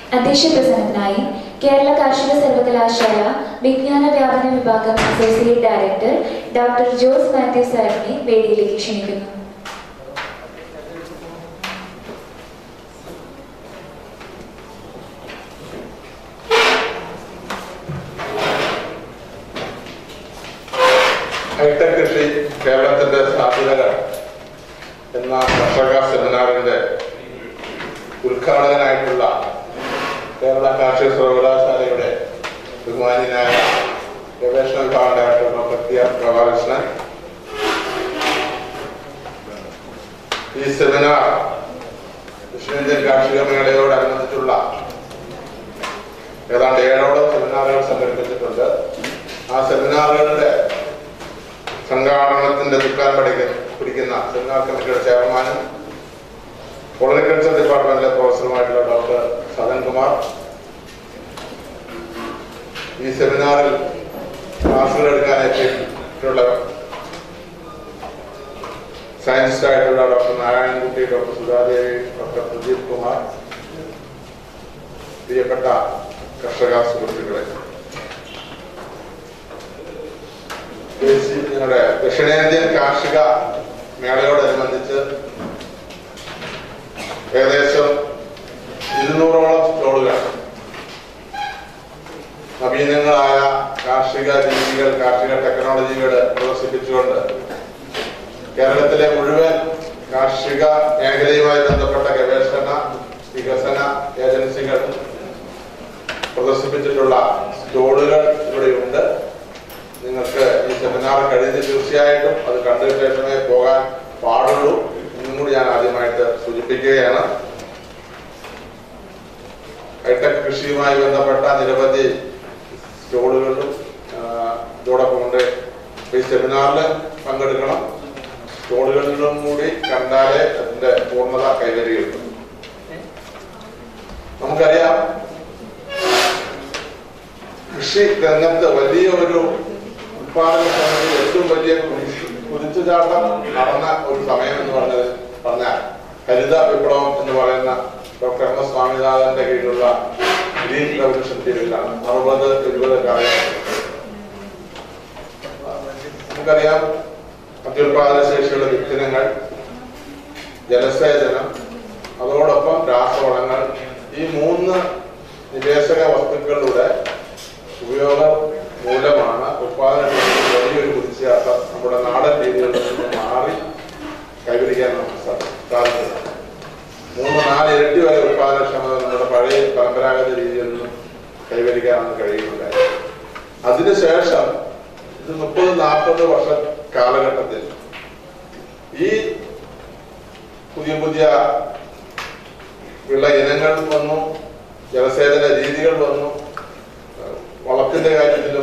അധ്യക്ഷ പ്രസംഗത്തിനായി കേരള കാർഷിക സർവകലാശാല വിജ്ഞാന വ്യാപന വിഭാഗം associate director doctor Jose Mathew സാറിനെ വേദിയിലേക്ക് ക്ഷണിക്കുന്നു ഹൈടെക് കൃഷി കേരളത്തിന്റെ സാധ്യതകൾ എന്ന കർഷക സെമിനാറിന്റെ ഉദ്ഘാടകനായിട്ടുള്ള കേരള കാർഷിക സർവകലാശാലയുടെ ബഹുമാന്യനായ ഗവേഷണ വിഭാഗം director doctor T R Prabhakrishnan ഈ സെമിനാർ ദക്ഷിണേന്ത്യൻ കാർഷിക മേളയോടനുബന്ധിച്ചുള്ള ഏതാണ്ട് ഏഴോളം സെമിനാറുകൾ സംഘടിപ്പിച്ചിട്ടുണ്ട് ആ സെമിനാറുകളുടെ സംഘാടനത്തിന്റെ ചുക്കാൻ പഠിക്ക പിടിക്കുന്ന സെമിനാർ കമ്മിറ്റിയുടെ ചെയർമാനും ഹോർട്ടിക്കൾച്ചർ ഡിപ്പാർട്ട്മെന്റിലെ പ്രൊഫസറുമായിട്ടുള്ള ഡോക്ടർ സദൻ കുമാർ ഈ സെമിനാറിൽ ക്ലാസ്സുകൾ എടുക്കാൻ എത്തിയിട്ടുള്ള സയൻറ്റിസ്റ്റ് ആയിട്ടുള്ള doctor Narayanankutty doctor Sudhadevi doctor Pradeep Kumar പ്രിയപ്പെട്ട കർഷക സുഹൃത്തുക്കളെ ദേശീയ ഞങ്ങളുടെ ദക്ഷിണേന്ത്യൻ കാർഷിക മേളയോടനുബന്ധിച്ച് ഏകദേശം ഇരുന്നൂറോളം സ്റ്റോളുകൾ നവീനങ്ങളായ കാർഷിക രീതികൾ കാർഷിക ടെക്നോളജികൾ പ്രദർശിപ്പിച്ചുകൊണ്ട് കേരളത്തിലെ മുഴുവൻ കാർഷിക മേഖലയുമായി ബന്ധപ്പെട്ട ഗവേഷണ വികസന ഏജൻസികൾ പ്രദർശിപ്പിച്ചിട്ടുള്ള സ്റ്റോളുകൾ ഇവിടെയുണ്ട് നിങ്ങൾക്ക് ഈ സെമിനാർ കഴിഞ്ഞ് തീർച്ചയായിട്ടും അത് കണ്ട ശേഷമേ പോകാൻ പാടുള്ളൂ എന്നും കൂടി ഞാൻ ആദ്യമായിട്ട് സൂചിപ്പിക്കുകയാണ് ഹൈടെക് കൃഷിയുമായി ബന്ധപ്പെട്ട നിരവധി സ്റ്റോളുകളും ആ, ഇതോടൊപ്പം കൊണ്ട് ഈ സെമിനാറിൽ പങ്കെടുക്കണം സ്റ്റോളുകളിലും കൂടി കണ്ടാലേ അതിന്റെ പൂർണ്ണത കൈവരികയുള്ളൂ നമുക്കറിയാം കൃഷി രംഗത്ത് വലിയ ഒരു ഉത്പാദന സമയത്ത് ഏറ്റവും വലിയ കുതിച്ച് കുതിച്ചുചാട്ടം നടന്ന ഒരു സമയം എന്ന് പറഞ്ഞത് പറഞ്ഞാൽ ഹരിത വിപ്ലവം എന്ന് പറയുന്ന ഡോക്ടർ എം എസ് സ്വാമിനാഥന്റെ കീഴിലുള്ള ഗ്രീൻ റവല്യൂഷൻ പീരീഡിലാണ് അറുപത് എഴുപത് കാലഘട്ടം നമുക്കറിയാം അത്യുൽപാദന ശേഷിയുള്ള വിത്തിനങ്ങൾ ജലസേചനം അതോടൊപ്പം രാസവളങ്ങൾ ഈ മൂന്ന് നിവേശക വസ്തുക്കളുടെ ഉപയോഗം മൂലമാണ് ഉത്പാദനത്തിൽ വലിയൊരു കുതിച്ചുചാട്ടം നമ്മുടെ നാടൻ രീതികളിൽ നിന്ന് മാറി കൈവരിക്കാൻ നമുക്ക് സാ- സാധിക്കുന്നത് മൂന്ന് നാല് ഇരട്ടി വരെ ഉത്പാദനക്ഷമത നമ്മുടെ പഴയ പരമ്പരാഗത രീതിയിൽ നിന്നും കൈവരിക്കാൻ നമുക്ക് കഴിയുന്നുണ്ടായി അതിനുശേഷം ഇത് മുപ്പത് നാൽപ്പത് വർഷ കാലഘട്ടത്തിൽ ഈ പുതിയ പുതിയ വിള ഇനങ്ങൾ വന്നു ജലസേചന രീതികൾ വന്നു ഏഹ് വളത്തിന്റെ കാര്യത്തിലും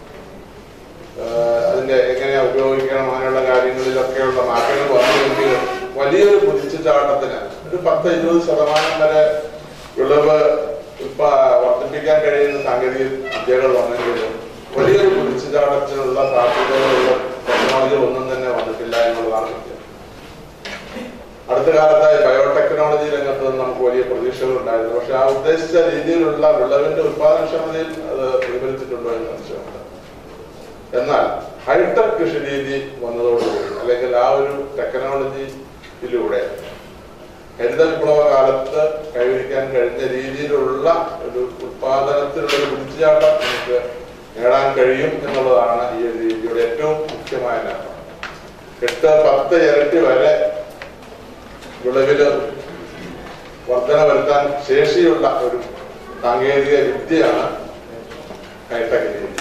ഏഹ് അതിന്റെ എങ്ങനെയാ ഉപയോഗിക്കണം അങ്ങനെയുള്ള കാര്യങ്ങളിലൊക്കെയുള്ള മാറ്റങ്ങൾ വന്നുവെങ്കിൽ വലിയൊരു കുതിച്ചുചാട്ടത്തിന് ഒരു പത്ത് ഇരുപത് ശതമാനം വരെ വിളവ് ഉൽപാ വർദ്ധിപ്പിക്കാൻ കഴിയുന്ന സാങ്കേതിക വിദ്യകൾ വന്നെങ്കിലും വലിയൊരു കുതിച്ചുചാട്ടത്തിനുള്ള സാധ്യതകളുള്ള ടെക്നോളജി ഒന്നും തന്നെ വന്നിട്ടില്ല എന്നുള്ളതാണ് സത്യം അടുത്ത കാലത്തായി ബയോടെക്നോളജി രംഗത്ത് നിന്ന് നമുക്ക് വലിയ പ്രതീക്ഷകൾ ഉണ്ടായിരുന്നു പക്ഷെ ആ ഉദ്ദേശിച്ച രീതിയിലുള്ള വിളവിന്റെ ഉത്പാദനക്ഷമതയിൽ അത് പ്രതിഫലിച്ചിട്ടുണ്ടോ എന്ന് സംശയമുണ്ട് എന്നാൽ ഹൈടെക് കൃഷി രീതി വന്നതോടുകൂടി അല്ലെങ്കിൽ ആ ഒരു ടെക്നോളജിയിലൂടെ ഹരിത വിപ്ലവ കാലത്ത് കൈവരിക്കാൻ കഴിഞ്ഞ രീതിയിലുള്ള ഒരു ഉത്പാദനത്തിലുള്ള ഒരു കുതിച്ചുചാട്ടം നമുക്ക് നേടാൻ കഴിയും എന്നുള്ളതാണ് ഈ ഒരു രീതിയുടെ ഏറ്റവും മുഖ്യമായ നേട്ടം എട്ട് പത്ത് ഇരട്ടി വരെ വിളവില് വർധന വരുത്താൻ ശേഷിയുള്ള ഒരു സാങ്കേതിക വിദ്യയാണ് ഹൈടെക് രീതി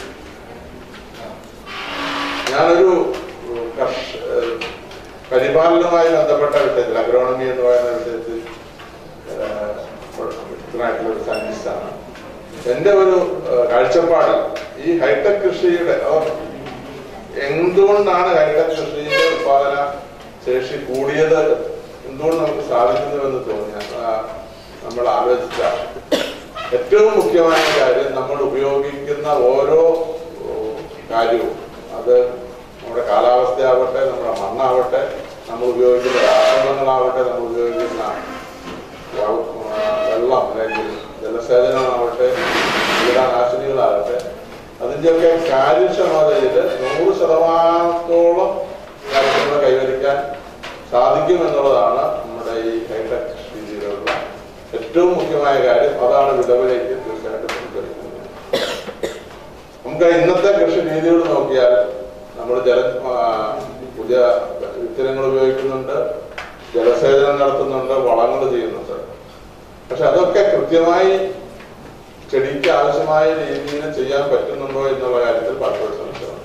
ഞാനൊരു ഉം, കർഷ ഏഹ്, പരിപാലനവുമായി ബന്ധപ്പെട്ട വിഷയത്തിൽ അഗ്രോണമി എന്ന് പറയുന്ന വിഷയത്തിൽ ഏഹ്, വിദഗ്ധനായിട്ടുള്ള ഒരു സയന്റിസ്റ്റാണ് എന്റെ ഒരു ഏഹ്, കാഴ്ചപ്പാടിൽ ഈ ഹൈടെക് കൃഷിയുടെ അവർ എന്തുകൊണ്ടാണ് ഹൈടെക് കൃഷിയുടെ ഉത്പാദന ശേഷി കൂടിയത് എന്തുകൊണ്ട് നമുക്ക് സാധിക്കുന്നുവെന്ന് തോന്നിയ നമ്മൾ ആലോചിച്ച ഏറ്റവും മുഖ്യമായ കാര്യം നമ്മൾ ഉപയോഗിക്കുന്ന ഓരോ ഓ, കാര്യവും അത് നമ്മുടെ കാലാവസ്ഥയാവട്ടെ നമ്മുടെ മണ്ണാവട്ടെ നമ്മൾ ഉപയോഗിക്കുന്ന രാസവളങ്ങളാവട്ടെ നമ്മൾ ഉപയോഗിക്കുന്ന വ- ആ, വെള്ളം അല്ലെങ്കിൽ ജലസ ജലസേചനമാവട്ടെ കീടനാശിനികളാകട്ടെ അതിൻ്റെയൊക്കെ കാര്യക്ഷമതയിൽ നൂറ് ശതമാനത്തോളം കാര്യക്ഷമത കൈവരിക്കാൻ സാധിക്കും എന്നുള്ളതാണ് നമ്മുടെ ഈ ഹൈടെക് രീതിയിലുള്ള ഏറ്റവും മുഖ്യമായ കാര്യം അതാണ് വിളവിലേക്ക് തീർച്ചയായിട്ടും കൊണ്ടുവരുന്നത് നമുക്ക് ഇന്നത്തെ കൃഷി രീതികൾ നോക്കിയാൽ നമ്മൾ ജല ആ, പുതിയ വിത്തനങ്ങൾ ഉപയോഗിക്കുന്നുണ്ട് ജലസേചനം നടത്തുന്നുണ്ട് വളങ്ങൾ ചെയ്യുന്നുണ്ട് പക്ഷെ അതൊക്കെ കൃത്യമായി ചെടിക്ക് ആവശ്യമായ രീതിയിൽ ചെയ്യാൻ പറ്റുന്നുണ്ടോ എന്നുള്ള കാര്യത്തിൽ പലപ്പോഴും സംശയമാണ്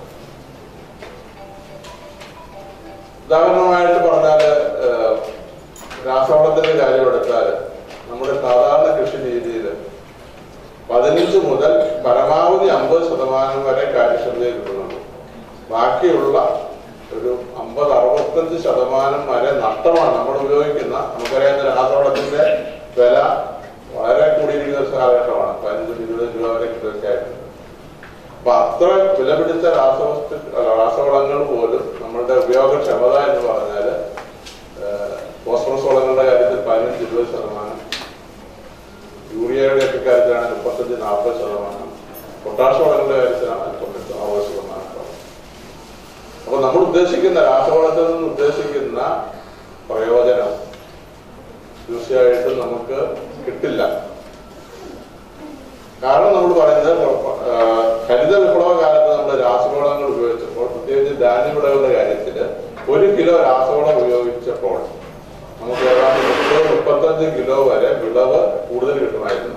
ഉദാഹരണമായിട്ട് പറഞ്ഞാല് ഏഹ്, രാസവളത്തിന്റെ കാര്യം എടുത്താൽ നമ്മുടെ സാധാരണ കൃഷി രീതിയിൽ പതിനഞ്ച് മുതൽ പരമാവധി അമ്പത് ശതമാനം വരെ കാര്യക്ഷമതയിൽ കിട്ടുന്നുള്ളൂ ബാക്കിയുള്ള ഒരു അമ്പത് അറുപത്തഞ്ച് ശതമാനം വരെ നഷ്ടമാണ് നമ്മൾ ഉപയോഗിക്കുന്ന നമുക്കറിയാവുന്ന രാസവളത്തിന്റെ വില വളരെ കൂടിയിരിക്കുന്ന ഒരു കാലഘട്ടമാണ് പതിനഞ്ച് ഇരുപത് രൂപ വരെ കിലോയ്ക്ക് ആയിട്ടുണ്ട് അപ്പൊ അത്ര വില പിടിച്ച രാസവസ്തു അല്ല, രാസവളങ്ങൾ പോലും നമ്മളുടെ ഉപയോഗക്ഷമത എന്ന് പറഞ്ഞാല് ഏഹ്, ഫോസ്ഫറസ് വളങ്ങളുടെ കാര്യത്തിൽ പതിനഞ്ച് ഇരുപത് ശതമാനം യൂറിയയുടെ ഒക്കെ കാര്യത്തിലാണ് മുപ്പത്തഞ്ച് നാൽപ്പത് ശതമാനം പൊട്ടാഷ് വളങ്ങളുടെ കാര്യത്തിലാണ് അല്പം അറുപത് ശതമാനം അപ്പൊ നമ്മൾ ഉദ്ദേശിക്കുന്ന രാസവളത്തിൽ നിന്ന് ഉദ്ദേശിക്കുന്ന പ്രയോജനം തീർച്ചയായിട്ടും നമുക്ക് കിട്ടില്ല കാരണം നമ്മൾ പറയുന്നത് ആ, ഹരിത വിപ്ലവ കാലത്ത് നമ്മൾ രാസവളങ്ങൾ ഉപയോഗിച്ചപ്പോൾ പ്രത്യേകിച്ച് ധാന്യവിളകളുടെ കാര്യത്തിൽ ഒരു കിലോ രാസവളം ഉപയോഗിച്ചപ്പോൾ നമുക്ക് ഏതാണ്ട് മുപ്പത് മുപ്പത്തഞ്ച് കിലോ വരെ വിളവ് കൂടുതൽ കിട്ടുമായിരുന്നു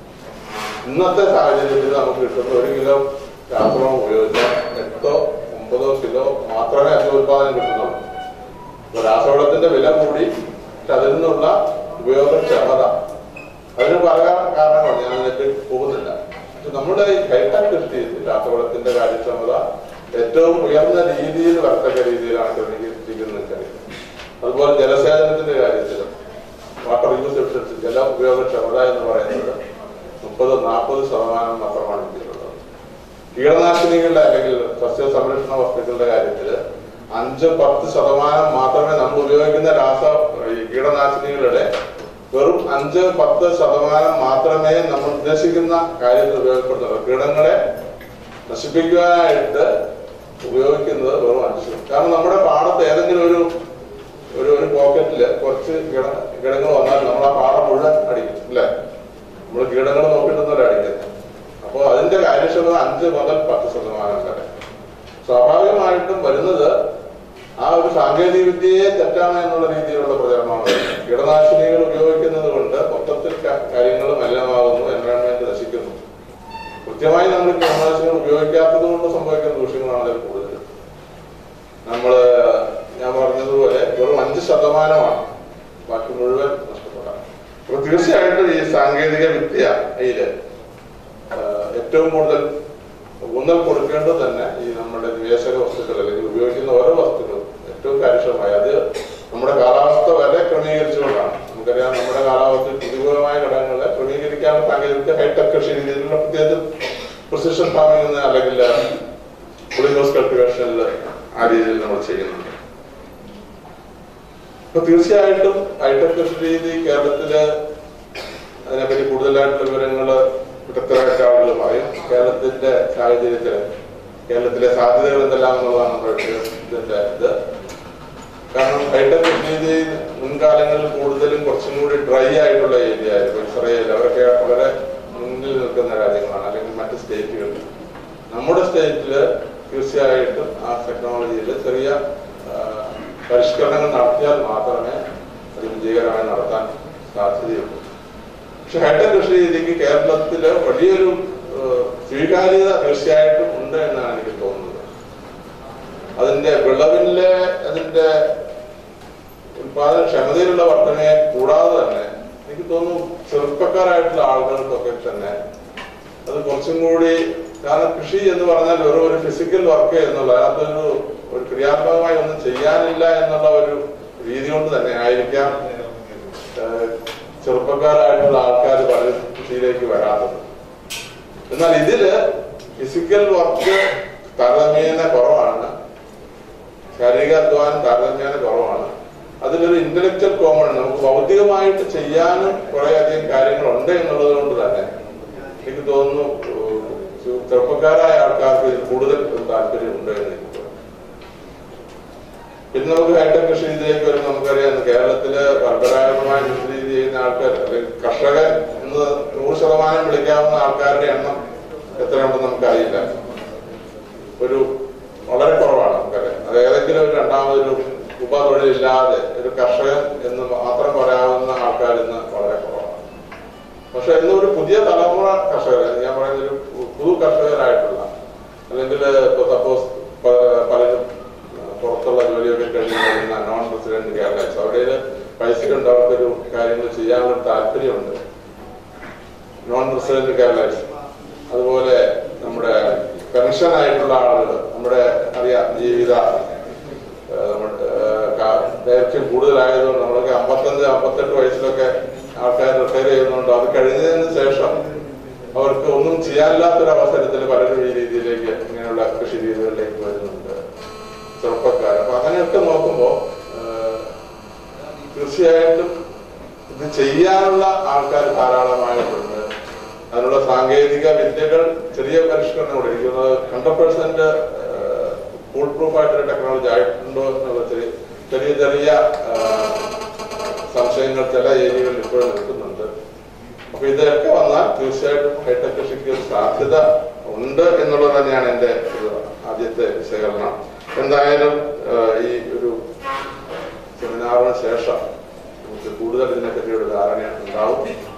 ഇന്നത്തെ സാഹചര്യത്തിൽ നമുക്ക് കിട്ടുന്ന ഒരു കിലോ രാസവളം ഉപയോഗിച്ചാൽ എട്ടോ ഒമ്പതോ കിലോ മാത്രമേ അതിന്റെ ഉത്പാദനം കിട്ടുന്നുള്ളൂ അപ്പൊ രാസവളത്തിന്റെ വില കൂടി പക്ഷെ അതിൽ നിന്നുള്ള ഉപയോഗക്ഷമത അതിന് പല കാരണമാണ് ഞാൻ അതിലേക്ക് പോകുന്നില്ല പക്ഷെ നമ്മുടെ ഈ ഹൈടെക് കൃഷിയിൽ രാസവളത്തിന്റെ കാര്യക്ഷമത ഏറ്റവും ഉയർന്ന രീതിയിൽ വരത്തക്ക രീതിയിലാണ് ക്രമീകരിച്ചിരിക്കുന്നത് എനിക്കറിയാം അതുപോലെ ജലസേചനത്തിന്റെ കാര്യത്തിലും വാട്ടർ യൂസ് എഫിഷ്യൻസി ജല ഉപയോഗക്ഷമത എന്ന് പറയുന്നത് മുപ്പത് നാൽപ്പത് ശതമാനം മാത്രമാണ് ഇന്ത്യയിലുള്ളത് കീടനാശിനികളുടെ അല്ലെങ്കിൽ സസ്യ സംരക്ഷണ വസ്തുക്കളുടെ കാര്യത്തിൽ അഞ്ച് പത്ത് ശതമാനം മാത്രമേ നമ്മൾ ഉപയോഗിക്കുന്ന രാസ ഈ കീടനാശിനികളുടെ വെറും അഞ്ച് പത്ത് ശതമാനം മാത്രമേ നമ്മൾ ഉദ്ദേശിക്കുന്ന കാര്യത്തിൽ ഉപയോഗപ്പെടുന്നുള്ളൂ കീടങ്ങളെ നശിപ്പിക്കുവാനായിട്ട് ഉപയോഗിക്കുന്നത് വെറും അഞ്ച് ശതമാനം. കാരണം നമ്മുടെ പാടത്ത് ഏതെങ്കിലും ഒരു ഒരു ഒരു പോക്കറ്റില് കുറച്ച് കീട കീടങ്ങൾ വന്നാൽ നമ്മൾ ആ പാടം മുഴുവൻ അടിക്കും അല്ലേ നമ്മൾ കീടങ്ങൾ നോക്കിയിട്ടൊന്നും അടിക്കുന്നത് അപ്പോൾ അതിന്റെ കാര്യക്ഷമത അഞ്ച് മുതൽ പത്ത് ശതമാനം വരെ സ്വാഭാവികമായിട്ടും വരുന്നത് ആ ഒരു സാങ്കേതിക വിദ്യയെ തെറ്റാണ് എന്നുള്ള രീതിയിലുള്ള പ്രചരണമാണ് വരുന്നത്. കീടനാശിനികൾ ഉപയോഗിക്കുന്നത് കൊണ്ട് മൊത്തത്തിൽ ക- കാര്യങ്ങൾ മലിനമാകുന്നു എൻവയോൺമെന്റ് നശിക്കുന്നു കൃത്യമായി നമ്മൾ കീടനാശിനികൾ ഉപയോഗിക്കാത്തത് കൊണ്ട് സംഭവിക്കുന്ന ദൂഷ്യങ്ങളാണ് അതിൽ കൂടുതൽ നമ്മള് ഞാൻ പറഞ്ഞതുപോലെ വെറും അഞ്ച് ശതമാനമാണ് ബാക്കി മുഴുവൻ നഷ്ടപ്പെടാം അപ്പൊ തീർച്ചയായിട്ടും ഈ സാങ്കേതിക വിദ്യയില് ആഹ് ഏറ്റവും കൂടുതൽ ഊന്നൽ കൊടുക്കേണ്ടത് തന്നെ ഈ നമ്മുടെ നിവേശക വസ്തുക്കൾ അല്ലെങ്കിൽ ഉപയോഗിക്കുന്ന ഓരോ വസ്തുക്കളും ഏറ്റവും കാര്യക്ഷമമായി അത് നമ്മുടെ കാലാവസ്ഥ വരെ ക്രമീകരിച്ചുകൊണ്ടാണ് നമുക്കറിയാം നമ്മുടെ കാലാവസ്ഥയിൽ പ്രതികൂലമായ ഘടകങ്ങളെ ക്രമീകരിക്കാൻ സാങ്കേതിക ഹൈടെക് കൃഷി രീതിയിലുള്ള പ്രത്യേകിച്ച് പ്രിസിഷൻ ഫാമിംഗ് അല്ലെങ്കിൽ പുളിനോസ് കൾട്ടിവേഷനിൽ ആ രീതിയിൽ നമ്മൾ ചെയ്യുന്നുണ്ട് അപ്പൊ തീർച്ചയായിട്ടും ഹൈടെക് കൃഷി രീതി കേരളത്തില് അതിനെപ്പറ്റി കൂടുതലായിട്ടുള്ള വിവരങ്ങള് വിദഗ്ധരായിട്ട് ആളുകൾ പറയും കേരളത്തിന്റെ സാഹചര്യത്തില് കേരളത്തിലെ സാധ്യതകൾ എന്തെല്ലാം എന്നുള്ളതാണ് നമ്മുടെ ഇതിന്റെ ഇത് കാരണം ഹൈടെക് കൃഷി രീതി മുൻകാലങ്ങളിൽ കൂടുതലും കുറച്ചും കൂടി ഡ്രൈ ആയിട്ടുള്ള ഏരിയ ആയിരുന്നു ഇസ്രയേൽ അവരൊക്കെ വളരെ മുന്നിൽ നിൽക്കുന്ന രാജ്യങ്ങളാണ് അല്ലെങ്കിൽ മറ്റ് സ്റ്റേറ്റുകളിൽ നമ്മുടെ സ്റ്റേറ്റില് തീർച്ചയായിട്ടും ആ ടെക്നോളജിയിൽ ചെറിയ ആ, പരിഷ്കരണങ്ങൾ നടത്തിയാൽ മാത്രമേ അത് വിജയകരമായി നടത്താൻ സാധ്യതയുള്ളൂ പക്ഷെ ഹൈടെക് കൃഷി രീതിക്ക് കേരളത്തില് വലിയൊരു ആ, സ്വീകാര്യത തീർച്ചയായിട്ടും ഉണ്ട് എന്നാണ് എനിക്ക് തോന്നുന്നത് അതിന്റെ വിളവിലെ അതിന്റെ ഉത്പാദന ക്ഷമതയിലുള്ള വർധനയെ കൂടാതെ തന്നെ എനിക്ക് തോന്നുന്നു ചെറുപ്പക്കാരായിട്ടുള്ള ആളുകൾക്കൊക്കെ തന്നെ അത് കുറച്ചും കൂടി കാരണം കൃഷി എന്ന് പറഞ്ഞാൽ വെറും ഒരു ഫിസിക്കൽ വർക്ക് എന്നുള്ള അതിനകത്തൊരു ഒരു ക്രിയാത്മകമായി ഒന്നും ചെയ്യാനില്ല എന്നുള്ള ഒരു രീതി കൊണ്ട് തന്നെ ആയിരിക്കാം ഏഹ്, ചെറുപ്പക്കാരായിട്ടുള്ള ആൾക്കാർ പലരും കൃഷിയിലേക്ക് വരാത്തത് എന്നാൽ ഇതില് ഫിസിക്കൽ വർക്ക് താരതമ്യേന കുറവാണ് ശാരീരിക അധ്വാനം താരതമ്യേന കുറവാണ് അതിലൊരു ഇന്റലക്ച്വൽ കോമൺ നമുക്ക് ഭൗതികമായിട്ട് ചെയ്യാനും കുറെ അധികം കാര്യങ്ങളുണ്ട് എന്നുള്ളത് കൊണ്ട് തന്നെ പിന്നെ നമുക്ക് ഹൈടെക് കൃഷി രീതിയിലേക്ക് വരുമ്പോൾ നമുക്കറിയാം ഇന്ന് കേരളത്തില് പരമ്പരാഗതമായ കൃഷി രീതി ചെയ്യുന്ന ആൾക്കാർ അല്ലെങ്കിൽ കർഷകൻ എന്ന് നൂറ് ശതമാനം വിളിക്കാവുന്ന ആൾക്കാരുടെ എണ്ണം എത്രയുണ്ടെന്ന് നമുക്കറിയില്ല ഒരു വളരെ കുറവാണ് നമുക്കറിയാം അത് ഏതെങ്കിലും ഒരു രണ്ടാമതൊരു ഉപതൊഴിലില്ലാതെ ഒരു കർഷകൻ എന്ന് മാത്രം പറയാവുന്ന ആൾക്കാർ ഇന്ന് വളരെ കുറവാണ് പക്ഷെ ഇന്ന് ഒരു പുതിയ തലമുറ കർഷകർ ഞാൻ പറയുന്ന ഒരു പുതു കർഷകരായിട്ടുള്ള അല്ലെങ്കിൽ ഇപ്പൊ സപ്പോസ് പലരും പുറത്തുള്ള ജോലിയൊക്കെ കഴിഞ്ഞ് കഴിയുന്ന നോൺ പ്രസിഡന്റ് കേരളസ് അവിടെ പൈസ കൊണ്ട് അവർക്കൊരു കാര്യങ്ങൾ ചെയ്യാനുള്ള താല്പര്യമുണ്ട് നോൺ റെസിഡന്റ് കേരളസ് അതുപോലെ നമ്മുടെ പെൻഷൻ ആയിട്ടുള്ള ആളുകൾ നമ്മുടെ അറിയാം ജീവിത ഏഹ്, നമ്മുടെ, ഏഹ്, കാ- ദൈർഘ്യം കൂടുതലായതുകൊണ്ട് നമ്മളൊക്കെ അമ്പത്തഞ്ച് അമ്പത്തെട്ട് വയസ്സിലൊക്കെ ആൾക്കാർ റിട്ടയർ ചെയ്യുന്നുണ്ട് അത് കഴിഞ്ഞതിന് ശേഷം അവർക്ക് ഒന്നും ചെയ്യാനില്ലാത്തൊരു അവസരത്തിൽ പലരും ഈ രീതിയിലേക്ക് ഇങ്ങനെയുള്ള കൃഷി രീതികളിലേക്ക് വരുന്നുണ്ട് ചെറുപ്പക്കാർ അപ്പൊ അങ്ങനെയൊക്കെ നോക്കുമ്പോ ഏഹ്, തീർച്ചയായിട്ടും ഇത് ചെയ്യാനുള്ള ആൾക്കാർ ധാരാളമായിട്ടുണ്ട് അതിനുള്ള സാങ്കേതിക വിദ്യകൾ ചെറിയ പരിഷ്കരണങ്ങൾ ഇരിക്കുന്നത് ഹൺഡ്രഡ് പെർസെന്റ് ഫുൾ പ്രൂഫ് ആയിട്ടൊരു ടെക്നോളജി ആയിട്ടുണ്ടോ എന്നുള്ള ചെറിയ ചെറിയ ചെറിയ ആ, സംശയങ്ങൾ ചില ഏരിയകളിൽ ഇപ്പോഴും നിൽക്കുന്നുണ്ട് അപ്പൊ ഇതൊക്കെ വന്നാൽ തീർച്ചയായിട്ടും ഹൈടെക് കൃഷിക്ക് ഒരു സാധ്യത ഉണ്ട് എന്നുള്ളത് തന്നെയാണ് എന്റെ ഒരു ആദ്യത്തെ വിശകലനം എന്തായാലും ആ, ഈ ഒരു സെമിനാറിന് ശേഷം നമുക്ക് കൂടുതൽ ഇതിനെപ്പറ്റി ഒരു ധാരണ ഉണ്ടാവും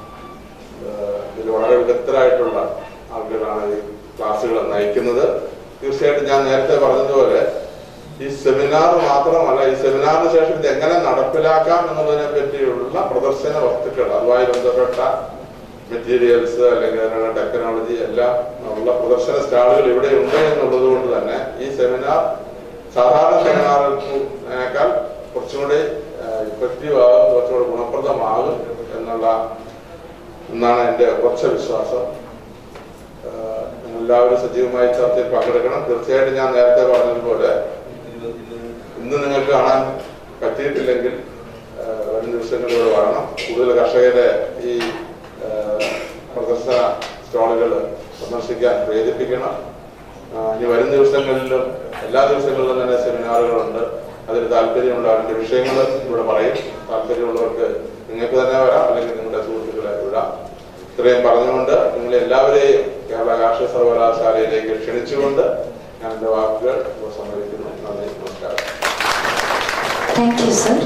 ഏഹ് ഇതിൽ വളരെ വിദഗ്ധരായിട്ടുള്ള ആളുകളാണ് ഈ ക്ലാസ്സുകൾ നയിക്കുന്നത് തീർച്ചയായിട്ടും ഞാൻ നേരത്തെ പറഞ്ഞതുപോലെ ഈ സെമിനാർ മാത്രമല്ല ഈ സെമിനാറിന് ശേഷം ഇത് എങ്ങനെ നടപ്പിലാക്കാം എന്നുള്ളതിനെ പറ്റിയുള്ള പ്രദർശന വസ്തുക്കൾ അതുമായി ബന്ധപ്പെട്ട മെറ്റീരിയൽസ് അല്ലെങ്കിൽ അതിനുള്ള ടെക്നോളജി എല്ലാം ഉള്ള പ്രദർശന സ്റ്റാളുകൾ ഇവിടെ ഉണ്ട് എന്നുള്ളത് കൊണ്ട് തന്നെ ഈ സെമിനാർ സാധാരണ സെമിനാറുകളേക്കാൾ കുറച്ചും കൂടി ഇഫക്റ്റീവ് ആകും കുറച്ചും കൂടി ഗുണപ്രദമാകും എന്നുള്ള എന്നാണ് എൻ്റെ ഉറച്ച വിശ്വാസം ആഹ് നിങ്ങൾ എല്ലാവരും സജീവമായി ചർച്ചയിൽ പങ്കെടുക്കണം തീർച്ചയായിട്ടും ഞാൻ നേരത്തെ പറഞ്ഞതുപോലെ ഇന്ന് നിങ്ങൾക്ക് കാണാൻ പറ്റിയിട്ടില്ലെങ്കിൽ ആഹ് വരും ദിവസങ്ങളിലൂടെ വരണം കൂടുതൽ കർഷകരെ ഈ ആഹ് പ്രദർശന സ്റ്റാളുകൾ സന്ദർശിക്കാൻ പ്രേരിപ്പിക്കണം ആഹ് ഇനി വരും ദിവസങ്ങളിലും എല്ലാ ദിവസങ്ങളിലും തന്നെ സെമിനാറുകളുണ്ട് അതിൽ താല്പര്യമുള്ള അതിന്റെ വിഷയങ്ങൾ ഇവിടെ പറയും താല്പര്യമുള്ളവർക്ക് നിങ്ങൾക്ക് തന്നെ വരാം അല്ലെങ്കിൽ നിങ്ങളുടെ സുഹൃത്തുക്കളെ വിടാം ഇത്രയും പറഞ്ഞുകൊണ്ട് നിങ്ങളെ എല്ലാവരെയും കേരള കാർഷിക സർവകലാശാലയിലേക്ക് ക്ഷണിച്ചുകൊണ്ട് ഞാൻ എന്റെ വാക്കുകൾ ഉപസംഹരിക്കുന്നു നന്ദി നമസ്കാരം താങ്ക് യു സർ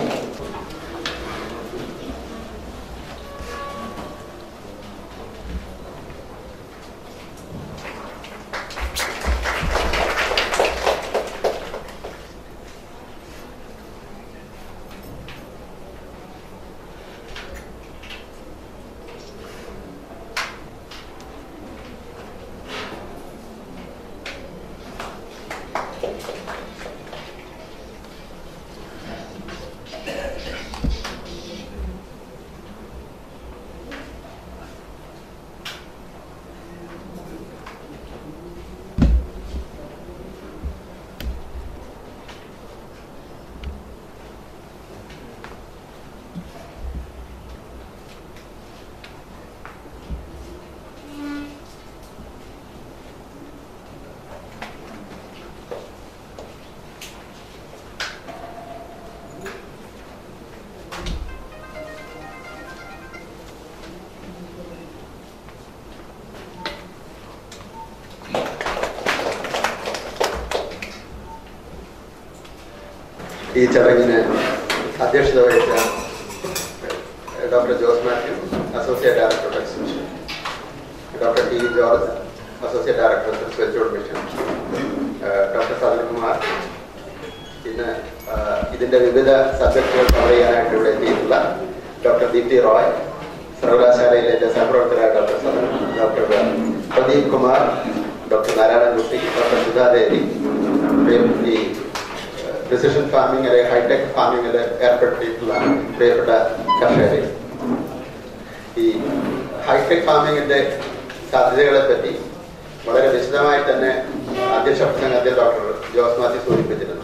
ഈ ചടങ്ങിന് അധ്യക്ഷത വഹിച്ച doctor Jose Mathew associate director of exhibition doctor T George associate director special mission doctor Sajalkumar പിന്നെ ആ, ഇതിന്റെ വിവിധ സബ്ജക്റ്റുകൾ കവർ ചെയ്യാനായിട്ട് ഇവിടെ എത്തിയിട്ടുള്ള ഡോക്ടർ ദീപ്തി റോയ് സർവകലാശാലയിലെ എന്റെ സഹപ്രവർത്തകരായ doctor Sadan doctor Pradeep Kumar doctor Narayanankutty doctor Sudhadevi ഈ പ്രിസിഷൻ ഫാമിംഗ് അല്ലെങ്കിൽ ഹൈടെക് ഫാമിംഗിൽ ഏർപ്പെട്ടിട്ടുള്ള പ്രിയപ്പെട്ട കർഷകരെ ഈ ഹൈടെക് ഫാമിങ്ങിന്റെ സാധ്യതകളെ പറ്റി വളരെ വിശദമായി തന്നെ അധ്യക്ഷ പ്രസംഗത്തിൽ ഡോക്ടർ ജോസ് മാത്യു സൂചിപ്പിച്ചിരുന്നു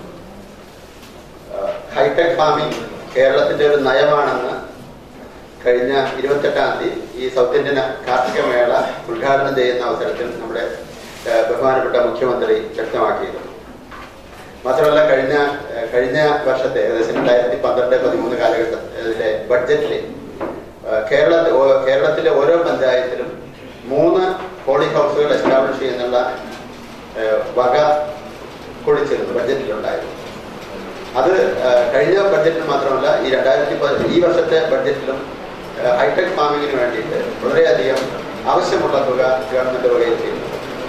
ഹൈടെക് ഫാമിംഗ് കേരളത്തിന്റെ ഒരു നയമാണെന്ന് കഴിഞ്ഞ ഇരുപത്തെട്ടാം തീയതി ഈ സൗത്ത് ഇന്ത്യൻ കാർഷിക മേള ഉദ്ഘാടനം ചെയ്യുന്ന അവസരത്തിൽ നമ്മുടെ ഏഹ്, ബഹുമാനപ്പെട്ട മുഖ്യമന്ത്രി വ്യക്തമാക്കിയിരുന്നു മാത്രമല്ല കഴിഞ്ഞ ഏഹ് കഴിഞ്ഞ വർഷത്തെ ഏകദേശം രണ്ടായിരത്തി പന്ത്രണ്ട് പതിമൂന്ന് കാലഘട്ടത്തിലെ ബഡ്ജറ്റിൽ കേരള ഓ- കേരളത്തിലെ ഓരോ പഞ്ചായത്തിലും മൂന്ന് പോളി ഹൗസുകൾ എസ്റ്റാബ്ലിഷ് ചെയ്യുന്നുള്ള ഏഹ് വക കൊള്ളിച്ചിരുന്നു ബഡ്ജറ്റിലുണ്ടായിരുന്നു അത് ഏഹ് കഴിഞ്ഞ ബഡ്ജറ്റിൽ മാത്രമല്ല ഈ രണ്ടായിരത്തി പ- ഈ വർഷത്തെ ബഡ്ജറ്റിലും ഏഹ് ഹൈടെക് ഫാമിങ്ങിന് വേണ്ടിയിട്ട് വളരെയധികം ആവശ്യമുള്ള തുക ഗവൺമെന്റ് വകയിൽ ചെയ്യുന്നു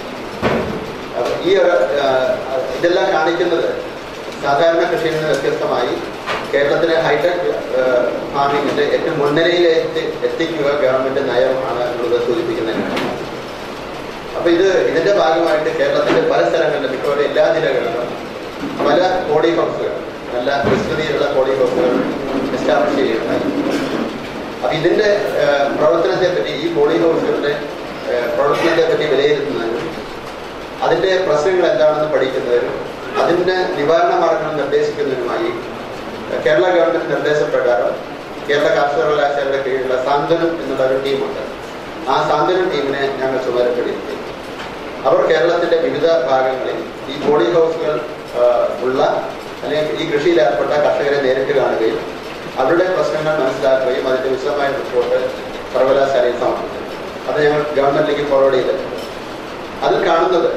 അപ്പൊ ഈ ഒരു, ഏഹ്, ഇതെല്ലാം കാണിക്കുന്നത് സാധാരണ കൃഷിയിൽ നിന്ന് വ്യത്യസ്തമായി കേരളത്തിലെ ഹൈടെക് ഏഹ്, ഫാമിങ്ങിന്റെ ഏറ്റവും മുൻനിരയിലേക്ക് എത്തിക്കുക ഗവൺമെന്റ് നയമാണ് എന്നുള്ളത് സൂചിപ്പിക്കുന്നതിനാണ് അപ്പൊ ഇത് ഇതിന്റെ ഭാഗമായിട്ട് കേരളത്തിന്റെ പല സ്ഥലങ്ങളിലും മിക്കവാറും എല്ലാ ജില്ലകളിലും പല ബോഡി ഹൗസുകൾ നല്ല വിസ്തൃതിയിലുള്ള ബോഡി ഹൗസുകൾ എസ്റ്റാബ്ലിഷ് ചെയ്യുന്നുണ്ടായി അപ്പൊ ഇതിന്റെ ഏഹ്, പ്രവർത്തനത്തെ പറ്റി ഈ ബോഡി ഹൗസുകളുടെ ഏഹ്, പ്രവർത്തനത്തെ പറ്റി വിലയിരുത്തുന്നതിനും അതിന്റെ പ്രശ്നങ്ങൾ എന്താണെന്ന് പഠിക്കുന്നതിനും അതിന്റെ നിവാരണ മാർഗങ്ങൾ നിർദ്ദേശിക്കുന്നതിനുമായി ഏഹ്, കേരള ഗവൺമെന്റ് നിർദ്ദേശപ്രകാരം കേരള കാർഷിക സർവകലാശാലയുടെ കീഴിലുള്ള സാന്ത്വനം എന്നുള്ള ഒരു ടീമുണ്ട് ആ സാന്ത്വനം ടീമിനെ ഞങ്ങൾ ചുമതലപ്പെടുത്തി അവർ കേരളത്തിന്റെ വിവിധ ഭാഗങ്ങളിൽ ഈ ബോഡി ഹൗസുകൾ ആ, ഉള്ള അല്ലെങ്കിൽ ഈ കൃഷിയിൽ ഏർപ്പെട്ട കർഷകരെ നേരിട്ട് കാണുകയും അവരുടെ പ്രശ്നങ്ങൾ മനസ്സിലാക്കുകയും അതിന്റെ വിശദമായ റിപ്പോർട്ട് സർവകലാശാലയിൽ സമർപ്പിച്ചു അത് ഞങ്ങൾ ഗവൺമെന്റിലേക്ക് ഫോർവേഡ് ചെയ്തിട്ടുണ്ട് അതിൽ കാണുന്നത്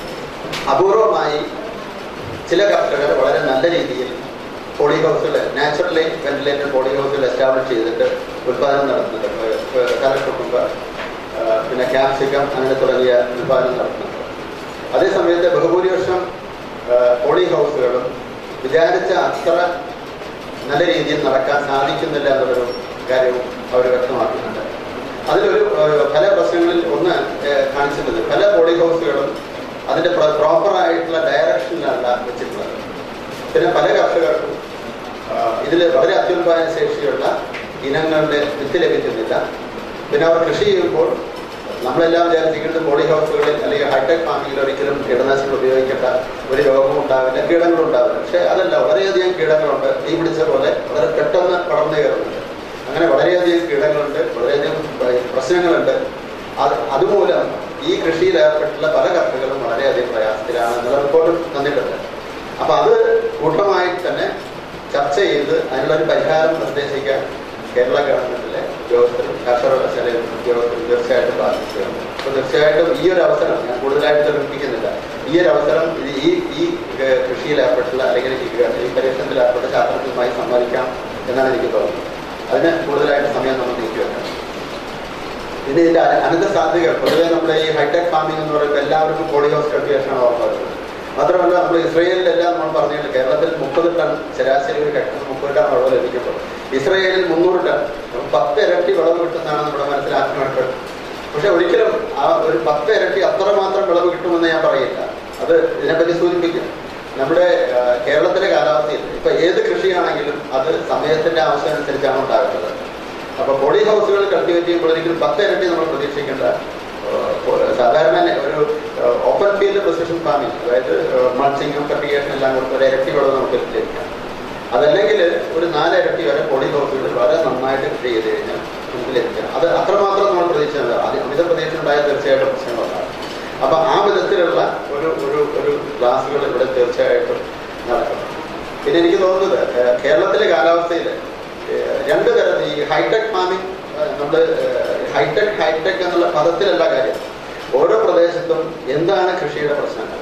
അപൂർവമായി ചില കർഷകർ വളരെ നല്ല രീതിയിൽ പോളി ഹൗസുകൾ നാച്ചുറലി വെന്റിലേറ്റഡ് പോളി ഹൗസുകൾ എസ്റ്റാബ്ലിഷ് ചെയ്തിട്ട് ഉൽപാദനം നടത്തുന്നുണ്ട് കലർ കുക്കുംബർ പിന്നെ ക്യാപ്സിക്കം അങ്ങനെ തുടങ്ങിയ ഉൽപാദനം നടത്തുന്നുണ്ട് അതേസമയത്ത് ബഹുഭൂരിപക്ഷം ആ, പോളി ഹൗസുകളും വിചാരിച്ച അത്ര നല്ല രീതിയിൽ നടക്കാൻ സാധിക്കുന്നില്ല എന്നുള്ളൊരു കാര്യവും അവർ വ്യക്തമാക്കുന്നുണ്ട് അതിലൊരു ആ, പല പ്രശ്നങ്ങളിൽ ഒന്ന് ആ, കാണിച്ചിട്ടുള്ളത് പല പോളി ഹൗസുകളും അതിന്റെ പ്രോപ്പർ ആയിട്ടുള്ള ഡയറക്ഷനിലല്ല വെച്ചിട്ടുള്ളത് പിന്നെ പല കർഷകർക്കും ഇതിൽ വളരെ അത്യുൽപാദന ശേഷിയുള്ള ഇനങ്ങളുടെ വിത്ത് ലഭിക്കുന്നില്ല പിന്നെ അവർ കൃഷി ചെയ്യുമ്പോൾ നമ്മളെല്ലാം വിചാരിച്ചിരിക്കുന്നത് പോളി ഹൗസുകളിൽ അല്ലെങ്കിൽ ഹൈടെക് ഫാമിങ്ങിൽ ഒരിക്കലും കീടനാശിനികൾ ഉപയോഗിക്കേണ്ട ഒരു രോഗവും ഉണ്ടാവില്ല കീടങ്ങളും ഉണ്ടാവില്ല പക്ഷെ അതല്ല വളരെയധികം കീടങ്ങളുണ്ട് തീ പിടിച്ച പോലെ വളരെ പെട്ടെന്ന് പടർന്നു കയറുന്നുണ്ട് അങ്ങനെ വളരെയധികം കീടങ്ങളുണ്ട് വളരെയധികം പ്ര- പ്രശ്നങ്ങളുണ്ട് അത് അതുമൂലം ഈ കൃഷിയിൽ ഏർപ്പെട്ടുള്ള പല കർഷകരും വളരെയധികം പ്രയാസത്തിലാണ് എന്നുള്ള റിപ്പോർട്ട് തന്നിട്ടുണ്ട് അപ്പൊ അത് കൂട്ടമായി തന്നെ ചർച്ച ചെയ്ത് അതിനുള്ള ഒരു പരിഹാരം നിർദ്ദേശിക്കാൻ കേരള ഗവൺമെന്റിലെ ഉദ്യോഗസ്ഥരും കർഷക ഉദ്യോഗസ്ഥരും തീർച്ചയായിട്ടും ബാധിക്കുകയാണ് അപ്പൊ തീർച്ചയായിട്ടും ഈ ഒരു അവസരം ഞാൻ കൂടുതലായിട്ട് തെളിയിപ്പിക്കുന്നില്ല ഈ ഒരു അവസരം ഇത് ഈ ഈ ഏഹ്, കൃഷിയിൽ ഏർപ്പെട്ടുള്ള അല്ലെങ്കിൽ ഈ ഗ- ഈ പരീക്ഷണത്തിൽ ഏർപ്പെട്ട ശാസ്ത്രജ്ഞരുമായി സംവദിക്കാം എന്നാണ് എനിക്ക് തോന്നുന്നത് അതിന് കൂടുതലായിട്ട് സമയം നമ്മൾ നീക്കിവെക്കണം ഇനി ഇതിന്റെ അന- അനന്ത സാധ്യതകൾ പൊതുവെ നമ്മുടെ ഈ ഹൈടെക് ഫാമിംഗ് എന്ന് പറയുമ്പോൾ എല്ലാവർക്കും പോളി ഹൗസ് കൾട്ടിവേഷൻ ആണ് ഓർമ്മ വരുന്നത് മാത്രമല്ല നമ്മൾ ഇസ്രയേലിലെല്ലാം നമ്മൾ പറഞ്ഞിട്ടുണ്ട് കേരളത്തിൽ മുപ്പത് ടൺ ശരാശരി ഒരു ഹെക്ടറിന് മുപ്പത് ടൺ വിളവ് ലഭിക്കുമ്പോൾ ഇസ്രയേലിൽ മുന്നൂറ് ടൺ അപ്പോൾ പത്ത് ഇരട്ടി വിളവ് കിട്ടുന്നതാണ് നമ്മുടെ മനസ്സിലാക്കുന്നത് പക്ഷെ ഒരിക്കലും ആ ഒരു പത്ത് ഇരട്ടി അത്രമാത്രം വിളവ് കിട്ടുമെന്ന് ഞാൻ പറയില്ല അത് ഇതിനെപ്പറ്റി സൂചിപ്പിക്കും നമ്മുടെ ആ, കേരളത്തിലെ കാലാവസ്ഥയിൽ ഇപ്പൊ ഏത് കൃഷിയാണെങ്കിലും അത് സമയത്തിന്റെ ആവശ്യം അനുസരിച്ചാണ് ഉണ്ടാകുന്നത് അപ്പൊ പോളി ഹൗസുകൾ കൾട്ടിവേറ്റ് ചെയ്യുമ്പോൾ ഒരിക്കലും പത്ത് ഇരട്ടി നമ്മൾ പ്രതീക്ഷിക്കേണ്ട ഏഹ്, സാധാരണ ഒരു ഓപ്പൺ ഫീൽഡ് പൊസിഷൻ ഫാമിംഗ് അതായത് മൾച്ചിങ്ങും ഫെർട്ടിഗേഷൻ എല്ലാം കൊടുത്ത് ഒരു ഇരട്ടി വിളവ് നമുക്ക് ലഭിക്കാം അതല്ലെങ്കിൽ ഒരു നാല് ഇരട്ടി വരെ പോളി ഹൗസുകൾ വളരെ നന്നായിട്ട് കൃഷി ചെയ്ത് കഴിഞ്ഞാൽ നമുക്ക് ലഭിക്കാം അത് അത്രമാത്രം നമ്മൾ പ്രതീക്ഷിച്ചത് അത് അമിത പ്രതീക്ഷ ഉണ്ടായാൽ തീർച്ചയായിട്ടും പ്രശ്നങ്ങളുണ്ടാകും അപ്പൊ ആ വിധത്തിലുള്ള ഒരു ഒരു ഒരു ക്ലാസ്സുകൾ ഇവിടെ തീർച്ചയായിട്ടും നടക്കും പിന്നെ എനിക്ക് തോന്നുന്നത് ഏഹ്, കേരളത്തിലെ കാലാവസ്ഥയിൽ ഏഹ്, രണ്ട് തരത്തിൽ ഈ ഹൈടെക് ഫാമിംഗ് നമ്മൾ ഹൈടെക് ഹൈടെക് എന്നുള്ള പദത്തിലല്ല കാര്യം ഓരോ പ്രദേശത്തും എന്താണ് കൃഷിയുടെ പ്രശ്നങ്ങൾ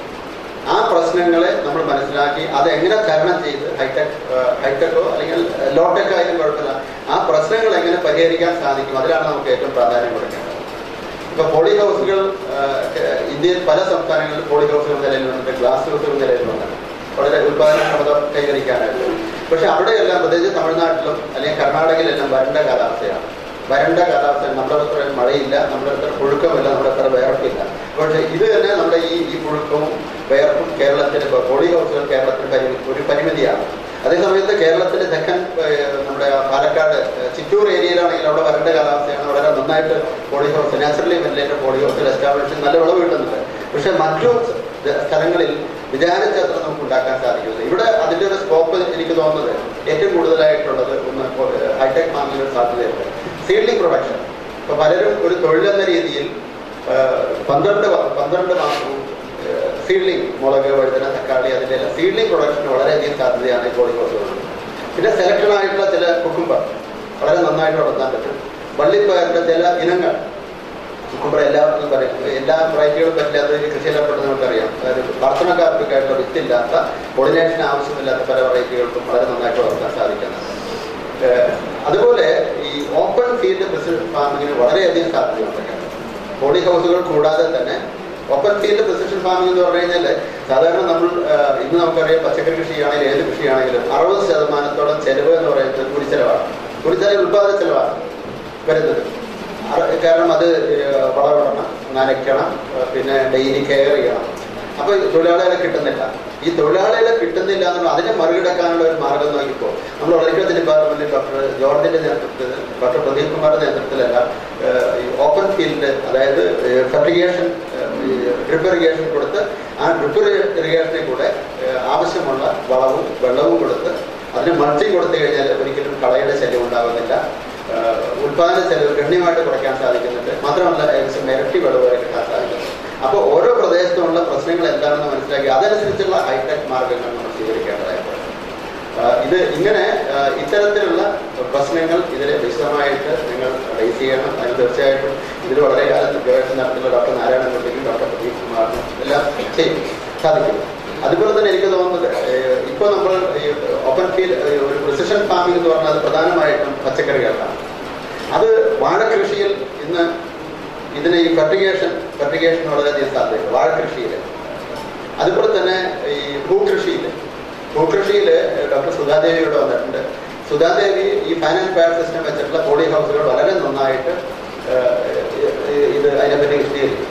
ആ പ്രശ്നങ്ങളെ നമ്മൾ മനസ്സിലാക്കി അത് എങ്ങനെ തരണം ചെയ്ത് ഹൈടെക് ഹൈടെക്കോ അല്ലെങ്കിൽ ലോടെക് ആയാലും കുഴപ്പമില്ല ആ പ്രശ്നങ്ങൾ എങ്ങനെ പരിഹരിക്കാൻ സാധിക്കും അതിലാണ് നമുക്ക് ഏറ്റവും പ്രാധാന്യം കൊടുക്കേണ്ടത് ഇപ്പൊ പോളി ഹൗസുകൾ ഇന്ത്യയിൽ പല സംസ്ഥാനങ്ങളിലും പോളി ഹൗസുകൾ നിലവിലുണ്ട് ഗ്ലാസ് ഹൗസുകൾ നിലവിലുണ്ട് വളരെ ഉത്പാദനക്ഷമത കൈവരിക്കാനായിട്ട് പക്ഷെ അവിടെയെല്ലാം പ്രത്യേകിച്ച് തമിഴ്നാട്ടിലും അല്ലെങ്കിൽ കർണാടകയിലെല്ലാം വരണ്ട കാലാവസ്ഥയാണ് വരണ്ട കാലാവസ്ഥ നമ്മുടെ അത്ര മഴയില്ല നമ്മുടെ അത്ര പുഴുക്കമില്ല നമ്മുടെ അത്ര വേർപ്പില്ല പക്ഷെ ഇത് തന്നെ നമ്മുടെ ഈ ഈ പുഴുക്കവും വേർപ്പും കേരളത്തിന് ഇപ്പൊ പോളി ഹൗസുകൾ കേരളത്തിന് പരിമി ഒരു പരിമിതിയാണ് അതേസമയത്ത് കേരളത്തിന്റെ തെക്കൻ ഏഹ്, നമ്മുടെ പാലക്കാട് ഏഹ്, ചിറ്റൂർ ഏരിയയിലാണെങ്കിൽ അവിടെ വരണ്ട കാലാവസ്ഥയാണ് വളരെ നന്നായിട്ട് poly house naturally ventilated poly ഹൗസിൽ എസ്റ്റാബ്ലിഷ് നല്ല വിളവ് കിട്ടുന്നുണ്ട് പക്ഷെ മറ്റു സ്ഥലങ്ങളിൽ വിചാരിച്ചത്ര നമുക്ക് ഉണ്ടാക്കാൻ സാധിക്കുന്നില്ല ഇവിടെ അതിന്റെ ഒരു സ്കോപ്പ് എനിക്ക് തോന്നുന്നത് ഏറ്റവും കൂടുതലായിട്ടുള്ളത് ഒന്ന് ഹൈടെക് ഫാമിംഗ് ഒരു സാധ്യതയുണ്ട് സീഡ്ലിംഗ് പ്രൊഡക്ഷൻ ഇപ്പൊ പലരും ഒരു തൊഴിലെന്ന രീതിയിൽ ആ, പന്ത്രണ്ട് വ- പന്ത്രണ്ട് മാസവും സീഡ്ലിംഗ് മുളക് വഴുതന തക്കാളി അതിൻ്റെ എല്ലാം സീഡ്ലിംഗ് പ്രൊഡക്ഷന് വളരെയധികം സാധ്യതയാണ് ഈ പോളിഹൗസുകളുണ്ട് പിന്നെ സെലക്ടഡ് ആയിട്ടുള്ള ചില കുക്കുംബർ വളരെ നന്നായിട്ട് വളർത്താൻ പറ്റും വള്ളിപ്പയറിന്റെ ചില ഇനങ്ങൾ കുക്കുംബർ എല്ലാവർക്കും പറയും എല്ലാ വെറൈറ്റികളും പറ്റില്ലാത്ത കൃഷിയിലപ്പെട്ടത് നമുക്കറിയാം അതായത് ഭർത്തനക്കാർക്കൊക്കെയായിട്ടുള്ള വിത്തില്ലാത്ത പൊളിനേഷൻ ആവശ്യമില്ലാത്ത പല വെറൈറ്റികൾക്കും വളരെ നന്നായിട്ട് വളർത്താൻ സാധിക്കുന്നുണ്ട് ഏഹ് അതുപോലെ ഈ ഓപ്പൺ ഫീൽഡ് പ്രിസിഷൻ ഫാമിങ്ങിന് വളരെയധികം സാധ്യതയുണ്ട് പോളി ഹൗസുകൾ കൂടാതെ തന്നെ ഓപ്പൺ ഫീൽഡ് പ്രിസിഷൻ ഫാമിംഗ് എന്ന് പറഞ്ഞു കഴിഞ്ഞാൽ സാധാരണ നമ്മൾ ഏഹ് ഇന്ന് നമുക്കറിയാം പച്ചക്കറി കൃഷിയാണെങ്കിലും ഏത് കൃഷിയാണെങ്കിലും അറുപത് ശതമാനത്തോളം ചെലവ് എന്ന് പറയുന്നത് കുടിച്ചെലവാണ് കുടിച്ചെലവ് ഉൽപ്പാദന ചെലവാണ് വരുന്നത് അറ- കാരണം അത് ഏഹ് വളമിടണം നനയ്ക്കണം ഏഹ് പിന്നെ ഡെയിലി കെയർ ചെയ്യണം അപ്പൊ ഈ തൊഴിലാളികളെ കിട്ടുന്നില്ല ഈ തൊഴിലാളികളെ കിട്ടുന്നില്ല എന്നുള്ള അതിനെ മറികടക്കാനുള്ള ഒരു മാർഗം നോക്കിയപ്പോൾ നമ്മൾ ഒളിക്കത്ത് ഡിപ്പാർട്ട്മെന്റിൽ ഡോക്ടർ ജോർജിന്റെ നേതൃത്വത്തിൽ ഡോക്ടർ പ്രദീപ് കുമാറിന്റെ നേതൃത്വത്തിലെല്ലാം ഏഹ് ഈ ഓപ്പൺ ഫീൽഡ് അതായത് ഫെബ്രിഗേഷൻ ഡ്രിപ്പ് ഇറിഗേഷൻ കൊടുത്ത് ആ ഡ്രിപ്പ് ഇറിഗേഷനിൽ കൂടെ ഏഹ് ആവശ്യമുള്ള വളവും വെള്ളവും കൊടുത്ത് അതിന് മൾച്ചിങ് കൊടുത്തു കഴിഞ്ഞാൽ ഒരിക്കലും കളയുടെ ശല്യം ഉണ്ടാകുന്നില്ല ഏഹ് ഉൽപാദന ചെലവ് ഗണ്യമായിട്ട് കുറയ്ക്കാൻ സാധിക്കുന്നുണ്ട് മാത്രമല്ല ഏകദേശം ഇരട്ടി വിളവ് വരെ കിട്ടാൻ സാധിക്കുന്നുണ്ട് അപ്പോൾ ഓരോ പ്രദേശത്തുമുള്ള പ്രശ്നങ്ങൾ എന്താണെന്ന് മനസ്സിലാക്കി അതനുസരിച്ചുള്ള ഹൈടെക് മാർഗങ്ങൾ നമ്മൾ സ്വീകരിക്കേണ്ടതായിട്ടുണ്ട് ആഹ് ഇത് ഇങ്ങനെ ആഹ് ഇത്തരത്തിലുള്ള പ്രശ്നങ്ങൾ ഇതിൽ വിശദമായിട്ട് നിങ്ങൾ റേസ് ചെയ്യണം അതിന് തീർച്ചയായിട്ടും ഇതിൽ വളരെ കാലത്ത് ഗവേഷണം നടത്തുന്ന ഡോക്ടർ നാരായണൻകുട്ടിക്കും ഡോക്ടർ പ്രദീപ് കുമാറിനും എല്ലാം ചെയ്യും സാധിക്കും അതുപോലെ തന്നെ എനിക്ക് തോന്നുന്നത് ഏഹ് ഇപ്പോൾ നമ്മൾ ഈ ഓപ്പൺ ഫീൽഡ് ഒരു പ്രിസിഷൻ ഫാമിംഗ് എന്ന് പറഞ്ഞാൽ അത് പ്രധാനമായിട്ടും പച്ചക്കറികളാണ് അത് വാഴകൃഷിയിൽ ഇന്ന് ഇതിന് ഈ ഫെർട്ടിഗേഷൻ ഫെർട്ടിഗേഷൻ വളരെയധികം സാധ്യതയുണ്ട് വാഴകൃഷിയിൽ അതുപോലെ തന്നെ ഈ ഭൂകൃഷിയിൽ ഭൂകൃഷിയിൽ ഡോക്ടർ സുധാദേവി ഇവിടെ വന്നിട്ടുണ്ട് സുധാദേവി ഈ ഫൈനാൻസ് പയർ സിസ്റ്റം വെച്ചിട്ടുള്ള പോളി ഹൗസുകൾ വളരെ നന്നായിട്ട് ഏഹ്, ഇത് അതിനെപ്പറ്റി വിശദീകരിക്കും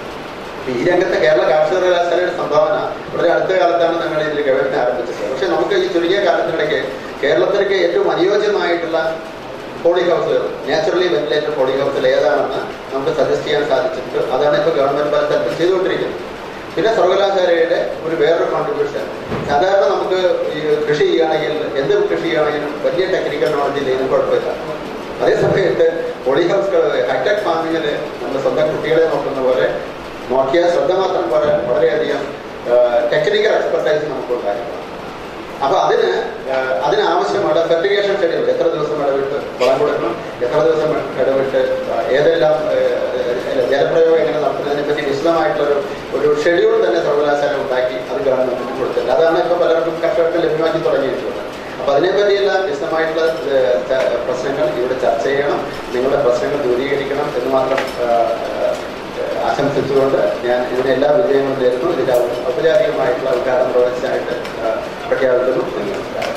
ഈ രംഗത്ത് കേരള കാർഷിക സർവകലാശാലയുടെ സംഭാവന വളരെ അടുത്ത കാലത്താണ് ഞങ്ങൾ ഇതിൽ ഗവേഷണം ആരംഭിച്ചത് പക്ഷെ നമുക്ക് ഈ ചുരുങ്ങിയ കാലത്തിനിടയ്ക്ക് കേരളത്തിലേക്ക് ഏറ്റവും അനുയോജ്യമായിട്ടുള്ള പോളി ഹൗസുകൾ നാച്ചുറലി വെന്റിലേറ്റഡ് പോളി ഹൗസുകൾ ഏതാണെന്ന് നമുക്ക് സജസ്റ്റ് ചെയ്യാൻ സാധിച്ചിട്ടുണ്ട് അതാണ് ഇപ്പോൾ ഗവൺമെന്റ് പല സ്ഥലത്തും ചെയ്തുകൊണ്ടിരിക്കുന്നത് പിന്നെ സർവകലാശാലയുടെ ഒരു വേറൊരു കോൺട്രിബ്യൂഷൻ സാധാരണ നമുക്ക് ഈ കൃഷി ചെയ്യുകയാണെങ്കിൽ എന്ത് കൃഷി ചെയ്യുകയാണെങ്കിലും വലിയ ടെക്നിക്കൽ നോളജ് ഇല്ലെങ്കിലും കുഴപ്പമില്ല അതേ സമയത്ത് പോളി ഹൗസുകൾ ഹൈടെക് ഫാമിങ്ങിൽ നമ്മുടെ സ്വന്തം കുട്ടികളെ നോക്കുന്ന പോലെ നോക്കിയ ശ്രദ്ധ മാത്രം പോലെ വളരെയധികം ടെക്നിക്കൽ എക്സ്പെർട്ടൈസ് നമുക്ക് ഉണ്ടായിരുന്നു അപ്പൊ അതിന് ആഹ് അതിനാവശ്യമുള്ള ഫെർട്ടിഗേഷൻ ഷെഡ്യൂൾ എത്ര ദിവസം ഇടവിട്ട് വളം കൊടുക്കണം എത്ര ദിവസം ഇടവിട്ട് ആഹ് ഏതെല്ലാം ആഹ് ജലപ്രയോഗം എങ്ങനെ നടത്തുന്നതിനെ പറ്റി വിശദമായിട്ടുള്ളൊരു ഒരു ഷെഡ്യൂൾ തന്നെ സർവകലാശാല ഉണ്ടാക്കി അത് ഗവൺമെന്റിന് കൊടുത്തില്ല അതാണ് ഇപ്പൊ പലർക്കും കർഷകർക്ക് ലഭ്യമാക്കി തുടങ്ങിയിട്ടുള്ളത് അപ്പൊ അതിനെപ്പറ്റിയെല്ലാം വിശദമായിട്ടുള്ള ആഹ് ച- പ്രശ്നങ്ങൾ ഇവിടെ ചർച്ച ചെയ്യണം നിങ്ങളുടെ പ്രശ്നങ്ങൾ ദൂരീകരിക്കണം എന്ന് മാത്രം ആഹ് ആഹ് ആശംസിച്ചുകൊണ്ട് ഞാൻ ഇതിന് എല്ലാ വിജയങ്ങളും നേരുന്നു ഇതിന്റെ ഔ- ഔപചാരികമായിട്ടുള്ള ഉദ്ഘാടന പ്രവേശനമായിട്ട് ആഹ് പ്രഖ്യാപിക്കുന്നു നന്ദി, നമസ്കാരം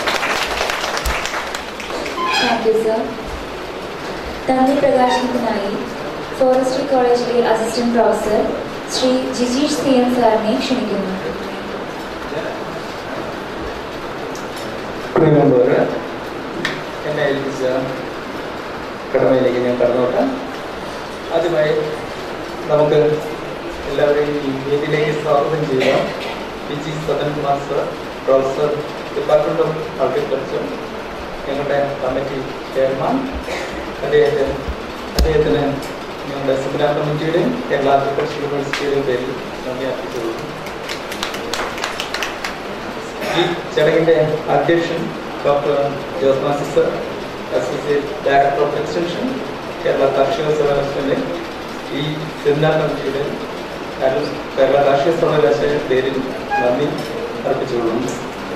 താങ്ക് യു സർ നന്ദി പ്രകാശനത്തിനായി forestry college assistant professor Shri Jijeesh C M സാറിനെ ക്ഷണിക്കുന്നു പ്രിയമുള്ളവർ എന്നെ ഏൽപ്പിച്ച കടമയിലേക്ക് ഞാൻ കടന്നോട്ടെ ആദ്യമായി നമുക്ക് എല്ലാവരെയും ഈ വേദിയിലേക്ക് സ്വാഗതം ചെയ്യാം P G Sadan Kumar sir professor department of horticulture ഞങ്ങളുടെ കമ്മിറ്റി ചെയർമാൻ അദ്ദേഹത്തെ അദ്ദേഹത്തിന് ഞങ്ങളുടെ സെമിനാർ കമ്മിറ്റിയുടെയും കേരള അഗ്രികൾച്ചർ യൂണിവേഴ്സിറ്റിയുടെയും പേരിൽ നന്ദി അർപ്പിച്ചുകൊള്ളുന്നു ഈ ചടങ്ങിന്റെ അധ്യക്ഷൻ ഡോക്ടർ ജോസ് മാസി sir associate director of extension Kerala കാർഷിക സർവകലാശാലയുടെ ഈ സെമിനാർ കമ്മിറ്റിയുടെ കേരള കേരള കാർഷിക സർവകലാശാലയുടെ പേരിൽ നന്ദി അർപ്പിച്ചുകൊള്ളുന്നു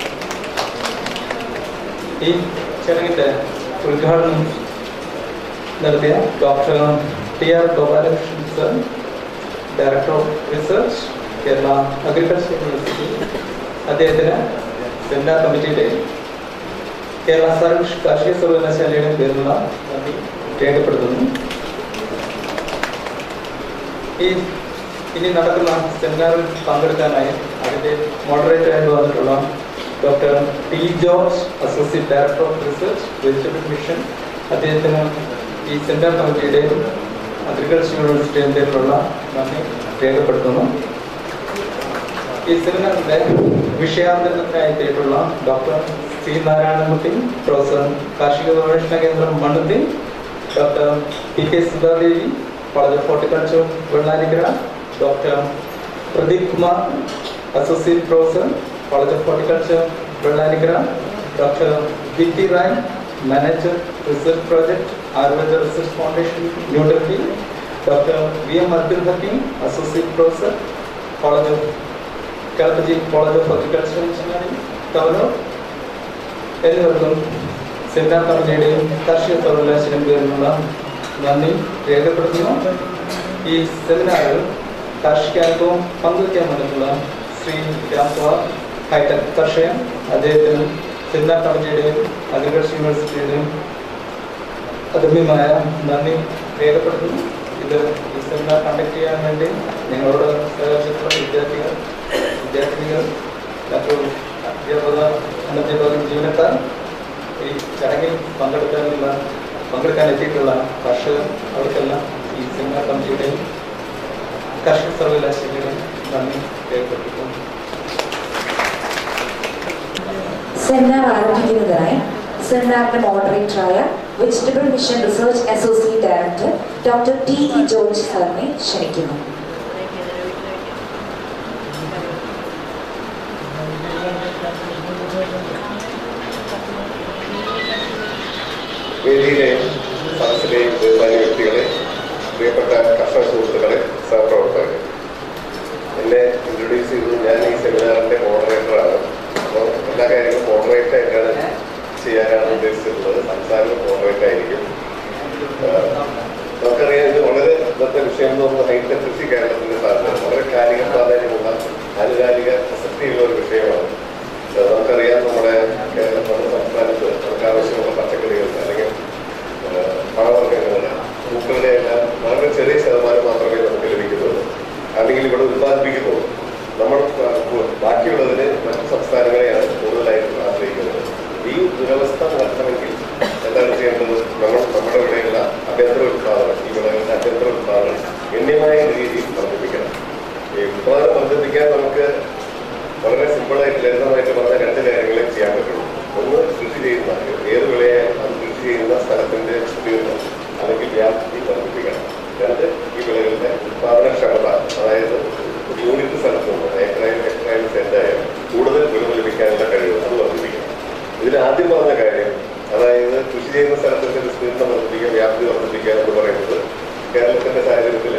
ഈ ചടങ്ങിന്റെ ഉദ്ഘാടനം നടത്തിയ doctor T R Gopalakrishnan sir director of research Kerala agriculture university അദ്ദേഹത്തിന് സെമിനാർ കമ്മിറ്റിയുടെ കേരള സർവീസ് കാർഷിക സർവകലാശാലയുടെ പേരിലുള്ള നന്ദി രേഖപ്പെടുത്തുന്നു ഈ ഇനി നടക്കുന്ന സെമിനാറിൽ പങ്കെടുക്കാനായി അതിന്റെ മോഡറേറ്റർ ആയിട്ട് വന്നിട്ടുള്ള doctor T George associate director of research vegetable mission അദ്ദേഹത്തിന് ഈ സെമിനാർ കമ്മിറ്റിയുടെ അഗ്രികൾച്ചർ യൂണിവേഴ്സിറ്റിയുടെ പേരിലുള്ള നന്ദി രേഖപ്പെടുത്തുന്നു ഈ സെമിനാറിന്റെ വിഷയാന്തരത്തിനായി എത്തിയിട്ടുള്ള ഡോക്ടർ സി നാരായണൻകുട്ടി പ്രൊഫസർ കാർഷിക ഗവേഷണ കേന്ദ്രം Mannuthy doctor P K Sudhadevi college of horticulture Vellanikkara doctor Pradeep Kumar Associate Professor, College of Horticulture, Bellanigra, Dr. Dipti Rai, Manager, Research Project, Ayurveda Research Foundation, New Delhi, Dr. V. M. Abdul Hakim, Associate Professor, College of Kalpaji College of Agriculture Engineering, Kavalo, എന്നിവർക്കും seminar കമ്മിറ്റിയുടെയും കാർഷിക സർവകലാശാലയും പേരിലുള്ള നന്ദി രേഖപ്പെടുത്തുന്നു ഈ സെമിനാറിൽ കാർഷികാനുഭവം പങ്കുവയ്ക്കാൻ വന്നിട്ടുള്ള ശ്രീ രാംകുമാർ ഹൈടെക് കർഷകൻ അദ്ദേഹത്തിനും സെമിനാർ കമ്മിറ്റിയുടെയും അഗ്രികൾച്ചർ യൂണിവേഴ്സിറ്റിയുടെയും അദമ്യമായ നന്ദി രേഖപ്പെടുത്തുന്നു ഇത് ഈ സെമിനാർ കണ്ടക്ട് ചെയ്യാൻ വേണ്ടി ഞങ്ങളോട് സഹകരിച്ചിട്ടുള്ള വിദ്യാർത്ഥികൾ വിദ്യാർത്ഥിനികൾ മറ്റു അധ്യാപക അനധ്യാപക ജീവനക്കാർ ഈ ചടങ്ങിൽ പങ്കെടുക്കാനുള്ള പങ്കെടുക്കാൻ എത്തിയിട്ടുള്ള കർഷകർ അവർക്കെല്ലാം ഈ സെമിനാർ കമ്മിറ്റിയുടെയും കർഷക സർവകലാശാലയുടെയും നന്ദി രേഖപ്പെടുത്തുന്നു സെമിനാർ ആരംഭിക്കുന്നതിനായി സെമിനാറിന്റെ മോഡറേറ്ററായ vegetable mission research associate director doctor T E George സാറിനെ ക്ഷണിക്കുന്നു വേദിയിലെ സദസ്സിലെയും ബഹുമാന്യ വ്യക്തികളെ പ്രിയപ്പെട്ട കർഷക സുഹൃത്തുക്കളെ സഹപ്രവർത്തകരെ എന്നെ ഇൻട്രൊഡ്യൂസ് ചെയ്തു ഞാൻ ഈ സെമിനാറിന്റെ മോഡറേറ്ററാണ് അപ്പോൾ എല്ലാ കാര്യങ്ങളും മോഡറേറ്റ് ആയിട്ടാണ് ചെയ്യാനാണ് ഉദ്ദേശിച്ചിട്ടുള്ളത് സംസാരം മോഡറേറ്റ് ആയിരിക്കും ആഹ് നമുക്കറിയാം ഇത് വളരെ ഇന്നത്തെ വിഷയം എന്ന് പറയുന്നത് ഹൈടെക് കൃഷി കേരളത്തിന്റെ സാധ്യത വളരെ കാലിക പ്രാധാന്യമുള്ള ആനുകാലിക പ്രസക്തിയുള്ള ഒരു വിഷയമാണ് ആഹ് നമുക്കറിയാം നമ്മുടെ കേരളം നമ്മുടെ സംസ്ഥാനത്ത് നമുക്ക് ആവശ്യമുള്ള പച്ചക്കറികൾ അല്ലെങ്കിൽ ആഹ് പഴവർഗ്ഗങ്ങളുടെ പൂക്കളുടെ എല്ലാം വളരെ ചെറിയ ശതമാനം മാത്രമേ നമുക്ക് ലഭിക്കുന്നുള്ളൂ അല്ലെങ്കിൽ ഇവിടെ ഉത്പാദിപ്പിക്കുന്നുള്ളൂ നമ്മൾ ആഹ് ബാക്കിയുള്ളതിന് മറ്റു സംസ്ഥാനങ്ങളെയാണ് കൂടുതലായിട്ടും ആശ്രയിക്കുന്നത് ഈ ദുരവസ്ഥ മാറ്റണമെങ്കിൽ എന്താണ് ചെയ്യേണ്ടത് നമ്മൾ നമ്മുടെ ഇവിടെയുള്ള അഭ്യന്തര ഉത്പാദനം ഈ വിളകളുടെ അഭ്യന്തര ഉത്പാദനം ഗണ്യമായ രീതിയിൽ വർദ്ധിപ്പിക്കണം ഈ ഉത്പാദനം വർദ്ധിപ്പിക്കാൻ നമുക്ക് വളരെ സിമ്പിളായിട്ട് ലളിതമായിട്ട് പറഞ്ഞ രണ്ട് കാര്യങ്ങളെ ചെയ്യാൻ പറ്റുള്ളൂ ഒന്ന് കൃഷി ചെയ്യുന്ന ഏത് വിളയായാലും അത് കൃഷി ചെയ്യുന്ന സ്ഥലത്തിന്റെ വിസ്തീർണം അല്ലെങ്കിൽ വ്യാപ്തി വർദ്ധിപ്പിക്കണം രണ്ട് ഈ വിളകളുടെ ഉത്പാദനക്ഷമത അതായത് ഒരു യൂണിറ്റ് സ്ഥലത്ത് നിന്ന് ഏക്കറായാലും ഹെക്ടറായാലും സെന്റായാലും കൂടുതൽ വിളവ് ലഭിക്കാനുള്ള കഴിവ് അത് വർദ്ധിപ്പിക്കണം ഇതിൽ ആദ്യം പറഞ്ഞ കാര്യം അതായത് കൃഷി ചെയ്യുന്ന സ്ഥലത്തിന്റെ വിസ്തീർണം വർദ്ധിപ്പിക്കുക വ്യാപ്തി വർദ്ധിപ്പിക്കുക എന്ന് പറയുന്നത് കേരളത്തിന്റെ സാഹചര്യത്തിൽ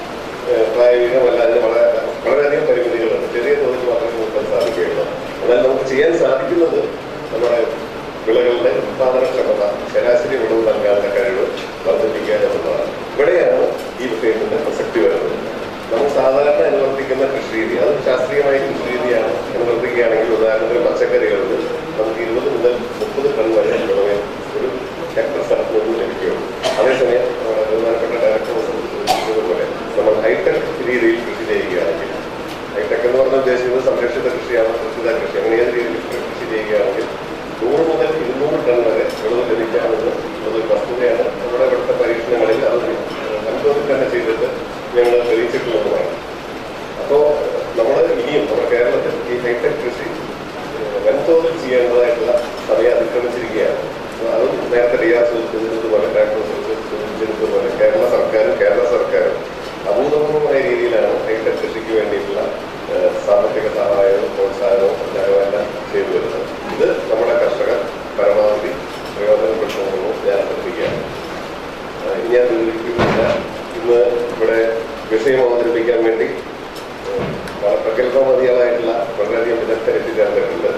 ഏഹ് പ്രായോഗികമല്ല അതിന് വളരെ വളരെയധികം പരിമിതികളുണ്ട് ചെറിയ തോതിൽ മാത്രമേ നോക്കാൻ സാധിക്കുകയുള്ളൂ എന്നാൽ നമുക്ക് ചെയ്യാൻ സാധിക്കുന്നത് നമ്മുടെ വിളകളുടെ ഉത്പാദനക്ഷമത ശരാശരി വിളവ് നൽകാനുള്ള കഴിവ് വർദ്ധിപ്പിക്കുക എന്നുള്ളതാണ് ഇവിടെയാണ് ഈ വിഷയത്തിന്റെ പ്രസക്തി വരുന്നത് നമുക്ക് സാധാരണ അനുവർത്തിക്കുന്ന കൃഷി രീതി അത് ശാസ്ത്രീയമായ കൃഷി രീതിയാണ് അനുവർത്തിക്കുകയാണെങ്കിൽ ഉദാഹരണത്തിന് പച്ചക്കറികളിൽ നമുക്ക് ഇരുപത് മുതൽ മുപ്പത് ടൺ വരെ വിളവ് ഒരു ഹെക്ടർ സ്ഥലത്ത് നിന്ന് ലഭിക്കുകയുള്ളൂ അതേസമയം നമ്മുടെ ബഹുമാനപ്പെട്ട ഡയറക്ടർ സൂചിപ്പിച്ചതുപോലെ നമ്മൾ ഹൈടെക് രീതിയിൽ കൃഷി ചെയ്യുകയാണെങ്കിൽ ഹൈടെക് എന്ന് പറഞ്ഞ ഉദ്ദേശിക്കുന്നത് സംരക്ഷിത കൃഷിയാണ് കൃഷിത കൃഷി അങ്ങനെ ഏത് രീതിയിൽ കൃഷി ചെയ്യുകയാണെങ്കിൽ നൂറ് മുതൽ ഇരുന്നൂറ് ടൺ വരെ വിളവ് ലഭിക്കാമെന്ന് ഒരു വസ്തുതയാണ് നമ്മുടെ ഇവിടുത്തെ പരീക്ഷണങ്ങളിൽ അത് അനുഭവത്തിൽ തന്നെ ചെയ്തിട്ട് ഞങ്ങൾ തെളിയിച്ചിട്ടുള്ളതുമാണ് അപ്പോൾ നമ്മൾ ഇനിയും നമ്മുടെ കേരളത്തിൽ ഈ ഹൈടെക് കൃഷി ഏഹ്, വൻതോതിൽ ചെയ്യേണ്ടതായിട്ടുള്ള സമയം അതിക്രമിച്ചിരിക്കുകയാണ് അപ്പോൾ അതും നേരത്തെ ഡി ആർ സൂചിപ്പിച്ചതുപോലെ ഡയറക്ടർ സൂചിപ്പിച്ചതുപോലെ കേരള സർക്കാരും കേരള സർക്കാരും അഭൂതപൂർവമായ രീതിയിലാണ് ഹൈടെക് കൃഷിക്ക് വേണ്ടിയിട്ടുള്ള ഏഹ്, സാമ്പത്തിക സഹായവും പ്രോത്സാഹനവും എല്ലാവരും എല്ലാം ചെയ്തു വരുന്നത് ഇത് നമ്മുടെ കർഷകർ പരമാവധി പ്രയോജനപ്പെടുത്തണമെന്ന് ഞാൻ അഭ്യർത്ഥിക്കുകയാണ് ഏഹ്, ഇനി ഞാൻ വിവരിക്കുന്നില്ല ഇന്ന് ഇവിടെ വിഷയം അവതരിപ്പിക്കാൻ വേണ്ടി ഏഹ്, വളരെ പ്രഗത്ഭമതികളായിട്ടുള്ള വളരെയധികം വിദഗ്ധർ എത്തിച്ചേർന്നിട്ടുണ്ട്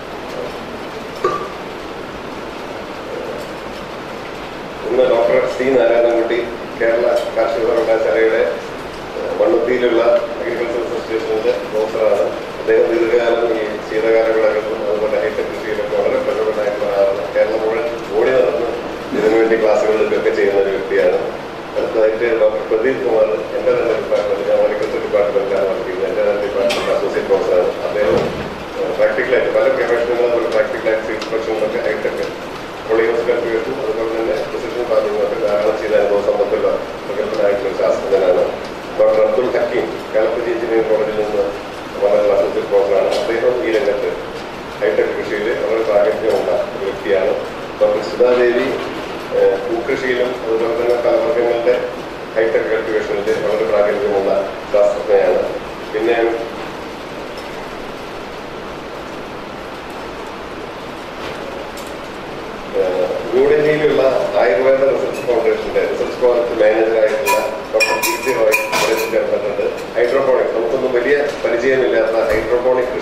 ഇന്ന് ഡോക്ടർ സി നാരായണൻകുട്ടി കേരള കാർഷിക സർവകലാശാലയുടെ ഏഹ്, മണ്ണുത്തിയിലുള്ള അഗ്രികൾച്ചർ അസോസിയേഷനിലെ പ്രൊഫസറാണ് അദ്ദേഹം ദീർഘകാലം ഈ ശീതകാല വിളകളിലും അതുപോലെ ഹൈടെക് കൃഷിയിലൊക്കെ വളരെ പ്രഗത്ഭനായിട്ടുള്ള ആളാണ് കേരളം മുഴുവൻ ഓടി നടന്ന് ഇതിനുവേണ്ടി ക്ലാസ്സുകളിലൊക്കെ ചെയ്യുന്ന ഒരു വ്യക്തിയാണ് അടുത്തതായിട്ട് ഡോക്ടർ പ്രദീപ് കുമാർ എൻ്റെ തന്നെ ഡിപ്പാർട്ട്മെന്റ് ഞാൻ അഗ്രികൾച്ചർ ഡിപ്പാർട്ട്മെന്റിലാണ് വർക്ക് ചെയ്യുന്നത് എൻ്റെ തന്നെ ഡിപ്പാർട്ട്മെന്റ് അസോസിയേറ്റ് പ്രൊഫസറാണ് അദ്ദേഹം പ്രാക്ടിക്കലായിട്ട് പല ഗവേഷണങ്ങളും അതുപോലെ പ്രാക്ടിക്കലായിട്ട് ഇൻസ്പെക്ഷനിലൊക്കെ ഹൈടെക് പൊളിയോസ് കൾട്ടിവേഷൻ അതുപോലെ തന്നെ പ്രിസിഷൻ ഫാർമിംഗ് ഒക്കെ ധാരാളം ചെയ്ത അനുഭവ സമ്പത്തുള്ള പ്രഗത്ഭനായിട്ടുള്ള ശാസ്ത്രജ്ഞനാണ് ഡോക്ടർ അബ്ദുൾ ഹക്കീം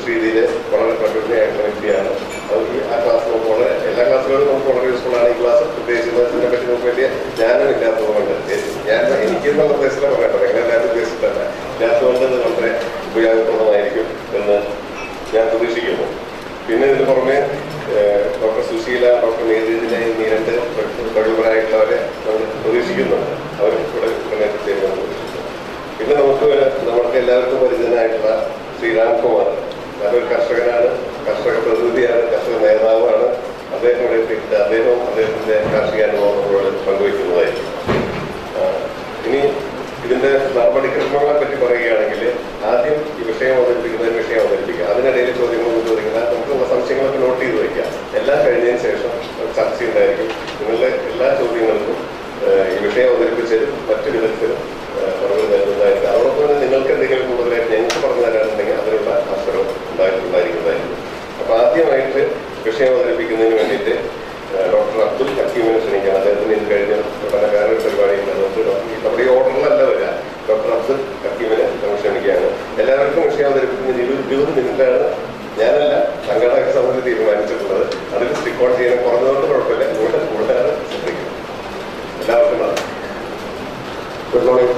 രീതിയിൽ വളരെ പ്രകൃതിയായിട്ടുള്ള വ്യക്തിയാണ് അത് ഈ ആ ക്ലാസ് നോക്കുമ്പോൾ എല്ലാ ക്ലാസ്സുകളും നമുക്ക് വളരെ യൂസ്ഫുൾ ആണ് ഈ ക്ലാസ് പ്രത്യേകിച്ച് ഇതിനെ പറ്റി നമുക്ക് വലിയ ജ്ഞാനം ഇല്ലാത്തതുകൊണ്ട് ഞാൻ എനിക്കുള്ള നിർദ്ദേശത്തിലാണ് പറയട്ടെ എങ്ങനെ ഞാൻ ഉദ്ദേശിച്ചിട്ടല്ല ഇല്ലാത്തതുകൊണ്ട് ഇത് വളരെ ഉപയോഗപ്രദമായിരിക്കും എന്ന് ഞാൻ പ്രതീക്ഷിക്കുന്നു പിന്നെ ഇതിന് പുറമെ ഏഹ്, ഡോക്ടർ സുശീല ഡോക്ടർ മേദിനെ ഈ രണ്ട് കഴിവുകളായിട്ടുള്ളവരെ നമ്മൾ പ്രതീക്ഷിക്കുന്നുണ്ട് അവർ ഇവിടെ ഇവിടെ എത്തിച്ചേരുമെന്ന് പ്രതീക്ഷിക്കുന്നു പിന്നെ നമുക്ക് നമ്മൾക്ക് എല്ലാവർക്കും പരിചിതനായിട്ടുള്ള ശ്രീരാം കുമാർ നല്ലൊരു കർഷകനാണ് കർഷക പ്രതിനിധിയാണ് കർഷക നേതാവാണ് അദ്ദേഹം ഇവിടെ എത്തിയിട്ട് അദ്ദേഹവും അദ്ദേഹത്തിന്റെ കാർഷിക അനുഭവം നമ്മളോട് പങ്കുവയ്ക്കുന്നതായിരിക്കും ആ, ഇനി ഇതിന്റെ നടപടിക്രമങ്ങളെ പറ്റി പറയുകയാണെങ്കിൽ ആദ്യം ഈ വിഷയം അവതരിപ്പിക്കുന്നതിന് വിഷയം അവതരിപ്പിക്കുക അതിനിടയിൽ ചോദ്യങ്ങളൊന്നും ചോദിക്കുന്ന നമുക്കുള്ള സംശയങ്ങളൊക്കെ നോട്ട് ചെയ്ത് വയ്ക്കാം എല്ലാം കഴിഞ്ഞതിന് ശേഷം ഒരു ചർച്ച ഉണ്ടായിരിക്കും നിങ്ങളുടെ എല്ലാ ചോദ്യങ്ങൾക്കും ഏഹ്, ഈ വിഷയം അവതരിപ്പിച്ചതിലും മറ്റു വിധത്തിലും ഏഹ്, മറുപടി നൽകുന്നതായിരിക്കും അതോടൊപ്പം തന്നെ നിങ്ങൾക്ക് എന്തെങ്കിലും കൂടുതലായിട്ട് ഞങ്ങൾക്ക് പറഞ്ഞു തരാനുണ്ടെങ്കിൽ അതിനുള്ള അവസരം ഉണ്ടായിട്ടുണ്ടായിരിക്കുന്നതായിരിക്കും അപ്പൊ ആദ്യമായിട്ട് വിഷയം അവതരിപ്പിക്കുന്നതിന് വേണ്ടിയിട്ട് ഏഹ്, ഡോക്ടർ അബ്ദുൽ ഹക്കീമിനെ ക്ഷണിക്കണം അദ്ദേഹത്തിന് ഇത് കഴിഞ്ഞ ഉടനെ വേറൊരു പരിപാടിയുണ്ട് അതുകൊണ്ട് ഡോക്ടർ നമ്മുടെ ഈ ഓർഡറിലല്ല വരിക ഡോക്ടർ അബ്ദുൽ ഹക്കീമിനെ നമ്മൾ ക്ഷണിക്കുകയാണ് എല്ലാവർക്കും വിഷയം അവതരിപ്പിക്കുന്നതിന് ഇരുപത് ഇരുപത് മിനിറ്റാണ് ഞാനല്ല സംഘടക സമിതി തീരുമാനിച്ചിട്ടുള്ളത് അതിൽ റെക്കോർഡ് ചെയ്യാൻ കുറഞ്ഞതുകൊണ്ട് കുഴപ്പമില്ല കൂടുതൽ കൂടുതലാണ് ശ്രദ്ധിക്കുന്നത് എല്ലാവർക്കും നന്ദി ഗുഡ് മോർണിംഗ്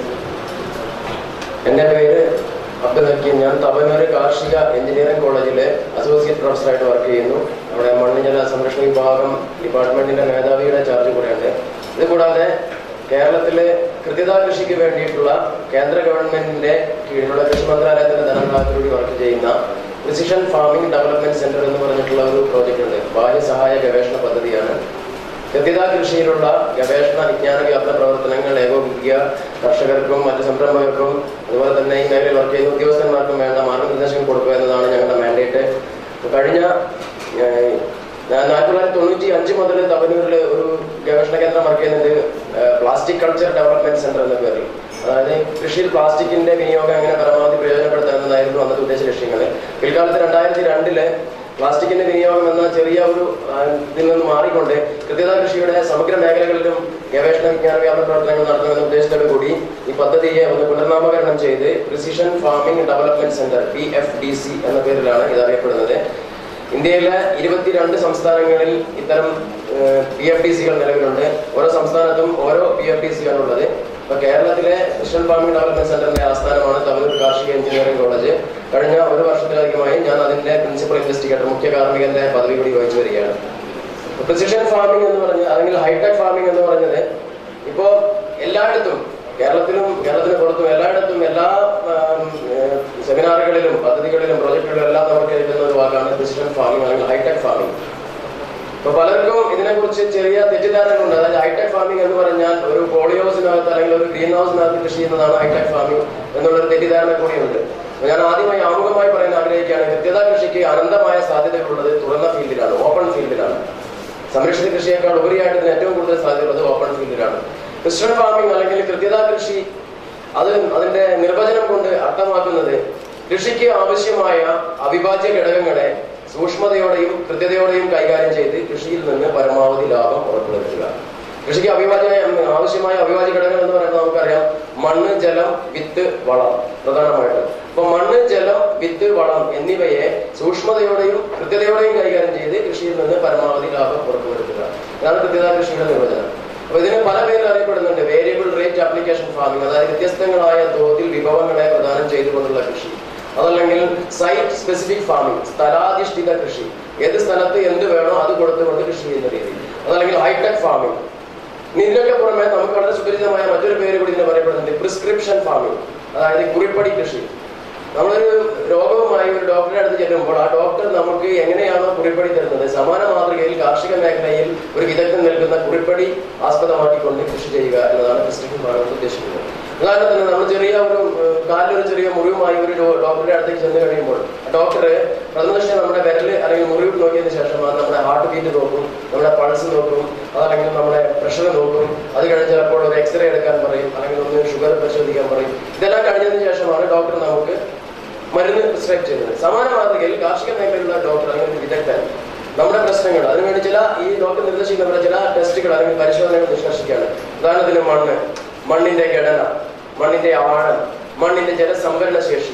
എൻ്റെ പേര് അബ്ദുൽ ഹക്കീം ഞാൻ തവനൂർ കാർഷിക എഞ്ചിനീയറിംഗ് കോളേജിലെ അസോസിയേറ്റ് പ്രൊഫസറായിട്ട് വർക്ക് ചെയ്യുന്നു അവിടെ മണ്ണ് ജല സംരക്ഷണ വിഭാഗം ഡിപ്പാർട്ട്മെന്റിന്റെ മേധാവിയുടെ ചാർജ് കൂടെയുണ്ട് ഇത് കൂടാതെ കേരളത്തിലെ കൃത്യത കൃഷിക്ക് വേണ്ടിയിട്ടുള്ള കേന്ദ്ര ഗവൺമെന്റിന്റെ കീഴിലുള്ള കൃഷി മന്ത്രാലയത്തിന്റെ ധനവിഭാഗത്തിലൂടെ വർക്ക് ചെയ്യുന്ന പ്രിസിഷൻ ഫാമിംഗ് ഡെവലപ്മെന്റ് സെന്റർ എന്ന് പറഞ്ഞിട്ടുള്ള ഒരു പ്രോജക്റ്റ് ഉണ്ട് ബാഹ്യ സഹായ ഗവേഷണ പദ്ധതിയാണ് കൃത്യത കൃഷിയിലുള്ള ഗവേഷണ വിജ്ഞാന വ്യാപന പ്രവർത്തനങ്ങൾ ഏകോപിപ്പിക്കുക കർഷകർക്കും മറ്റ് സംരംഭകർക്കും അതുപോലെ തന്നെ ഈ മേഖലയിൽ വർക്ക് ചെയ്യുന്ന ഉദ്യോഗസ്ഥന്മാർക്കും വേണ്ട മാർഗനിർദ്ദേശങ്ങൾ കൊടുക്കുക എന്നതാണ് ഞങ്ങളുടെ മാൻഡേറ്റ് കഴിഞ്ഞ ഏഹ്, ഞാൻ ആയിരത്തി തൊള്ളായിരത്തി തൊണ്ണൂറ്റി അഞ്ച് മുതൽ തവനൂരിൽ ഒരു ഗവേഷണ കേന്ദ്രം വർക്ക് ചെയ്യുന്നത് പ്ലാസ്റ്റിക് കൾച്ചർ ഡെവലപ്മെന്റ് സെന്റർ എന്ന പേരിൽ അതായത് കൃഷിയിൽ പ്ലാസ്റ്റിക്കിന്റെ വിനിയോഗം എങ്ങനെ പരമാവധി പ്രയോജനപ്പെടുത്തുക എന്നതായിരുന്നു അന്നത്തെ ഉദ്ദേശ ലക്ഷ്യങ്ങൾ പിൽക്കാലത്ത് രണ്ടായിരത്തി രണ്ടില് പ്ലാസ്റ്റിക്കിന്റെ വിനിയോഗം എന്ന ചെറിയ ഒരു ആ, ഇതിൽ നിന്ന് മാറിക്കൊണ്ട് കൃത്യത കൃഷിയുടെ സമഗ്ര മേഖലകളിലും ഗവേഷണ വിജ്ഞാന വ്യാപന പ്രവർത്തനങ്ങൾ നടത്തുമെന്ന ഉദ്ദേശത്തോടു കൂടി ഈ പദ്ധതിയെ ഒന്ന് പുനർനാമകരണം ചെയ്ത് precision farming development centre P F D C എന്ന പേരിലാണ് ഇത് അറിയപ്പെടുന്നത് ഇന്ത്യയിലെ ഇരുപത്തിരണ്ട് സംസ്ഥാനങ്ങളിൽ ഇത്തരം പി എഫ് ഡി സികൾ നിലവിലുണ്ട് ഓരോ സംസ്ഥാനത്തും ഓരോ പി എഫ് ഡി സികളുള്ളത് ഇപ്പൊ കേരളത്തിലെ കൃഷ്ണൻ ഫാമിംഗ് ഡെവലപ്മെന്റ് സെന്ററിന്റെ ആസ്ഥാനമാണ് തവനൂർ കാർഷിക എഞ്ചിനീയറിംഗ് കോളേജ് കഴിഞ്ഞ ഒരു വർഷത്തിലധികമായി ഞാൻ അതിന്റെ പ്രിൻസിപ്പൽ ഇൻവെസ്റ്റിഗേറ്റർ മുഖ്യ കാർമ്മികന്റെ പദവി കൂടി വഹിച്ചു വരികയാണ് പ്രിസിഷൻ ഫാമിംഗ് എന്ന് പറഞ്ഞ അല്ലെങ്കിൽ ഹൈടെക് ഫാമിംഗ് എന്ന് പറഞ്ഞത് ഇപ്പോ എല്ലായിടത്തും കേരളത്തിലും കേരളത്തിന് പുറത്തും എല്ലായിടത്തും എല്ലാ ആം, ഏഹ്, സെമിനാറുകളിലും പദ്ധതികളിലും പ്രൊജക്ടുകളിലും എല്ലാം നമുക്ക് കേൾക്കുന്ന ഒരു വാക്കാണ് പ്രിസിഷൻ ഫാമിംഗ് അല്ലെങ്കിൽ ഹൈടെക് ഫാമിംഗ് ഇപ്പൊ പലർക്കും ഇതിനെക്കുറിച്ച് ചെറിയ തെറ്റിദ്ധാരണകളുണ്ട് അതായത് ഹൈടെക് ഫാമിംഗ് എന്ന് പറഞ്ഞാൽ ഒരു പോളിയോസിനകത്ത് അല്ലെങ്കിൽ ഒരു ഗ്രീൻ ഹൗസിനകത്ത് കൃഷി ചെയ്യുന്നതാണ് ഹൈടെക് ഫാമിംഗ് എന്നുള്ളൊരു തെറ്റിദ്ധാരണ കൂടിയുണ്ട് അപ്പൊ ഞാൻ ആദ്യമായി ആമുഖമായി പറയാൻ ആഗ്രഹിക്കുകയാണ് കൃത്യത കൃഷിക്ക് അനന്തമായ സാധ്യതകളുള്ളത് തുറന്ന ഫീൽഡിലാണ് ഓപ്പൺ ഫീൽഡിലാണ് സംരക്ഷിത കൃഷിയേക്കാൾ ഉപരിയായിട്ട് ഇതിന് ഏറ്റവും കൂടുതൽ സാധ്യതയുള്ളത് ഓപ്പൺ ഫീൽഡിലാണ് ക്രിസ്ത്യൻ ഫാമിംഗ് അല്ലെങ്കിൽ കൃത്യത കൃഷി അത് അതിന്റെ നിർവചനം കൊണ്ട് അർത്ഥമാക്കുന്നത് കൃഷിക്ക് ആവശ്യമായ അവിഭാജ്യ ഘടകങ്ങളെ സൂക്ഷ്മതയോടെയും കൃത്യതയോടെയും കൈകാര്യം ചെയ്ത് കൃഷിയിൽ നിന്ന് പരമാവധി ലാഭം ഉറപ്പുവരുത്തുക കൃഷിക്ക് അവിഭാജ്യ ആവശ്യമായ അവിഭാജ്യ ഘടകങ്ങൾ എന്ന് പറയുന്നത് നമുക്കറിയാം മണ്ണ് ജലം വിത്ത് വളം പ്രധാനമായിട്ടും അപ്പൊ മണ്ണ് ജലം വിത്ത് വളം എന്നിവയെ സൂക്ഷ്മതയോടെയും കൃത്യതയോടെയും കൈകാര്യം ചെയ്ത് കൃഷിയിൽ നിന്ന് പരമാവധി ലാഭം ഉറപ്പുവരുത്തുക ഇതാണ് കൃത്യത കൃഷിയുടെ നിർവചനം അപ്പൊ ഇതിന് പല പേരിൽ അറിയപ്പെടുന്നുണ്ട് വേരിയബിൾ റേറ്റ് ആപ്ലിക്കേഷൻ ഫാമിംഗ് അതായത് വ്യത്യസ്തങ്ങളായ തോതിൽ വിഭവങ്ങളെ പ്രദാനം ചെയ്തുകൊണ്ടുള്ള കൃഷി അതല്ലെങ്കിൽ സൈറ്റ് സ്പെസിഫിക് ഫാമിംഗ് സ്ഥലാധിഷ്ഠിത കൃഷി ഏത് സ്ഥലത്ത് എന്ത് വേണോ അത് കൊടുത്തുകൊണ്ട് കൃഷി ചെയ്യുന്ന രീതി അതല്ലെങ്കിൽ ഹൈടെക് ഫാമിംഗ് ഇനി ഇതിനൊക്കെ പുറമെ നമുക്ക് വളരെ സുപരിചിതമായ മറ്റൊരു പേര് കൂടി ഇതിന് പറയപ്പെടുന്നുണ്ട് പ്രിസ്ക്രിപ്ഷൻ ഫാമിംഗ് അതായത് കുറിപ്പടി കൃഷി നമ്മളൊരു രോഗവുമായി ഒരു ഡോക്ടറെ അടുത്ത് ചെല്ലുമ്പോൾ ആ ഡോക്ടർ നമുക്ക് എങ്ങനെയാണോ കുറിപ്പടി തരുന്നത് സമാന മാതൃകയിൽ കാർഷിക മേഖലയിൽ ഒരു വിദഗ്ധൻ നൽകുന്ന കുറിപ്പടി ആസ്പദമാക്കിക്കൊണ്ട് കൃഷി ചെയ്യുക എന്നതാണ് പ്രിസ്ക്രിപ്ഷൻ ഫാമിംഗ് ഉദ്ദേശിക്കുന്നത് ഉദാഹരണത്തിന് നമ്മൾ ചെറിയ ഒരു ഏഹ്, കാലിലൊരു ചെറിയ മുറിവുമായി ഒരു ഡോ- ഡോക്ടറുടെ അടുത്തേക്ക് ചെന്ന് കഴിയുമ്പോൾ ഡോക്ടർ പ്രഥമദൃഷ്ടി നമ്മുടെ വിരല് അല്ലെങ്കിൽ മുറിവ് നോക്കിയതിന് ശേഷം അത് നമ്മുടെ ഹാർട്ട് ബീറ്റ് നോക്കും നമ്മുടെ പൾസ് നോക്കും അതല്ലെങ്കിൽ നമ്മുടെ പ്രഷർ നോക്കും അത് കഴിഞ്ഞ് ചിലപ്പോൾ ഒരു എക്സ്റേ എടുക്കാൻ പറയും അല്ലെങ്കിൽ ഒന്ന് ഷുഗർ പരിശോധിക്കാൻ പറയും ഇതെല്ലാം കഴിഞ്ഞതിന് ശേഷമാണ് ഡോക്ടർ നമുക്ക് മരുന്ന് പ്രിസ്ക്രൈബ് ചെയ്യുന്നത് സമാന മാതൃകയിൽ കാർഷിക മേഖലയിലുള്ള ഡോക്ടർ അല്ലെങ്കിൽ ഒരു വിദഗ്ധൻ നമ്മുടെ പ്രശ്നങ്ങൾ അതിനുവേണ്ടി ചില ഈ ഡോക്ടർ നിർദ്ദേശിക്കുന്ന ചില ടെസ്റ്റുകൾ അല്ലെങ്കിൽ പരിശോധനകൾ നിഷ്കർഷിക്കുകയാണ് ഉദാഹരണത്തിന് മണ്ണ് മണ്ണിന്റെ ഘടന മണ്ണിന്റെ ആഴം മണ്ണിന്റെ ജലസംഭരണ ശേഷി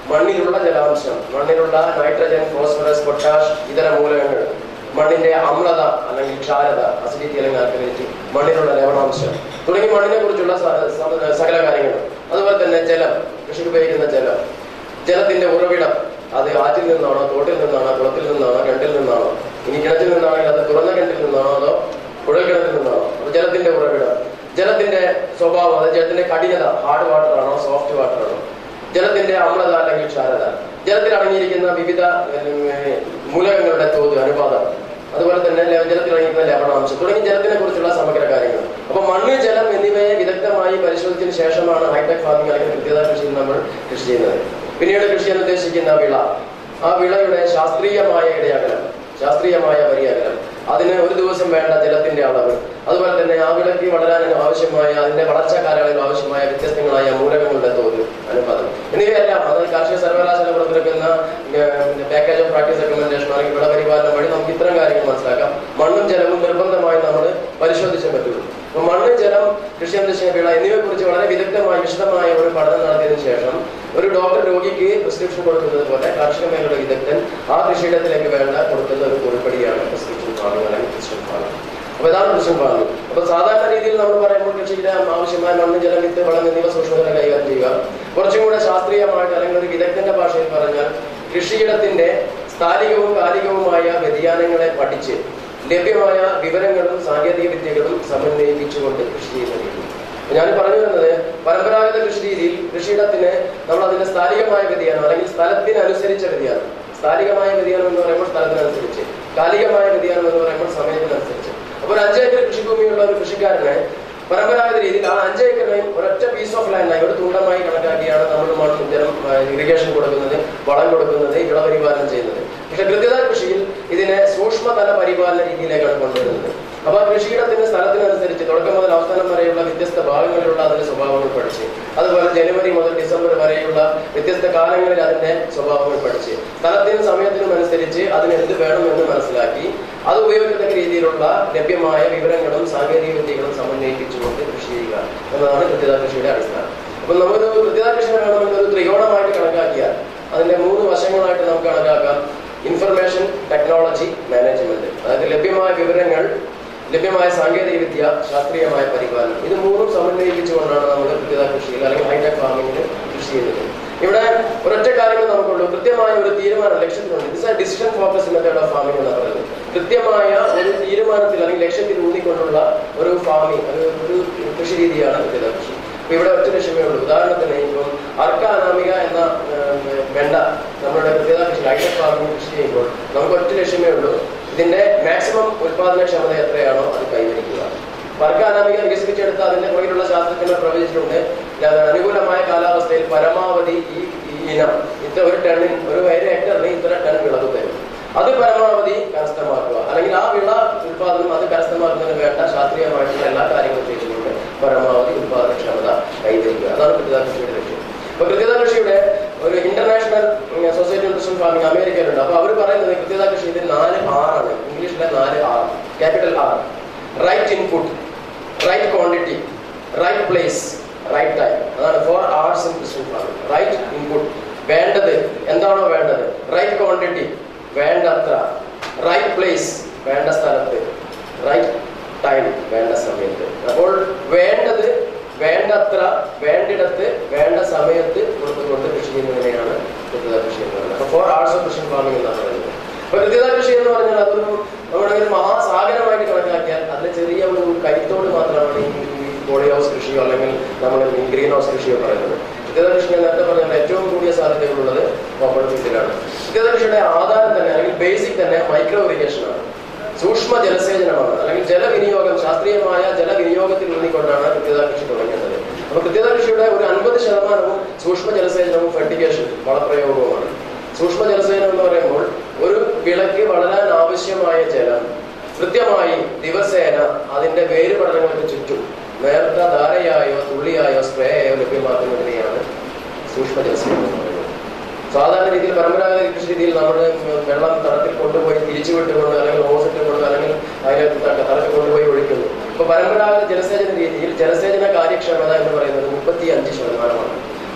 മണ്ണിലുള്ള ജലാംശം മണ്ണിലുള്ള നൈട്രജൻ ഫോസ്ഫറസ് പൊട്ടാഷ് ഇതര മൂലകങ്ങൾ മണ്ണിന്റെ അമ്ലത അല്ലെങ്കിൽ ക്ഷാരത അസിഡിറ്റി അല്ലെങ്കിൽ ആൽക്കലിറ്റി മണ്ണിലുള്ള ലവണാംശം തുടങ്ങി മണ്ണിനെ കുറിച്ചുള്ള സ- സ- സകല കാര്യങ്ങളും അതുപോലെ തന്നെ ജലം കൃഷിക്ക് ഉപയോഗിക്കുന്ന ജലം ജലത്തിന്റെ ഉറവിടം അത് ആറ്റിൽ നിന്നാണോ തോട്ടിൽ നിന്നാണോ കുളത്തിൽ നിന്നാണോ കിണറ്റിൽ നിന്നാണോ ഇനി കിണറ്റിൽ നിന്നാണെങ്കിൽ അത് തുറന്ന കിണറ്റിൽ നിന്നാണോ അതോ കുഴൽക്കിണറ്റിൽ നിന്നാണോ അപ്പൊ ജലത്തിന്റെ ഉറവിടം ജലത്തിന്റെ സ്വഭാവം അത് ജലത്തിന്റെ കഠിനത ഹാർഡ് വാട്ടർ ആണോ സോഫ്റ്റ് വാട്ടർ ആണോ ജലത്തിന്റെ അമ്ലത അല്ലെങ്കിൽ ക്ഷാരത ജലത്തിൽ അടങ്ങിയിരിക്കുന്ന വിവിധ ഉം, മൂലകങ്ങളുടെ തോത് അനുപാതം അതുപോലെ തന്നെ ല- ജലത്തിൽ അടങ്ങിയിരിക്കുന്ന ലവണാംശം തുടങ്ങി ജലത്തിനെ കുറിച്ചുള്ള സമഗ്ര കാര്യങ്ങൾ അപ്പൊ മണ്ണ് ജലം എന്നിവയെ വിദഗ്ധമായി പരിശോധിച്ചതിന് ശേഷമാണ് ഹൈടെക് ഫാമിംഗ് അല്ലെങ്കിൽ കൃത്യത കൃഷിയിൽ നമ്മൾ കൃഷി ചെയ്യുന്നത് പിന്നീട് കൃഷി എന്ന് ഉദ്ദേശിക്കുന്ന വിള ആ വിളയുടെ ശാസ്ത്രീയമായ ഇടയകലം ശാസ്ത്രീയമായ വരിയകലം അതിന് ഒരു ദിവസം വേണ്ട ജലത്തിന്റെ അളവ് അതുപോലെ തന്നെ ആ വിളയ്ക്ക് വളരാൻ ആവശ്യമായ അതിന്റെ വളർച്ചാ കാലയളവിൽ ആവശ്യമായ വ്യത്യസ്തങ്ങളായ മൂലകങ്ങളുടെ തോത് അനുപാതം എന്നിവയെല്ലാം അത് കാർഷിക സർവകലാശാല പുറത്തിറക്കുന്ന പാക്കേജ് ഓഫ് പ്രാക്ടീസ് റെക്കമെൻഡേഷൻ അല്ലെങ്കിൽ വിള പരിപാലനം വഴി നമുക്ക് ഇത്തരം കാര്യങ്ങൾ മനസ്സിലാക്കാം മണ്ണും ജലവും നിർബന്ധമായി നമ്മൾ പരിശോധിച്ചേ പറ്റുള്ളൂ അപ്പൊ മണ്ണ് ജലം കൃഷി അന്തരീക്ഷ വിള എന്നിവയെ കുറിച്ച് വളരെ വിദഗ്ധമായ വിശദമായ ഒരു പഠനം നടത്തിയതിനു ശേഷം ഒരു ഡോക്ടർ രോഗിക്ക് പ്രിസ്ക്രിപ്ഷൻ കൊടുക്കുന്നത് പോലെ കാർഷിക മേഖലയുടെ വിദഗ്ധൻ ആ കൃഷിയിടത്തിലേക്ക് വേണ്ട കൊടുക്കുന്ന ഒരു കുറിപ്പടിയാണ് പ്രിസ്ക്രിപ്ഷൻ ഫാമിംഗ് അല്ലെങ്കിൽ പ്രിസ്ക്രിപ്ഷൻ ഫാമിംഗ് അപ്പൊ ഇതാണ് പ്രിസ്ക്രിപ്ഷൻ ഫാമിംഗ് അപ്പൊ സാധാരണ രീതിയിൽ നമ്മൾ പറയുമ്പോൾ കൃഷിയുടെ ആവശ്യമായ മണ്ണ് ജലം വിത്ത് വളം എന്നിവ സൂക്ഷ്മതല കൈകാര്യം ചെയ്യുക കുറച്ചും കൂടെ ശാസ്ത്രീയമായിട്ട് അല്ലെങ്കിൽ ഒരു വിദഗ്ധന്റെ ഭാഷയിൽ പറഞ്ഞാൽ കൃഷിയിടത്തിന്റെ സ്ഥാനികവും കാലികവുമായ വ്യതിയാനങ്ങളെ പഠിച്ച് ലഭ്യമായ വിവരങ്ങളും സാങ്കേതിക വിദ്യകളും സമന്വയിപ്പിച്ചുകൊണ്ട് കൃഷി ചെയ്യുന്ന രീതി അപ്പൊ ഞാൻ പറഞ്ഞു വരുന്നത് പരമ്പരാഗത കൃഷി രീതിയിൽ കൃഷിയിടത്തിന് നമ്മൾ അതിന്റെ സ്ഥാനികമായ വ്യതിയാനം അല്ലെങ്കിൽ സ്ഥലത്തിനനുസരിച്ച വ്യതിയാനം സ്ഥാനികമായ വ്യതിയാനം എന്ന് പറയുമ്പോൾ സ്ഥലത്തിനനുസരിച്ച് കാലികമായ വ്യതിയാനം എന്ന് പറയുമ്പോൾ സമയത്തിനനുസരിച്ച് അപ്പൊ ഒരു അഞ്ചേക്കർ കൃഷിഭൂമിയുള്ള ഒരു കൃഷിക്കാരന് പരമ്പരാഗത രീതിയിൽ ആ അഞ്ച് ഏക്കറിനെയും ഒരൊറ്റ പീസ് ഓഫ് ലാൻഡായി ഒരു തുണ്ടമായി കണക്കാക്കിയാണ് നമ്മൾ മണ്ണ് ജലം ഇറിഗേഷൻ കൊടുക്കുന്നത് വളം കൊടുക്കുന്നത് വിളപരിപാലനം ചെയ്യുന്നത് പക്ഷെ കൃത്യത കൃഷിയിൽ ഇതിനെ സൂക്ഷ്മതല പരിപാലന രീതിയിലേക്കാണ് കൊണ്ടുവരുന്നത് അപ്പൊ ആ കൃഷിയിടത്തിന്റെ സ്ഥലത്തിനനുസരിച്ച് തുടക്കം മുതൽ അവസാനം വരെയുള്ള വ്യത്യസ്ത ഭാഗങ്ങളിലുള്ള അതിന്റെ സ്വഭാവങ്ങൾ പഠിച്ച് അതുപോലെ ജനുവരി മുതൽ ഡിസംബർ വരെയുള്ള വ്യത്യസ്ത കാലങ്ങളിൽ അതിന്റെ സ്വഭാവങ്ങൾ പഠിച്ച് സ്ഥലത്തിനും സമയത്തിനും അനുസരിച്ച് അതിന് എന്ത് വേണമെന്ന് മനസ്സിലാക്കി അത് ഉപയോഗിക്കത്തക്ക രീതിയിലുള്ള ലഭ്യമായ വിവരങ്ങളും സാങ്കേതിക വിദ്യകളും സമന്വയിപ്പിച്ചുകൊണ്ട് കൃഷി ചെയ്യുക എന്നതാണ് കൃത്യത കൃഷിയുടെ അടിസ്ഥാനം അപ്പൊ നമുക്കൊരു കൃത്യത കൃഷി വേണമെങ്കിൽ ഒരു ത്രികോണമായിട്ട് കണക്കാക്കിയാൽ അതിന്റെ മൂന്ന് വശങ്ങളായിട്ട് നമുക്ക് കണക്കാക്കാം ഇൻഫർമേഷൻ ടെക്നോളജി മാനേജ്മെന്റ് അതായത് ലഭ്യമായ വിവരങ്ങൾ ലഭ്യമായ സാങ്കേതിക വിദ്യ ശാസ്ത്രീയമായ പരിപാലനം ഇത് മൂന്നും സമന്വയിപ്പിച്ചുകൊണ്ടാണ് നമ്മൾ കൃത്യത കൃഷിയിൽ അല്ലെങ്കിൽ ഹൈടെക് ഫാമിംഗിൽ കൃഷി ചെയ്യുന്നത് ഇവിടെ ഒരൊറ്റ കാര്യങ്ങൾ നമുക്കുള്ളൂ കൃത്യമായ ഒരു തീരുമാനം ലക്ഷ്യത്തിനുണ്ട് it's a decision focus method of farming എന്ന് പറയുന്നത് കൃത്യമായ ഒരു തീരുമാനത്തിൽ അല്ലെങ്കിൽ ലക്ഷ്യത്തിൽ ഊന്നിക്കൊണ്ടുള്ള ഒരു ഫാമിംഗ് ഒരു ഒരു കൃഷി രീതിയാണ് കൃത്യത കൃഷി അപ്പൊ ഇവിടെ ഒറ്റ ലക്ഷ്യമേ ഉള്ളൂ ഉദാഹരണത്തിന് ഇപ്പം അർക്ക അനാമിക എന്ന ഏം, വെണ്ട നമ്മുടെ കൃത്യത കൃഷി ഹൈടെക് ഫാമിംഗ് കൃഷി ചെയ്യുമ്പോൾ നമുക്ക് ഒറ്റ ലക്ഷ്യമേ ഉള്ളൂ ഇതിന്റെ മാക്സിമം ഉത്പാദനക്ഷമത എത്രയാണോ അത് കൈവരിക്കുക വർഗ അനാമിക വികസിപ്പിച്ചെടുത്ത അതിന്റെ പുറകിലുള്ള ശാസ്ത്രജ്ഞർ പ്രവചിച്ചിട്ടുണ്ട് ഞാൻ അനുകൂലമായ കാലാവസ്ഥയിൽ പരമാവധി ഈ ഈ ഇനം ഇത്ര ഒരു ടണ്ണിൽ ഒരു ഒരു ഹെക്ടറിന് ഇത്ര ടൺ വിളവ് തരും അത് പരമാവധി കരസ്ഥമാക്കുക അല്ലെങ്കിൽ ആ വിള ഉത്പാദനം അത് കരസ്ഥമാക്കുന്നതിന് വേണ്ട ശാസ്ത്രീയമായിട്ടുള്ള എല്ലാ കാര്യങ്ങളും ചെയ്തുകൊണ്ട് പരമാവധി ഉത്പാദനക്ഷമത കൈവരിക്കുക അതാണ് കൃത്യത കൃഷിയുടെ ലക്ഷ്യം അപ്പൊ കൃത്യത കൃഷിയുടെ ഒരു ഇന്റർനാഷണൽ സൊസൈറ്റി ഇൻഡസ്ട്രിയൽ ഫാമിംഗ് അമേരിക്കയിലുണ്ട് അപ്പൊ അവർ പറയുന്നത് കൃത്യത കൃഷി ഇതിൽ നാല് ആറാണ് ഇംഗ്ലീഷിലെ നാല് R capital R right input right quantity right place right time അതാണ് four R's in precision farming right input വേണ്ടത് എന്താണോ വേണ്ടത് റൈറ്റ് ക്വാണ്ടിറ്റി വേണ്ടത്ര റൈറ്റ് പ്ലേസ് വേണ്ട സ്ഥലത്ത് റൈറ്റ് ടൈം വേണ്ട സമയത്ത് അപ്പോൾ വേണ്ടത് വേണ്ടത്ര വേണ്ടിടത്ത് വേണ്ട സമയത്ത് കൊടുത്തുകൊണ്ട് കൃഷി ചെയ്യുന്നതിനെയാണ് കൃത്യത കൃഷി എന്ന് പറയുന്നത് അപ്പൊ ഫോർ ആർട്സ് ഓഫ് കൃഷി ഫാമിംഗ് എന്നാണ് പറയുന്നത് അപ്പൊ കൃത്യത കൃഷി എന്ന് പറഞ്ഞാൽ അതൊരു നമ്മുടെ ഒരു മഹാസാഗരമായിട്ട് കണക്കാക്കിയാൽ അതിലെ ചെറിയ ഒരു കരുത്തോട് മാത്രമാണ് ഈ പോളി ഹൗസ് കൃഷിയോ അല്ലെങ്കിൽ നമ്മൾ ഈ ഗ്രീൻ ഹൗസ് കൃഷിയോ പറയുന്നത് കൃത്യത കൃഷി ഞാൻ നേരത്തെ പറഞ്ഞ ഏറ്റവും കൂടിയ സാധ്യതകളുള്ളത് ഓപ്പൺ ഫീൽഡിലാണ് കൃത്യത കൃഷിയുടെ ആധാരം തന്നെ അല്ലെങ്കിൽ ബേസിക് തന്നെ മൈക്രോ ഇറിഗേഷൻ ആണ് സൂക്ഷ്മ ജലസേചനമാണ് അല്ലെങ്കിൽ ജലവിനിയോഗം ശാസ്ത്രീയമായ ജലവിനിയോഗത്തിൽ ഊന്നിക്കൊണ്ടാണ് കൃത്യത കൃഷി തുടങ്ങേണ്ടത് അപ്പൊ കൃത്യത കൃഷിയുടെ ഒരു അൻപത് ശതമാനവും സൂക്ഷ്മ ജലസേചനവും ഫെർട്ടിഗേഷൻ വളപ്രയോഗവുമാണ് സൂക്ഷ്മ ജലസേചനം എന്ന് പറയുമ്പോൾ ഒരു വിളയ്ക്ക് വളരാൻ ആവശ്യമായ ജലം കൃത്യമായി ദിവസേന അതിന്റെ വേര് പഠനങ്ങൾക്ക് ചുറ്റും നേർത്ത ധാരയായോ തുള്ളിയായോ സ്പ്രേയായോ ലഭ്യമാക്കുന്നതിനെയാണ് സൂക്ഷ്മ ജലസേചനം എന്ന് പറയുന്നത് സാധാരണ രീതിയിൽ പരമ്പരാഗത കൃഷി രീതിയിൽ നമ്മൾ വെള്ളം തടത്തിൽ കൊണ്ടുപോയി തിരിച്ചു വിട്ടുകൊണ്ട് അല്ലെങ്കിൽ ഓസിട്ട് കൊണ്ട് അല്ലെങ്കിൽ അതിനെ തടത്തിൽ കൊണ്ടുപോയി ഒഴിക്കുന്നു അപ്പൊ പരമ്പരാഗത ജലസേചന രീതിയിൽ ജലസേചന കാര്യക്ഷമത എന്ന് പറയുന്നത് മുപ്പത്തി അഞ്ച് ശതമാനമാണ്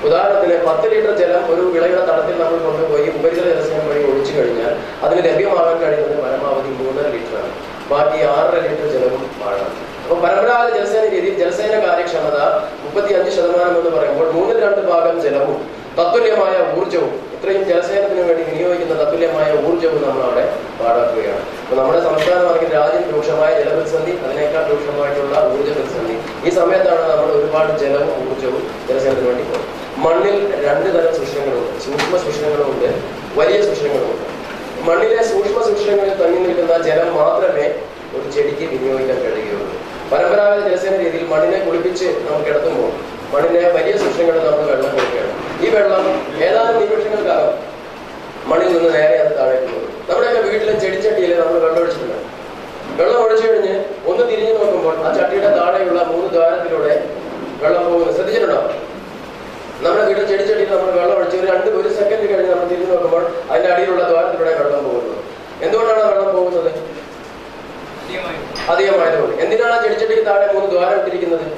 ഉദാഹരണത്തിന് പത്ത് ലിറ്റർ ജലം ഒരു വിളയുടെ തടത്തിൽ നമ്മൾ കൊണ്ടുപോയി ഉപരിതല ജലസേനം വഴി ഒഴിച്ചു കഴിഞ്ഞാൽ അതിന് ലഭ്യമാകാൻ കഴിയുന്നത് പരമാവധി മൂന്നര ലിറ്ററാണ് ബാക്കി ആറര ലിറ്റർ ജലവും പാഴാണ് അപ്പൊ പരമ്പരാഗത ജലസേന രീതിയിൽ ജലസേന കാര്യക്ഷമത മുപ്പത്തി അഞ്ച് ശതമാനം എന്ന് പറയുമ്പോൾ മൂന്നിൽ രണ്ട് ഭാഗം ജലവും തത്തുല്യമായ ഊർജവും ഇത്രയും ജലസേനത്തിന് വേണ്ടി വിനിയോഗിക്കുന്ന തത്തുല്യമായ ഊർജവും നമ്മൾ അവിടെ പാഴാക്കുകയാണ് അപ്പൊ നമ്മുടെ സംസ്ഥാനമാണെങ്കിൽ രാജ്യം രൂക്ഷമായ ജലപ്രതിസന്ധി അതിനേക്കാൾ രൂക്ഷമായിട്ടുള്ള ഊർജ്ജ പ്രതിസന്ധി ഈ സമയത്താണ് നമ്മൾ ഒരുപാട് ജലവും ഊർജവും ജലസേനത്തിന് വേണ്ടി പോകുന്നത് മണ്ണിൽ രണ്ട് തരം സുഷിരങ്ങളുണ്ട് സൂക്ഷ്മ സുഷിരങ്ങളുമുണ്ട് വലിയ സുഷിരങ്ങളുമുണ്ട് മണ്ണിലെ സൂക്ഷ്മ സുഷിരങ്ങളിൽ തങ്ങി നിൽക്കുന്ന ജലം മാത്രമേ ഒരു ചെടിക്ക് വിനിയോഗിക്കാൻ കഴിയുകയുള്ളൂ പരമ്പരാഗത ജലസേന രീതിയിൽ മണ്ണിനെ കുളിപ്പിച്ച് നമുക്ക് കിടത്തുമ്പോൾ മണ്ണിലെ വലിയ സുഷിരങ്ങളിൽ നമ്മൾ വെള്ളം കൊടുക്കുകയാണ് ഈ വെള്ളം ഏതാനും നിമിഷങ്ങൾക്കകം മണ്ണിൽ നിന്ന് നേരെ അത് താഴേക്ക് പോകും നമ്മുടെയൊക്കെ വീട്ടിലെ ചെടിച്ചട്ടിയിൽ നമ്മൾ വെള്ളം ഒഴിച്ചിട്ടുണ്ട് വെള്ളം ഒഴിച്ചു കഴിഞ്ഞ് ഒന്ന് തിരിഞ്ഞു നോക്കുമ്പോൾ ആ ചട്ടിയുടെ താഴെയുള്ള മൂന്ന് ദ്വാരത്തിലൂടെ വെള്ളം പോകുന്നത് ശ്രദ്ധിച്ചിട്ടുണ്ടോ നമ്മുടെ വീട്ടിൽ ചെടിച്ചട്ടിയിൽ നമ്മൾ വെള്ളം ഒഴിച്ച് ഒരു രണ്ട് ഒരു സെക്കൻഡ് കഴിഞ്ഞ് നമ്മൾ തിരിഞ്ഞു നോക്കുമ്പോൾ അതിന്റെ അടിയിലുള്ള ദ്വാരത്തിലൂടെ വെള്ളം പോകുന്നത് എന്തുകൊണ്ടാണ് ആ വെള്ളം പോകുന്നത് അധികമായതുകൊണ്ട് എന്തിനാണ് ആ ചെടിച്ചട്ടിക്ക് താഴെ മൂന്ന് ദ്വാരം ഇട്ടിരിക്കുന്നത്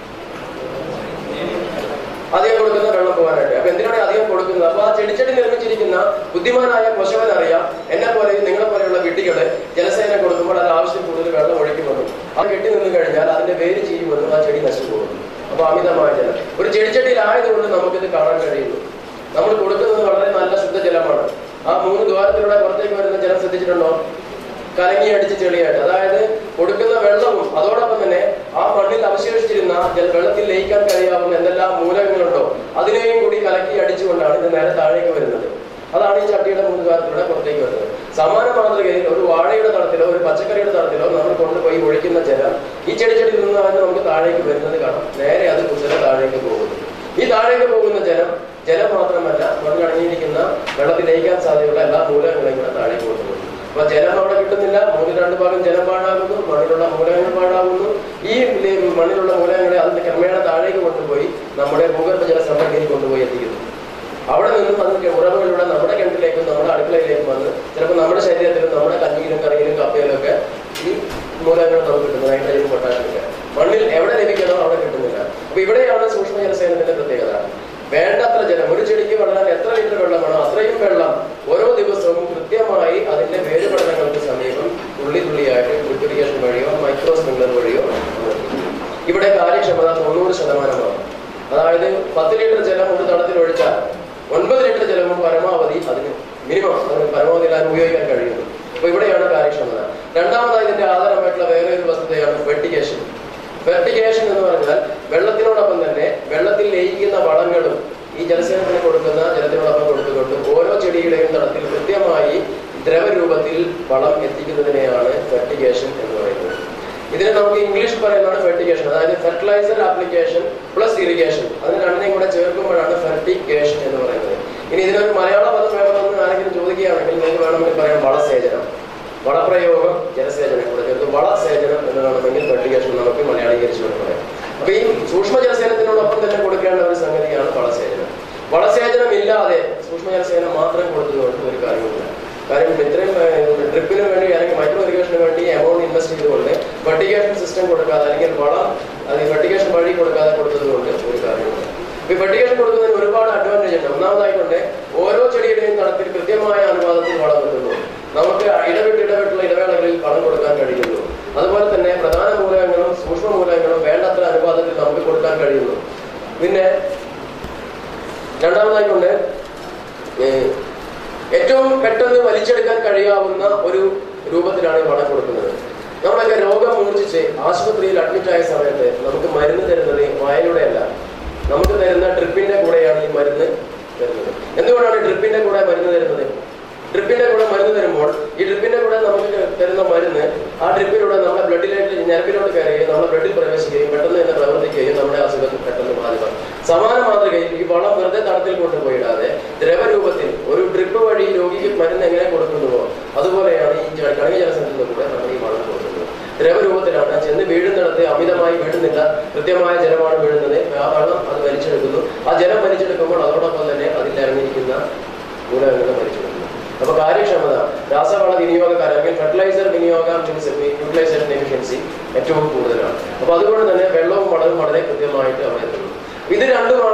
അധികം കൊടുക്കുന്ന വെള്ളം പോകാനായിട്ട് അപ്പൊ എന്തിനാണ് അധികം കൊടുക്കുന്നത് അപ്പൊ ആ ചെടിച്ചട്ടി നിർമ്മിച്ചിരിക്കുന്ന ബുദ്ധിമാനായ കൊശവൻ അറിയാം എന്നെ പോലെ നിങ്ങളെ പോലെയുള്ള വീട്ടികള് ജലസേന കൊടുക്കുമ്പോൾ അത് ആവശ്യം കൂടുതൽ വെള്ളം ഒഴിക്കുമെന്നും അത് കെട്ടി നിന്ന് കഴിഞ്ഞാൽ അതിന്റെ വേര് ചെയ്യുമെന്നും ആ ചെടി നശിച്ചു പോകുന്നു അപ്പൊ അമിതമായ ജലം ഒരു ചെടിച്ചട്ടിയിലായതുകൊണ്ട് നമുക്കിത് കാണാൻ കഴിയുന്നു നമ്മൾ കൊടുക്കുന്നത് വളരെ നല്ല ശുദ്ധജലമാണ് ആ മൂന്ന് ദ്വാരത്തിലൂടെ പുറത്തേക്ക് വരുന്ന ജലം ശ്രദ്ധിച്ചിട്ടുണ്ടോ കലങ്ങി അടിച്ച് ചെളിയായിട്ട് അതായത് കൊടുക്കുന്ന വെള്ളവും അതോടൊപ്പം തന്നെ ആ മണ്ണിൽ അവശേഷിച്ചിരുന്ന ജല വെള്ളത്തിൽ ലയിക്കാൻ കഴിയാവുന്ന എന്തെല്ലാം മൂലകങ്ങളുണ്ടോ അതിനെയും കൂടി കലക്കി അടിച്ചുകൊണ്ടാണ് ഇത് നേരെ താഴേക്ക് വരുന്നത് അതാണ് ഈ ചട്ടിയുടെ മൂന്ന് കാലത്തിലൂടെ പുറത്തേക്ക് വരുന്നത് സമാന മാതൃകയിൽ ഒരു വാഴയുടെ തടത്തിലോ ഒരു പച്ചക്കറിയുടെ തടത്തിലോ നമ്മൾ കൊണ്ടുപോയി ഒഴിക്കുന്ന ജലം ഈ ചെടിച്ചട്ടിയിൽ നിന്ന് തന്നെ നമുക്ക് താഴേക്ക് വരുന്നത് കാണാം നേരെ അത് കുശല താഴേക്ക് പോകുന്നു ഈ താഴേക്ക് പോകുന്ന ജലം ജലം മാത്രമല്ല മണ്ണടങ്ങിയിരിക്കുന്ന വെള്ളത്തിൽ ലയിക്കാൻ സാധ്യതയുള്ള എല്ലാ മൂലകങ്ങളെയും കൂടെ താഴേക്ക് കൊണ്ടുപോകുന്നു അപ്പൊ ജലം അവിടെ കിട്ടുന്നില്ല മൂന്നിൽ രണ്ട് ഭാഗം ജലം പാഴാകുന്നു മണ്ണിലുള്ള മൂലകങ്ങൾ പാഴാകുന്നു ഈ ലെ- മണ്ണിലുള്ള മൂലകങ്ങളെ അതിന്റെ ക്രമേണ താഴേക്ക് കൊണ്ടുപോയി നമ്മുടെ ഭൂഗർഭ ജല സംഭരണിയിൽ കൊണ്ടുപോയി എത്തിക്കുന്നു അവിടെ നിന്നും അത് ഉറവുകളിലൂടെ നമ്മുടെ കിണറ്റിലേക്കും നമ്മുടെ അടുക്കളയിലേക്കും വന്ന് ചിലപ്പോൾ നമ്മുടെ ശരീരത്തിലും നമ്മുടെ കഞ്ഞിയിലും കറിയിലും കപ്പയിലും ഒക്കെ ഈ മൂലകങ്ങൾ നമുക്ക് കിട്ടുന്നത് നൈട്രജനും പൊട്ടാഷ്യമൊക്കെ മണ്ണിൽ എവിടെ ലഭിക്കണോ അവിടെ കിട്ടുന്നില്ല അപ്പൊ ഇവിടെയാണ് സൂക്ഷ്മ ജലസേനത്തിന്റെ പ്രത്യേകത വേണ്ടത്ര ജലം ഒരു ചെടിക്ക് വളരാൻ എത്ര ലിറ്റർ വെള്ളം വേണോ അത്രയും വെള്ളം ഓരോ ദിവസവും കൃത്യമായി അതിന്റെ വേരുപടലങ്ങൾക്ക് സമീപം തുള്ളി തുള്ളിയായിട്ട് ഡ്രിപ്പ് ഇറിഗേഷൻ വഴിയോ മൈക്രോ സ്പ്രിംഗ്ലർ വഴിയോ നമ്മൾ എത്തിക്കുന്നു. ഇവിടെ കാര്യക്ഷമത തൊണ്ണൂറ് ശതമാനമാണ് അതായത് പത്ത് ലിറ്റർ ജലം ഒരു തടത്തിൽ ഒഴിച്ചാൽ ഒൻപത് ലിറ്റർ ജലവും പരമാവധി അതിന് മിനിമം അതിന് പരമാവധി അതിന് ഉപയോഗിക്കാൻ കഴിയുന്നു അപ്പൊ ഇവിടെയാണ് കാര്യക്ഷമത രണ്ടാമതായി ഇതിന്റെ ആധാരമായിട്ടുള്ള വേറെ ഒരു വസ്തുതയാണ് വെർട്ടിഗേഷൻ വെർട്ടിഗേഷൻ എന്ന് പറഞ്ഞാൽ വെള്ളത്തിനോടൊപ്പം തന്നെ വെള്ളത്തിൽ ലയിക്കുന്ന വളങ്ങളും ഈ ജലസേനത്തിന് കൊടുക്കുന്ന ജലത്തിനോടൊപ്പം കൊടുത്തുകൊണ്ട് ഓരോ ചെടിയുടെയും തടത്തിൽ കൃത്യമായി ദ്രവരൂപത്തിൽ വളം എത്തിക്കുന്നതിനെയാണ് ഫെർട്ടിഗേഷൻ എന്ന് പറയുന്നത് ഇതിനെ നമുക്ക് ഇംഗ്ലീഷ് പറയുന്നതാണ് ഫെർട്ടിഗേഷൻ അതായത് ഫെർട്ടിലൈസർ ആപ്ലിക്കേഷൻ പ്ലസ് ഇറിഗേഷൻ അതിന് രണ്ടിനെയും കൂടെ ചേർക്കുമ്പോഴാണ് ഫെർട്ടിഗേഷൻ എന്ന് പറയുന്നത് ഇനി ഇതിനൊരു മലയാള പദം വേണമെന്ന് ആരെങ്കിലും ചോദിക്കുകയാണെങ്കിൽ നിങ്ങൾക്ക് വേണമെങ്കിൽ പറയാം വളസേചനം വളപ്രയോഗം ജലസേചനം കൂടെ ചേർത്ത് വളസേചനം എന്ന് വേണമെങ്കിൽ ഫെർട്ടിഗേഷൻ നമുക്ക് മലയാളീകരിച്ചുകൊണ്ട് പറയാം അപ്പൊ ഈ സൂക്ഷ്മ ജലസേനത്തിനോടൊപ്പം തന്നെ കൊടുക്കേണ്ട ഒരു സംഗതിയാണ് വളസേചനം വളസേചനം ഇല്ലാതെ സൂക്ഷ്മ ജലസേനം മാത്രം കൊടുത്തതുകൊണ്ട് ഒരു കാര്യമില്ല കാര്യം ഇത്രയും ഡ്രിപ്പിന് വേണ്ടി അല്ലെങ്കിൽ മൈക്രോ ഇറിഗേഷന് വേണ്ടി എമൗണ്ട് ഇൻവെസ്റ്റ് ചെയ്തുകൊണ്ട് ഫെർട്ടിഗേഷൻ സിസ്റ്റം കൊടുക്കാതെ അല്ലെങ്കിൽ വളം അത് ഫെർട്ടിഗേഷൻ വഴി കൊടുക്കാതെ കൊടുത്തത് കൊണ്ട് ഒരു കാര്യമില്ല ഈ ഫെർട്ടിഗേഷൻ കൊടുക്കുന്നതിന് ഒരുപാട് അഡ്വാൻറ്റേജ് ഉണ്ട് ഒന്നാമതായിക്കൊണ്ട് ഓരോ ചെടിയുടെയും തടത്തിൽ കൃത്യമായ അനുപാതത്തിൽ വളം കിട്ടുന്നു നമുക്ക് ഇടവിട്ട് ഇടവിട്ടുള്ള ഇടവേളകളിൽ വളം കൊടുക്കാൻ കഴിയുന്നു അതുപോലെ തന്നെ പ്രധാന മൂലകങ്ങളും സൂക്ഷ്മ മൂലകങ്ങളും വേണ്ടത്ര അനുപാതത്തിൽ നമുക്ക് കൊടുക്കാൻ കഴിയുന്നു പിന്നെ രണ്ടാമതായിക്കൊണ്ട് ഏഹ്, ഏറ്റവും പെട്ടെന്ന് വലിച്ചെടുക്കാൻ കഴിയാവുന്ന ഒരു രൂപത്തിലാണ് ഈ വളം കൊടുക്കുന്നത് നമ്മളൊക്കെ രോഗം മൂർച്ഛിച്ച് ആശുപത്രിയിൽ അഡ്മിറ്റ് ആയ സമയത്ത് നമുക്ക് മരുന്ന് തരുന്നത് വായയുടെ അല്ല നമുക്ക് തരുന്ന ഡ്രിപ്പിന്റെ കൂടെയാണ് ഈ മരുന്ന് തരുന്നത് എന്തുകൊണ്ടാണ് ഡ്രിപ്പിന്റെ കൂടെ മരുന്ന് തരുന്നത് ഡ്രിപ്പിന്റെ കൂടെ മരുന്ന് തരുമ്പോൾ ഈ ഡ്രിപ്പിന്റെ കൂടെ നമുക്ക് തരുന്ന മരുന്ന് ആ ഡ്രിപ്പിലൂടെ നമ്മുടെ ബ്ലഡിലേക്ക് ഞരമ്പിലോട്ട് കയറുകയും നമ്മുടെ ബ്ലഡിൽ പ്രവേശിക്കുകയും പെട്ടെന്ന് തന്നെ പ്രവർത്തിക്കുകയും നമ്മുടെ അസുഖം പെട്ടെന്ന് മാറുക സമാന മാതൃകയിൽ ഈ വളം വെറുതെ തടത്തിൽ കൊണ്ടുപോയിടാതെ ദ്രവരൂപത്തിൽ ഒരു ഡ്രിപ്പ് വഴി രോഗിക്ക് മരുന്ന് എങ്ങനെ കൊടുക്കുന്നുവോ അതുപോലെയാണ് ഈ ജ- കണിക ജലസനത്തിന്റെ കൂടെ നമ്മൾ ഈ വളം കൊടുക്കുന്നത് ദ്രവരൂപത്തിലാണ് ചെന്ന് വീഴുന്നിടത്ത് അമിതമായി വീഴുന്നില്ല കൃത്യമായ ജലമാണ് വീഴുന്നത് ആ വെള്ളം അത് വലിച്ചെടുക്കുന്നു ആ ജലം വലിച്ചെടുക്കുമ്പോൾ അതോടൊപ്പം തന്നെ അതിൽ ഇറങ്ങിയിരിക്കുന്ന മൂലകങ്ങൾ വലിച്ചെടുക്കുന്നു അപ്പൊ കാര്യക്ഷമത രാസവള വിനിയോഗക്കാരൻ അല്ലെങ്കിൽ ഫെർട്ടിലൈസർ വിനിയോഗം യൂട്ടിലൈസേഷൻ എഫിഷ്യൻസി ഏറ്റവും കൂടുതലാണ് അപ്പൊ അതുകൊണ്ട് തന്നെ വെള്ളവും വളവും വളരെ കൃത്യമായിട്ട് അവിടെ എത്തുന്നു ഇത് രണ്ടുമാണ്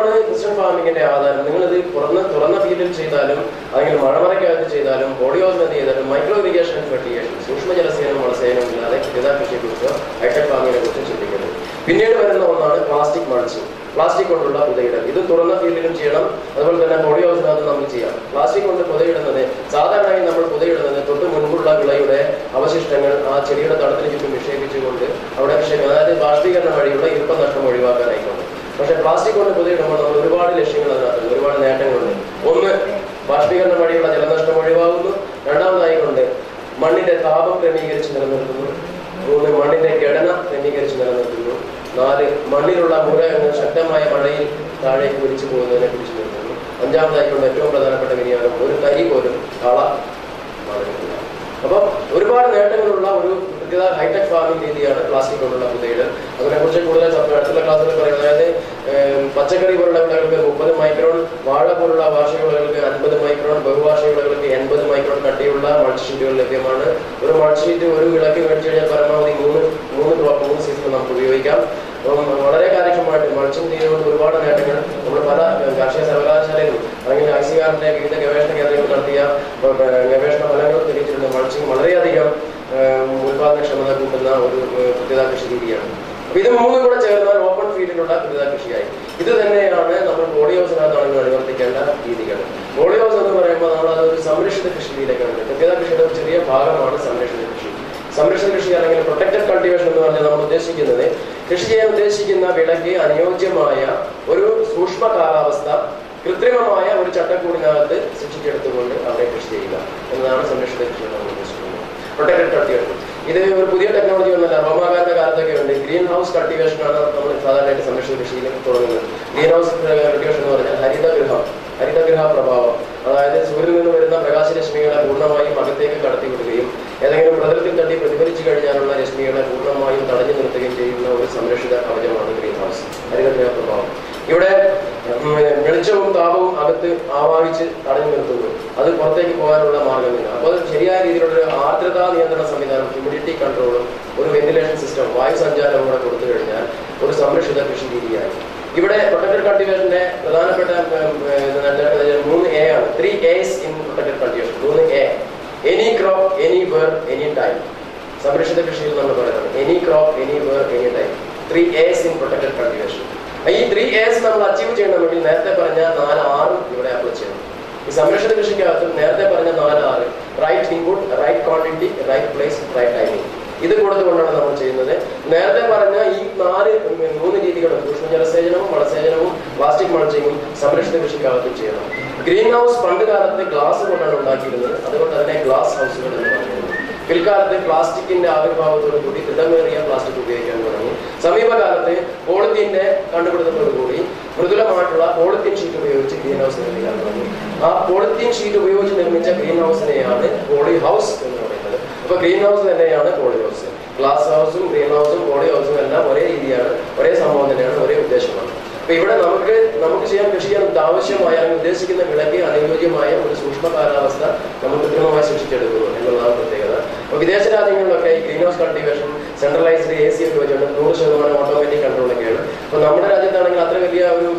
പ്രസിഷൻ ഫാമിങ്ങിന്റെ ആധാരം നിങ്ങളിത് തുറന്ന തുറന്ന ഫീൽഡിൽ ചെയ്താലും അല്ലെങ്കിൽ മഴമറയ്ക്കകത്ത് ചെയ്താലും പോളിയോസ് എന്ത് ചെയ്താലും മൈക്രോ ഇറിഗേഷൻ ഫെർട്ടിഗേഷൻ സൂക്ഷ്മ ജലസേനവും വളസേനവും ഇല്ലാതെ കൃത്യത കൃഷിയെ കുറിച്ചോ ഹൈടെക് ഫാമിങ്ങിനെ കുറിച്ചും ചിന്തിക്കുന്നത് പിന്നീട് വരുന്ന ഒന്നാണ് പ്ലാസ്റ്റിക് മൾച്ചിങ് പ്ലാസ്റ്റിക് കൊണ്ടുള്ള പുതയിടൽ ഇത് തുറന്ന ഫീൽഡിലും ചെയ്യണം അതുപോലെ തന്നെ പോളിയോസിനകത്ത് നമുക്ക് ചെയ്യാം പ്ലാസ്റ്റിക് കൊണ്ട് പുതയിടുന്നത് സാധാരണയായി നമ്മൾ പുതയിടുന്നത് തൊട്ട് മുൻപുള്ള വിളയുടെ അവശിഷ്ടങ്ങൾ ആ ചെടിയുടെ തടത്തിന് ചുറ്റും നിക്ഷേപിച്ചുകൊണ്ട് അവിടെ നിക്ഷേപി അതായത് ബാഷ്പീകരണം വഴിയുള്ള ഈർപ്പം നഷ്ടം ഒഴിവാക്കാനായിക്കൊണ്ട് പക്ഷെ പ്ലാസ്റ്റിക് കൊണ്ട് പുതയിടുമ്പോൾ നമ്മൾ ഒരുപാട് ലക്ഷ്യങ്ങൾ അതിനകത്തുണ്ട് ഒരുപാട് നേട്ടങ്ങളുണ്ട് ഒന്ന് ബാഷ്പീകരണം വഴിയുള്ള ജലനഷ്ടം ഒഴിവാകുന്നു രണ്ടാമതായി കൊണ്ട് മണ്ണിന്റെ താപം ക്രമീകരിച്ച് നിലനിർത്തുന്നു മൂന്ന് മണ്ണിന്റെ ഘടന ക്രമീകരിച്ച് നിലനിർത്തുന്നു നാല് മണ്ണിലുള്ള മൂലകങ്ങൾ ശക്തമായ മഴയിൽ താഴേക്ക് ഒലിച്ചു പോകുന്നതിനെ പിടിച്ചു നിർത്തുന്നു അഞ്ചാമതായിക്കൊണ്ട് ഏറ്റവും പ്രധാനപ്പെട്ട വിനിയോഗം ഒരു തരി പോലും കള മാറുന്നില്ല അപ്പം ഒരുപാട് നേട്ടങ്ങളുള്ള ഒരു കൃത്യത ഹൈടെക് ഫാമിംഗ് രീതിയാണ് പ്ലാസ്റ്റിക് കൊണ്ടുള്ള പുതയിടൽ അതിനെക്കുറിച്ച് കൂടുതൽ സബ് അടുത്തുള്ള ക്ലാസ്സിൽ പറയുന്നത് അതായത് ഏം, പച്ചക്കറി പോലുള്ള വിളകൾക്ക് മുപ്പത് മൈക്രോൺ വാഴ പോലുള്ള വാർഷിക വിളകൾക്ക് അൻപത് മൈക്രോൺ ബഹുവാർഷിക വിളകൾക്ക് എൺപത് മൈക്രോൺ കട്ടിയുള്ള മൾച്ച് ഷീറ്റുകൾ ലഭ്യമാണ് ഒരു മൾച്ച് ഷീറ്റ് ഒരു വിളക്ക് മേടിച്ചു കഴിഞ്ഞാൽ പരമാവധി മൂന്ന് മൂന്ന് ക്രോപ്പ് മൂന്ന് സീസൺ നമുക്ക് ഉപയോഗിക്കാം അപ്പം വളരെ കാര്യക്ഷമമായിട്ട് മൾച്ചിങ് ചെയ്തുകൊണ്ട് ഒരുപാട് നേട്ടങ്ങൾ നമ്മൾ പല കാർഷിക സർവകലാശാലയിലും അല്ലെങ്കിൽ ഐ സി ആറിന്റെ വിവിധ ഗവേഷണ കേന്ദ്രങ്ങൾ നടത്തിയ ഏർ, ഗവേഷണ ഫലങ്ങൾ തെളിയിച്ചിട്ടുണ്ട് മൾച്ചിങ് വളരെയധികം ഏർ, ഉൽപാദനക്ഷമത കൂട്ടുന്ന ഒരു ഏർ, കൃത്യത കൃഷി രീതിയാണ് അപ്പൊ ഇത് മൂന്നും കൂടെ ചേർന്നാൽ ഓപ്പൺ ഫീൽഡിലുള്ള കൃത്യത കൃഷിയായി ഇത് തന്നെയാണ് നമ്മൾ പോളിയോസിനകത്താണെങ്കിൽ അനുവർത്തിക്കേണ്ട രീതികൾ പോളിയോസ് എന്ന് പറയുമ്പോൾ നമ്മൾ അതൊരു സംരക്ഷിത കൃഷി രീതിയിലേക്കാണ് കൃത്യത കൃഷിയുടെ ഒരു ചെറിയ ഭാഗമാണ് സംരക്ഷിത കൃഷി സംരക്ഷണ കൃഷി അല്ലെങ്കിൽ പ്രൊട്ടക്റ്റഡ് കൾട്ടിവേഷൻ എന്ന് പറഞ്ഞാൽ നമ്മൾ ഉദ്ദേശിക്കുന്നത് കൃഷി ചെയ്യാൻ ഉദ്ദേശിക്കുന്ന വിളയ്ക്ക് അനുയോജ്യമായ ഒരു സൂക്ഷ്മ കാലാവസ്ഥ കൃത്രിമമായ ഒരു ചട്ടക്കൂടിനകത്ത് സൃഷ്ടിച്ചെടുത്തുകൊണ്ട് അവിടെ കൃഷി ചെയ്യുക എന്നതാണ് സംരക്ഷിത കൃഷി എന്ന് നമ്മൾ ഉദ്ദേശിക്കുന്നത് പ്രൊട്ടക്റ്റഡ് കൾട്ടിവേഷൻ ഇത് ഒരു പുതിയ ടെക്നോളജി ഒന്നല്ല റോമാകാരന്റെ കാലത്തൊക്കെ ഉണ്ട് ഗ്രീൻ ഹൗസ് കൾട്ടിവേഷൻ ആണ് നമ്മൾ സാധാരണയായിട്ട് സംരക്ഷിത കൃഷിയിൽ തുടങ്ങുന്നത് ഗ്രീൻ ഹൗസ് കൾട്ടിവേഷൻ എന്ന് പറഞ്ഞാൽ ഹരിതഗൃഹം ഹരിതഗൃഹ പ്രഭാവം അതായത് സൂര്യനിൽ നിന്ന് വരുന്ന പ്രകാശരശ്മികളെ പൂർണ്ണമായും അകത്തേക്ക് കടത്തിവിടുകയും ഏതെങ്കിലും പ്രതലത്തിൽ തട്ടി പ്രതിഫലിച്ചു കഴിഞ്ഞാലുള്ള രശ്മികളെ പൂർണ്ണമായും തടഞ്ഞു നിർത്തുകയും ചെയ്യുന്ന ഒരു സംരക്ഷിത കവചമാണ് ഗ്രീൻ ഹൗസ് ഹരിതഗൃഹ പ്രഭാവം ഇവിടെ ഉം, വെളിച്ചവും താപവും അകത്ത് ആവാഹിച്ച് തടഞ്ഞു നിർത്തുന്നു അത് പുറത്തേക്ക് പോകാനുള്ള മാർഗമില്ല അപ്പോൾ അത് ശരിയായ രീതിയിലുള്ള ഒരു ആർദ്രതാ നിയന്ത്രണ സംവിധാനം ഹ്യൂമിഡിറ്റി കൺട്രോളും ഒരു വെന്റിലേഷൻ സിസ്റ്റം വായു സഞ്ചാരവും കൂടെ കൊടുത്തു കഴിഞ്ഞാൽ ഒരു സംരക്ഷിത കൃഷി രീതിയായി ഇവിടെ പ്രൊട്ടക്റ്റഡ് കൾട്ടിവേഷന്റെ പ്രധാനപ്പെട്ട ഉം, ഉം, ഇത് നേട്ടങ്ങൾ മൂന്ന് എ ആണ് three S in protected cultivation മൂന്ന് A any crop anywhere any time സംരക്ഷിത കൃഷിയിൽ നമ്മൾ പറയുന്നത് any crop anywhere any time three S in protected cultivation ഈ ത്രീ എസ് നമ്മൾ അച്ചീവ് ചെയ്യണമെങ്കിൽ നേരത്തെ പറഞ്ഞ നാല് ആറും ഇവിടെ അപ്ലൈ ചെയ്യണം ഈ സംരക്ഷിത കൃഷിക്കകത്ത് നേരത്തെ പറഞ്ഞ നാല് ആറ് right input right quantity right place right timing ഇത് കൊടുത്തുകൊണ്ടാണ് നമ്മൾ ചെയ്യുന്നത് നേരത്തെ പറഞ്ഞ ഈ നാല് ഉം, മൂന്ന് രീതികളും സൂക്ഷ്മ ജലസേചനവും വളസേചനവും പ്ലാസ്റ്റിക് മൾച്ചിങ്ങും സംരക്ഷിത കൃഷിക്കകത്തും ചെയ്യണം ഗ്രീൻ ഹൗസ് പണ്ട് കാലത്ത് ഗ്ലാസ് കൊണ്ടാണ് ഉണ്ടാക്കിയിരുന്നത് അതുകൊണ്ട് അതിനെ ഗ്ലാസ് ഹൗസുകൾ എന്ന് പറയുന്നത് പിൽക്കാലത്ത് പ്ലാസ്റ്റിക്കിന്റെ ആവിർഭാവത്തോടു കൂടി ദൃഢമേറിയ പ്ലാസ്റ്റിക് ഉപയോഗിക്കാൻ തുടങ്ങി സമീപകാലത്ത് പോളിത്തീന്റെ കണ്ടുപിടുത്തത്തോടുകൂടി മൃദുലമായിട്ടുള്ള പോളിത്തീൻ ഷീറ്റ് ഉപയോഗിച്ച് ഗ്രീൻ ഹൗസ് നിർമ്മിക്കാൻ തുടങ്ങി ആ പോളിത്തീൻ ഷീറ്റ് ഉപയോഗിച്ച് നിർമ്മിച്ച ഗ്രീൻ ഹൗസിനെയാണ് പോളി ഹൗസ് എന്ന് പറയുന്നത് അപ്പൊ ഗ്രീൻ ഹൗസ് തന്നെയാണ് പോളി ഹൗസ് ഗ്ലാസ് ഹൗസും ഗ്രീൻ ഹൗസും പോളി ഹൗസും എല്ലാം ഒരേ രീതിയാണ് ഒരേ സംഭവം തന്നെയാണ് ഒരേ ഉദ്ദേശമാണ് അപ്പൊ ഇവിടെ നമുക്ക് നമുക്ക് ചെയ്യാൻ കൃഷി ചെയ്യാൻ ആവശ്യമായ അല്ലെങ്കിൽ ഉദ്ദേശിക്കുന്ന വിളയ്ക്ക് അനുയോജ്യമായ ഒരു സൂക്ഷ്മ കാലാവസ്ഥ നമ്മൾ കൃത്രിമമായി സൃഷ്ടിച്ചെടുക്കുന്നു എന്നുള്ളതാണ് പ്രത്യേകത അപ്പൊ വിദേശ രാജ്യങ്ങളിലൊക്കെ ഈ green house cultivation centralized A C ഒക്കെ വെച്ചുകൊണ്ട് നൂറ് ശതമാനം ഓട്ടോമാറ്റിക് കൺട്രോളൊക്കെയാണ് അപ്പൊ നമ്മുടെ രാജ്യത്താണെങ്കിൽ അത്ര വലിയ ഒരു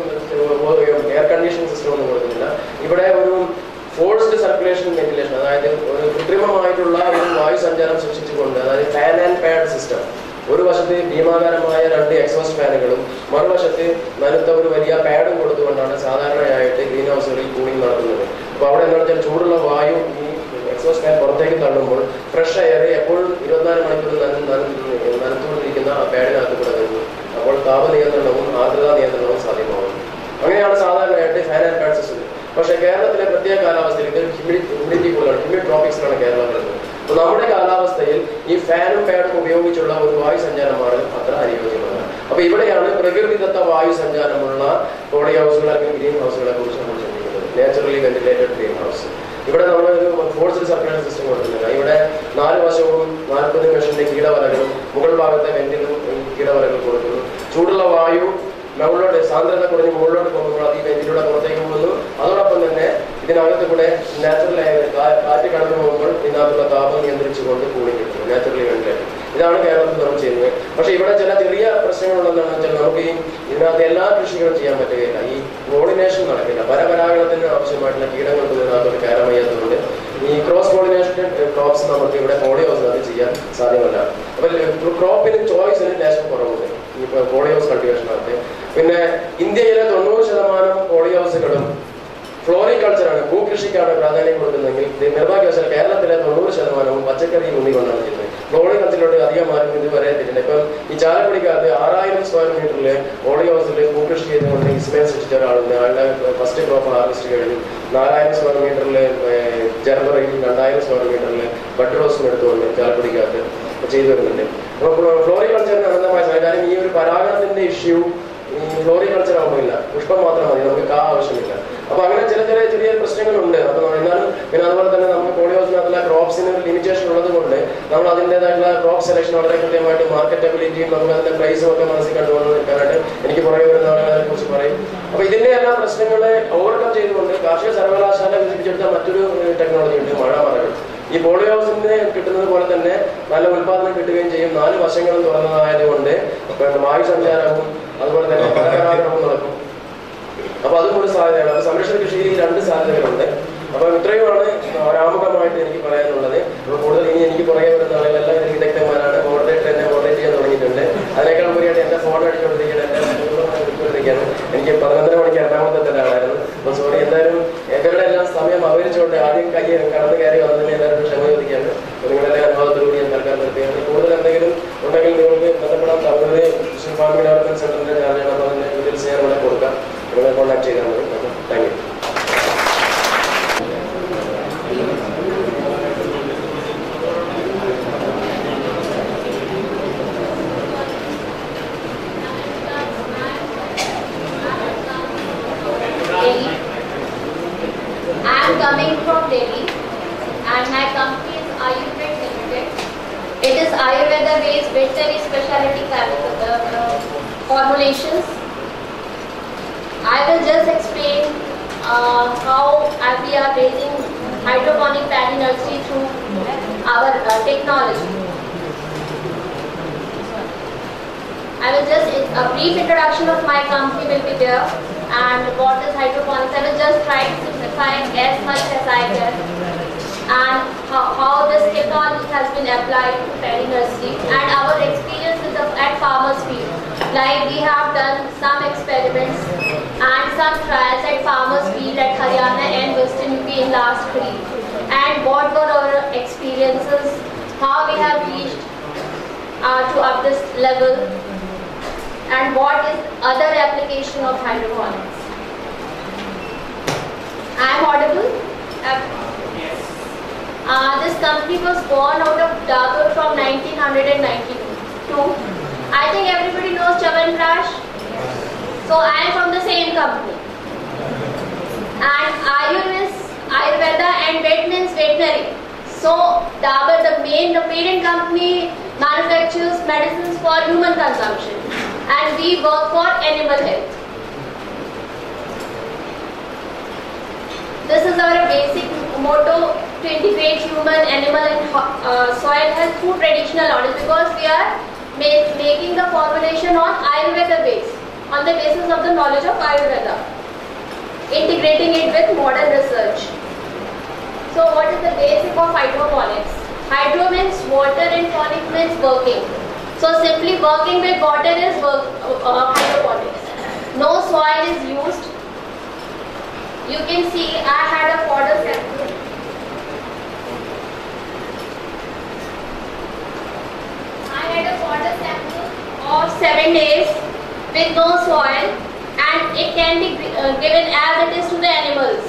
എയർ കണ്ടീഷൻ സിസ്റ്റം ഒന്നും കൊടുക്കുന്നില്ല ഇവിടെ ഒരു ഫോഴ്സ്ഡ് സർക്കുലേഷൻ വെന്റിലേഷൻ അതായത് ഒരു കൃത്രിമമായിട്ടുള്ള ഒരു വായു സഞ്ചാരം സൃഷ്ടിച്ചുകൊണ്ട് അതായത് ഫാൻ ആൻഡ് പാഡ് സിസ്റ്റം ഒരു വശത്ത് ഭീമാകാരമായ രണ്ട് എക്സോസ്റ്റ് ഫാനുകളും മറുവശത്ത് നനുത്ത ഒരു വലിയ പാഡും കൊടുത്തുകൊണ്ടാണ് സാധാരണയായിട്ട് ഗ്രീൻ ഹൗസുകളിൽ കൂളിംഗ് നടത്തുന്നത് അപ്പോൾ അവിടെ എന്താ വെച്ചാൽ ചൂടുള്ള വായു ഈ എക്സോസ്റ്റ് ഫാൻ പുറത്തേക്ക് തള്ളുമ്പോൾ ഫ്രഷ് എയർ എപ്പോഴും ഇരുപത്തിനാല് മണിക്കൂർ നന- നന- നനച്ചുകൊണ്ടിരിക്കുന്ന ആ പാഡിനകത്ത് കൂടെ വരുന്നു അപ്പോൾ താപ നിയന്ത്രണവും ആർദ്രതാ നിയന്ത്രണവും സാധ്യമാകും അങ്ങനെയാണ് സാധാരണയായിട്ട് ഫാൻ ആൻഡ് പാഡ് സിസ്റ്റം പക്ഷേ കേരളത്തിലെ പ്രത്യേക കാലാവസ്ഥയിൽ ഇത് ഹ്യൂമിഡിറ്റി ഹ്യൂമിഡിറ്റി പോലെയാണ് ഹ്യൂമിഡ് ട്രോപ്പിക്സിലാണ് കേരളം വരുന്നത് അപ്പോൾ നമ്മുടെ കാലാവസ്ഥയിൽ ഈ ഫാനും പാഡും ഉപയോഗിച്ചുള്ള ഒരു വായു സഞ്ചാരമാണ് അത്ര അനുയോജ്യമാണ് അപ്പോൾ ഇവിടെയാണ് പ്രകൃതിദത്ത വായു സഞ്ചാരമുള്ള പോളി ഹൗസുകൾ അല്ലെങ്കിൽ ഗ്രീൻ ഹൗസുകളെ കുറിച്ച് നമ്മൾ ചിന്തിക്കുന്നത് നാച്ചുറലി വെന്റിലേറ്റഡ് ഗ്രീൻ ഹൗസ് ഇവിടെ നമ്മൾ ഒരു ഫോഴ്സ്ഡ് സർക്കുലേഷൻ സിസ്റ്റം കൊടുക്കുന്നില്ല ഇവിടെ നാല് വശവും നാൽപ്പത് മെഷീന്റെ കീടവലകളും മുകൾ ഭാഗത്തെ വെന്റിലും ഈ കീടവലകൾ കൊടുക്കുന്നു ചൂടുള്ള വായു മുകളിലോട്ട് സാന്ദ്രത കുറഞ്ഞ് മുകളിലോട്ട് പോകുമ്പോൾ അത് ഈ വെന്റിലൂടെ പുറത്തേക്ക് പോകുന്നു അതോടൊപ്പം തന്നെ ഇതിനകത്ത് കൂടെ നാച്ചുറൽ കാറ്റ് കടന്നു പോകുമ്പോൾ ഇതിനകത്തുള്ള താപം നിയന്ത്രിച്ചുകൊണ്ട് കൂടി കിട്ടുന്നു നാച്ചുറലി വെന്റിലേറ്റർ ഇതാണ് കേരളത്തിൽ നമ്മൾ ചെയ്യുന്നത് പക്ഷേ ഇവിടെ ചില ചെറിയ പ്രശ്നങ്ങളുണ്ടെന്ന് വെച്ചാൽ നമുക്ക് ഈ ഇതിനകത്ത് എല്ലാ കൃഷികളും ചെയ്യാൻ പറ്റുകയില്ല ഈ പോളിനേഷൻ നടക്കില്ല പരപരാഗണത്തിന് ആവശ്യമായിട്ടുള്ള കീടങ്ങൾക്ക് ഇതിനകത്തോട്ട് കയറാൻ വയ്യാത്തതുകൊണ്ട് ഈ ക്രോസ് പോളിനേഷൻ ക്രോപ്സ് നമുക്ക് ഇവിടെ പോളി ഹൗസിനകത്ത് ചെയ്യാൻ സാധ്യമല്ല അപ്പോൾ ക്രോപ്പിന് ചോയ്സിന് ലേശം കുറവുണ്ട് ഈ പോളി ഹൗസ് കൾട്ടിവേഷനകത്ത് പിന്നെ ഇന്ത്യയിലെ തൊണ്ണൂറ് ശതമാനം പോളി ഹൗസുകളും ഫ്ലോറികൾച്ചറാണ് ഭൂകൃഷിക്കാണ് പ്രാധാന്യം കൊടുക്കുന്നതെങ്കിൽ ഇത് നിർഭാഗ്യവശാൽ കേരളത്തിലെ തൊണ്ണൂറ് ശതമാനവും പച്ചക്കറി മുന്നിക്കൊണ്ടാണ് ചെയ്യുന്നത് ഫ്ലോറികൾച്ചറിലോട്ട് അധികം ആരും ഇതുവരെ എത്തിയിട്ടില്ല ഇപ്പം ഈ ചാലക്കുടിക്കകത്ത് ആറായിരം സ്ക്വയർ മീറ്ററിൽ ഓളി ഹൗസിൽ ഭൂകൃഷി ചെയ്തുകൊണ്ട് ഇസ്മേൽ സൃഷ്ടിച്ച ഒരാളുണ്ട് അയാളുടെ ഫസ്റ്റ് ക്രോപ്പ് ഹാർവെസ്റ്റ് കഴിഞ്ഞു നാലായിരം സ്ക്വയർ മീറ്ററിൽ ജർബറയിൽ രണ്ടായിരം സ്ക്വയർ മീറ്ററിൽ ബഡ് റോസും എടുത്തുകൊണ്ട് ചാലക്കുടിക്കകത്ത് ചെയ്തു വരുന്നുണ്ട് അപ്പോൾ ഫ്ലോറികൾച്ചറിന് അനന്തമായ സാധനം കാര്യം ഈ ഒരു പരാഗണത്തിന്റെ ഇഷ്യൂ ഈ ഫ്ലോറികൾച്ചർ ആകുമ്പോഴില്ല പുഷ്പം മാത്രം മതി നമുക്ക് കാ ആവശ്യമില്ല അപ്പൊ അങ്ങനെ ചില ചില ചെറിയ പ്രശ്നങ്ങളുണ്ട് അപ്പൊ നമ്മൾ എന്നാലും പിന്നെ അതുപോലെ തന്നെ നമുക്ക് പോളിയോസിനകത്തുള്ള ക്രോപ്സിന് ഒരു ലിമിറ്റേഷൻ ഉള്ളത് കൊണ്ട് നമ്മൾ അതിൻ്റെതായിട്ടുള്ള ക്രോപ്പ് സെലക്ഷൻ വളരെ കൃത്യമായിട്ട് മാർക്കറ്റബിലിറ്റിയും നമുക്ക് അതിന്റെ പ്രൈസും ഒക്കെ മനസ്സിൽ കണ്ടുകൊണ്ട് നിൽക്കാനായിട്ട് എനിക്ക് പുറകെ വരുന്ന ആളുകളെ അതിനെ കുറിച്ച് പറയും അപ്പൊ ഇതിന്റെ എല്ലാ പ്രശ്നങ്ങളെ ഓവർകം ചെയ്തുകൊണ്ട് കാർഷിക സർവകലാശാല വികസിപ്പിച്ചെടുത്ത മറ്റൊരു ടെക്നോളജി ഉണ്ട് മഴ മറകൾ ഈ പോളി ഹൗസിന് കിട്ടുന്നത് പോലെ തന്നെ നല്ല ഉൽപാദനം കിട്ടുകയും ചെയ്യും നാല് വശങ്ങളും തുറന്നതായതുകൊണ്ട് പിന്നെ വായു സഞ്ചാരവും അതുപോലെ തന്നെ പരപരാഗണവും നടക്കും അപ്പൊ അതും ഒരു സാധ്യതയാണ് അപ്പൊ സംരക്ഷണ കൃഷിയിൽ ഈ രണ്ട് സാധ്യതകളുണ്ട് അപ്പൊ ഇത്രയുമാണ് ആമുഖമായിട്ട് എനിക്ക് പറയാനുള്ളത് അപ്പൊ കൂടുതൽ ഇനി എനിക്ക് പുറകെ വരുന്ന ആളുകളെല്ലാം എനിക്ക് വിദഗ്ധന്മാരാണ് മോഡറേറ്റർ എന്നെ മോഡറേറ്റ് ചെയ്യാൻ തുടങ്ങിയിട്ടുണ്ട് അതിനേക്കാൾ ഉപരിയായിട്ട് എന്റെ ഫോൺ അടിച്ചുകൊണ്ടിരിക്കുകയാണ് എന്റെ എടുത്തുകൊണ്ടിരിക്കുകയാണ് എനിക്ക് പതിനൊന്നര മണിക്ക് എറണാകുളത്ത് എത്തേണ്ടതാണ് അപ്പൊ സോറി എന്തായാലും ഇവരുടെ എല്ലാം സമയം അപകരിച്ചുകൊണ്ട് ആദ്യം കൈ കടന്നു കയറി വന്നതിന് എല്ലാവരും ക്ഷമ ചോദിക്കുകയാണ് അപ്പൊ നിങ്ങളുടെ അനുഭവത്തിലൂടെ ഞാൻ തൽക്കാലം നിർത്തുകയാണ് കൂടുതൽ എന്തെങ്കിലും ഉണ്ടെങ്കിൽ നിങ്ങൾക്ക് ബന്ധപ്പെടാൻ തമിഴ് ഫാമിലി ഡെവലപ്മെന്റ് സെന്ററിന്റെ ചാർജാണ് അപ്പൊ അതിന്റെ ഡീറ്റെയിൽസ് ഞാൻ ഇവിടെ കൊടുക്കാം നിങ്ങളെ കോൺടാക്ട് ചെയ്താൽ മതി thank you Delhi. I am coming from Delhi and my company is Ayurved Limited. It is Ayurveda based veterinary specialty chemical, uh, uh, formulations. I will just explain uh, how we are raising hydroponic paddy nursery through our uh, technology. I will just, a brief introduction of my company will be there and what is hydroponics. I will just try to simplify as much as I can and how, how this technology has been applied to paddy nursery and our experience with the, at farmers field. Like we have done some experiments and some trials at farmers field at Haryana and Western UP in last three. And what were our experiences, how we have reached uh, to up this level and what is other application of hydroponics. I am audible? Yes. Uh, this company was born out of Dabur from 1992. I think everybody knows Chavanprash. So I am from the same company. And Ayur is Ayurveda and Vet means veterinary. So Dabur, the main, the parent company manufactures medicines for human consumption and we work for animal health. This is our basic motto to integrate human, animal and uh, soil health through traditional knowledge because we are ma- making the formulation on Ayurveda base, on the basis of the knowledge of Ayurveda, integrating it with modern research. So what is the basic of hydroponics? Hydro means water and ponic means working. So simply working with water is work, uh, hydroponics. No soil is used. You can see I had a fodder sample. I had a fodder sample of 7 days with no soil and it can be uh, given as it is to the animals.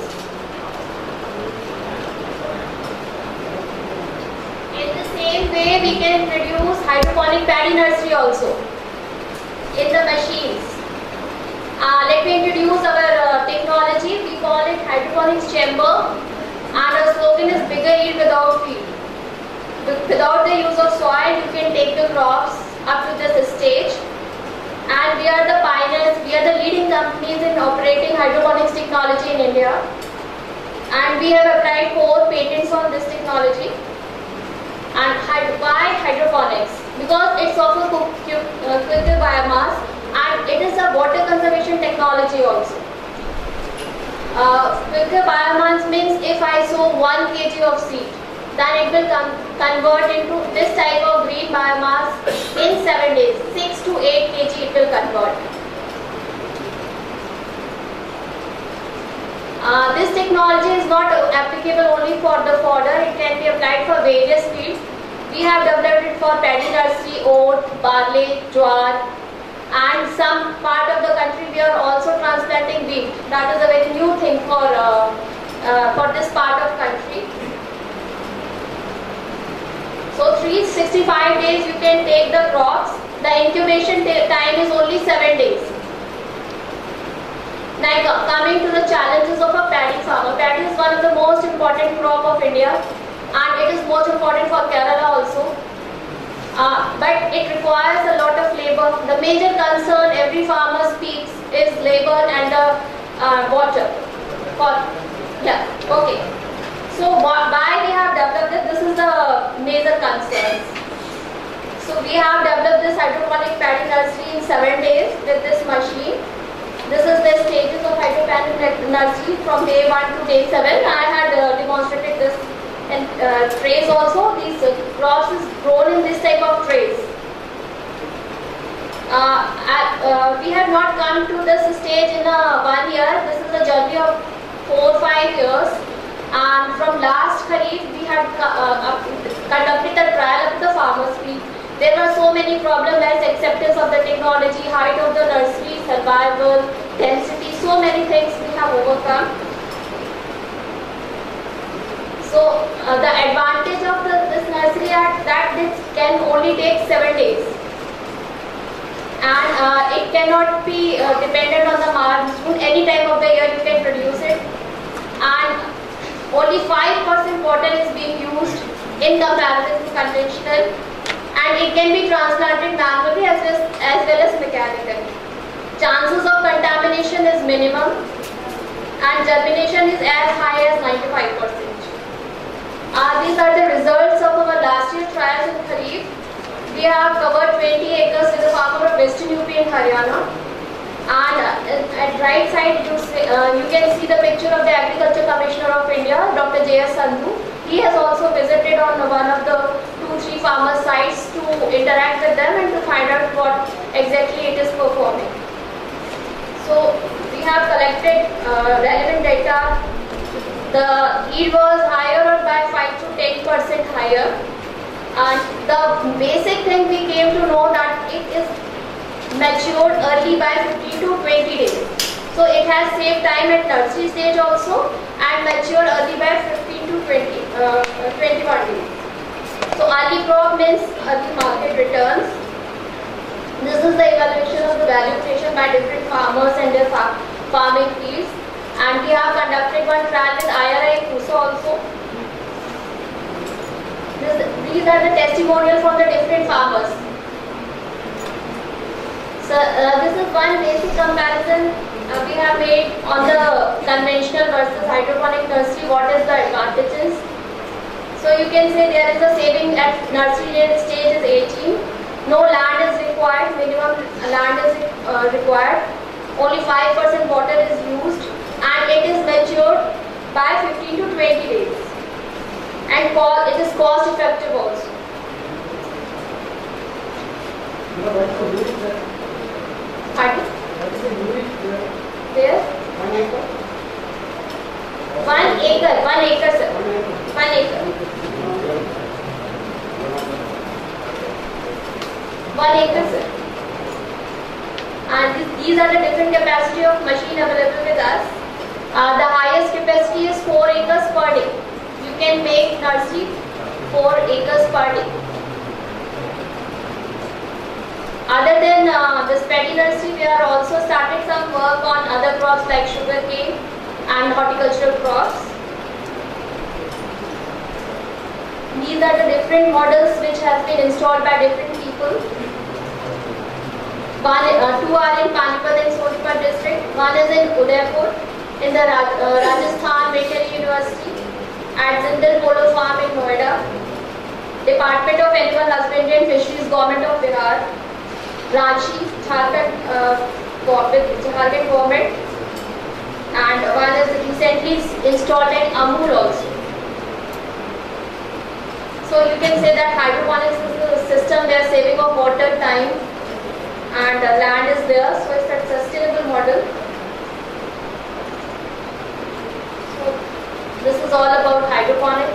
In the same way, we can produce hydroponic paddy nursery also in the machines. Uh, let me introduce our uh, technology. We call it hydroponics chamber and our slogan is bigger yield without field. With- Without the use of soil, you can take the crops up to this stage. And we are the pioneers, we are the leading companies in operating hydroponics technology in India. And we have applied four patents on this technology. And hyd- why hydroponics? Because it's of a cook- cu- uh, quicker biomass and it is a water conservation technology also. Uh, quicker biomass means if I sow 1 kg of seed, then it will con- convert into this type of green biomass in 7 days. 6 to 8 kg it will convert. Uh, this technology is not applicable only for the fodder, it can be applied for various fields. We have developed it for paddy nursery, oat, barley, jowar, and some part of the country we are also transplanting wheat. That is a very new thing for uh, uh, for this part of country. So 365 days you can take the crops. The incubation ta- time is only 7 days. Now co- coming to the challenges of a paddy farmer. Paddy is one of the most important crop of India and it is most important for Kerala also. Uh, but it requires a lot of labor. The major concern every farmer speaks is labor and the uh, water. For, yeah, okay. So wh- why we have developed it? This is the major concerns. So we have developed this hydroponic paddy nursery in seven days with this machine. This is the stages of hydroponic nursery from day one to day seven. I had uh, demonstrated this in uh, trays also. These uh, crops is grown in this type of trays. Uh, at, uh, we have not come to this stage in uh, one year. This is a journey of four five years. And from last Kharif, we had co- uh, up- conducted a trial at the farmers' field. There were so many problems as acceptance of the technology, height of the nursery, survival, density, so many things we have overcome. So uh, the advantage of the, this nursery at that this can only take seven days, and uh, it cannot be uh, dependent on the monsoon. Any time of the year you can produce it, and only five percent water is being used in comparison to conventional, and it can be transplanted manually as well as, as well as mechanically. Chances of contamination is minimum, and germination is as high as 95 percent. Uh, these are the results of our last year trials in Kharif. We have covered 20 acres with a farmer of Western UP in Haryana. And uh, at right side, you, see, uh, you can see the picture of the Agriculture Commissioner of India, Dr. J.S. Sandhu. He has also visited on one of the two, three farmer sites to interact with them and to find out what exactly it is performing. So we have collected uh, relevant data the yield was higher or by 5 to 10 percent higher and the basic thing we came to know that it is matured early by 15 to 20 days so it has saved time at nursery stage also and matured early by 15 to 20 uh, 21 days so early crop means early market returns this is the evaluation of the value creation by different farmers and their fa- farming fields and we have conducted one trial with IRI Kusa also. This, these are the testimonials from the different farmers. So uh, this is one basic comparison uh, we have made on the conventional versus hydroponic nursery. What is the advantages? So you can say there is a saving at nursery stage is 18. No land is required. Minimum land is uh, required. Only 5% water is used and it is matured by 15 to 20 days and co- it is cost effective also. Pardon? There? One acre, one acre sir. One acre. One acre sir. And this, these are the different capacity of machine available with us. Uh, the highest capacity is 4 acres per day. You can make nursery 4 acres per day. Other than uh, this paddy nursery, we are also started some work on other crops like sugarcane and horticultural crops. These are the different models which have been installed by different people. One, uh, two are in Panipat and Sonipat district. One is in Udaipur in the Raj, uh, Rajasthan Veterinary University at Zindal Polo Farm in Noida. Department of Animal Husbandry and Fisheries, Government of Bihar, Ranchi, Jharkhand, uh, for- with Jharkhand government and one is recently installed in Amul also. So you can say that hydroponics is the system where saving of water, time and uh, land is there. So it's a sustainable model. So this is all about hydroponics.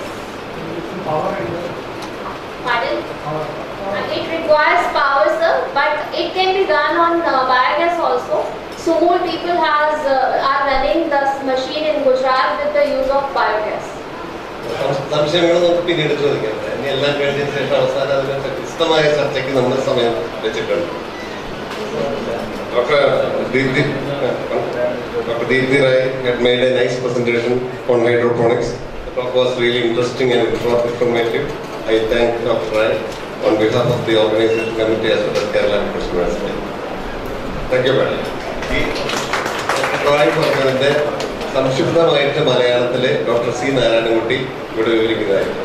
Pardon? Uh, It requires power, sir, but it can be done on uh, biogas also. So more people has uh, are running this machine in Gujarat with the use of biogas. സംശയങ്ങൾ നമുക്ക് പിന്നീട് ചോദിക്കാം ഇനി എല്ലാം കഴിഞ്ഞതിന് ശേഷം അവസാനം അതിനെ വിശദമായ ചർച്ചയ്ക്ക് നമ്മൾ സമയം വെച്ചിട്ടുണ്ട് doctor Deepthi doctor Deepthi Rai had made a nice presentation on hydroponics. The talk was really interesting and informative. I thank Dr. Rai on behalf of the organization committee as well as Kerala Education University. Thank you, madam. ഈ drawing പറഞ്ഞതിന്റെ സംക്ഷിപ്തമായിട്ട് മലയാളത്തിലെ doctor C Narayanankutty ഇവിടെ വിവരിക്കുന്നതായിരിക്കും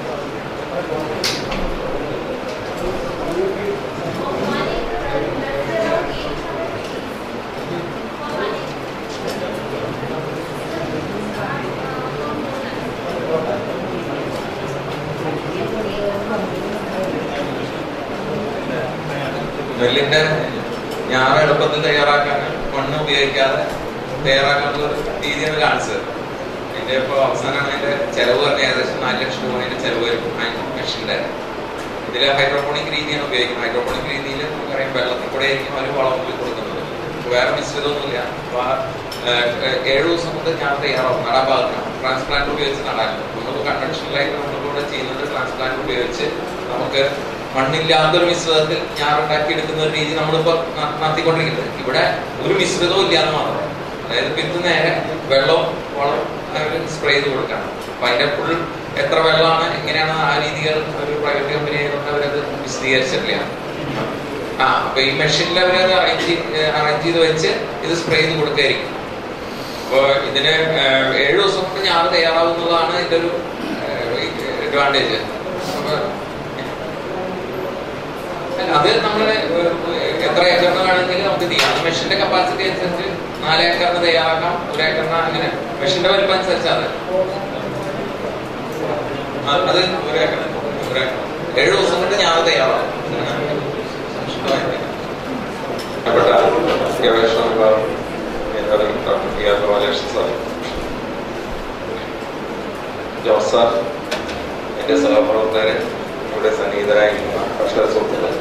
നെല്ലിന്റെ ഞാറ് എളുപ്പത്തിൽ തയ്യാറാക്കാൻ മണ്ണ് ഉപയോഗിക്കാതെ തയ്യാറാക്കാനുള്ള ഒരു രീതിയാണ് കാണിച്ചത് അതിന്റെ ഇപ്പോൾ അവസാനമാണ് അതിന്റെ ചെലവ് പറഞ്ഞ ഏകദേശം നാല് ലക്ഷം രൂപ അതിന്റെ ചെലവ് വരും മെഷീന്റെ ഇതിൽ ഹൈഡ്രോപോണിക് രീതിയാണ് ഉപയോഗിക്കുന്നത് ഹൈഡ്രോപോണിക് രീതിയിൽ നമുക്കറിയാം വെള്ളത്തിൽ കൂടെ ആയിരിക്കും അവർ വളം കൂടി കൊടുക്കുന്നത് വേറെ മിശ്രിതമൊന്നുമില്ല അപ്പൊ ആ, ഏഹ്, ഏഹ്, ഏഴ് ദിവസം കൊണ്ട് ഞാൻ തയ്യാറാവും നടാൻ ഭാഗത്താണ് ട്രാൻസ്പ്ലാന്റ് ഉപയോഗിച്ച് നടാൻ നമുക്ക് കൺവെൻഷനലായിട്ട് നമ്മളിവിടെ ചെയ്യുന്നത് ട്രാൻസ്പ്ലാന്റ് ഉപയോഗിച്ച് നമുക്ക് മണ്ണില്ലാത്തൊരു മിശ്രിതത്തിൽ ഞാറുണ്ടാക്കി എടുക്കുന്ന ഒരു രീതി നമ്മളിപ്പോ ന- നടത്തിക്കൊണ്ടിരിക്കുന്നത് ഇവിടെ ഒരു മിശ്രിതവും ഇല്ലാന്ന് മാത്രം അതായത് വിത്ത് നേരെ വെള്ളവും വളം സ്പ്രേ ചെയ്ത് കൊടുക്കണം അപ്പൊ അതിന്റെ ഫുൾ എത്ര വെള്ളമാണ് എങ്ങനെയാണ് ആ രീതികൾ ഒരു പ്രൈവറ്റ് കമ്പനി ആയതുകൊണ്ട് അവരത് വിശദീകരിച്ചിട്ടില്ല ആ അപ്പൊ ഈ മെഷീനിൽ അവരത് അറേഞ്ച് അറേഞ്ച് ചെയ്ത് വെച്ച് ഇത് സ്പ്രേ ചെയ്ത് കൊടുക്കായിരിക്കും അപ്പൊ ഇതിന് ഏഹ്, ഏഴ് ദിവസം കൊണ്ട് ഞാറ് തയ്യാറാവുന്നതാണ് ഇതിന്റെ ഒരു അഡ്വാൻറ്റേജ് അപ്പൊ അല്ല, അത് നമ്മള് ഏഹ്, എത്ര ഏക്കറിന് വേണമെങ്കിൽ നമുക്ക് ചെയ്യാം മെഷീന്റെ കപ്പാസിറ്റി അനുസരിച്ച് നാല് ഏക്കറിന് തയ്യാറാക്കാം ഒരു ഏക്കറിന് അങ്ങനെ മെഷീന്റെ വലിപ്പം അനുസരിച്ചാണ് ആ, അത് ഒരു ഏക്കറിന് ഒരു ഏക്കർ ഏഴ് ദിവസം കൊണ്ട് ഞാൻ തയ്യാറാവും ഇഷ്ടപ്പെട്ട ഗവേഷണ വിഭാഗം മേധാവി doctor P R Balakrishnan sir Jose sir എന്റെ സഹപ്രവർത്തകരെ ഇവിടെ സന്നിഹിതരായിരിക്കുന്ന കർഷക സുഹൃത്തുക്കൾ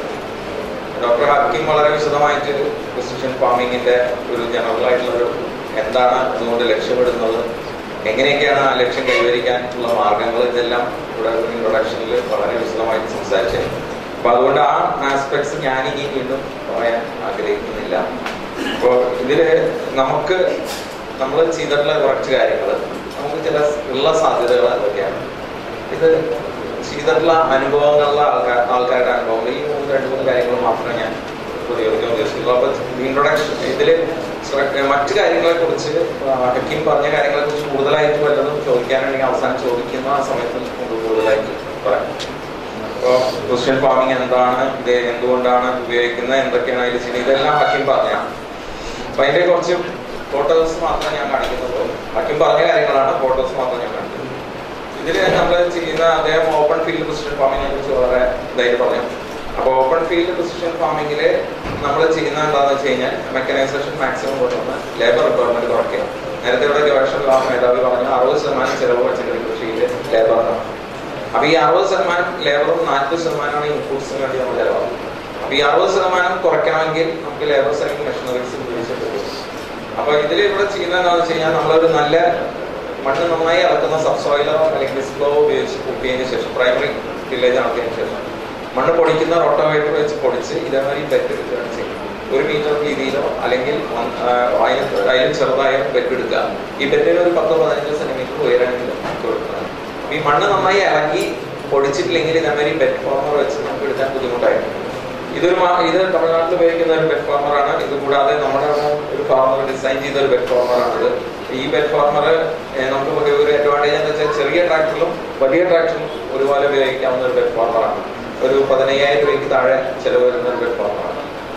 ഡോക്ടർ ഹക്കിം വളരെ വിശദമായിട്ട് പ്രിസിഷൻ ഫാമിങ്ങിന്റെ ഒരു ജനറൽ ആയിട്ടുള്ള ഒരു എന്താണ് അതുകൊണ്ട് ലക്ഷ്യമിടുന്നത് എങ്ങനെയൊക്കെയാണ് ആ ലക്ഷ്യം കൈവരിക്കാനുള്ള മാർഗങ്ങൾ ഇതെല്ലാം ഇവിടെ ഇൻട്രൊഡക്ഷനിൽ വളരെ വിശദമായിട്ട് സംസാരിച്ചത് അപ്പൊ അതുകൊണ്ട് ആ ആസ്പെക്ട്സ് ഞാൻ ഇനി വീണ്ടും പറയാൻ ആഗ്രഹിക്കുന്നില്ല അപ്പോൾ ഇതില് നമുക്ക് നമ്മൾ ചെയ്തിട്ടുള്ള കുറച്ച് കാര്യങ്ങൾ നമുക്ക് ചില ഉള്ള സാധ്യതകൾ എന്തൊക്കെയാണ് ഇത് ചെയ്തിട്ടുള്ള അനുഭവങ്ങളുള്ള ആൾക്കാർ ആൾക്കാരുടെ അനുഭവങ്ങൾ ഈ മൂന്ന് രണ്ട് മൂന്ന് കാര്യങ്ങൾ മാത്രമേ ഞാൻ പ്രതികരിക്കാൻ ഉദ്ദേശിക്കുള്ളൂ അപ്പൊ ഇൻട്രൊഡക്ഷൻ ഇതില് ശ്ര- മറ്റു കാര്യങ്ങളെ കുറിച്ച് ഹക്കീം പറഞ്ഞ കാര്യങ്ങളെ കുറിച്ച് കൂടുതലായിട്ട് വല്ലതും ചോദിക്കാനുണ്ടെങ്കിൽ അവസാനം ചോദിക്കുന്ന ആ സമയത്ത് നമുക്ക് കൂടുതലായിട്ട് പറയാം അപ്പോൾ ക്രിസ്ത്യൻ ഫാമിംഗ് എന്താണ് ഇത് എന്തുകൊണ്ടാണ് ഉപയോഗിക്കുന്നത് എന്തൊക്കെയാണ് അതിൽ ചെയ്യുന്നത് ഇതെല്ലാം ഹക്കീം പറഞ്ഞാണ് അപ്പൊ അതിന്റെ കുറച്ച് ഫോട്ടോസ് മാത്രം ഞാൻ കാണിക്കുന്നുള്ളൂ ഹക്കീം പറഞ്ഞ കാര്യങ്ങളാണ് ഫോട്ടോസ് മാത്രം ഞാൻ കാണിക്കുന്നത് ഇതിൽ നമ്മൾ ചെയ്യുന്ന അദ്ദേഹം ഓപ്പൺ ഫീൽഡ് പ്രിസിഷൻ ഫാമിങ്ങിനെ കുറിച്ച് വളരെ ഇതായിട്ട് പറഞ്ഞു അപ്പൊ ഓപ്പൺ ഫീൽഡ് പ്രിസിഷൻ ഫാമിങ്ങിൽ നമ്മൾ ചെയ്യുന്ന എന്താണെന്ന് വെച്ച് കഴിഞ്ഞാൽ മെക്കനൈസേഷൻ മാക്സിമം കൊണ്ടുവന്ന് ലേബർ റിക്വയർമെന്റ് കുറയ്ക്കുക നേരത്തെ ഇവിടെ ഗവേഷണ വിഭാഗം മേധാവി പറഞ്ഞു അറുപത് ശതമാനം ചിലവ് പച്ചക്കറി കൃഷിയിൽ ലേബറിനാണ് അപ്പൊ ഈ അറുപത് ശതമാനം ലേബറും നാൽപ്പത് ശതമാനമാണ് ഇൻപുട്സിന് വേണ്ടി നമ്മൾ ചെലവാകും അപ്പൊ ഈ അറുപത് ശതമാനം കുറയ്ക്കണമെങ്കിൽ നമുക്ക് ലേബർ സേവിംഗ് മെഷീനറീസ് ഉപയോഗിച്ചിട്ട് വരും അപ്പൊ ഇതിൽ ഇവിടെ ചെയ്യുന്നത് എന്താണെന്ന് വെച്ച് കഴിഞ്ഞാൽ നമ്മളൊരു നല്ല മണ്ണ് നന്നായി ഇളക്കുന്ന സബ്സോയിലറോ അല്ലെങ്കിൽ ഡിസ്പ്ലോ ഉപയോഗിച്ച് കുട്ടിയതിന് ശേഷം പ്രൈമറി വില്ലേജ് നടത്തിയതിനു ശേഷം മണ്ണ് പൊടിക്കുന്ന റൊട്ടോവേറ്റർ വെച്ച് പൊടിച്ച് ഇതേമാതിരി ബെറ്റ് എടുക്കുകയാണ് ചെയ്യുന്നത് ഒരു മീറ്റർ വീതിയിലോ അല്ലെങ്കിൽ ഒന്ന്, ആ, അതിന് അതിലും ചെറുതായ ബെറ്റ് എടുക്കുക ഈ ബെറ്റിന് ഒരു പത്തോ പതിനഞ്ചോ സെന്റിമീറ്റർ ഉയരണമെങ്കിലും കൊടുക്കുന്നത് അപ്പൊ ഈ മണ്ണ് നന്നായി ഇളക്കി പൊടിച്ചിട്ടില്ലെങ്കിൽ ഇതേമാതിരി ബെറ്റ് ഫോർമർ വെച്ച് നമുക്ക് എടുക്കാൻ ബുദ്ധിമുട്ടായിരുന്നു ഇതൊരു മാ- ഇത് തമിഴ്നാട്ടിൽ ഉപയോഗിക്കുന്ന ഒരു ബെറ്റ് ഫാർമറാണ് ഇത് കൂടാതെ നമ്മുടെ ഒരു ഫാർമർ ഡിസൈൻ ചെയ്ത ഒരു ബെറ്റ് ഫാർമറാണ് ഇത് ഈ ബെറ്റ് ഫാർമർ നമുക്ക് ഒരു- ഒരു അഡ്വാൻറ്റേജ് എന്ന് വെച്ചാൽ ചെറിയ ട്രാക്ടറിലും വലിയ ട്രാക്ടറിലും ഒരുപോലെ ഉപയോഗിക്കാവുന്ന ഒരു ബെറ്റ് ഫാർമറാണ് ഒരു പതിനയ്യായിരം രൂപയ്ക്ക് താഴെ ചെലവ് വരുന്ന ഒരു ബെറ്റ് ഫാർമറാണ്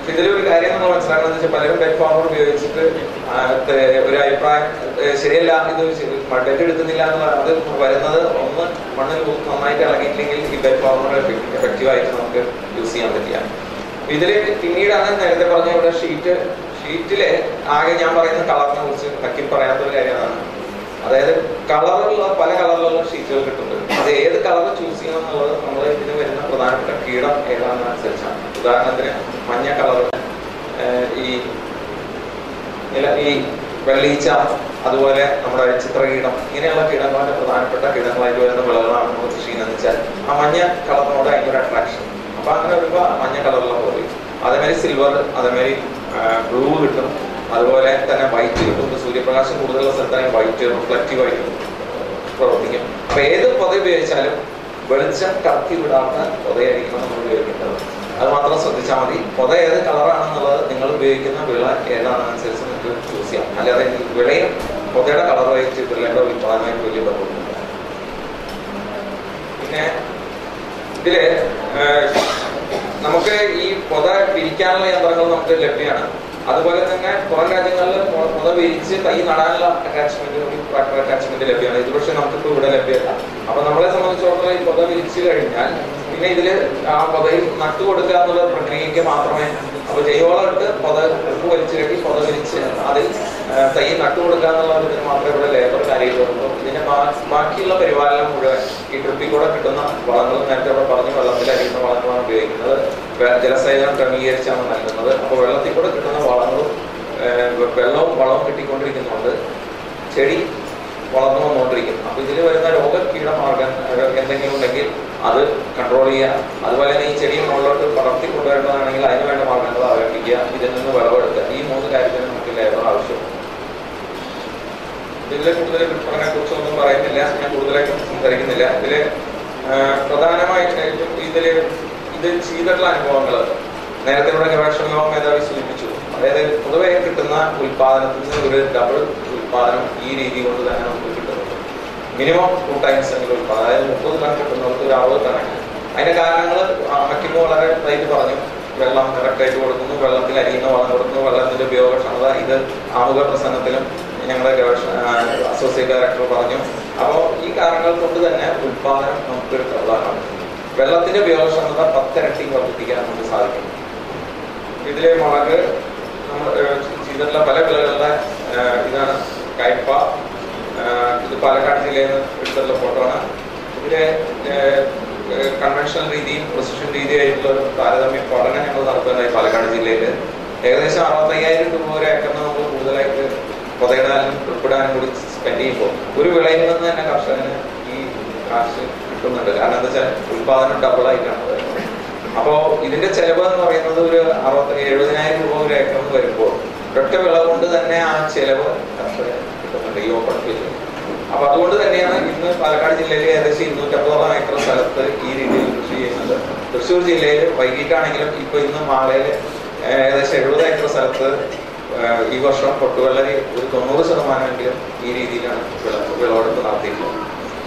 പക്ഷെ ഇതിലൊരു കാര്യം നമ്മൾ മനസ്സിലാക്കുന്നത് വെച്ചാൽ പലരും ബെഡ് ഫാർമർ ഉപയോഗിച്ചിട്ട് ആ, തെ- ഒരു അഭിപ്രായം ഏ, ശരിയല്ല ഇത് ബെഡ് എടുക്കുന്നില്ല എന്നുള്ള അത് വരുന്നത് ഒന്ന് മണ്ണിൽ നന്നായിട്ട് ഇളകിയില്ലെങ്കിൽ ഈ ബെഡ് ഫാർമർ എഫക്റ്റീവ് ആയിട്ട് നമുക്ക് യൂസ് ചെയ്യാൻ പറ്റില്ല ഇതില് പിന്നീടാണ് നേരത്തെ പറഞ്ഞ ഇവിടെ ഷീറ്റ് ഷീറ്റില് ആകെ ഞാൻ പറയുന്ന കളറിനെ കുറിച്ച് ഹക്കിം പറയാത്ത ഒരു കാര്യമാണ് അതായത് കളറുള്ള പല കളറിലുള്ള ഷീറ്റുകൾ കിട്ടുന്നുണ്ട് അത് ഏത് കളർ ചൂസ് ചെയ്യണം എന്നുള്ളത് നമ്മൾ ഇതിന് വരുന്ന പ്രധാനപ്പെട്ട കീടം ഏതാണെന്ന് അനുസരിച്ചാണ് ഉദാഹരണത്തിന് മഞ്ഞ കളർ ഈ ഇല ഈ വെള്ളീച്ച അതുപോലെ നമ്മുടെ ചിത്രകീടം ഇങ്ങനെയുള്ള കീടങ്ങളുടെ പ്രധാനപ്പെട്ട കീടങ്ങളായിട്ട് വരുന്ന വിളകളാണ് നമ്മൾ കൃഷി ചെയ്യുന്നത് വെച്ചാൽ ആ മഞ്ഞ കളറിനോട് അതിനൊരു അട്രാക്ഷൻ അപ്പൊ അങ്ങനെ വരുമ്പോൾ ആ മഞ്ഞ കളറിലുള്ള പോലെ അതേമാതിരി സിൽവർ അതേമാതിരി ബ്ലൂ കിട്ടും അതുപോലെ തന്നെ വൈറ്റ് കിട്ടും ഇപ്പൊ സൂര്യപ്രകാശം കൂടുതലുള്ള സ്ഥലത്താണ് വൈറ്റ് റിഫ്ലക്റ്റീവ് ആയിട്ട് പ്രവർത്തിക്കും അപ്പൊ ഏത് പൊത ഉപയോഗിച്ചാലും വെളിച്ചം കത്തി വിടാത്ത പൊതയായിരിക്കണം നമ്മൾ ഉപയോഗിക്കേണ്ടത് അത് മാത്രം ശ്രദ്ധിച്ചാൽ മതി പൊത ഏത് കളറാണെന്നുള്ളത് നിങ്ങൾ ഉപയോഗിക്കുന്ന വിള ഏതാണെന്നനുസരിച്ച് നിങ്ങൾക്ക് ചൂസ് ചെയ്യാം അല്ലാതെ ഈ വിളയും പൊതയുടെ കളറുമായിട്ട് വിളയുടെ ഉൽപ്പാദനമായിട്ട് വലിയ ബന്ധമൊന്നുമില്ല പിന്നെ ഇതില് ഏഹ്, നമുക്ക് ഈ പൊത വിരിക്കാനുള്ള യന്ത്രങ്ങൾ നമുക്ക് ലഭ്യമാണ് അതുപോലെ തന്നെ പുറം രാജ്യങ്ങളിൽ പൊ- പൊത വിരിച്ച് തൈ നടാനുള്ള അറ്റാച്ച്മെന്റ് ഒരു ട്രാക്ടർ അറ്റാച്ച്മെന്റ് ലഭ്യമാണ് ഇത് പക്ഷെ നമുക്കിപ്പോൾ ഇവിടെ ലഭ്യമല്ല അപ്പൊ നമ്മളെ സംബന്ധിച്ചിടത്തോളം ഈ പൊത വിരിച്ചു കഴിഞ്ഞാൽ പിന്നെ ഇതില് ആ പൊതയിൽ നട്ടു കൊടുക്കുക എന്നുള്ള പ്രക്രിയയ്ക്ക് മാത്രമേ അപ്പൊ ജൈവവളം എടുത്ത് പൊത ഉപ്പ് വലിച്ചു കെട്ടി പൊത വിരിച്ച് അതിൽ ആ, തൈ നട്ടു കൊടുക്കുക എന്നുള്ള ഒരു ഇതിന് മാത്രമേ ഇവിടെ ലേബർ കാര്യമായിട്ട് വരുള്ളൂ ഇതിന്റെ ബാ- ബാക്കിയുള്ള പരിപാലനം മുഴുവൻ ഈ ട്രിപ്പിൽ കൂടെ കിട്ടുന്ന വളങ്ങൾ നേരത്തെ ഇവിടെ പറഞ്ഞു വെള്ളത്തിൽ അരിയുന്ന വളങ്ങളാണ് ഉപയോഗിക്കുന്നത് വെ- ജലസേചനം ക്രമീകരിച്ചാണ് നൽകുന്നത് അപ്പോൾ വെള്ളത്തിൽ കൂടെ കിട്ടുന്ന വളങ്ങളും ആ, വെ- വെള്ളവും വളവും കിട്ടിക്കൊണ്ടിരിക്കുന്നുണ്ട് ചെടി വളർന്നു വന്നുകൊണ്ടിരിക്കും അപ്പൊ ഇതിൽ വരുന്ന രോഗ കീടമാർഗം എന്തെങ്കിലും ഉണ്ടെങ്കിൽ അത് കൺട്രോൾ ചെയ്യുക അതുപോലെ തന്നെ ഈ ചെടി മുകളിലോട്ട് പടർത്തി കൊണ്ടുവരേണ്ടതാണെങ്കിൽ അതിന് വേണ്ട മാർഗങ്ങൾ അവലംബിക്കുക ഇതിൽ നിന്ന് വിളവെടുക്കുക ഈ മൂന്ന് കാര്യത്തിന് നമുക്ക് ലേബർ ആവശ്യമുണ്ട് ഇതിലെ കൂടുതൽ വിൽപ്പനയെ കുറിച്ചൊന്നും പറയുന്നില്ല ഞാൻ കൂടുതലായിട്ടും സംസാരിക്കുന്നില്ല ഇതില് ആ, പ്രധാനമായിട്ടും ഇതില് ഇത് ചെയ്തിട്ടുള്ള അനുഭവങ്ങൾ നേരത്തെ ഇവിടെ ഗവേഷണ ലോകം മേധാവി സൂചിപ്പിച്ചു അതായത് പൊതുവെ കിട്ടുന്ന ഉൽപാദനത്തിൽ നിന്ന് ഒരു ഡബിൾ ഉൽപാദനം ഈ രീതി കൊണ്ട് തന്നെ നമുക്ക് കിട്ടുന്നുണ്ട് മിനിമം ടു ടൈംസ് എങ്കിലും ഉൽപാദനം അതായത് മുപ്പത് ടൺ കിട്ടുന്നവർക്ക് ഒരു അറുപത് ടൺ അതിന്റെ കാരണങ്ങൾ ഹക്കിമോ വളരെ ഇതായിട്ട് പറഞ്ഞു വെള്ളം കറക്റ്റായിട്ട് കൊടുക്കുന്നു വെള്ളത്തിൽ അരിയുന്ന വളം കൊടുക്കുന്നു വെള്ളത്തിന്റെ ഉപയോഗക്ഷമത ഇത് ആമുഖ പ്രസംഗത്തിലും ഞങ്ങളുടെ ഗവേഷണ അസോസിയേറ്റ് ഡയറക്ടർ പറഞ്ഞു അപ്പോൾ ഈ കാരണങ്ങൾ കൊണ്ട് തന്നെ ഉൽപാദനം നമുക്കൊരു പ്രധാനമാണ് വെള്ളത്തിന്റെ ഉപയോഗക്ഷമത പത്തിരട്ടി വർദ്ധിപ്പിക്കാൻ നമുക്ക് സാധിക്കും ഇതിലെ മുളക് നമ്മൾ ഏഹ്, ചെയ്തിട്ടുള്ള പല വിളകളുടെ ഏഹ്, ഇതാണ് കയ്പ ഏഹ്, ഇത് പാലക്കാട് ജില്ലയിൽ നിന്ന് എടുത്തുള്ള ഫോട്ടോ ആണ് ഇതിലെ കൺവെൻഷണൽ രീതിയും പ്രൊസിഷൻ രീതിയായിട്ടുള്ള ഒരു താരതമ്യ പഠനം ഞങ്ങൾ നടത്തുന്നുണ്ടായി പാലക്കാട് ജില്ലയിൽ ഏകദേശം അറുപത്തയ്യായിരം രൂപ ഒരു ഏക്കറിന് നമുക്ക് കൂടുതലായിട്ട് പുതയിടാനും ഉൾപ്പെടാനും കൂടി സ്പെൻഡ് ചെയ്യുമ്പോൾ ഒരു വിളയിൽ നിന്ന് തന്നെ കർഷകന് ഈ കാശ് കിട്ടുന്നുണ്ട് കാരണം എന്താ വെച്ചാൽ ഉൽപാദനം ഡബിൾ ആയിട്ടാണ് വരുന്നത് അപ്പോ ഇതിന്റെ ചെലവ് എന്ന് പറയുന്നത് ഒരു അറുപത്തി എഴുപതിനായിരം രൂപ ഒരു ഏക്കറിന് വരുമ്പോൾ ഒറ്റ വിള കൊണ്ട് തന്നെ ആ ചെലവ് കർഷകന് കിട്ടുന്നുണ്ട് ഈ ഓപ്പൺ ഫീൽഡ് അപ്പൊ അതുകൊണ്ട് തന്നെയാണ് ഇന്ന് പാലക്കാട് ജില്ലയിൽ ഏകദേശം ഇരുന്നൂറ്റമ്പതോളം ഏക്കർ സ്ഥലത്ത് ഈ രീതിയിൽ കൃഷി ചെയ്യുന്നത് തൃശ്ശൂർ ജില്ലയിൽ വൈകിട്ടാണെങ്കിലും ഇപ്പൊ ഇന്ന് മാളയിൽ ഏകദേശം എഴുപത് ഏക്കർ സ്ഥലത്ത് ഏഹ്, ഈ വർഷം പൊട്ടുവെള്ളരി ഒരു തൊണ്ണൂറ് ശതമാനമെങ്കിലും ഈ രീതിയിലാണ് വിള വിളവെടുപ്പ് നടത്തിയിട്ടുള്ളത്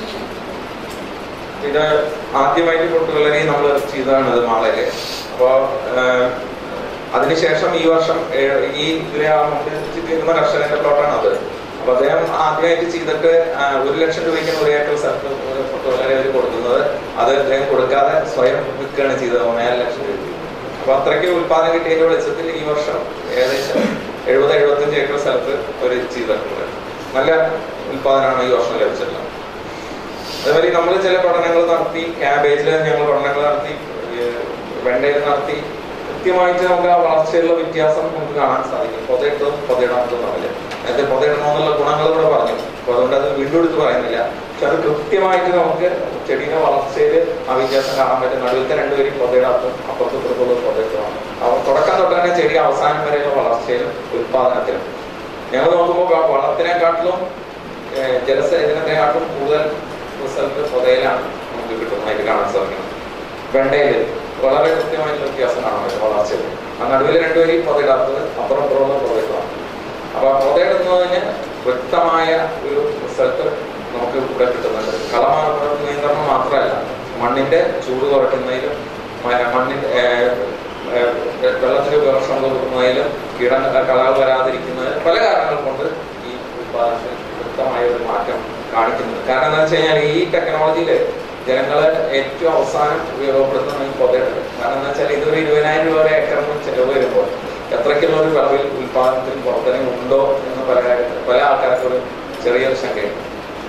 ഇത് ആദ്യമായിട്ട് പൊട്ടുവെള്ളരി നമ്മൾ ചെയ്തതാണ് ഇത് മാളയില് അപ്പോ ഏഹ്, അതിനുശേഷം ഈ വർഷം ഏഹ്, ഈ ഇതിലെ ആ മുമ്പിൽ ചെയ്തിരുന്ന കർഷകന്റെ പ്ലോട്ടാണ് അത് അപ്പൊ അദ്ദേഹം ആദ്യമായിട്ട് ചെയ്തിട്ട് ആ, ഒരു ലക്ഷം രൂപയ്ക്കാണ് ഒരു ഏക്കർ സ്ഥലത്ത് ഒരു പൊട്ടുവെള്ളരി അവർ കൊടുക്കുന്നത് അത് അദ്ദേഹം കൊടുക്കാതെ സ്വയം വിൽക്കുകയാണ് ചെയ്തത് ഒന്നേഴ് ലക്ഷം രൂപയ്ക്ക് അപ്പൊ അത്രയ്ക്ക് ഉത്പാദനം കിട്ടിയതിന്റെ വെളിച്ചത്തിൽ ഈ വർഷം ഏകദേശം എഴുപത് എഴുപത്തഞ്ച് ഏക്കർ സ്ഥലത്ത് ഒരു ചെയ്തിട്ടുണ്ട് നല്ല ഉത്പാദനമാണ് ഈ വർഷം ലഭിച്ചിട്ടുള്ളത് അതേമാതിരി നമ്മൾ ചില പഠനങ്ങൾ നടത്തി ക്യാബേജിൽ ഞങ്ങൾ പഠനങ്ങൾ നടത്തി ഏഹ് വെണ്ടയിൽ നടത്തി കൃത്യമായിട്ട് നമുക്ക് ആ വളർച്ചയുള്ള വ്യത്യാസം നമുക്ക് കാണാൻ സാധിക്കും പൊതയിട്ടതും പൊതയിടാത്തതും തമ്മിൽ നേരത്തെ പൊതയിടണമെന്നുള്ള ഗുണങ്ങൾ ഇവിടെ പറഞ്ഞു അപ്പൊ അതുകൊണ്ട് അത് വീണ്ടും എടുത്ത് പറയുന്നില്ല പക്ഷെ അത് കൃത്യമായിട്ട് നമുക്ക് ചെടിയുടെ വളർച്ചയിൽ ആ വ്യത്യാസം കാണാൻ പറ്റും നടുവിലത്തെ രണ്ടുപേരും പൊതയിടാത്തും അപ്പുറത്ത് ഇപ്പുറത്തുള്ള പൊതയിട്ടതാണ് അപ്പോൾ തുടക്കം തൊട്ട് തന്നെ ചെടി അവസാനം വരെയുള്ള വളർച്ചയിലും ഉത്പാദനത്തിലും ഞങ്ങൾ നോക്കുമ്പോൾ വ- വളത്തിനെക്കാട്ടിലും ഏഹ് ജലസേചനത്തെക്കാട്ടും കൂടുതൽ റിസൾട്ട് പൊതയിലാണ് നമുക്ക് കിട്ടുന്നതായിട്ട് കാണാൻ സാധിക്കുന്നത് വെണ്ടയിൽ വളരെ കൃത്യമായിട്ടുള്ള വ്യത്യാസം കാണാൻ പറ്റും വളർച്ചയിൽ ആ നടുവിൽ രണ്ടുപേരും പൊതയിടാത്തത് അപ്പുറം അപ്പുറമുള്ള പൊതയിട്ടാണ് അപ്പൊ ആ പൊതയിടുന്നതിന് വ്യക്തമായ ഒരു റിസൾട്ട് നമുക്ക് ഇവിടെ കിട്ടുന്നുണ്ട് കളമാർഗ നിയന്ത്രണം മാത്രമല്ല മണ്ണിന്റെ ചൂട് കുറയ്ക്കുന്നതിലും മ- മണ്ണിന്റെ ഏഹ്, ഏഹ്, വെള്ളത്തിന്റെ ഉപയോഗ ഭക്ഷണം കൊടുക്കുന്നതിലും കീട കളകൾ വരാതിരിക്കുന്നതിലും പല കാരണങ്ങൾ കൊണ്ട് ഈ ഉത്പാദനത്തിൽ വ്യക്തമായ ഒരു മാറ്റം കാണിക്കുന്നുണ്ട് കാരണം എന്താ വെച്ച് കഴിഞ്ഞാൽ ഈ ടെക്നോളജിയിൽ ജനങ്ങള് ഏറ്റവും അവസാനം ഉപയോഗപ്പെടുത്തുന്ന ഈ പുതയുണ്ട് കാരണം എന്താ വെച്ചാൽ ഇതൊരു ഇരുപതിനായിരം രൂപ വരെ ഏക്കറിന് ചെലവ് വരുമ്പോൾ എത്രയ്ക്കുള്ള ഒരു വിളവിൽ ഉൽപാദനത്തിൽ വർധന ഉണ്ടോ എന്ന് പല കാര്യത്തിൽ പല ആൾക്കാർക്ക് ഒരു ചെറിയൊരു ശങ്കയുണ്ട്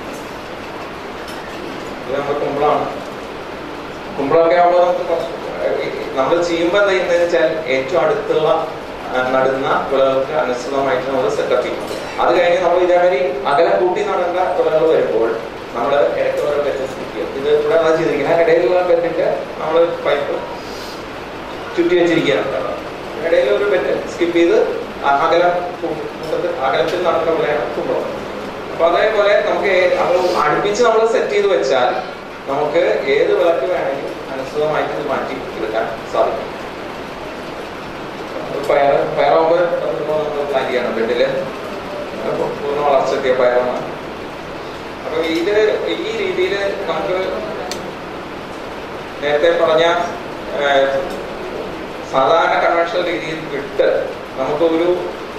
ഇത് നമ്മുടെ കുമ്പളാണ് കുമ്പളമൊക്കെ ആകുമ്പോൾ നമുക്ക് നമ്മൾ ചെയ്യുമ്പോൾ എന്താ ചെയ്യുന്നത് വെച്ചാൽ ഏറ്റവും അടുത്തുള്ള ആ, നടുന്ന വിളകൾക്ക് അനുസൃതമായിട്ട് നമ്മൾ സെറ്റപ്പ് ചെയ്യും അത് കഴിഞ്ഞ് നമ്മൾ ഇതേമാതിരി അകലം കൂട്ടി നടേണ്ട വിളകൾ വരുമ്പോൾ നമ്മൾ ഇടയ്ക്ക് ഓരോ ബെറ്റ് സ്കിപ്പ് ചെയ്യും ഇത് ഇവിടെ എന്താ ചെയ്തിരിക്കുന്നത് ഇടയിലുള്ള ബെറ്റിന്റെ നമ്മൾ പൈപ്പ് ചുറ്റി വെച്ചിരിക്കുകയാണ് ഇടയിൽ ഒരു ബെറ്റ് സ്കിപ്പ് ചെയ്ത് അ- അകലം കു- കൂട്ടത്തിൽ അകലത്തിൽ നടക്കുന്ന വിളയാണ് കുമ്പളം അപ്പൊ അതേപോലെ നമുക്ക് ഏ- അത് അടുപ്പിച്ച് നമ്മൾ സെറ്റ് ചെയ്ത് വെച്ചാൽ നമുക്ക് ഏത് വിളക്ക് വേണമെങ്കിലും അനുസൃതമായിട്ട് ഇത് മാറ്റി എടുക്കാൻ സാധിക്കും പയർ പയറാകുമ്പോൾ നമ്മൾ പ്ലാൻ ചെയ്യണം ബെഡില് അപ്പൊ പൂർണ്ണ വളർച്ചെത്തിയ പയറാണ് അപ്പൊ ഇത് ഈ രീതിയിൽ നമുക്ക് നേരത്തെ പറഞ്ഞ ഏഹ്, സാധാരണ കൺവെൻഷണൽ രീതിയിൽ വിട്ട് നമുക്ക് ഒരു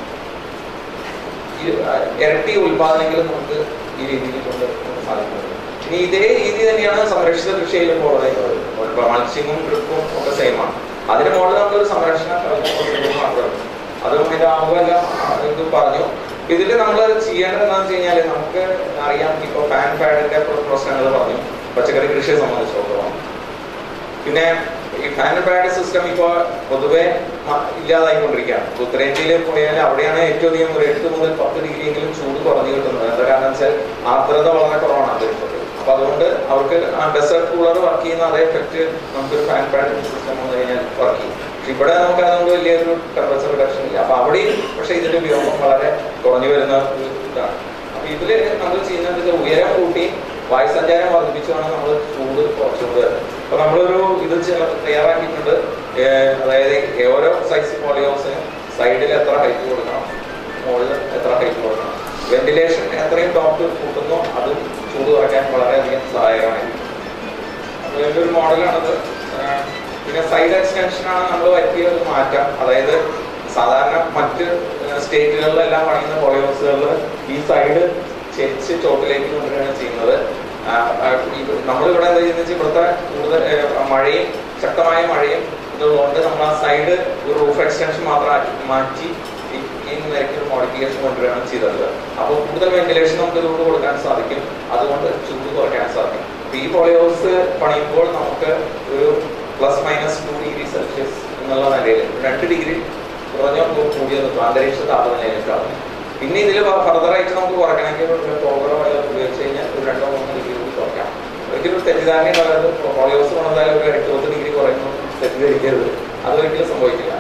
ഈ, ആ, ഇരട്ടി ഉൽപാദനങ്ങളും നമുക്ക് ഈ രീതിയിൽ കൊണ്ട് സാധിക്കുന്നത് ഇനി ഇതേ രീതി തന്നെയാണ് സംരക്ഷിത കൃഷിയിലും പോകുന്നത് മത്സ്യവും ഡ്രിപ്പും ഒക്കെ സെയിമാണ് അതിന് മുകളിൽ നമ്മളൊരു സംരക്ഷണ കവചം മാത്രമേ അതും ഇതിന്റെ ആവുമെല്ലാം ഇത് പറഞ്ഞു ഇതിൽ നമ്മൾ ചെയ്യേണ്ടത് എന്താണെന്ന് വെച്ച് കഴിഞ്ഞാൽ നമുക്ക് അറിയാം ഇപ്പൊ പാൻ പാഡിന്റെ പ്രശ്നങ്ങൾ പറഞ്ഞു പച്ചക്കറി കൃഷിയെ സംബന്ധിച്ചിടത്തോളം പിന്നെ ഈ ഫാൻ പാഡ് സിസ്റ്റം ഇപ്പോ പൊതുവെ മ- ഇല്ലാതായിക്കൊണ്ടിരിക്കുകയാണ് ഇപ്പൊ ഉത്തരേന്ത്യയിൽ പോയാൽ അവിടെയാണ് ഏറ്റവും അധികം ഒരു എട്ട് മുതൽ പത്ത് ഡിഗ്രി എങ്കിലും ചൂട് കുറഞ്ഞു കിട്ടുന്നത് എന്താ കാരണം വെച്ചാൽ ആർദ്രത വളരെ കുറവാണ് അതിരിക്കുന്നത് അപ്പൊ അതുകൊണ്ട് അവർക്ക് ആ ഡെസേർട്ട് കൂളർ വർക്ക് ചെയ്യുന്ന അതേ എഫക്റ്റ് നമുക്കൊരു ഫാൻ പാഡ് സിസ്റ്റം വന്നു കഴിഞ്ഞാൽ വർക്ക് ചെയ്യും പക്ഷെ ഇവിടെ നമുക്ക് അതുകൊണ്ട് വലിയൊരു ടെമ്പറേച്ചർ റിഡക്ഷൻ ഇല്ല അപ്പൊ അവിടെയും പക്ഷെ ഇതിന്റെ ഉപയോഗം വളരെ കുറഞ്ഞു വരുന്ന ഒരു ഇതാണ് അപ്പൊ ഇതില് നമ്മൾ ചെയ്യുന്നത് ഇത് ഉയരം കൂട്ടി വായുസഞ്ചാരം വർദ്ധിപ്പിച്ചാണ് നമ്മൾ ചൂട് കുറച്ചുകൊണ്ട് വരുന്നത് അപ്പൊ നമ്മളൊരു ഇത് ചെ- തയ്യാറാക്കിയിട്ടുണ്ട് ഏഹ് അതായത് ഓരോ സൈസ് പോളിയോസിന് സൈഡിൽ എത്ര ഹൈറ്റ് കൊടുക്കണം മുകളിൽ എത്ര ഹൈറ്റ് കൊടുക്കണം വെന്റിലേഷൻ എത്രയും ഡോക്ടർ കൂട്ടുന്നോ അതും ചൂട് കുറയ്ക്കാൻ വളരെയധികം സഹായകമായിരിക്കും അപ്പൊ ഇതിന്റെ ഒരു മോഡലാണത് ഏഹ് പിന്നെ സൈഡ് എക്സ്റ്റൻഷനാണ് നമ്മൾ പറ്റിയ ഒരു മാറ്റം അതായത് സാധാരണ മറ്റ് സ്റ്റേറ്റുകളിലെല്ലാം പണിയുന്ന പോളിയോസുകളിൽ ഈ സൈഡ് ചെരിച്ച് ചോട്ടിലേക്ക് കൊണ്ടുവരികയാണ് ചെയ്യുന്നത് ആ, ആ, ഇത് നമ്മളിവിടെ എന്താ ചെയ്യുന്നത് വെച്ചാൽ ഇവിടുത്തെ കൂടുതൽ ഏഹ്, മഴയും ശക്തമായ മഴയും ഇതുള്ളതുകൊണ്ട് നമ്മൾ ആ സൈഡ് ഒരു റൂഫ് എക്സ്റ്റൻഷൻ മാത്രം ആക്കി മാറ്റി ഈ- ഈ നിരക്കിൽ ഒരു മോഡിഫിക്കേഷൻ കൊണ്ടുവരികയാണ് ചെയ്തത് അപ്പോൾ കൂടുതൽ വെന്റിലേഷൻ നമുക്ക് ഇതുകൊണ്ട് കൊടുക്കാൻ സാധിക്കും അതുകൊണ്ട് ചൂട് കുറയ്ക്കാൻ സാധിക്കും അപ്പൊ ഈ പോളിയോസ് പണിയുമ്പോൾ നമുക്ക് ഒരു plus minus two degree Celsius എന്നുള്ള നിലയിൽ രണ്ട് ഡിഗ്രി കുറഞ്ഞ കൂടിയ നിൽക്കും അന്തരീക്ഷ താപനിലയിലേക്കാണ് പിന്നെ ഇതിൽ ഫർദർ ആയിട്ട് നമുക്ക് കുറയ്ക്കണമെങ്കിൽ ഒരു പ്രോഗ്രാം ഉപയോഗിച്ച് കഴിഞ്ഞാൽ ഒരു രണ്ടോ മൂന്നോ ഡിഗ്രി കൂടി കുറയ്ക്കാം ഒരിക്കലും ഒരു തെറ്റിദ്ധാരണ ഉണ്ടായത് പോളിയോസ് കൊണ്ടാൽ ഒരു എട്ട് പത്ത് ഡിഗ്രി കുറയുന്നു തെറ്റിദ്ധരിക്കരുത് അതൊരിക്കലും സംഭവിക്കില്ല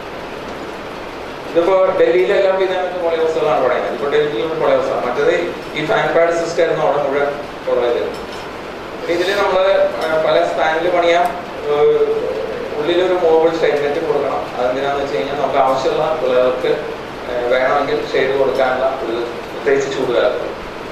ഇതിപ്പോ ഡൽഹിയിലെല്ലാം ഇതേ പോളിയോസുകളാണ് പറയുന്നത് ഇപ്പൊ ഡൽഹിയിലുള്ള പോളിയോസാണ് മറ്റേത് ഈ ഫാൻ പാഡ് സിസ്റ്റം ആയിരുന്നു അവിടെ മുഴുവൻ കുറവ് ഇതിൽ നമ്മൾ പല സ്പാനിൽ പണിയാം ഏഹ് ഉള്ളിലൊരു മോബിൾ ഷെയ്ഡ് നെറ്റ് കൊടുക്കണം അതെന്തിനാന്ന് വെച്ച് കഴിഞ്ഞാൽ നമുക്ക് ആവശ്യമുള്ള വിളകൾക്ക് ഏഹ് വേണമെങ്കിൽ ഷെയ്ഡ് കൊടുക്കാനുള്ള ഒരു പ്രത്യേകിച്ച് ചൂടുകാലത്ത്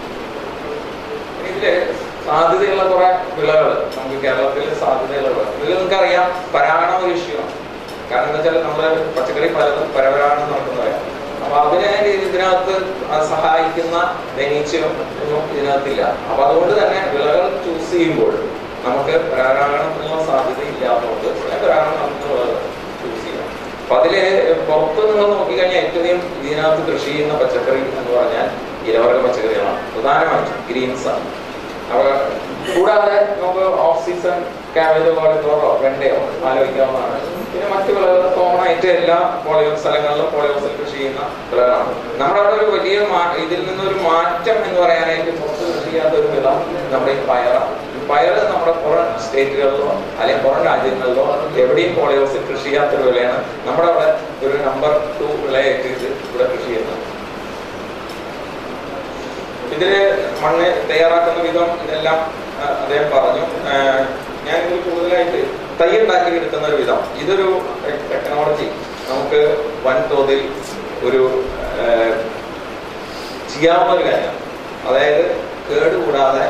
ഇതില് സാധ്യതയുള്ള കുറെ വിളകൾ നമുക്ക് കേരളത്തിൽ സാധ്യതയുള്ള വിളകൾ ഇതിൽ നിങ്ങൾക്കറിയാം പരാഗണം ഒരു ഇഷ്യൂ ആണ് കാരണം എന്താ വെച്ചാൽ നമ്മള് പച്ചക്കറി പലതും പരപരാഗണം നടക്കുന്നവരാണ് അപ്പൊ അതിനെ ഇതിനകത്ത് അത് സഹായിക്കുന്ന ധനീച്ചയോ ഒന്നും ഇതിനകത്തില്ല അപ്പൊ അതുകൊണ്ട് തന്നെ വിളകൾ ചൂസ് ചെയ്യുമ്പോൾ നമുക്ക് പരാഗണത്തിനുള്ള സാധ്യത ഇല്ലാത്തതുകൊണ്ട് പരാഗണം നടത്തുന്ന വിളകൾ ചൂസ് ചെയ്യാം അപ്പൊ അതില് പുറത്ത് നിങ്ങൾ നോക്കിക്കഴിഞ്ഞാൽ ഏറ്റവും അധികം ഇതിനകത്ത് കൃഷി ചെയ്യുന്ന പച്ചക്കറി എന്ന് പറഞ്ഞാൽ ഇലവർഗ പച്ചക്കറികളാണ് പ്രധാനമായിട്ടും ഗ്രീൻസ് ആണ് അപ്പൊ കൂടാതെ നമുക്ക് ഓഫ് സീസൺ ക്യാബേജോ കോളിഫ്ലവറോ വെണ്ടയോ ആലോചിക്കാവുന്നതാണ് പിന്നെ മറ്റു വിളകൾ കോമൺ ആയിട്ട് എല്ലാ പോളിയോ സ്ഥലങ്ങളിലും പോളിയോസിൽ കൃഷി ചെയ്യുന്ന വിളകളാണ് നമ്മുടെ അവിടെ ഒരു വലിയ മാ- ഇതിൽ നിന്നൊരു മാറ്റം എന്ന് പറയാനായിട്ട് പുറത്ത് കൃഷി ചെയ്യാത്ത ഒരു വിള നമ്മുടെ ഈ പയറാണ് ഈ പയറ് നമ്മുടെ പുറം സ്റ്റേറ്റുകളിലോ അല്ലെങ്കിൽ പുറം രാജ്യങ്ങളിലോ എവിടെയും പോളിയോസിൽ കൃഷി ചെയ്യാത്തൊരു വിളയാണ് നമ്മുടെ അവിടെ ഒരു നമ്പർ ടു വിളയായിട്ട് ഇത് ഇവിടെ കൃഷി ചെയ്യുന്നത് ഇതില് മണ്ണ് തയ്യാറാക്കുന്ന വിധം ഇതെല്ലാം ആ, അദ്ദേഹം പറഞ്ഞു ആ, ഞാൻ ഇതിൽ കൂടുതലായിട്ട് തൈ ഉണ്ടാക്കി എടുക്കുന്ന ഒരു വിധം ഇതൊരു ടെക്നോളജി നമുക്ക് വൻതോതിൽ ഒരു ആ, ചെയ്യാവുന്ന ഒരു കാര്യമാണ് അതായത് കേടുകൂടാതെ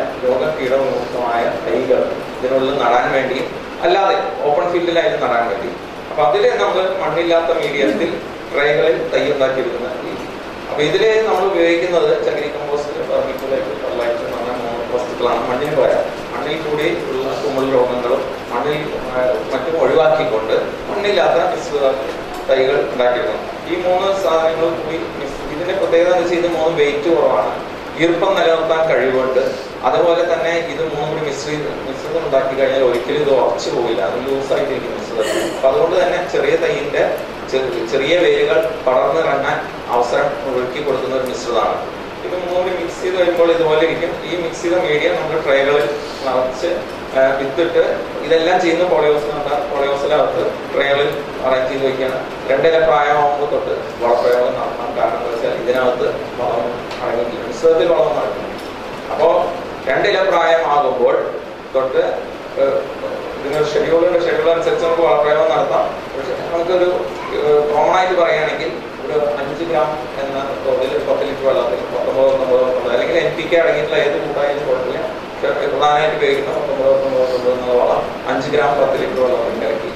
രോഗകീടവിമുക്തമായ തൈകൾ ഇതിനുള്ളിൽ നടാൻ വേണ്ടി അല്ലാതെ ഓപ്പൺ ഫീൽഡിലായാലും നടാൻ വേണ്ടി അപ്പൊ അപ്പൊ അതിൽ നമ്മൾ മണ്ണില്ലാത്ത മീഡിയത്തിൽ ട്രേകളിൽ തൈ ഉണ്ടാക്കിയെടുക്കുന്ന രീതി അപ്പൊ ഇതില് നമ്മൾ ഉപയോഗിക്കുന്നത് ചകിരി കമ്പോസ്റ്റ് ഫെർമിക്കുലേറ്റ് ഫെർലൈറ്റ് എന്ന് പറഞ്ഞ മൂന്ന് വസ്തുക്കളാണ് മണ്ണിന് പോരാ മണ്ണിൽ കൂടി ഉള്ള കുമിൾ രോഗങ്ങളും മണ്ണിൽ ആ, മറ്റും ഒഴിവാക്കിക്കൊണ്ട് മണ്ണില്ലാത്ത മിശ്രിത തൈകൾ ഉണ്ടാക്കിയെടുക്കണം ഈ മൂന്ന് സാധനങ്ങൾ കൂടി മിക്സ് ഇതിന്റെ പ്രത്യേകത എന്ന് വെച്ചാൽ ഇത് മൂന്ന് വെയിറ്റ് കുറവാണ് ഈർപ്പം നിലനിർത്താൻ കഴിവുണ്ട് അതുപോലെ തന്നെ ഇത് മൂന്നും കൂടി മിശ്രിത മിശ്രിതം ഉണ്ടാക്കി കഴിഞ്ഞാൽ ഒരിക്കലും ഇത് ഉറച്ചു പോകില്ല അത് ലൂസായിട്ടിരിക്കും മിശ്രിതം അപ്പൊ അതുകൊണ്ട് തന്നെ ചെറിയ തൈയിന്റെ ചെറിയ- ചെറിയ വേരുകൾ പടർന്നിറങ്ങാൻ അവസരം ഒരുക്കി കൊടുക്കുന്ന ഒരു മിശ്രിതമാണ് ഇത് മൂന്നും കൂടി മിക്സ് ചെയ്ത് വരുമ്പോൾ ഇതുപോലെ ഇരിക്കും ഈ മിക്സ് ചെയ്ത മീഡിയം നമ്മൾ ട്രേകളിൽ നിറച്ച് ആ, വിത്തിട്ട് ഇതെല്ലാം ചെയ്യുന്ന പോളിയോസിനുണ്ട് പോളിയോസിനകത്ത് ട്രേകളിൽ അറേഞ്ച് ചെയ്ത് വെക്കുകയാണ് രണ്ടില പ്രായമാകുമ്പോൾ തൊട്ട് വളപ്രയോഗം നടത്താം കാരണം എന്താ വെച്ചാൽ ഇതിനകത്ത് വളം അടങ്ങിയിട്ടില്ല മിശ്രിതത്തിൽ വളം നടക്കും അപ്പോ രണ്ടില പ്രായമാകുമ്പോൾ തൊട്ട് ഏഹ്, ഇതിനൊരു ഷെഡ്യൂളുണ്ട് ഷെഡ്യൂൾ അനുസരിച്ച് നമുക്ക് വളപ്രയോഗം നടത്താം പക്ഷെ നമുക്കൊരു കോമൺ ആയിട്ട് പറയുകയാണെങ്കിൽ ഒരു അഞ്ച് ഗ്രാം എന്ന തോതിൽ ഒരു പത്ത് ലിറ്റർ വെള്ളത്തിൽ പത്തൊമ്പത് പത്തൊമ്പത് പത്തൊമ്പത് അല്ലെങ്കിൽ എൻ പി കെ അടങ്ങിയിട്ടുള്ള ഏത് കൂട്ടായാലും കുഴപ്പമില്ല പക്ഷെ പ്രധാനമായിട്ട് ഉപയോഗിക്കുന്ന പത്തൊമ്പത് പത്തൊമ്പത് പത്തൊമ്പത് എന്നുള്ള വളം അഞ്ച് ഗ്രാം പത്ത് ലിറ്റർ വെള്ളത്തിൽ കലക്കി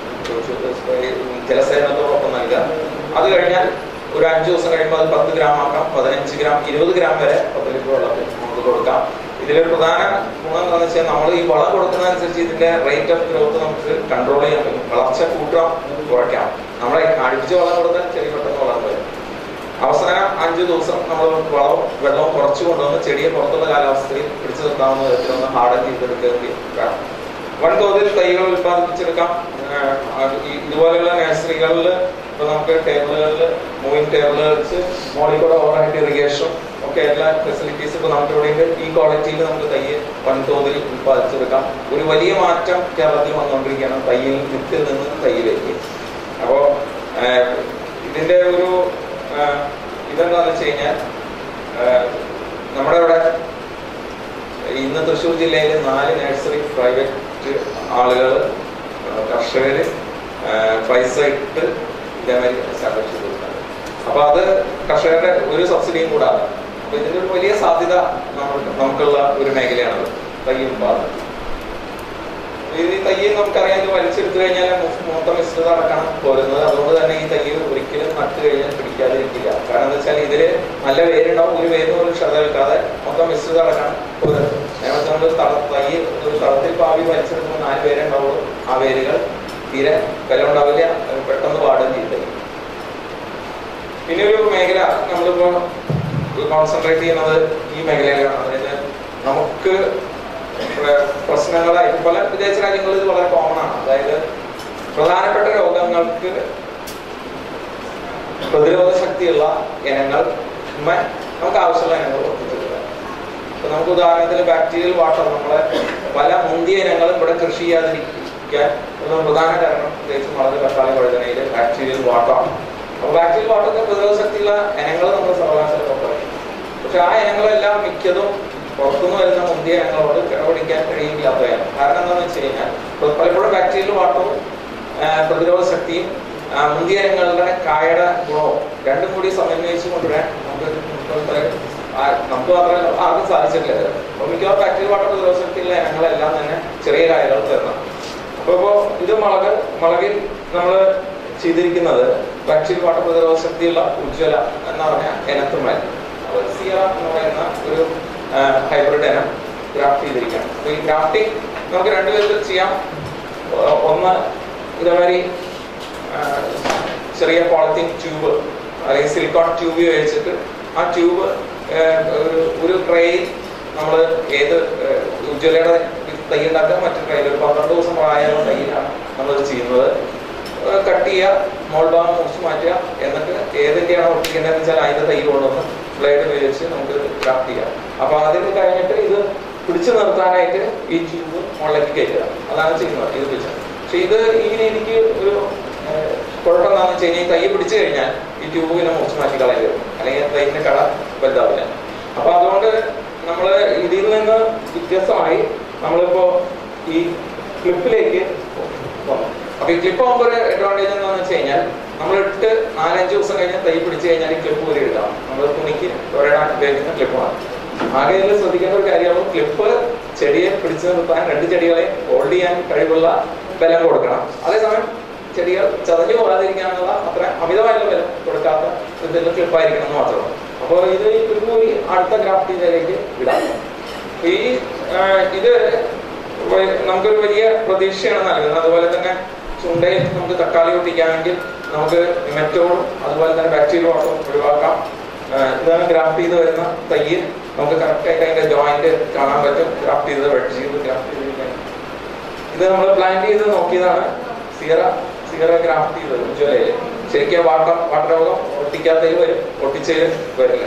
ജലസേചനത്തോടൊപ്പം നൽകുക അത് കഴിഞ്ഞാൽ ഒരു അഞ്ച് ദിവസം കഴിയുമ്പോൾ അത് പത്ത് ഗ്രാം ആക്കാം പതിനഞ്ച് ഗ്രാം ഇരുപത് ഗ്രാം വരെ പത്ത് ലിറ്റർ വെള്ളത്തിൽ നമുക്ക് കൊടുക്കാം ഇതിലൊരു പ്രധാന ഗുണം എന്താണെന്ന് വെച്ചാൽ നമ്മൾ ഈ വളം കൊടുക്കുന്നതനുസരിച്ച് ഇതിന്റെ റേറ്റ് ഓഫ് ഗ്രോത്ത് നമുക്ക് കൺട്രോൾ ചെയ്യാൻ പറ്റും വളർച്ച കൂട്ടാം കുറയ്ക്കാം നമ്മളെ അടിച്ച് വളം കൊടുത്താൽ ചെടി പെട്ടെന്ന് വളർന്നു വരും അവസാനം അഞ്ച് ദിവസം നമ്മൾ വളവും വെള്ളവും കുറച്ച് കൊണ്ടുവന്ന് ചെടിയെ പുറത്തുള്ള കാലാവസ്ഥയിൽ പിടിച്ചു നിർത്താവുന്ന വിധത്തിലൊന്ന് ഹാർഡൻ ചെയ്തെടുക്കുകയും വേണം വൻതോതിൽ തൈകൾ ഉൽപ്പാദിപ്പിച്ചെടുക്കാം ആഹ് അത് ഈ ഇതുപോലെയുള്ള നഴ്സറികളിൽ ഇപ്പൊ നമുക്ക് ടേബിളുകളിൽ മൂവിങ് ടേബിളുകൾ വെച്ച് മോളിൽ കൂടെ ഓവറായിട്ട് ഇറിഗേഷൻ ഒക്കെ എല്ലാ ഫെസിലിറ്റീസ് ഇപ്പൊ നമുക്ക് ഇവിടെ ഈ ക്വാളിറ്റിയിൽ നമുക്ക് തയ്യ് വൻതോതിൽ ഉൽപ്പാദിച്ചെടുക്കാം ഒരു വലിയ മാറ്റം കേരളത്തിൽ വന്നുകൊണ്ടിരിക്കുകയാണ് തയ്യിൽ വിത്തിൽ നിന്ന് തയ്യിലേക്ക് അപ്പോ ആഹ് ഇതിന്റെ ഒരു ആഹ് ഇതെന്താന്ന് വെച്ച് കഴിഞ്ഞാൽ ആഹ് നമ്മുടെ ഇവിടെ ഇന്ന് തൃശ്ശൂർ ജില്ലയിൽ നാല് നഴ്സറി പ്രൈവറ്റ് ആളുകൾ കർഷകർ പൈസ ഇട്ട് ഇതേമാതിരി എസ്റ്റാബ്ലിഷ് ചെയ്തിട്ടുണ്ട് അപ്പൊ അത് കർഷകരുടെ ഒരു സബ്സിഡിയും കൂടാതെ അപ്പൊ ഇതിന്റെ ഒരു വലിയ സാധ്യത നമുക്ക് നമുക്കുള്ള ഒരു മേഖലയാണത് തൈ ഉൽപാദനം ഈ തയ്യ് നമുക്കറിയാം ഇത് വലിച്ചെടുത്തു കഴിഞ്ഞാൽ മൊ- മൊത്തം മിശ്രിതം അടക്കണം പോരുന്നത് അതുകൊണ്ട് തന്നെ ഈ തയ്യ് ഒരിക്കലും നട്ട് കഴിഞ്ഞാൽ പിടിക്കാതിരിക്കില്ല കാരണം എന്താ വെച്ചാൽ ഇതില് നല്ല വേരുണ്ടാവും ഒരു വേരിന് പോലും ക്ഷത വെക്കാതെ മൊത്തം മിശ്രിതം അടക്കണം പോരുന്നത് നേരത്തെ നമ്മൾ തട തയ്യ് ഒരു തടത്തിൽ പാവി വലിച്ചെടുക്കുമ്പോൾ നാല് പേരെ ഉണ്ടാവുള്ളൂ ആ വേരുകൾ തീരെ ബലം ഉണ്ടാവില്ല അത് പെട്ടെന്ന് പാടുകയും ചെയ്യും പിന്നെ ഒരു മേഖല നമ്മളിപ്പോ കോൺസെൻട്രേറ്റ് ചെയ്യുന്നത് ഈ മേഖലയിലാണ് അതായത് നമുക്ക് പ്ര- പ്രശ്നങ്ങളായിട്ട് പല വിദേശ രാജ്യങ്ങളിൽ ഇത് വളരെ കോമൺ ആണ് അതായത് പ്രധാനപ്പെട്ട രോഗങ്ങൾക്ക് പ്രതിരോധ ശക്തിയുള്ള ഇനങ്ങൾ മ- നമുക്ക് ആവശ്യമുള്ള ഇനങ്ങൾ വർദ്ധിച്ചെടുക്കുക ഇപ്പൊ നമുക്ക് ഉദാഹരണത്തിന് ബാക്ടീരിയൽ വാട്ടർ നമ്മളെ പല മുന്തിയ ഇനങ്ങളും ഇവിടെ കൃഷി ചെയ്യാതിരിക്കാൻ ഒരു പ്രധാന കാരണം പ്രത്യേകിച്ച് വളരെ തക്കാളി വഴുതനയിൽ ബാക്ടീരിയൽ വാട്ടറാണ് അപ്പൊ ബാക്ടീരിയൽ വാട്ടറിന്റെ പ്രതിരോധ ശക്തിയുള്ള ഇനങ്ങൾ നമ്മൾ സർവകലാശാല പുറത്തിറക്കി പക്ഷെ ആ ഇനങ്ങളെല്ലാം മിക്കതും പുറത്തുനിന്ന് വരുന്ന മുന്തിയ ഇനങ്ങളോട് കിടപിടിക്കാൻ കഴിയില്ലാത്തവയാണ് കാരണം എന്താണെന്ന് വെച്ച് കഴിഞ്ഞാൽ ഇപ്പൊ പലപ്പോഴും ബാക്ടീരിയൽ വാട്ടറും ആ, പ്രതിരോധ ശക്തിയും ആ, മുന്തിയ ഇനങ്ങളുടെ കായയുടെ ഗുണവും രണ്ടും കൂടി സമന്വയിച്ച് കൊണ്ടുവരാൻ നമുക്ക് ഇപ്പോഴത്തെ ആ- നമുക്ക് മാത്രമല്ല ആർക്കും സാധിച്ചിട്ടില്ല ഇത്. അപ്പൊ മിക്കവാറും ബാക്ടീരിയൽ വാട്ടർ പ്രതിരോധ ശക്തിയുള്ള ഇനങ്ങളെല്ലാം തന്നെ ചെറിയ കായകൾ തരണം അപ്പൊ ഇപ്പോ ഇത് മുളക് മുളകിൽ നമ്മൾ ചെയ്തിരിക്കുന്നത് ബാക്ടീരിയൽ വാട്ടർ പ്രതിരോധ ശക്തിയുള്ള ഉജ്ജ്വല എന്ന് പറഞ്ഞ ഇനത്തുമായി അപ്പോൾ സിയറ എന്ന് പറയുന്ന ഒരു ഹൈബ്രിഡ് ഇനം ഗ്രാഫ്റ്റ് ചെയ്തിരിക്കുകയാണ് അപ്പൊ ഈ ഗ്രാഫ്റ്റിംഗ് നമുക്ക് രണ്ട് വിധത്തിൽ ചെയ്യാം ഒ- ഒന്ന് ഇതേമാതിരി ആ, ചെറിയ പോളിത്തീൻ ട്യൂബ് അല്ലെങ്കിൽ സിലിക്കോൺ ട്യൂബ് ഉപയോഗിച്ചിട്ട് ആ ട്യൂബ് ഒരു ഒരു ട്രേയിൽ നമ്മൾ ഏത് ഏഹ്, ഉജ്ജ്വലയുടെ തൈ ഉണ്ടാക്കുക മറ്റു ട്രേയിൽ ഒരു പന്ത്രണ്ട് ദിവസം പ്രായമുള്ള തൈയിലാണ് നമ്മളത് ചെയ്യുന്നത് കട്ട് ചെയ്യുക മോൾ ഭാഗം മുറിച്ച് മാറ്റുക എന്നിട്ട് ഏതിൻ്റെയാണോ ഒട്ടിക്കേണ്ടതെന്ന് വെച്ചാൽ അതിന്റെ തൈ കൊണ്ടുവന്ന് ബ്ലേഡ് ഉപയോഗിച്ച് നമുക്ക് ക്രാഫ്റ്റ് ചെയ്യാം അപ്പൊ അതിന് കഴിഞ്ഞിട്ട് ഇത് പിടിച്ചു നിർത്താനായിട്ട് ഈ ട്യൂബ് മുകളിലേക്ക് കയറ്റുക അതാണ് ചെയ്യുന്നത് ഇത് പിടിച്ച് പക്ഷെ ഇത് ഈ രീതിക്ക് ഒരു ഏഹ്, കുഴപ്പം എന്താണെന്ന് വെച്ച് കഴിഞ്ഞാൽ ഈ തൈ പിടിച്ചു കഴിഞ്ഞാൽ ഈ ട്യൂബ് പിന്നെ മുറിച്ച് മാറ്റി കളയേണ്ടി വരും അല്ലെങ്കിൽ തൈന്റെ കട വലുതാവില്ല അപ്പൊ അതുകൊണ്ട് നമ്മൾ ഇതിൽ നിന്ന് വ്യത്യസ്തമായി നമ്മളിപ്പോ ഈ ക്ലിപ്പിലേക്ക് വന്നു അപ്പൊ ഈ ക്ലിപ്പ് ആകുമ്പോൾ ഒരു അഡ്വാൻറ്റേജ് എന്താണെന്ന് വെച്ച് കഴിഞ്ഞാൽ നമ്മൾ ഇട്ട് നാലഞ്ച് ദിവസം കഴിഞ്ഞ് തൈ പിടിച്ചു കഴിഞ്ഞാൽ ഈ ക്ലിപ്പ് ഊരി എടുക്കാം നമ്മൾ തുണിക്ക് ഒരിടാൻ ഉപയോഗിക്കുന്ന ക്ലിപ്പാണ് ആകെ ഇതിൽ ശ്രദ്ധിക്കേണ്ട ഒരു കാര്യമാണ് ക്ലിപ്പ് ചെടിയെ പിടിച്ചു നിർത്താൻ രണ്ട് ചെടികളെ ഹോൾഡ് ചെയ്യാൻ കഴിവുള്ള ബലം കൊടുക്കണം അതേസമയം ചെടികൾ ചതഞ്ഞു പോകാതിരിക്കാനുള്ള അത്ര അമിതമായിട്ടുള്ള വില കൊടുക്കാത്ത ഇതിൽ ക്ലിപ്പായിരിക്കണം എന്ന് മാത്രമേ അപ്പോൾ ഇത് ഒരു കൂടി അടുത്ത ഗ്രാഫ്റ്റിലേക്ക് വിടാം അപ്പൊ ഈ ആ, ഇത് വ- നമുക്കൊരു വലിയ പ്രതീക്ഷയാണ് നൽകുന്നത് അതുപോലെ തന്നെ ചുണ്ടയിൽ നമുക്ക് തക്കാളി ഒട്ടിക്കാമെങ്കിൽ നമുക്ക് മെറ്റോളും അതുപോലെ തന്നെ ബാക്ടീരിയ വാട്ടറും ഒഴിവാക്കാം ആ, ഇതാണ് ഗ്രാഫ്റ്റ് ചെയ്ത് വരുന്ന തയ്യ് നമുക്ക് കറക്റ്റ് ആയിട്ട് അതിന്റെ ജോയിന്റ് കാണാൻ പറ്റും ഗ്രാഫ്റ്റ് ചെയ്ത് വെട്ട് ചെയ്ത് ഗ്രാഫ്റ്റ് ചെയ്ത് ഇത് നമ്മൾ പ്ലാൻ ചെയ്ത് നോക്കിയതാണ് സീറ സീറ ഗ്രാഫ്റ്റ് ചെയ്തത് ഉജ്വലയില് ശരിക്കും വാട്ടർ വാട്ടർ രോഗം ഒട്ടിക്കാത്തതിൽ വരും ഒട്ടിച്ചതിൽ വരില്ല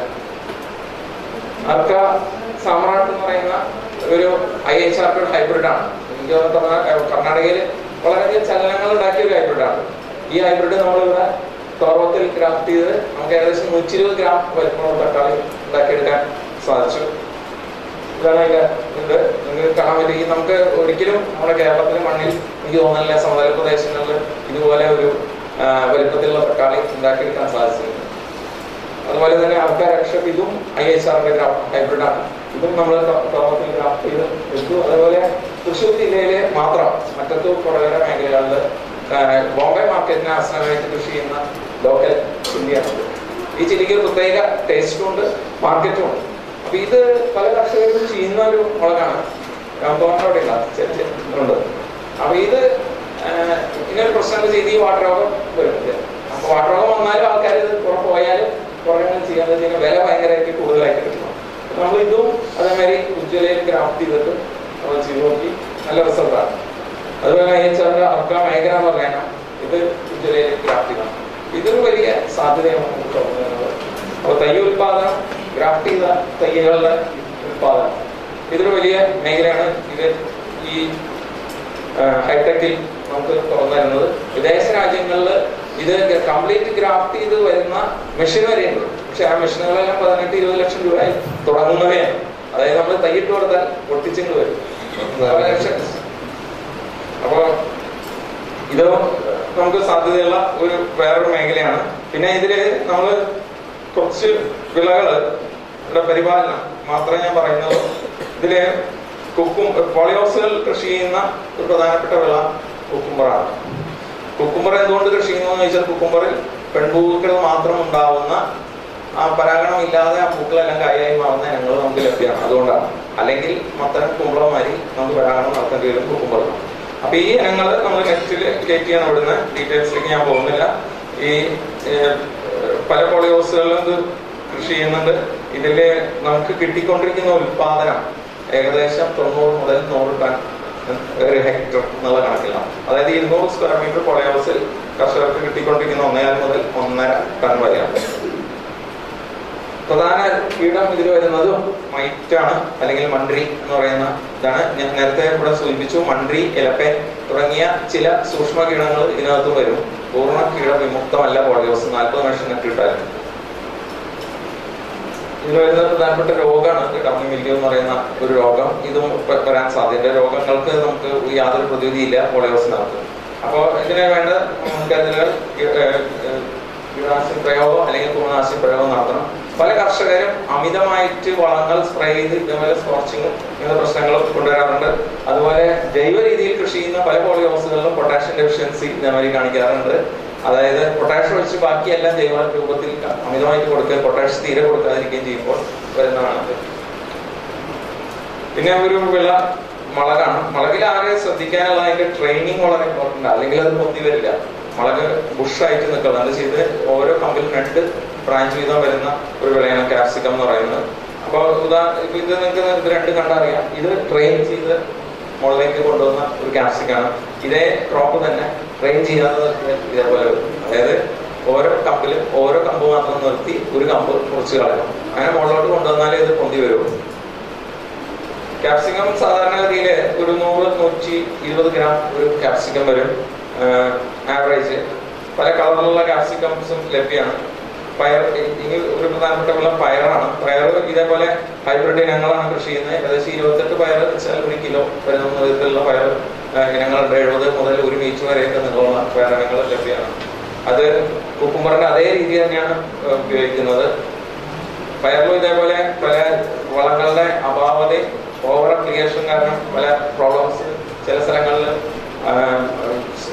അർക്ക സാമ്രാട്ട് എന്ന് പറയുന്ന ഒരു ഐ എച്ച് ആർ ഹൈബ്രിഡ് ആണ് എനിക്ക് തോന്നുന്നു കർണാ- കർണാടകയിൽ വളരെയധികം ചലനങ്ങൾ ഉണ്ടാക്കിയ ഒരു ഹൈബ്രിഡ് ആണ് ഈ ഹൈബ്രിഡ് നമ്മളിവിടെ തോർവത്തിൽ ഗ്രാഫ്റ്റ് ചെയ്ത് നമുക്ക് ഏകദേശം നൂറ്റി ഇരുപത് ഗ്രാം വലിപ്പമുള്ള തക്കാളി ഉണ്ടാക്കിയെടുക്കാൻ സാധിച്ചു ഇതാണ് അതിന്റെ ഇത് നിങ്ങൾക്ക് കാണാൻ പറ്റും ഈ നമുക്ക് ഒരിക്കലും നമ്മുടെ കേരളത്തിലെ മണ്ണിൽ എനിക്ക് തോന്നുന്നില്ല സമതല പ്രദേശങ്ങളിൽ ഇതുപോലെ ഒരു ആ, വലിപ്പത്തിലുള്ള തക്കാളി ഉണ്ടാക്കിയെടുക്കാൻ സാധിച്ചിട്ടുണ്ട് അതുപോലെ തന്നെ ആൾക്കാർ രക്ഷപ്പ് ഇതും ഐ എച്ച് ആറിന്റെ ഗ്രാഫ് ഹൈബ്രിഡ് ആണ് ഇതും നമ്മൾ ടോമത്തിൽ ഗ്രാഫ് ചെയ്ത് എടുത്തു അതുപോലെ തൃശ്ശൂർ ജില്ലയിലെ മാത്രം മറ്റത്തു കുറേ മേഖലകളിൽ ആ, ബോംബെ മാർക്കറ്റിനെ ആശ്രയമായിട്ട് കൃഷി ചെയ്യുന്ന ലോക്കൽ ചില്ലിയാണ് ഈ ചില്ലിക്ക് ഒരു പ്രത്യേക ടേസ്റ്റും ഉണ്ട് മാർക്കറ്റും ഉണ്ട് അപ്പൊ ഇത് പല കർഷകരും ചെയ്യുന്ന ഒരു മുളകാണ് തോന്നോടെ ഉണ്ട് അപ്പൊ ഇത് ആ, ഇങ്ങനൊരു പ്രശ്നം ചെയ്ത് ഈ വാട്ടർ രോഗം വരുന്നത് അപ്പൊ വാട്ടർ രോഗം വന്നാലും ആൾക്കാർ ഇത് പുറം പോയാലും കുറേ ചെയ്യാൻ വെച്ചാൽ വില ഭയങ്കരമായിട്ട് കൂടുതലായിട്ട് കിട്ടണം അപ്പൊ നമ്മൾ ഇതും അതേമാതിരി ഉജ്ജ്വലയിൽ ഗ്രാഫ്റ്റ് ചെയ്തിട്ട് നമ്മൾ ചെയ്ത് നോക്കി നല്ല റിസൾട്ടാണ് അതുപോലെ അയ്യച്ചാറിന്റെ അർക്ക മേഖല എന്ന് പറയാനാ ഇത് ഉജ്ജ്വലയിൽ ഗ്രാഫ്റ്റ് ചെയ്യണം ഇതൊരു വലിയ സാധ്യതയാണ് നമുക്ക് തോന്നുന്നത് അപ്പൊ തയ്യ ഉൽപാദനം ഗ്രാഫ്റ്റ് ചെയ്ത തയ്യകളുടെ ഉൽപാദനം ഇതൊരു വലിയ മേഖലയാണ് ഇത് ഈ ഹൈടെക്കിൽ നമുക്ക് തുറന്നു തരുന്നത് വിദേശ രാജ്യങ്ങളിൽ ഇത് കംപ്ലീറ്റ് ഗ്രാഫ്റ്റ് ചെയ്ത് വരുന്ന മെഷീൻ വരെയുണ്ട് പക്ഷെ ആ മെഷീനുകളെല്ലാം പതിനെട്ട് ഇരുപത് ലക്ഷം രൂപയിൽ തുടങ്ങുന്നവയാണ് അതായത് നമ്മൾ തയ്യിട്ട് കൊടുത്താൽ ഒട്ടിച്ചിങ്ങ് വരും പല ലക്ഷം അപ്പോ ഇത് നമുക്ക് സാധ്യതയുള്ള ഒരു വേറൊരു മേഖലയാണ് പിന്നെ ഇതില് നമ്മൾ കുറച്ച് വിളകള് ഇവിടെ പരിപാലനം മാത്രമേ ഞാൻ പറയുന്നുള്ളൂ ഇതില് കുക്കും പോളിയോസുകൾ കൃഷി ചെയ്യുന്ന ഒരു പ്രധാനപ്പെട്ട വിള കുക്കുംബറാണ് കുക്കുംബർ എന്തുകൊണ്ട് കൃഷി ചെയ്യുന്നു എന്ന് ചോദിച്ചാൽ കുക്കുംബറിൽ പെൺപൂക്കൾ മാത്രം ഉണ്ടാവുന്ന ആ പരാഗണം ഇല്ലാതെ ആ പൂക്കളെല്ലാം കായായി മാറുന്ന ഇനങ്ങൾ നമുക്ക് ലഭ്യമാണ് അതുകൊണ്ടാണ് അല്ലെങ്കിൽ മത്തൻ കുമ്പളമാരി നമുക്ക് പരാഗണം നടത്തേണ്ടി വരും കുക്കുംബറിന് അപ്പൊ ഈ ഇനങ്ങൾ നമ്മൾ നെറ്റിൽ കയറ്റിയാണ് ഇവിടുന്ന് ഡീറ്റെയിൽസിലേക്ക് ഞാൻ പോകുന്നില്ല ഈ ഏഹ്, പല പോളിയോസുകളിലും ഇത് കൃഷി ചെയ്യുന്നുണ്ട് ഇതില് നമുക്ക് കിട്ടിക്കൊണ്ടിരിക്കുന്ന ഉൽപാദനം ഏകദേശം തൊണ്ണൂറ് മുതൽ നൂറ് ടൺ ഒരു ഹെക്ടർ എന്നുള്ള കണക്കിലാണ് അതായത് ഇരുന്നൂറ് സ്ക്വയർ മീറ്റർ പോളിയോസിൽ കർഷകർക്ക് കിട്ടിക്കൊണ്ടിരിക്കുന്ന ഒന്നേകാൽ മുതൽ ഒന്നര ടൺ വരെയാണ് പ്രധാന കീടം ഇതിൽ വരുന്നത് മൈറ്റാണ് അല്ലെങ്കിൽ മൺട്രി എന്ന് പറയുന്ന ഇതാണ് ഞാൻ നേരത്തെ ഇവിടെ സൂചിപ്പിച്ചു മൺട്രി ഇലപ്പൻ തുടങ്ങിയ ചില സൂക്ഷ്മ കീടങ്ങൾ ഇതിനകത്ത് വരും പൂർണ്ണ കീട വിമുക്തമല്ല പോളിയോസ് നാൽപ്പത് മനുഷ്യനെ കിട്ടാൻ ഇതിന് വരുന്ന പ്രധാനപ്പെട്ട രോഗമാണ് ഡബ്ല്യു മിൽക്കി എന്ന് പറയുന്ന ഒരു രോഗം ഇതും വ- വരാൻ സാധ്യത രോഗങ്ങൾക്ക് നമുക്ക് യാതൊരു പ്രതിവിധിയില്ല പോളിയോസിനകത്ത് അപ്പോൾ ഇതിന് വേണ്ട മുൻകരുതലുകൾ ഈ- ഏഹ് ഏഹ് കീടനാശിനി പ്രയോഗം അല്ലെങ്കിൽ കുമനാശിനി പ്രയോഗം നടത്തണം പല കർഷകരും അമിതമായിട്ട് വളങ്ങൾ സ്പ്രേ ചെയ്ത് ഇതേപോലെ സ്കോർച്ചിങ്ങും ഇങ്ങനത്തെ പ്രശ്നങ്ങളും കൊണ്ടുവരാറുണ്ട് അതുപോലെ ജൈവ രീതിയിൽ കൃഷി ചെയ്യുന്ന പല പോളിയോസുകളിലും പൊട്ടാഷ്യം ഡെഫിഷ്യൻസി ഇതേമാതിരി കാണിക്കാറുണ്ട് അതായത് പൊട്ടാഷ്യം വെച്ച് ബാക്കിയെല്ലാം ജൈവ രൂപത്തിൽ ക- അമിതമായിട്ട് കൊടുക്കുക പൊട്ടാഷ്യം തീരെ കൊടുക്കാതിരിക്കുകയും ചെയ്യുമ്പോൾ വരുന്നതാണ് ഇത്. പിന്നെ ഒരു വിള മുളകാണ് മുളകിൽ ആകെ ശ്രദ്ധിക്കാനുള്ള അതിന്റെ ട്രെയിനിങ് വളരെ ഇമ്പോർട്ടന്റ് അല്ലെങ്കിൽ അത് പൊന്തി വരില്ല മുളക് ബുഷായിട്ട് നിൽക്കുന്നത് അത് ചെയ്ത് ഓരോ കമ്പിലും രണ്ട് ബ്രാഞ്ച് വീതം വരുന്ന ഒരു വിളയാണ് കാപ്സിക്കം എന്ന് പറയുന്നത് അപ്പോൾ ഉദാ ഇപ്പൊ ഇത് നിങ്ങൾക്ക് ഇത് രണ്ട് കണ്ടറിയാം ഇത് ട്രെയിൻ ചെയ്ത് മുകളിലേക്ക് കൊണ്ടുവന്ന ഒരു കാപ്സിക്കാണ് ഇതേ ക്രോപ്പ് തന്നെ ട്രെയിൻ ചെയ്യാതെ നിർത്തിയാൽ ഇതേപോലെ വരും അതായത് ഓരോ കമ്പിലും ഓരോ കമ്പ് മാത്രം നിർത്തി ഒരു കമ്പ് മുറിച്ച് കളയണം അങ്ങനെ മുകളിലോട്ട് കൊണ്ടുവന്നാലേ ഇത് പൊന്തി വരുള്ളൂ ക്യാപ്സിക്കം സാധാരണഗതിയിൽ ഒരു നൂറ് നൂറ്റി ഇരുപത് ഗ്രാം ഒരു ക്യാപ്സിക്കം വരും ആവറേജ് പല കളറിലുള്ള ക്യാപ്സിക്കംസും ലഭ്യമാണ് പയർ ഇനി ഒരു പ്രധാനപ്പെട്ട വിള പയറാണ് പയർ ഇതേപോലെ ഹൈബ്രിഡ് ഇനങ്ങളാണ് കൃഷി ചെയ്യുന്നത് ഏകദേശം ഇരുപത്തെട്ട് പയർ വെച്ചാൽ ഒരു കിലോ വരുന്ന വിധത്തിലുള്ള പയർ ആ, ഇനങ്ങളുണ്ട് എഴുപത് മുതൽ ഒരു മീറ്റർ വരെയൊക്കെ നീളമുള്ള പയർ ഇനങ്ങൾ ലഭ്യമാണ് അത് കുക്കുമ്പറിന്റെ അതേ രീതി തന്നെയാണ് ആ, ഉപയോഗിക്കുന്നത് പയറിലും ഇതേപോലെ പല വളങ്ങളുടെ അഭാവതയും ഓവർ അപ്ലിക്കേഷൻ കാരണം പല പ്രോബ്ലംസ് ചില സ്ഥലങ്ങളിൽ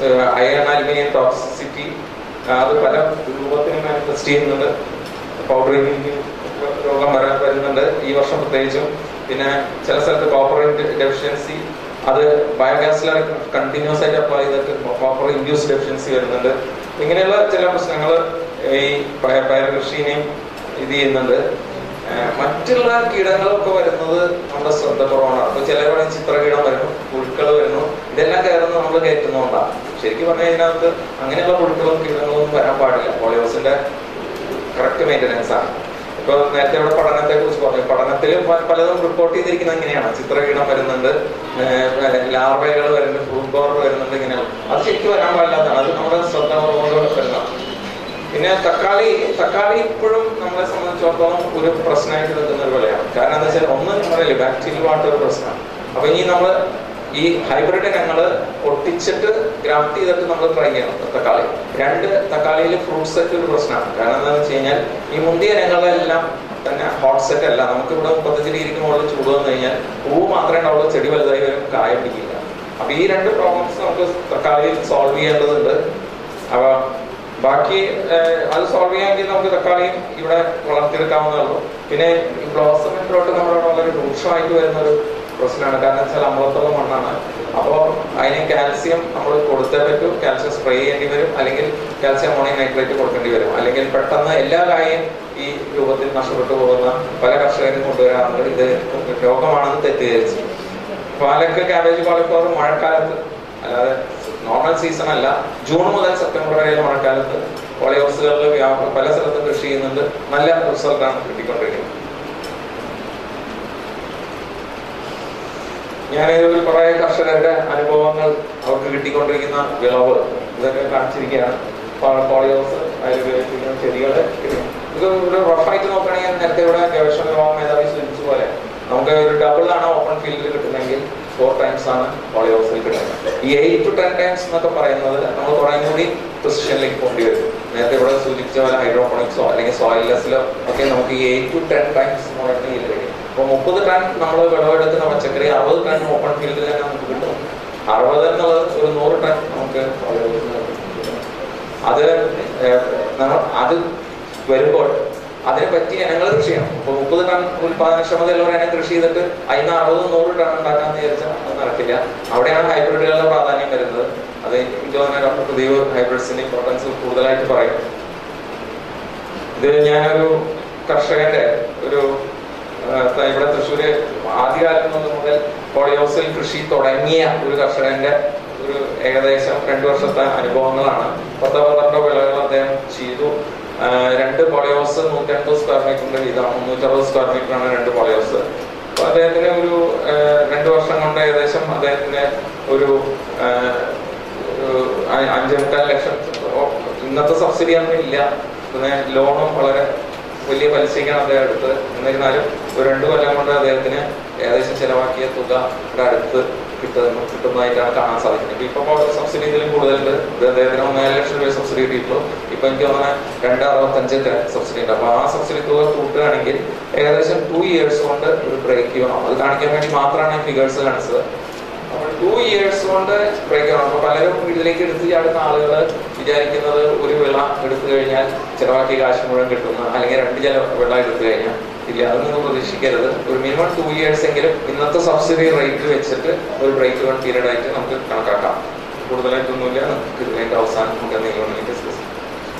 അയൺ അലുമിനിയം ടോക്സിസിറ്റി അത് പല രൂപത്തിൽ മാനിഫെസ്റ്റ് ചെയ്യുന്നുണ്ട് പൗഡർ രോഗം വരാൻ വരുന്നുണ്ട് ഈ വർഷം പ്രത്യേകിച്ചും പിന്നെ ചില സ്ഥലത്ത് കോപ്പർ ഡെഫിഷ്യൻസി അത് ബയോഗ്യാസിലെ കണ്ടിന്യൂസ് ആയിട്ട് അപ്ലൈ ചെയ്തിട്ട് കോപ്പർ ഇൻഡ്യൂസ് ഡെഫിഷ്യൻസി വരുന്നുണ്ട് ഇങ്ങനെയുള്ള ചില പ്രശ്നങ്ങൾ ഈ പയ- പയർ കൃഷിനെയും ഇത് ചെയ്യുന്നുണ്ട് ഏഹ് മറ്റുള്ള കീടങ്ങളൊക്കെ വരുന്നത് നമ്മുടെ ശ്രദ്ധ കുറവാണ് അപ്പൊ ചിലവിടെ ചിത്രകീടം വരുന്നു പുഴുക്കൾ വരുന്നു ഇതെല്ലാം കയറുന്നത് നമ്മൾ കയറ്റുന്നതുകൊണ്ടാണ് ശരിക്കും പറഞ്ഞാൽ ഇതിനകത്ത് അങ്ങനെയുള്ള പുഴുക്കളും കീടങ്ങളും ഒന്നും വരാൻ പാടില്ല പോളിയോസിന്റെ കറക്റ്റ് മെയിൻ്റനൻസ് ആണ് ഇപ്പൊ നേരത്തെ ഇവിടെ പഠനത്തെ കുറിച്ച് പറഞ്ഞു പഠനത്തിൽ പലതും റിപ്പോർട്ട് ചെയ്തിരിക്കുന്നത് ഇങ്ങനെയാണ് ചിത്രകീടം വരുന്നുണ്ട് ലാർവകൾ വരുന്നുണ്ട് ഫ്രൂട്ട് ബോർഡർ വരുന്നുണ്ട് ഇങ്ങനെയാണ് അത് ശരിക്കും വരാൻ പാടില്ലാത്തതാണ് അത് നമ്മുടെ ശ്രദ്ധ കുറവുകൊണ്ട് വരുന്നതാണ് പിന്നെ തക്കാളി തക്കാളി ഇപ്പോഴും നമ്മളെ സംബന്ധിച്ചിടത്തോളം ഒരു പ്രശ്നമായിട്ട് നിൽക്കുന്ന ഒരു വിളയാണ് കാരണം എന്താ വെച്ചാൽ ഒന്ന് പറയില്ലേ ബാക്ടീരിയൽ വാട്ടർ ഒരു പ്രശ്നമാണ് അപ്പൊ ഇനി നമ്മൾ ഈ ഹൈബ്രിഡ് ഇനങ്ങൾ ഒട്ടിച്ചിട്ട് ഗ്രാഫ്റ്റ് ചെയ്തിട്ട് നമ്മൾ ട്രൈ ചെയ്യണം തക്കാളി രണ്ട് തക്കാളിയിൽ ഫ്രൂട്ട് സെറ്റ് ഒരു പ്രശ്നമാണ് കാരണം എന്താണെന്ന് വെച്ച് കഴിഞ്ഞാൽ ഈ മുന്തിയ ഇനങ്ങളെല്ലാം തന്നെ ഹോട്ട് സെറ്റ് അല്ല നമുക്ക് ഇവിടെ മുപ്പത്തഞ്ച് ഡിഗ്രിക്ക് മുകളിൽ ചൂട് വന്നു കഴിഞ്ഞാൽ പൂവ് മാത്രമേ ഉണ്ടാവുള്ളൂ ചെടി വലുതായി വരും കായ പിടിക്കില്ല അപ്പൊ ഈ രണ്ട് പ്രോബ്ലംസ് നമുക്ക് തക്കാളിയിൽ സോൾവ് ചെയ്യേണ്ടതുണ്ട് അപ്പൊ ബാക്കി ഏഹ്, അത് സോൾവ് ചെയ്യാമെങ്കിൽ നമുക്ക് തക്കാളിയും ഇവിടെ വളർത്തിയെടുക്കാവുന്നേ ഉള്ളൂ പിന്നെ ഈ ബ്ലോസമിൻ്റെലോട്ട് നമ്മുടെ അവിടെ വളരെ രൂക്ഷമായിട്ട് വരുന്ന ഒരു പ്രശ്നമാണ് കാരണം വെച്ചാൽ അമ്പലത്തുള്ള മണ്ണാണ് അപ്പോൾ അതിന് കാൽസ്യം നമ്മൾ കൊടുത്തേ പറ്റൂ കാൽസ്യം സ്പ്രേ ചെയ്യേണ്ടി വരും അല്ലെങ്കിൽ കാൽസ്യം അമോണിയം നൈട്രേറ്റ് കൊടുക്കേണ്ടി വരും അല്ലെങ്കിൽ പെട്ടെന്ന് എല്ലാ കായും ഈ രൂപത്തിൽ നഷ്ടപ്പെട്ടു പോകുന്ന പല കർഷകരും കൊണ്ടുവരാറുണ്ട് ഇത് രോഗമാണെന്ന് തെറ്റിദ്ധരിച്ച് പാലക്ക് ക്യാബേജ് കോളിഫ്ലവർ മഴക്കാലത്ത് അല്ലാതെ നോർമൽ സീസൺ അല്ല ജൂൺ മുതൽ സെപ്റ്റംബർ വരെയുള്ള മഴക്കാലത്ത് പോളിഹൗസുകളിൽ വ്യാപ- പല സ്ഥലത്തും കൃഷി ചെയ്യുന്നുണ്ട് നല്ല റിസൾട്ടാണ് കിട്ടിക്കൊണ്ടിരിക്കുന്നത് ഞാൻ ഒരു കുറെ കർഷകരുടെ അനുഭവങ്ങൾ അവർക്ക് കിട്ടിക്കൊണ്ടിരിക്കുന്ന വിളവ് ഇതൊക്കെ കാണിച്ചിരിക്കുകയാണ് പോളിഹൗസ് അതിൽ ഉപയോഗിച്ചിരിക്കുന്ന ചെടികൾ ഇത് ഒരു റഫായിട്ട് നോക്കുകയാണെങ്കിൽ നേരത്തെ ഇവിടെ ഗവേഷണ വിഭാഗം മേധാവി സൂചിപ്പിച്ച പോലെ നമുക്ക് ഒരു ഡബിൾ ആണ് ഓപ്പൺ ഫീൽഡിൽ കിട്ടുന്നതെങ്കിൽ ഫോർ ടൈംസ് ആണ് പോളിഹൗസിൽ കിട്ടുന്നത് ഈ എയ്റ്റ് ടു ടെൻ ടൈംസ് എന്നൊക്കെ പറയുന്നത് നമ്മൾ കുറേ കൂടി പൊസിഷനിലേക്ക് പോകേണ്ടി വരും നേരത്തെ ഇവിടെ സൂചിപ്പിച്ച പോലെ ഹൈഡ്രോപോണിക്സോ അല്ലെങ്കിൽ സോയിൽലെസ്സിലോ ഒക്കെ നമുക്ക് ഈ എയ്റ്റ് ടു ടെൻ ടൈംസ് എന്ന് പറയുന്ന yield കഴിയും അപ്പോൾ മുപ്പത് ടൺ നമ്മൾ വിളവെടുക്കുന്ന പച്ചക്കറി അറുപത് ടൺ ഓപ്പൺ ഫീൽഡിൽ തന്നെ നമുക്ക് കിട്ടും അറുപത് എന്നുള്ളത് ഒരു നൂറ് ടൺ നമുക്ക് polyhouse ൽ കിട്ടും. അത് ഏഹ്, നമ്മൾ അത് വരുമ്പോൾ അതിനെ പറ്റി ഇനങ്ങൾ കൃഷി ചെയ്യണം ഇപ്പൊ മുപ്പത് ടൺ ഉത്പാദനക്ഷമതയുള്ള ഇനം കൃഷി ചെയ്തിട്ട് അതിന് അറുപത് നൂറ് ടൺ ഉണ്ടാക്കാന്ന് വിചാരിച്ചാൽ അത് നടക്കില്ല അവിടെയാണ് ഹൈബ്രിഡുകളുടെ പ്രാധാന്യം വരുന്നത് അത് എനിക്ക് തോന്നുന്ന ഡോക്ടർ പ്രദീപ് ഹൈബ്രിഡ്സിന്റെ ഇമ്പോർട്ടൻസ് കൂടുതലായിട്ട് പറയും ഇത് ഞാനൊരു കർഷകന്റെ ഒരു ആ, ഇവിടെ തൃശ്ശൂര് ആദ്യകാലം മുതൽ പോളിഹൗസിൽ കൃഷി തുടങ്ങിയ ഒരു കർഷകന്റെ ഒരു ഏകദേശം രണ്ടു വർഷത്തെ അനുഭവങ്ങളാണ് പത്തോ പന്ത്രണ്ടോ വിളകൾ അദ്ദേഹം ചെയ്തു ആ, രണ്ട് പോളിഹൗസ് നൂറ്റൻപത് സ്ക്വയർ മീറ്ററിന്റെ വീതമാണ് മുന്നൂറ്ററുപത് സ്ക്വയർ മീറ്ററാണ് രണ്ട് പോളിഹൗസ് അപ്പൊ അദ്ദേഹത്തിന് ഒരു ആ, രണ്ട് വർഷം കൊണ്ട് ഏകദേശം അദ്ദേഹത്തിന് ഒരു ആ, ഒരു അ- അഞ്ചേ മുക്കാൽ ലക്ഷം ഓ, ഇന്നത്തെ സബ്സിഡി ഒന്നും ഇല്ല പിന്നെ ലോണും വളരെ വലിയ പലിശയ്ക്കാണ് അദ്ദേഹം എടുത്തത് എന്നിരുന്നാലും ഒരു രണ്ടു കൊല്ലം കൊണ്ട് അദ്ദേഹത്തിന് ഏകദേശം ചെലവാക്കിയ തുക ഇവിടെ അടുത്ത് കിട്ടുന്ന കിട്ടുന്നതായിട്ടാണ് കാണാൻ സാധിക്കുന്നത് ഇപ്പൊ ഇപ്പൊ സബ്സിഡി ഇതിലും കൂടുതലുണ്ട് ഇത് അദ്ദേഹത്തിന് ഒന്നര ലക്ഷം രൂപ സബ്സിഡി കിട്ടിയിട്ടുള്ളൂ ഇപ്പൊ എനിക്ക് തോന്നുന്നത് രണ്ട് അറുപത്തഞ്ചൊക്കെ സബ്സിഡി ഉണ്ട് അപ്പൊ ആ സബ്സിഡി തുക കൂട്ടുകയാണെങ്കിൽ ഏകദേശം ടു ഇയേഴ്സ് കൊണ്ട് ഒരു ബ്രേക്ക് ചെയ്യണം അത് കാണിക്കാൻ വേണ്ടി മാത്രമാണ് ഫിഗേഴ്സ് കാണിച്ചത് അപ്പോൾ ടു ഇയേഴ്സ് കൊണ്ട് ബ്രേക്ക് ചെയ്യണം അപ്പൊ പലരും ഇതിലേക്ക് എടുത്തു ചാടുന്ന ആളുകൾ വിചാരിക്കുന്നത് ഒരു വിള എടുത്തു കഴിഞ്ഞാൽ ചിലവാക്കിയ കാശ് മുഴുവൻ കിട്ടുന്ന അല്ലെങ്കിൽ രണ്ട് ചില വിള എടുത്തു കഴിഞ്ഞാൽ ഇല്ല അതൊന്നും പ്രതീക്ഷിക്കരുത് ഒരു മിനിമം ടു ഇയേഴ്സ് എങ്കിലും ഇന്നത്തെ സബ്സിഡി റേറ്റ് വെച്ചിട്ട് ഒരു ബ്രേക്ക് വൺ പീരീഡ് ആയിട്ട് നമുക്ക് കണക്കാക്കാം കൂടുതലായിട്ടൊന്നുമില്ല നമുക്ക് ഇതിന്റെ അവസാനം നമുക്ക് എന്തെങ്കിലും ഡിസ്കസ് ചെയ്യാം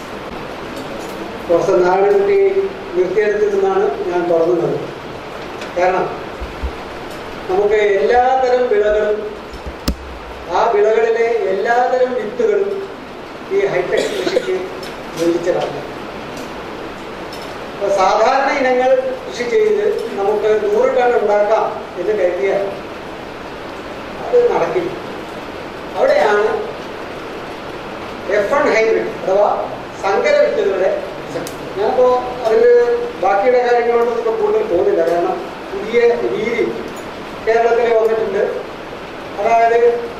പ്രൊഫസർ നാരായണൻകുട്ടി നിർത്തിയെടുത്തിൽ നിന്നാണ് ഞാൻ തുടങ്ങുന്നത് കാരണം നമുക്ക് എല്ലാതരം വിളകളും ആ വിളകളിലെ എല്ലാതരം വിത്തുകളും ഈ ഹൈടെക് കൃഷിക്ക് യോജിച്ചതാണ് അപ്പോൾ സാധാരണ ഇനങ്ങൾ കൃഷി ചെയ്ത് നമുക്ക് നൂറ് ടൺ ഉണ്ടാക്കാം എന്ന് കരുതിയാൽ അത് നടക്കില്ല അവിടെയാണ് എഫ് വൺ ഹൈബ്രിഡ് അഥവാ സങ്കര വിത്തുകളുടെ ഞാനിപ്പോ അതിൽ ബാക്കിയുടെ കാര്യങ്ങളോടൊന്നും ഇപ്പൊ കൂടുതൽ പോകുന്നില്ല കാരണം പുതിയ രീതി കേരളത്തിൽ വന്നിട്ടുണ്ട് അതായത്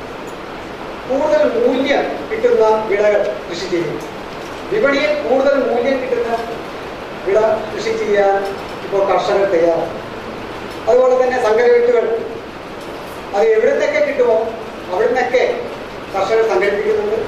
കൂടുതൽ മൂല്യം കിട്ടുന്ന വിളകൾ കൃഷി ചെയ്യും വിപണിയിൽ കൂടുതൽ മൂല്യം കിട്ടുന്ന വിള കൃഷി ചെയ്യാൻ ഇപ്പോൾ കർഷകർ തയ്യാറാണ് അതുപോലെ തന്നെ സങ്കര വിത്തുകൾ അത് എവിടുന്നൊക്കെ കിട്ടുമോ അവിടെ നിന്നൊക്കെ കർഷകർ സംഘടിപ്പിക്കുന്നുണ്ട്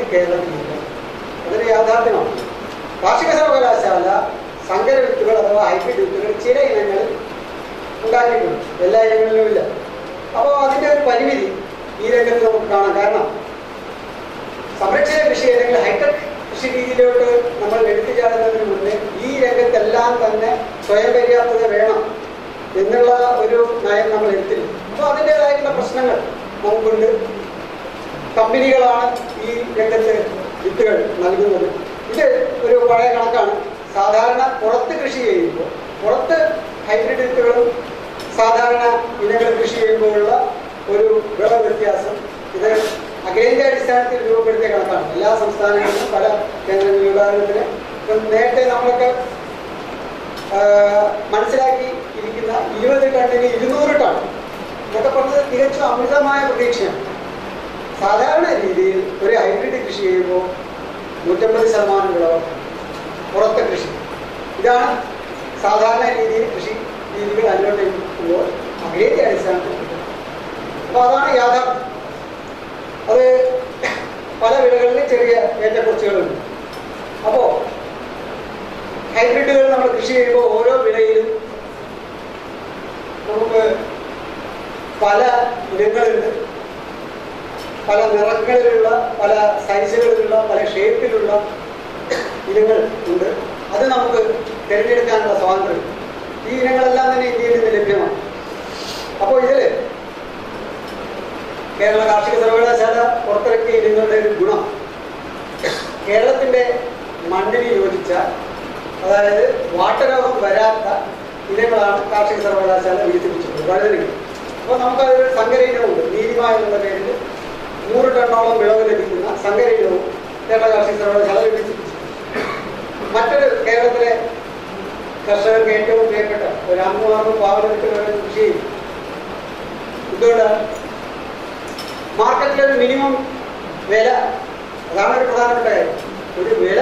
കേരളത്തിലില്ല അതൊരു യാഥാർത്ഥ്യമാണ് കാർഷിക സർവകലാശാല സങ്കര വിത്തുകൾ അഥവാ ഹൈബ്രിഡ് വിത്തുകൾ ചില ഇനങ്ങളിൽ ഉണ്ടാക്കിയിട്ടുണ്ട് എല്ലാ ഇനങ്ങളിലും ഇല്ല അപ്പോൾ അതിൻ്റെ ഒരു പരിമിതി ഈ രംഗത്ത് നമുക്ക് കാണാം കാരണം സംരക്ഷിത കൃഷി അല്ലെങ്കിൽ ഹൈടെക് കൃഷി രീതിയിലോട്ട് നമ്മൾ എടുത്തു ചാടുന്നതിന് മുന്നേ ഈ രംഗത്തെല്ലാം തന്നെ സ്വയം പര്യാപ്തത വേണം എന്നുള്ള ഒരു നയം നമ്മൾ എടുത്തില്ല അപ്പോൾ അതിൻ്റെതായിട്ടുള്ള പ്രശ്നങ്ങൾ നമുക്കുണ്ട് കമ്പനികളാണ് ഈ രംഗത്ത് വിത്തുകൾ നൽകുന്നത് ഇത് ഒരു പഴയ കണക്കാണ് സാധാരണ പുറത്ത് കൃഷി ചെയ്യുമ്പോൾ പുറത്ത് ഹൈബ്രിഡ് വിത്തുകളും സാധാരണ ഇനങ്ങൾ കൃഷി ചെയ്യുമ്പോഴുള്ള ഒരു വിള വ്യത്യാസം ഇത് അഖിലേന്ത്യാ അടിസ്ഥാനത്തിൽ രൂപപ്പെടുത്തിയ കണക്കാണ് എല്ലാ സംസ്ഥാനങ്ങളിലും പല കേന്ദ്രങ്ങളിൽ ഉദാഹരണത്തിന് ഇപ്പം നേരത്തെ നമ്മളൊക്കെ ആ, മനസ്സിലാക്കി ഇരിക്കുന്ന ഇരുപത് ടണ്ണിന് ഇരുന്നൂറ് ടൺ എന്നൊക്കെ പറഞ്ഞത് തികച്ചും അമൃതമായ പ്രതീക്ഷയാണ് സാധാരണ രീതിയിൽ ഒരു ഹൈബ്രിഡ് കൃഷി ചെയ്യുമ്പോൾ നൂറ്റമ്പത് ശതമാനം വിളവ് പുറത്തെ കൃഷി ഇതാണ് സാധാരണ രീതിയിൽ കൃഷി രീതികൾ അനുവർത്തിക്കുമ്പോൾ അഖിലേന്ത്യ അടിസ്ഥാനത്തിൽ അപ്പോൾ അതാണ് യാഥാർത്ഥ്യം അത് പല വിളകളിലും ചെറിയ ഏറ്റക്കുറച്ചുകളുണ്ട് അപ്പോൾ ഹൈബ്രിഡുകൾ നമ്മൾ കൃഷി ചെയ്യുമ്പോൾ ഓരോ വിളയിലും നമുക്ക് പല ഇനങ്ങളുണ്ട് പല നിറങ്ങളിലുള്ള പല സൈസുകളിലുള്ള പല ഷേപ്പിലുള്ള ഇനങ്ങൾ ഉണ്ട് അത് നമുക്ക് തിരഞ്ഞെടുക്കാനുള്ള സ്വാതന്ത്ര്യം ഈ ഇനങ്ങളെല്ലാം തന്നെ ഇന്ത്യയിൽ നിന്ന് ലഭ്യമാണ് അപ്പോൾ ഇതിൽ കേരള കാർഷിക സർവകലാശാല പുറത്തിറക്കിയ ഇനങ്ങളുടെ ഒരു ഗുണം കേരളത്തിന്റെ മണ്ണിന് യോജിച്ച അതായത് വാട്ടരോഗം വരാത്ത ഇനങ്ങളാണ് കാർഷിക സർവകലാശാല വികസിപ്പിച്ചിട്ടുള്ളത് വഴുതനങ്ങ അപ്പോൾ നമുക്കതൊരു സങ്കര ഇനമുണ്ട് നീലിമ എന്നുള്ള പേരിൽ നൂറ് ടണ്ണോളം വിളവ് ലഭിക്കുന്ന സങ്കര ഇനവും കേരള കാർഷിക സർവകലാശാല വികസിപ്പിച്ചിട്ടുണ്ട് മറ്റൊരു കേരളത്തിലെ കർഷകർക്ക് ഏറ്റവും പ്രിയപ്പെട്ട ഒരു അമ്മമാർക്കും പാവലത്തിലുള്ള കൃഷി ചെയ്യും എന്തുകൊണ്ടാണ് മാർക്കറ്റിലൊരു മിനിമം വില അതാണ് ഒരു പ്രധാനപ്പെട്ട കാര്യം ഒരു വില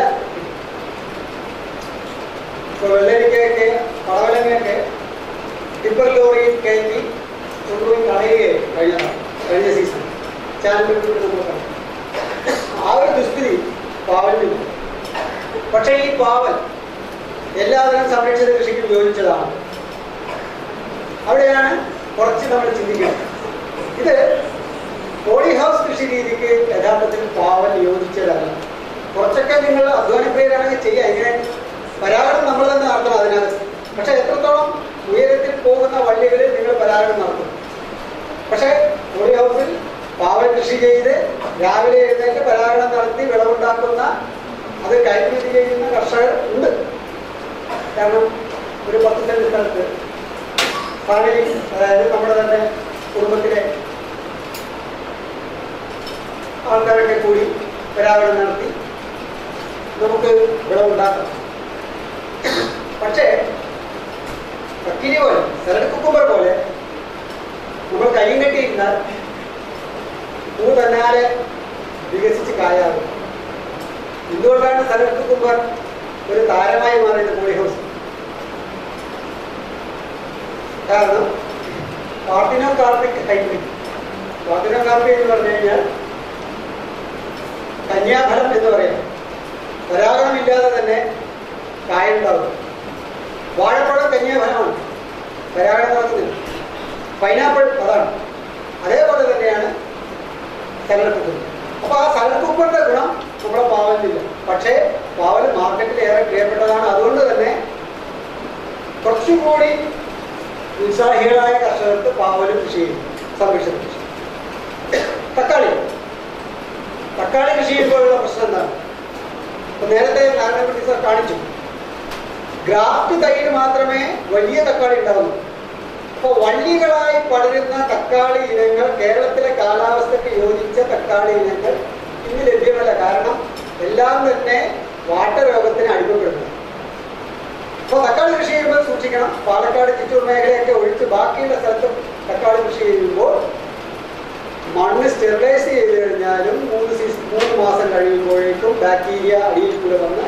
ഇപ്പോൾ വെള്ളരിക്കയൊക്കെ പടവലങ്ങയൊക്കെ ടിപ്പർ ലോറിയിൽ കയറ്റി കൊണ്ടുപോയി കളയുകയായി കഴിഞ്ഞതാണ് കഴിഞ്ഞ സീസൺ ചാനലിൽ നമ്മൾ കണ്ടു ആ ഒരു ദുസ്ഥിതി പാവലിനില്ല പക്ഷേ ഈ പാവൽ എല്ലാതരം സംരക്ഷിത കൃഷിക്കും യോജിച്ചതാണ് അവിടെയാണ് കുറച്ച് നമ്മൾ ചിന്തിക്കുന്നത് ഇത് പോളി ഹൗസ് കൃഷി രീതിക്ക് യഥാർത്ഥത്തിൽ പാവൽ യോജിച്ചതല്ല കുറച്ചൊക്കെ നിങ്ങൾ അധ്വാനപ്രിയരാണെങ്കിൽ ചെയ്യാം ഇങ്ങനെ പരാഗണം നമ്മൾ തന്നെ നടത്തണം അതിനകത്ത് പക്ഷെ എത്രത്തോളം ഉയരത്തിൽ പോകുന്ന വള്ളികളിൽ നിങ്ങൾ പരാഗണം നടത്തും പക്ഷെ പോളി ഹൗസിൽ പാവൽ കൃഷി ചെയ്ത് രാവിലെ എഴുന്നേറ്റ് പരാഗണം നടത്തി വിളവുണ്ടാക്കുന്ന അത് കയറ്റുമതി ചെയ്യുന്ന കർഷകർ ഉണ്ട് കാരണം ഒരു പത്ത് സെന്റ് സ്ഥലത്ത് ഫാമിലി അതായത് നമ്മുടെ തന്നെ കുടുംബത്തിലെ ആൾക്കാരൊക്കെ കൂടി പരാഗണം നടത്തി നമുക്ക് വിളവുണ്ടാക്കാം പക്ഷേ കക്കിരി പോലെ സലഡ് കുക്കുമ്പർ പോലെ നമ്മൾ കൈയും കെട്ടിയിരുന്നാൽ പൂ തന്നാലെ വികസിച്ച് കായാകും എന്തുകൊണ്ടാണ് സലഡ് കുക്കുമ്പർ ഒരു താരമായി മാറിയത് പോളി ഹൗസ് കാരണം parthenocarpic hybrid parthenocarpic എന്ന് പറഞ്ഞു കഴിഞ്ഞാൽ കന്യാഫലം എന്ന് പറയാം പരാഗണമില്ലാതെ തന്നെ കായുണ്ടാവും വാഴപ്പഴം കന്യാഫലമാണ് പരാഗണം നടക്കുന്നില്ല പൈനാപ്പിൾ അതാണ് അതേപോലെ തന്നെയാണ് സലക്കുപ്പർ അപ്പൊ ആ സലക്കുപ്പറിന്റെ ഗുണം നമ്മുടെ പാവലിനില്ല പക്ഷേ പാവൽ മാർക്കറ്റിൽ ഏറെ പ്രിയപ്പെട്ടതാണ് അതുകൊണ്ട് തന്നെ കുറച്ചുകൂടി ഉത്സാഹികളായ കർഷകർക്ക് പാവൽ കൃഷി ചെയ്യും സംരക്ഷണ കൃഷി തക്കാളി തക്കാളി കൃഷി ചെയ്യുമ്പോഴുള്ള പ്രശ്നം എന്താണ് ഇപ്പൊ നേരത്തെ നാരായണക്കുട്ടി സാർ കാണിച്ചു ഗ്രാഫ്റ്റ് തൈയിൽ മാത്രമേ വലിയ തക്കാളി ഉണ്ടാവുന്നു അപ്പോൾ വള്ളികളായി പടരുന്ന തക്കാളി ഇനങ്ങൾ കേരളത്തിലെ കാലാവസ്ഥയ്ക്ക് യോജിച്ച തക്കാളി ഇനങ്ങൾ ഇന്ന് ലഭ്യമല്ല കാരണം എല്ലാം തന്നെ വാട്ടരോഗത്തിന് അടിമപ്പെടുന്നു അപ്പോൾ തക്കാളി കൃഷി ചെയ്യുമ്പോൾ സൂക്ഷിക്കണം പാലക്കാട് ചിറ്റൂർ മേഖലയൊക്കെ ഒഴിച്ച് ബാക്കിയുള്ള സ്ഥലത്തും തക്കാളി കൃഷി ചെയ്യുമ്പോൾ മണ്ണ് സ്റ്റെറിലൈസ് ചെയ്ത് കഴിഞ്ഞാലും മൂന്ന് സീസൺ മൂന്ന് മാസം കഴിയുമ്പോഴേക്കും ബാക്ടീരിയ അടിയിൽ കൂടെ വന്ന്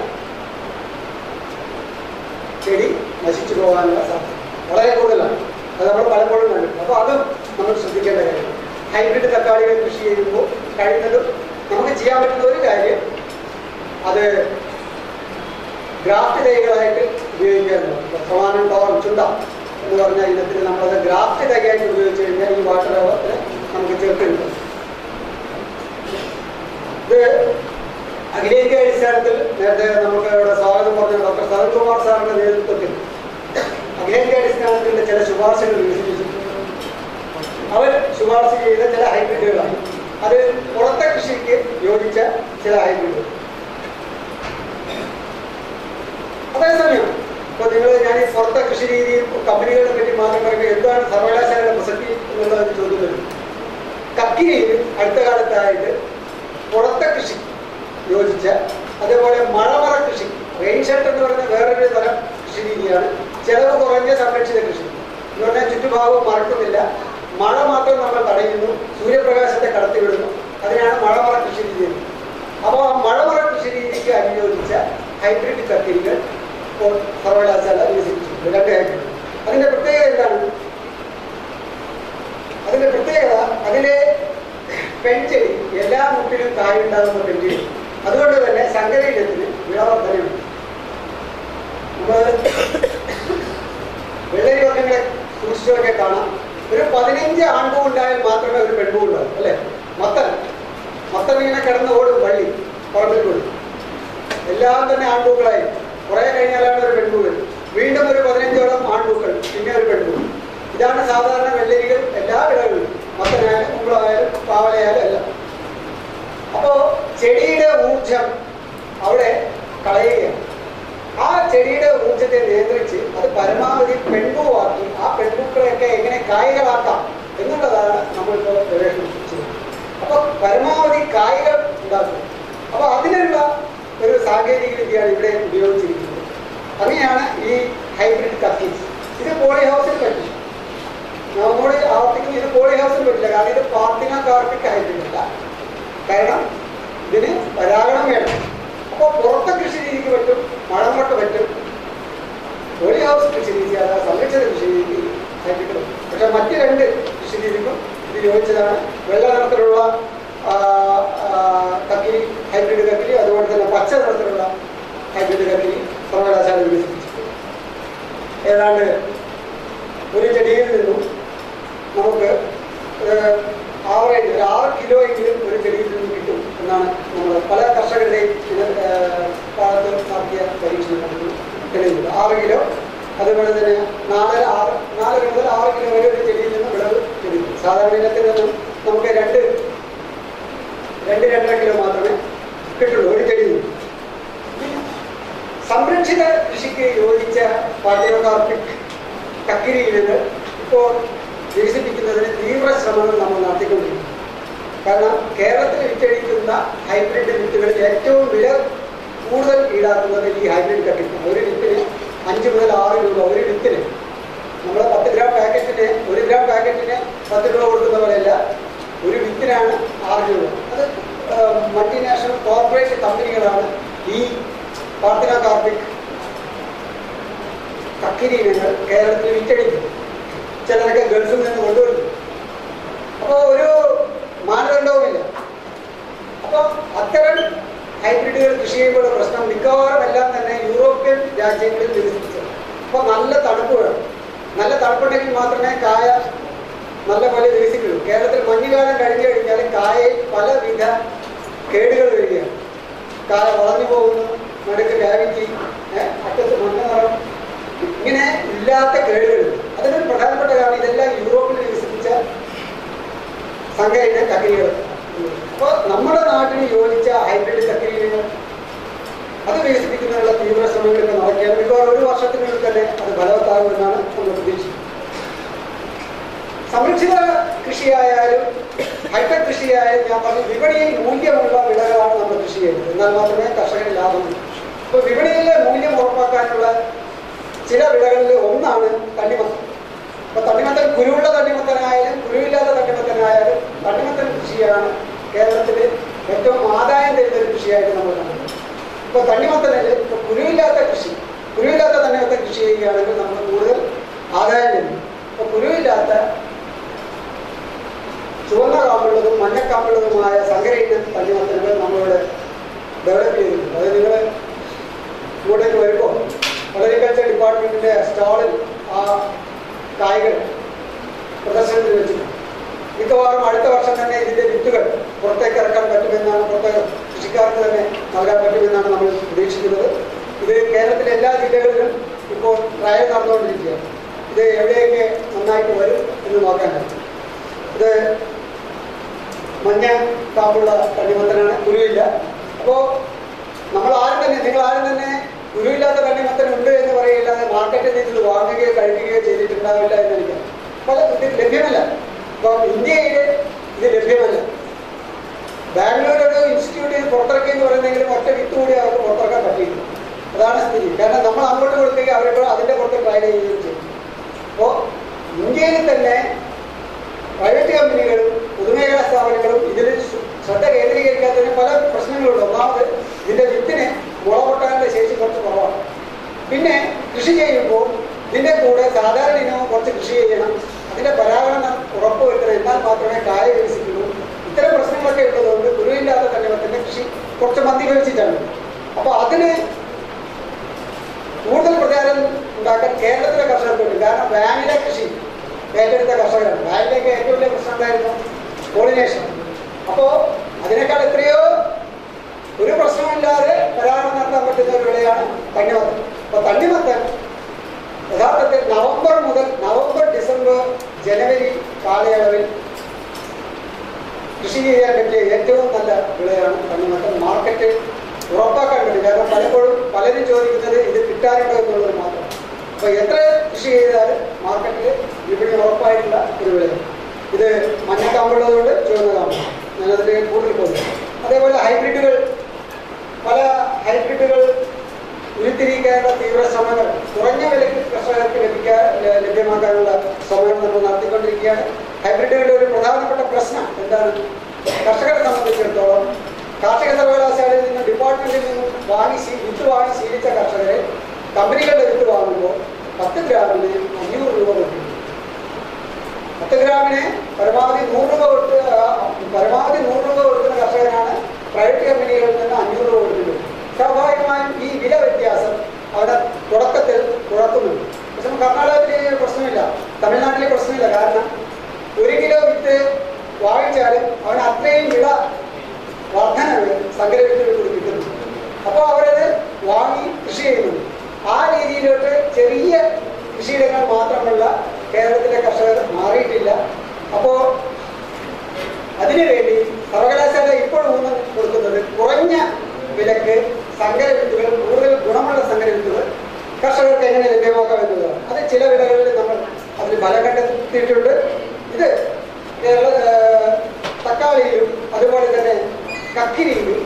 ചെടി നശിച്ചു പോകാനുള്ള സാധ്യത വളരെ കൂടുതലാണ് അത് നമ്മൾ പലപ്പോഴും കണ്ടു അപ്പോൾ അതും നമ്മൾ ശ്രദ്ധിക്കേണ്ട കാര്യമാണ് ഹൈബ്രിഡ് തക്കാളികൾ കൃഷി ചെയ്യുമ്പോൾ കഴിയുന്നതും നമുക്ക് ചെയ്യാൻ പറ്റുന്ന ഒരു കാര്യം അത് ഗ്രാഫ്റ്റ് തൈകളായിട്ട് ഉപയോഗിക്കാറുണ്ട് പ്രമാണം ടോറം ചുണ്ട എന്ന് പറഞ്ഞ ഇനത്തിൽ നമ്മളത് ഗ്രാഫ്റ്റ് തൈയായിട്ട് ഉപയോഗിച്ച് കഴിഞ്ഞാൽ ഈ വാട്ടർ ലെവലിൽ നമുക്ക് ചേർത്തിട്ടുണ്ട് ഇത് അഖിലേന്ത്യാ അടിസ്ഥാനത്തിൽ നേരത്തെ നമുക്ക് ഇവിടെ സ്വാഗതം പറഞ്ഞ ഡോക്ടർ സരൺകുമാർ സാറിന്റെ നേതൃത്വത്തിൽ അഖിലേന്ത്യാ അടിസ്ഥാനത്തിൽ ചില ശുപാർശകൾ വികസിപ്പിച്ചു അവർ ശുപാർശ ചെയ്ത ചില ഹൈബ്രിഡുകളാണ് അത് പുറത്തെ കൃഷിക്ക് യോജിച്ച ചില ഹൈബ്രിഡുകൾ അതേസമയം ഇപ്പൊ നിങ്ങൾ ഞാൻ ഈ പുറത്തെ കൃഷി രീതി കമ്പനികളെ പറ്റി മാത്രം പറയുമ്പോൾ എന്താണ് സർവകലാശാലയുടെ പ്രസക്തി എന്നുള്ളത് ചോദ്യം വരും കക്കിരിയിൽ അടുത്ത കാലത്തായിട്ട് പുറത്തെ കൃഷി യോജിച്ച അതേപോലെ മഴമറ കൃഷി റെയിൻ ഷെൽട്ടർ എന്ന് പറയുന്ന വേറൊരു തരം കൃഷി രീതിയാണ് ചെലവ് കുറഞ്ഞ സംരക്ഷിത കൃഷി എന്ന് പറഞ്ഞാൽ ചുറ്റുഭാഗവും മറക്കുന്നില്ല മഴ മാത്രം നമ്മൾ തടയുന്നു സൂര്യപ്രകാശത്തെ കടത്തിവിടുന്നു അതിനാണ് മഴമറ കൃഷി രീതി എന്ന്. അപ്പോൾ ആ മഴമറ കൃഷി രീതിക്ക് അനുയോജിച്ച ഹൈബ്രിഡ് കക്കിരികൾ ഇപ്പോൾ സർവകലാശാല വികസിപ്പിച്ചിട്ടുണ്ട് രണ്ട് ഹൈബ്രിഡ് അതിന്റെ പ്രത്യേകത എന്താണ് അതിന്റെ പ്രത്യേകത അതിലെ പെൺചെടി എല്ലാ മുട്ടിലും കായുണ്ടാകുന്ന പെൺചെടി അതുകൊണ്ട് തന്നെ സങ്കരയിനത്തിന് വിളവർദ്ധനയുണ്ട് നമ്മൾ വെള്ളരി വർഗ്ഗങ്ങളെ സൂക്ഷിച്ചതൊക്കെ കാണാം ഒരു പതിനഞ്ച് ആൺപൂ ഉണ്ടായാൽ മാത്രമേ ഒരു പെൺപൂ ഉണ്ടാവൂ അല്ലെ മത്തൻ മത്തൻ ഇങ്ങനെ കിടന്ന് ഓടും വള്ളി പറമ്പിൽ കൂടി എല്ലാം തന്നെ ആൺപൂക്കളായി കുറെ കഴിഞ്ഞാലാണ് ഒരു പെൺപൂ വരും വീണ്ടും ഒരു പതിനഞ്ചോളം ആൺപൂക്കൾ പിന്നെ ഒരു പെൺപൂ ഇതാണ് സാധാരണ വെള്ളരികൾ എല്ലാ വിളകളിലും മത്തനായാലും കുമ്പളമായാലും പാവലയായാലും എല്ലാം അപ്പോ ചെടിയുടെ ഊർജം അവിടെ കളയുകയാണ് ആ ചെടിയുടെ ഊർജത്തെ നിയന്ത്രിച്ച് അത് പരമാവധി പെൺപൂവാക്കി ആ പെൺപൂക്കളെയൊക്കെ എങ്ങനെ കായകളാക്കാം എന്നുള്ളതാണ് നമ്മളിപ്പോൾ ഗവേഷണം ചെയ്യുന്നത് അപ്പൊ പരമാവധി കായകൾ ഉണ്ടാക്കും അപ്പൊ അതിനുള്ള ഒരു സാങ്കേതിക വിദ്യയാണ് ഇവിടെ ഉപയോഗിച്ചിരിക്കുന്നത് അങ്ങനെയാണ് ഈ ഹൈബ്രിഡ് കക്കീസ് ഇത് പോളി ഹൗസിൽ പറ്റില്ല നമ്മോട് ആവർത്തിക്കുന്ന ഇത് പോളി ഹൗസിൽ പറ്റില്ല കാരണം ഇത് പാർത്തിന കാർപ്പിക് ഹൈബ്രിഡ് അല്ല കാരണം ഇതിന് പരാഗണം വേണം അപ്പോൾ പുറത്തെ കൃഷി രീതിക്ക് പറ്റും മഴമൊട്ട് പറ്റും പോളി ഹൗസ് കൃഷി രീതി അതായത് സംരക്ഷിത കൃഷി രീതി ഹൈബ്രിഡ് പറ്റും പക്ഷെ മറ്റ് രണ്ട് കൃഷി രീതിക്കും ഇത് യോജിച്ചതാണ് വെള്ള നിറത്തിലുള്ള ആ, ആ, കക്കിരി ഹൈബ്രിഡ് കക്കിരി അതുപോലെ തന്നെ പച്ച നിറത്തിലുള്ള ഹൈബ്രിഡ് കക്കിരി സർവകലാശാല വികസിപ്പിച്ചിട്ടുണ്ട് ഏതാണ്ട് ഒരു ചെടിയിൽ നിന്നും നമുക്ക് ആവറേജ് ഒരു ആറ് കിലോ എങ്കിലും ഒരു ചെടിയിൽ നിന്നും കിട്ടും എന്നാണ് നമ്മൾ പല കർഷകരുടെയും ഇത്, ഏഹ്, കാലത്ത് നടത്തിയ പരീക്ഷണങ്ങൾ തെളിയുന്നത് ആറ് കിലോ അതുപോലെ തന്നെ നാലര ആറ് നാലര മുതൽ ആറ് കിലോ വരെ ഒരു ചെടിയിൽ നിന്ന് വിളവ് ലഭിക്കും സാധാരണ ഇനത്തിൽ നിന്നും നമുക്ക് രണ്ട് രണ്ട് രണ്ടര കിലോ മാത്രമേ കിട്ടുള്ളൂ ഒരു ചെടിയിൽ നിന്ന് സംരക്ഷിത കൃഷിക്ക് യോജിച്ച പാചകകാർപ്പിക് കക്കിരി ഇനങ്ങൾ ഇപ്പോൾ വികസിപ്പിക്കുന്നതിന് തീവ്ര ശ്രമങ്ങൾ നമ്മൾ നടത്തിക്കൊണ്ടിരിക്കുന്നു കാരണം കേരളത്തിൽ വിറ്റഴിക്കുന്ന ഹൈബ്രിഡ് വിത്തുകളിൽ ഏറ്റവും വില കൂടുതൽ ഈടാക്കുന്നത് ഈ ഹൈബ്രിഡ് കക്കിരിക്കാണ് ഒരു വിത്തിന് അഞ്ച് മുതൽ ആറ് രൂപ ഒരു വിത്തിന് നമ്മൾ പത്ത് ഗ്രാം പാക്കറ്റിന് ഒരു ഗ്രാം പാക്കറ്റിന് പത്ത് രൂപ കൊടുക്കുന്ന പോലെയല്ല ഒരു വിത്തിനാണ് ആറ് രൂപ അത് മൾട്ടിനാഷണൽ കോർപ്പറേറ്റ് കമ്പനികളാണ് ഈ പാർത്തിന കാർപ്പിക് കക്കിരി ഇനങ്ങൾ കേരളത്തിൽ വിറ്റഴിക്കും ചിലരൊക്കെ ഗൾഫിൽ നിന്ന് കൊണ്ടുവരുന്നു അപ്പോൾ ഒരു മാനദണ്ഡവുമില്ല അപ്പോൾ അത്തരം ഹൈബ്രിഡുകൾ കൃഷി ചെയ്യുമ്പോഴുള്ള പ്രശ്നം മിക്കവാറും എല്ലാം തന്നെ യൂറോപ്യൻ രാജ്യങ്ങളിൽ വികസിപ്പിച്ചത് അപ്പോൾ നല്ല തണുപ്പ് വേണം നല്ല തണുപ്പുണ്ടെങ്കിൽ മാത്രമേ കായ നല്ല പോലെ വികസിക്കുള്ളൂ കേരളത്തിൽ മഞ്ഞുകാലം കഴിഞ്ഞു കഴിഞ്ഞാൽ കായയിൽ പലവിധ കേടുകൾ വരികയാണ് കായ വളർന്നു പോകുന്നു നടുക്ക് ക്യാവിറ്റി അറ്റത്ത് മഞ്ഞ നിറം ഇങ്ങനെ ഇല്ലാത്ത കേടുകൾ അതിനൊരു പ്രധാനപ്പെട്ട കാരണം ഇതെല്ലാം യൂറോപ്പിൽ വികസിപ്പിച്ച സങ്കരയിന കക്കരികൾ അപ്പോൾ നമ്മുടെ നാട്ടിന് യോജിച്ച ഹൈബ്രിഡ് കക്കരികൾ അത് വികസിപ്പിക്കുന്നതിനുള്ള തീവ്ര ശ്രമങ്ങൾ ഇപ്പോൾ നടക്കുകയാണ് മിക്കവാറും ഒരു വർഷത്തിനുള്ളിൽ തന്നെ അത് ഫലവത്താകുമെന്നാണ് നമ്മൾ പ്രതീക്ഷിക്കുന്നത് സംരക്ഷിത കൃഷിയായാലും ഹൈടെക് കൃഷിയായാലും ഞാൻ പറഞ്ഞു വിപണിയിൽ മൂല്യമുള്ള വിളകളാണ് നമ്മൾ കൃഷി ചെയ്യുന്നത് എന്നാൽ മാത്രമേ കർഷകന് ലാഭം കിട്ടൂ അപ്പോൾ വിപണിയിലെ മൂല്യം ഉറപ്പാക്കാനുള്ള ചില വിളകളിൽ ഒന്നാണ് തണ്ണിമത്തൻ അപ്പൊ തണ്ണിമത്തൻ കുരുവുള്ള തണ്ണിമത്തനായാലും കുരുവില്ലാത്ത തണ്ണിമത്തനായാലും തണ്ണിമത്തൻ കൃഷിയാണ് കേരളത്തിൽ ഏറ്റവും ആദായം തരുന്ന ഒരു കൃഷിയായിട്ട് നമ്മൾ കണ്ടത് ഇപ്പൊ തണ്ണിമത്തനിൽ ഇപ്പൊ കുരുവില്ലാത്ത കൃഷി കുരുവില്ലാത്ത തണ്ണിമത്തൻ കൃഷി ചെയ്യുകയാണെങ്കിൽ നമ്മൾ കൂടുതൽ ആദായം തരും അപ്പൊ കുരുവില്ലാത്ത ചുവന്ന കാമ്പുള്ളതും മഞ്ഞക്കാമ്പുള്ളതുമായ സങ്കരയിന തണ്ണിമത്തനുകൾ നമ്മളിവിടെ ഡെവലപ്പ് ചെയ്തിട്ടുണ്ട് അത് നിങ്ങൾ പ്രദർശനത്തിൽ വെച്ചിട്ടുണ്ട് മിക്കവാറും അടുത്ത വർഷം തന്നെ ഇതിന്റെ വിത്തുകൾ പുറത്തേക്ക് ഇറക്കാൻ പറ്റുമെന്നാണ് പുറത്തെ കൃഷിക്കാർക്ക് തന്നെ നൽകാൻ പറ്റുമെന്നാണ് നമ്മൾ പ്രതീക്ഷിക്കുന്നത് ഇത് കേരളത്തിലെ എല്ലാ ജില്ലകളിലും ഇപ്പോൾ ട്രയൽ നടന്നുകൊണ്ടിരിക്കുകയാണ് ഇത് എവിടെയൊക്കെ നന്നായിട്ട് വരും എന്ന് നോക്കാനാണ് ഇത് മഞ്ഞ കാമ്പുള്ള തണ്ണിമത്തനാണ് കുരുവില്ല അപ്പോൾ നമ്മൾ ആരും തന്നെ നിങ്ങൾ ആരും തന്നെ ഗുരുവില്ലാത്ത തണ്ണിമത്തൻ ഉണ്ട് എന്ന് പറയില്ലാതെ മാർക്കറ്റിൽ നിന്ന് ഇത് വാങ്ങുകയോ കഴിക്കുകയോ ചെയ്തിട്ടുണ്ടാവില്ല എന്ന് എനിക്ക് പല ഇത് ലഭ്യമല്ല അപ്പോൾ ഇന്ത്യയിൽ ഇത് ലഭ്യമല്ല ബാംഗ്ലൂർ ഒരു ഇൻസ്റ്റിറ്റ്യൂട്ട് ഇത് പുറത്തിറക്കി എന്ന് പറയുന്നെങ്കിലും ഒറ്റ വിത്ത് കൂടി അവർക്ക് പുറത്തിറക്കാൻ പറ്റിയില്ല അതാണ് സ്ഥിതി കാരണം നമ്മൾ അങ്ങോട്ട് കൊടുക്കുകയും അവർക്ക് അതിന്റെ പുറത്ത് ട്രയൽ ചെയ്യുകയും ചെയ്യും അപ്പോൾ ഇന്ത്യയിൽ തന്നെ പ്രൈവറ്റ് കമ്പനികളും പൊതുമേഖലാ സ്ഥാപനങ്ങളും ഇതിൽ ശ്രദ്ധ കേന്ദ്രീകരിക്കാത്തതിന് പല പ്രശ്നങ്ങളുണ്ട് ഒന്നാമത് ഇതിന്റെ വിത്തിന് മുള പൊട്ടാനുള്ള ശേഷി കുറച്ച് കുറവാണ് പിന്നെ കൃഷി ചെയ്യുമ്പോൾ ഇതിന്റെ കൂടെ സാധാരണ ഇനവും കുറച്ച് കൃഷി ചെയ്യണം അതിന്റെ പരാഗണം ഉറപ്പുവരുത്തണം എന്നാൽ മാത്രമേ കായ വികസിക്കുള്ളൂ ഇത്തരം പ്രശ്നങ്ങളൊക്കെ ഉള്ളതുകൊണ്ട് ഗുരുവില്ലാത്ത തണ്ണിമത്തന്റെ കൃഷി കുറച്ച് മന്ദീകരിച്ചിട്ടാണ് അപ്പൊ അതിന് കൂടുതൽ പ്രചാരം ഉണ്ടാക്കാൻ കേരളത്തിലെ കർഷകർക്കുണ്ട് കാരണം വാനില കൃഷി ഏറ്റെടുത്ത കർഷകരാണ് വാനിലയ്ക്ക് ഏറ്റവും വലിയ പ്രശ്നം എന്തായിരുന്നു പോളിനേഷൻ അപ്പോ അതിനേക്കാൾ എത്രയോ ഒരു പ്രശ്നമില്ലാതെ പരാഗണം നടത്താൻ പറ്റുന്ന ഒരു വിളയാണ് തണ്ണിമത്തൻ അപ്പൊ തണ്ണിമത്തൻ യഥാർത്ഥത്തിൽ നവംബർ മുതൽ നവംബർ ഡിസംബർ ജനുവരി കാലയളവിൽ കൃഷി ചെയ്യാൻ പറ്റിയ ഏറ്റവും നല്ല വിളയാണ് തണ്ണിമത്തൻ മാർക്കറ്റ് ഉറപ്പാക്കാൻ പറ്റും കാരണം പലപ്പോഴും പലരും ചോദിക്കുന്നത് ഇത് കിട്ടാനുണ്ടോ എന്നുള്ളത് മാത്രം അപ്പൊ എത്ര കൃഷി ചെയ്താലും മാർക്കറ്റിൽ വിപണി ഉറപ്പായിട്ടുള്ള ഒരു വിളയാണ് ഇത് മഞ്ഞക്കാമ്പുള്ളതുകൊണ്ട് ചുവന്ന കാമ്പ് ഞാനതിൽ കൂടുതൽ പോകുന്നു അതേപോലെ ഹൈബ്രിഡുകൾ പല ഹൈബ്രിഡുകൾ ഉരുത്തിരിക്കാനുള്ള തീവ്ര ശ്രമങ്ങൾ കുറഞ്ഞ വിലയ്ക്ക് കർഷകർക്ക് ലഭിക്കാൻ ല- ലഭ്യമാക്കാനുള്ള ശ്രമങ്ങൾ നമ്മൾ നടത്തിക്കൊണ്ടിരിക്കുകയാണ് ഹൈബ്രിഡുകളുടെ ഒരു പ്രധാനപ്പെട്ട പ്രശ്നം എന്താണ് കർഷകരെ സംബന്ധിച്ചിടത്തോളം കാർഷിക സർവകലാശാലയിൽ നിന്നും ഡിപ്പാർട്ട്മെന്റിൽ നിന്നും വാങ്ങി ശീ- വിത്ത് വാങ്ങി ശീലിച്ച കർഷകരെ കമ്പനികളുടെ വിത്ത് വാങ്ങുമ്പോൾ പത്ത് ഗ്രാമിന് അഞ്ഞൂറ് രൂപ കൊടുക്കും പത്ത് ഗ്രാമിന് പരമാവധി നൂറ് രൂപ കൊടുത്ത് ആ, പരമാവധി നൂറ് രൂപ കൊടുക്കുന്ന കർഷകനാണ് പ്രൈവറ്റ് കമ്പനികളിൽ നിന്ന് അഞ്ഞൂറ് രൂപ കൊടുക്കുന്നത് സ്വാഭാവികമായും ഈ വില വ്യത്യാസം അവിടെ തുടക്കത്തിൽ കുറക്കുന്നുണ്ട് പക്ഷെ കർണാടകത്തിൽ ഈ പ്രശ്നമില്ല തമിഴ്നാട്ടിലെ പ്രശ്നമില്ല കാരണം ഒരു കിലോ വിത്ത് വാങ്ങിച്ചാലും അവന് അത്രയും വില വർധനവ് സങ്കര വിത്തുകൾ കൂടി കിട്ടുന്നു അപ്പോൾ അവരത് വാങ്ങി കൃഷി ചെയ്യുന്നുണ്ട് ആ രീതിയിലോട്ട് ചെറിയ കൃഷിയിടങ്ങൾ മാത്രമുള്ള കേരളത്തിലെ കർഷകർ മാറിയിട്ടില്ല അപ്പോൾ അതിനുവേണ്ടി സർവകലാശാല ഇപ്പോൾ ഊന്നൽ കൊടുക്കുന്നത് കുറഞ്ഞ വിലക്ക് സങ്കര വിത്തുകൾ കൂടുതൽ ഗുണമുള്ള സങ്കര വിത്തുകൾ കർഷകർക്ക് എങ്ങനെ ലഭ്യമാക്കാം എന്നതാണ് അത് ചില വിളകളിൽ നമ്മൾ അതിൽ ഫലം കണ്ടെത്തിയിട്ടുണ്ട് ഇത് കേരള ഏഹ്, തക്കാളിയിലും അതുപോലെ തന്നെ കക്കിരിയിലും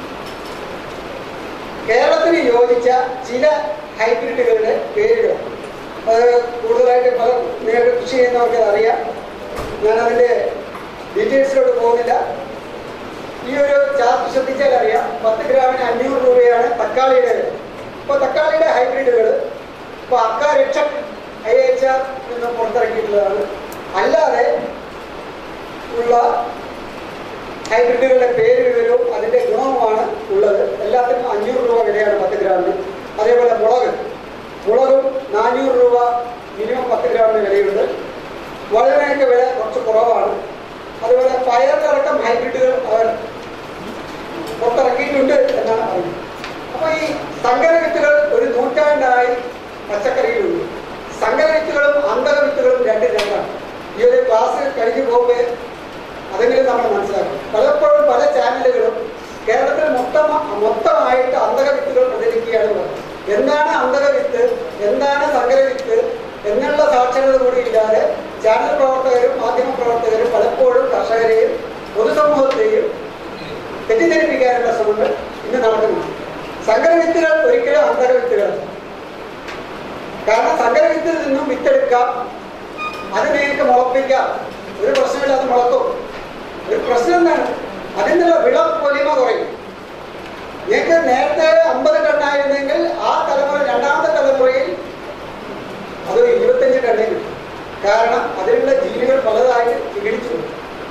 കേരളത്തിന് യോജിച്ച ചില ഹൈബ്രിഡുകളുടെ പേരുകൾ അത് കൂടുതലായിട്ട് പല നേരിട്ട് കൃഷി ചെയ്യുന്നവർക്ക് അത് അറിയാം ഞാനതിൻ്റെ ഡീറ്റെയിൽസിലോട്ട് പോകുന്നില്ല ഈ ഒരു ചാർട്ട് ശ്രദ്ധിച്ചാൽ അറിയാം പത്ത് ഗ്രാമിന് അഞ്ഞൂറ് രൂപയാണ് തക്കാളിയുടെ വില ഇപ്പോൾ തക്കാളിയുടെ ഹൈബ്രിഡുകൾ ഇപ്പോൾ അക്ക രക്ഷക് ഐ എച്ച് ആർ എന്ന് പുറത്തിറക്കിയിട്ടുള്ളതാണ് അല്ലാതെ ഉള്ള ഹൈബ്രിഡുകളുടെ പേര് വിവരവും അതിന്റെ ഗുണവുമാണ് ഉള്ളത് എല്ലാത്തിനും അഞ്ഞൂറ് രൂപ വിലയാണ് പത്ത് ഗ്രാമിന് അതേപോലെ മുളക് മുളകും നാനൂറ് രൂപ മിനിമം പത്ത് ഗ്രാമിന് വിലയുണ്ട് വഴുതനയൊക്കെ വില കുറച്ച് കുറവാണ് അതുപോലെ പയറിലടക്കം ഹൈബ്രിഡുകൾ അവർ പുറത്തിറക്കിയിട്ടുണ്ട് എന്നാണ് പറയുന്നത് അപ്പൊ ഈ സങ്കര വിത്തുകൾ ഒരു നൂറ്റാണ്ടായി പച്ചക്കറിയിലുണ്ട് സങ്കര വിത്തുകളും അന്തക വിത്തുകളും രണ്ട് രണ്ടാണ് ഈ ഒരു ക്ലാസ് കഴിഞ്ഞു പോകുമ്പോൾ അതെങ്കിലും നമ്മൾ മനസ്സിലാക്കും പലപ്പോഴും പല ചാനലുകളും കേരളത്തിൽ മൊത്തം മൊത്തമായിട്ട് അന്തക വിത്തുകൾ പ്രചരിക്കുകയാണ് പറയുന്നത് എന്താണ് അന്തക വിത്ത് എന്താണ് സങ്കര വിത്ത് എന്നുള്ള സാക്ഷരത കൂടി ഇല്ലാതെ ചാനൽ പ്രവർത്തകരും മാധ്യമ പ്രവർത്തകരും പലപ്പോഴും കർഷകരെയും പൊതുസമൂഹത്തെയും തെറ്റിദ്ധരിപ്പിക്കാനുള്ള ശ്രമങ്ങൾ ഇന്ന് നടക്കുന്നു സങ്കര വിത്തുകൾ ഒരിക്കലും അന്തക വിത്തുകളല്ല കാരണം സങ്കര വിത്തിൽ നിന്നും വിത്തെടുക്കാം അത് നിങ്ങൾക്ക് മുളപ്പിക്കാം ഒരു പ്രശ്നമില്ലാതെ മുളക്കും ഒരു പ്രശ്നം എന്താണ് അതിൽ നിന്നുള്ള വിള പൊലിമ കുറയും നിങ്ങൾക്ക് നേരത്തെ അമ്പത് ടണ്ണായിരുന്നെങ്കിൽ ആ തലമുറ രണ്ടാമത്തെ തലമുറയിൽ അത് ഇരുപത്തഞ്ച് ടണ്ണേ കിട്ടും കാരണം അതിലുള്ള ജീവികൾ പലതായിട്ട് വിഘടിച്ചു പോകും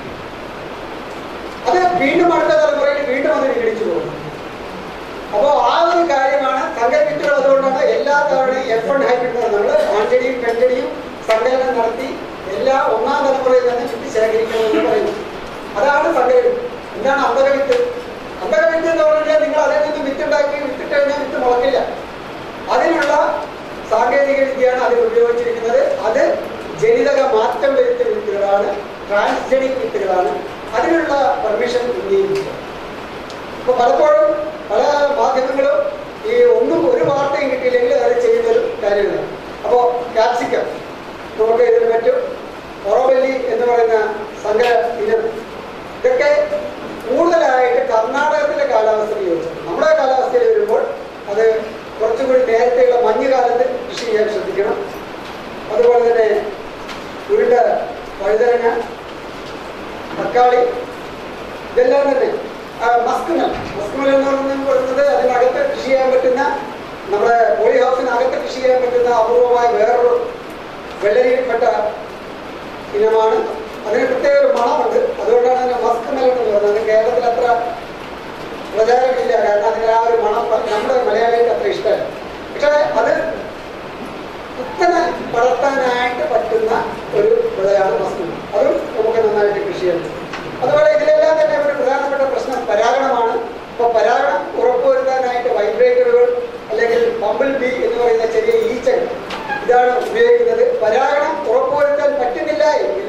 അത് വീണ്ടും അടുത്ത തലമുറയിൽ വീണ്ടും അത് വിഘടിച്ചു പോകും അപ്പോൾ ആ ഒരു കാര്യമാണ് സങ്കല്പിച്ചത് അതുകൊണ്ടാണ് എല്ലാ തവണയും എഫ് വൺ ഹൈബ്രിഡ് നമ്മൾ ആൺചെടിയും പെൺചെടിയും സങ്കലനം നടത്തി എല്ലാ ഒന്നാം തലമുറയിൽ നിന്ന് വിത്ത് ശേഖരിക്കണമെന്ന് പറയുന്നു അതാണ് സങ്കരം എന്താണ് അന്തക വിത്ത് അന്തക വിത്ത് എന്ന് പറഞ്ഞാൽ നിങ്ങൾ അതിൽ നിന്ന് വിത്ത് ഉണ്ടാക്കി വിത്തിട്ട് കഴിഞ്ഞാൽ വിത്ത് മുളക്കില്ല അതിനുള്ള സാങ്കേതിക വിദ്യയാണ് അതിൽ ഉപയോഗിച്ചിരിക്കുന്നത് അത് ജനിതക മാറ്റം വരുത്തിയ വിത്തുകളാണ് ട്രാൻസ്ജനിക് വിത്തുകളാണ് അതിനുള്ള പെർമിഷൻ ഇന്ത്യയിലില്ല അപ്പൊ പലപ്പോഴും പല മാധ്യമങ്ങളും ഈ ഒന്നും ഒരു വാർത്തയും കിട്ടിയില്ലെങ്കിൽ അത് ചെയ്യുന്ന ഒരു കാര്യമാണ് അപ്പോ ക്യാപ്സിക്കം നമുക്ക് ഇതിന് പറ്റും ഒറോവല്ലി എന്ന് പറയുന്ന സങ്കര ഇനം ഇതൊക്കെ കൂടുതലായിട്ട് കർണാടകത്തിലെ കാലാവസ്ഥയിൽ യോജിച്ചു നമ്മുടെ കാലാവസ്ഥയിൽ വരുമ്പോൾ അത് കുറച്ചുകൂടി നേരത്തെയുള്ള മഞ്ഞുകാലത്ത് കൃഷി ചെയ്യാൻ ശ്രദ്ധിക്കണം അതുപോലെ തന്നെ ഉരുണ്ട വഴുതനങ്ങ തക്കാളി ഇതെല്ലാം തന്നെ ആ, മസ്കുമൽ മസ്കുമൽ എന്ന് പറയുന്നത് പറയുന്നത് അതിനകത്ത് കൃഷി ചെയ്യാൻ പറ്റുന്ന നമ്മുടെ പോളി ഹൗസിനകത്ത് കൃഷി ചെയ്യാൻ പറ്റുന്ന അപൂർവമായ വേറൊരു വെള്ളരിയിൽപ്പെട്ട ഇനമാണ് അതിന് പ്രത്യേക ഒരു മണമുണ്ട് അതുകൊണ്ടാണ് അതിനെ മസ്ക് മെലൺ എന്ന് പറയുന്നത് അത് കേരളത്തിൽ അത്ര പ്രചാരമില്ല കാരണം അതിന് ആ ഒരു മണം പ- നമ്മുടെ മലയാളികൾക്ക് അത്ര ഇഷ്ടമല്ല പക്ഷെ അത് കുത്തനെ വളർത്താനായിട്ട് പറ്റുന്ന ഒരു വിളയാണ് മസ്ക് അതും നമുക്ക് നന്നായിട്ട് കൃഷി ചെയ്യാൻ പറ്റും അതുപോലെ ഇതിലെല്ലാം തന്നെ ഒരു പ്രധാനപ്പെട്ട പ്രശ്നം പരാഗണമാണ് അപ്പൊ പരാഗണം ഉറപ്പുവരുത്താനായിട്ട് വൈബ്രേറ്ററുകൾ അല്ലെങ്കിൽ ബമ്പിൾ ബി എന്ന് പറയുന്ന ചെറിയ ഈച്ചകൾ ഇതാണ് ഉപയോഗിക്കുന്നത് പരാഗണം ഉറപ്പുവരുത്താൻ പറ്റുന്നില്ല എങ്കിൽ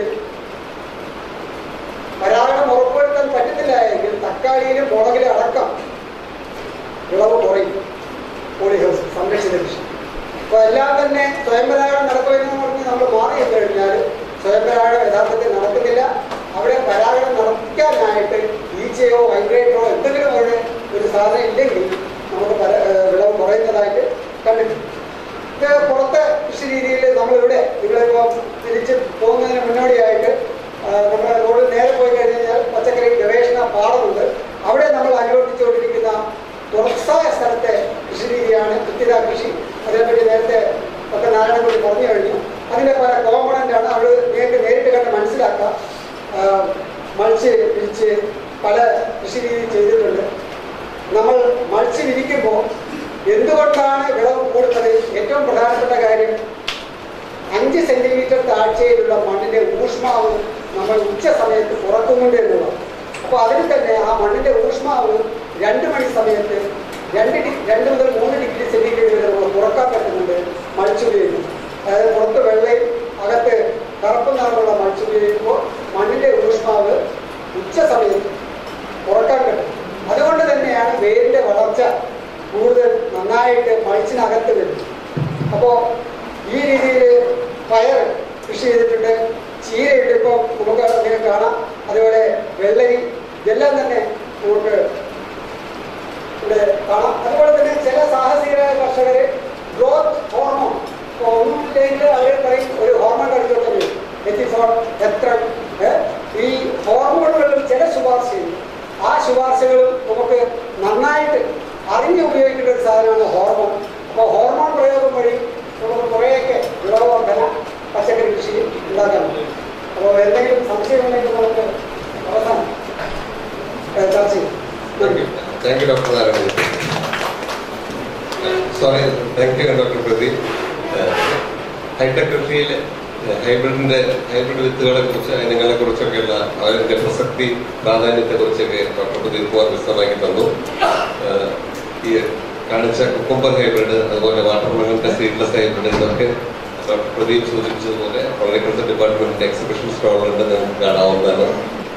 പരാഗണം ഉറപ്പുവരുത്താൻ പറ്റുന്നില്ല എങ്കിൽ തക്കാളിയിലും മുളകിലും അടക്കം വിളവ് കുറയും പോളി ഹൗസ് സംരക്ഷിത കൃഷി അപ്പൊ എല്ലാം തന്നെ സ്വയംപരാഗണം നടക്കുമെന്ന് പറഞ്ഞ് നമ്മൾ മാറി എന്ന് കഴിഞ്ഞാൽ സ്വയംപരാഗണം യഥാർത്ഥത്തിൽ നടക്കുന്നില്ല അവിടെ പരാഗണം നടക്കാനായിട്ട് ഈച്ചയോ വൈബ്രേറ്ററോ എന്തെങ്കിലും അവിടെ ഒരു സാധനം ഇല്ലെങ്കിൽ നമുക്ക് പര- ഏഹ് വിളവ് കുറയുന്നതായിട്ട് കണ്ടിട്ടുണ്ട് ഇത് പുറത്തെ കൃഷി രീതിയിൽ നമ്മളിവിടെ നിങ്ങളിപ്പോ തിരിച്ച് പോകുന്നതിന് മുന്നോടിയായിട്ട് ആ, നമ്മുടെ റോഡിൽ നേരെ പോയി കഴിഞ്ഞാൽ പച്ചക്കറി ഗവേഷണ പാടമുണ്ട് അവിടെ നമ്മൾ അനുവർത്തിച്ചുകൊണ്ടിരിക്കുന്ന തുറസായ സ്ഥലത്തെ കൃഷി രീതിയാണ് കൃത്യത കൃഷി അതിനെപ്പറ്റി നേരത്തെ ഒക്കെ നാരായണൻകുടി പറഞ്ഞു കഴിഞ്ഞു അതിന്റെ പല കോമ്പണന്റ് ആണ് അവിടെ നിങ്ങൾക്ക് നേരിട്ട് കണ്ട് മനസ്സിലാക്കാം ആ, മൾച്ച് വിരിച്ച് പല കൃഷി രീതി ചെയ്തിട്ടുണ്ട് നമ്മൾ മൾച്ച് വിരിക്കുമ്പോൾ എന്തുകൊണ്ടാണ് വിളവ് കൂടുന്നത് ഏറ്റവും പ്രധാനപ്പെട്ട കാര്യം അഞ്ച് സെന്റിമീറ്റർ താഴ്ചയിലുള്ള മണ്ണിന്റെ ഊഷ്മാവ് നമ്മൾ ഉച്ച സമയത്ത് പുറക്കുന്നുണ്ട് എന്നുള്ളതാണ് അപ്പോൾ അതിൽ തന്നെ ആ മണ്ണിന്റെ ഊഷ്മാവ് രണ്ട് മണി സമയത്ത് രണ്ട് ഡി രണ്ട് മുതൽ മൂന്ന് ഡിഗ്രി സെന്റിഗ്രേഡ് വരെ നമ്മൾ കുറക്കാൻ പറ്റുന്നുണ്ട് മൾച്ച് ഉപയോഗിക്കുന്നത് അതായത് പുറത്ത് വെള്ളയും അകത്ത് കറുപ്പ് നിറമുള്ള മൾച്ച് ഉപയോഗിക്കുമ്പോൾ മണ്ണിന്റെ ഊഷ്മാവ് ഉച്ച സമയത്ത് കുറക്കാൻ പറ്റും അതുകൊണ്ട് തന്നെയാണ് വേരിന്റെ വളർച്ച കൂടുതൽ നന്നായിട്ട് മൾച്ചിനകത്ത് വരുന്നത് അപ്പോൾ ഈ രീതിയിൽ പയർ കൃഷി ചെയ്തിട്ടുണ്ട് ചീരയുണ്ട് ഇപ്പോൾ നമുക്ക് നിങ്ങൾക്ക് കാണാം അതുപോലെ വെള്ളരി ഇതെല്ലാം തന്നെ നമുക്ക് ഇവിടെ കാണാം അതുപോലെ തന്നെ ചില സാഹസികരായ കർഷകർ ഗ്രോത്ത് ഹോർമോൺ ഇപ്പോൾ ഒന്നുമില്ലെങ്കിൽ അവർ പറയും ഒരു ഹോർമോൺ കഴിച്ചോട്ടെ എത്തിഫോൺ എത്ര ഈ ഹോർമോണുകളിൽ ചില ശുപാർശയുണ്ട് ആ ശുപാർശകളും നമുക്ക് നന്നായിട്ട് അറിഞ്ഞ് ഉപയോഗിക്കേണ്ട ഒരു സാധനമാണ് ഹോർമോൺ അപ്പോൾ ഹോർമോൺ പ്രയോഗം വഴി നമുക്ക് കുറേയൊക്കെ വിളവ് വർധന പച്ചക്കറി കൃഷി ഉണ്ടാക്കാൻ പറ്റും അപ്പോൾ എന്തെങ്കിലും സംശയമുണ്ടെങ്കിൽ നമുക്ക് അവസാനം ഏഹ്, ചർച്ച ചെയ്യാം നന്ദി thank you doctor Narayanan sorry thank you doctor Pradeep hitech കൃഷിയിൽ ഹൈബ്രിഡിന്റെ ഹൈബ്രിഡ് വിത്തുകളെ കുറിച്ച് ഇനങ്ങളെ കുറിച്ചൊക്കെയുള്ള അതിന്റെ പ്രസക്തി പ്രാധാന്യത്തെ കുറിച്ചൊക്കെ ഡോക്ടർ പ്രദീപ് കുമാർ വിശദമാക്കി തന്നു ഏഹ് ഈ കാണിച്ച കുക്കുംബർ ഹൈബ്രിഡ് അതുപോലെ വാട്ടർ മെലന്റെ സീഡ്ലെസ് ഹൈബ്രിഡ് ഇതൊക്കെ ഡോക്ടർ പ്രദീപ് സൂചിപ്പിച്ചതുപോലെ ഹോർട്ടിക്കൾച്ചർ ഡിപ്പാർട്ട്മെന്റിന്റെ എക്സിബിഷൻ സ്റ്റാളുണ്ട് നിങ്ങൾക്ക് കാണാവുന്നതാണ്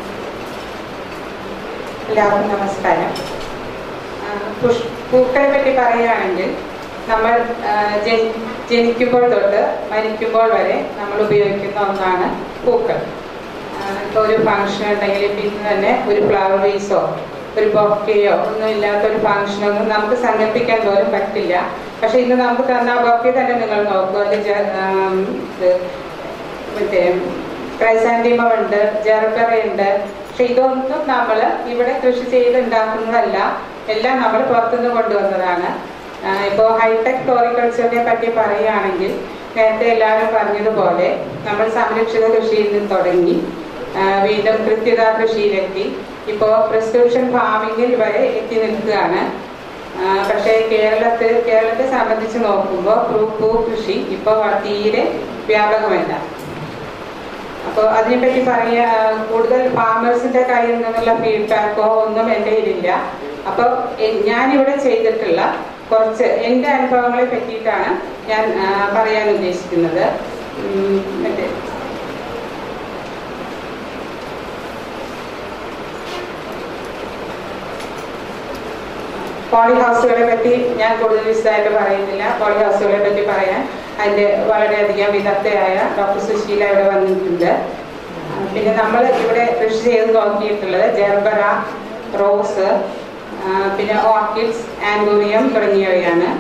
എല്ലാവർക്കും നമസ്കാരം ആ, പുഷ് പൂക്കളെ പറ്റി പറയുകയാണെങ്കിൽ നമ്മൾ ആ, ജനി- ജനിക്കുമ്പോൾ തൊട്ട് മരിക്കുമ്പോൾ വരെ നമ്മൾ ഉപയോഗിക്കുന്ന ഒന്നാണ് പൂക്കൾ ഇപ്പോൾ ഒരു ഫംഗ്ഷൻ ഉണ്ടെങ്കിൽ ഇപ്പം ഇന്ന് തന്നെ ഒരു ഫ്ലവർ വീസോ ഒരു ബൊക്കയോ ഒന്നും ഇല്ലാത്ത ഒരു ഫംഗ്ഷനൊന്നും നമുക്ക് സങ്കല്പിക്കാൻ പോലും പറ്റില്ല പക്ഷെ ഇന്ന് നമുക്ക് തന്ന ആ ബൊക്കെ തന്നെ നിങ്ങൾ നോക്കൂ അത് ജ- ആം, ഇത് മറ്റേ ക്രൈസാൻഡിമ ഉണ്ട് ജെർബറ ഉണ്ട് പക്ഷെ ഇതൊന്നും നമ്മൾ ഇവിടെ കൃഷി ചെയ്ത് ഉണ്ടാക്കുന്നതല്ല എല്ലാം നമ്മൾ പുറത്തുനിന്ന് കൊണ്ടുവന്നതാണ് ഇപ്പോൾ ഹൈടെക് ഫ്ലോറിക്കൾച്ചറിനെ പറ്റി പറയുകയാണെങ്കിൽ നേരത്തെ എല്ലാവരും പറഞ്ഞതുപോലെ നമ്മൾ സംരക്ഷിത കൃഷിയിൽ നിന്ന് തുടങ്ങി ആ, വീണ്ടും കൃത്യത കൃഷിയിലെത്തി ഇപ്പോൾ പ്രിസ്ക്രിപ്ഷൻ ഫാമിങ്ങിൽ വരെ എത്തി നിൽക്കുകയാണ് ആ, പക്ഷേ കേരളത്തിൽ കേരളത്തെ സംബന്ധിച്ച് നോക്കുമ്പോൾ പൂ പൂ കൃഷി ഇപ്പോൾ തീരെ വ്യാപകമല്ല അപ്പോൾ അതിനെപ്പറ്റി പറയാ കൂടുതൽ ഫാമേഴ്സിന്റെ കയ്യിൽ നിന്നുള്ള ഫീഡ്ബാക്കോ ഒന്നും എൻ്റെ കയ്യിലില്ല അപ്പോൾ എ- ഞാനിവിടെ ചെയ്തിട്ടുള്ള കുറച്ച് എൻ്റെ അനുഭവങ്ങളെ പറ്റിയിട്ടാണ് ഞാൻ ആ, പറയാൻ ഉദ്ദേശിക്കുന്നത് ഉം, മറ്റേ പോളി ഹൗസുകളെ പറ്റി ഞാൻ കൂടുതൽ വിശദമായിട്ട് പറയുന്നില്ല പോളി ഹൗസുകളെ പറ്റി പറയാൻ അതിൻ്റെ വളരെയധികം വിദഗ്ധയായ ഡോക്ടർ സുശീല ഇവിടെ വന്നിട്ടുണ്ട് ആ, പിന്നെ നമ്മൾ ഇവിടെ കൃഷി ചെയ്ത് നോക്കിയിട്ടുള്ളത് ജർബറ റോസ് ആ, പിന്നെ ഓർക്കിഡ്സ് ആൻഡോറിയം തുടങ്ങിയവയാണ്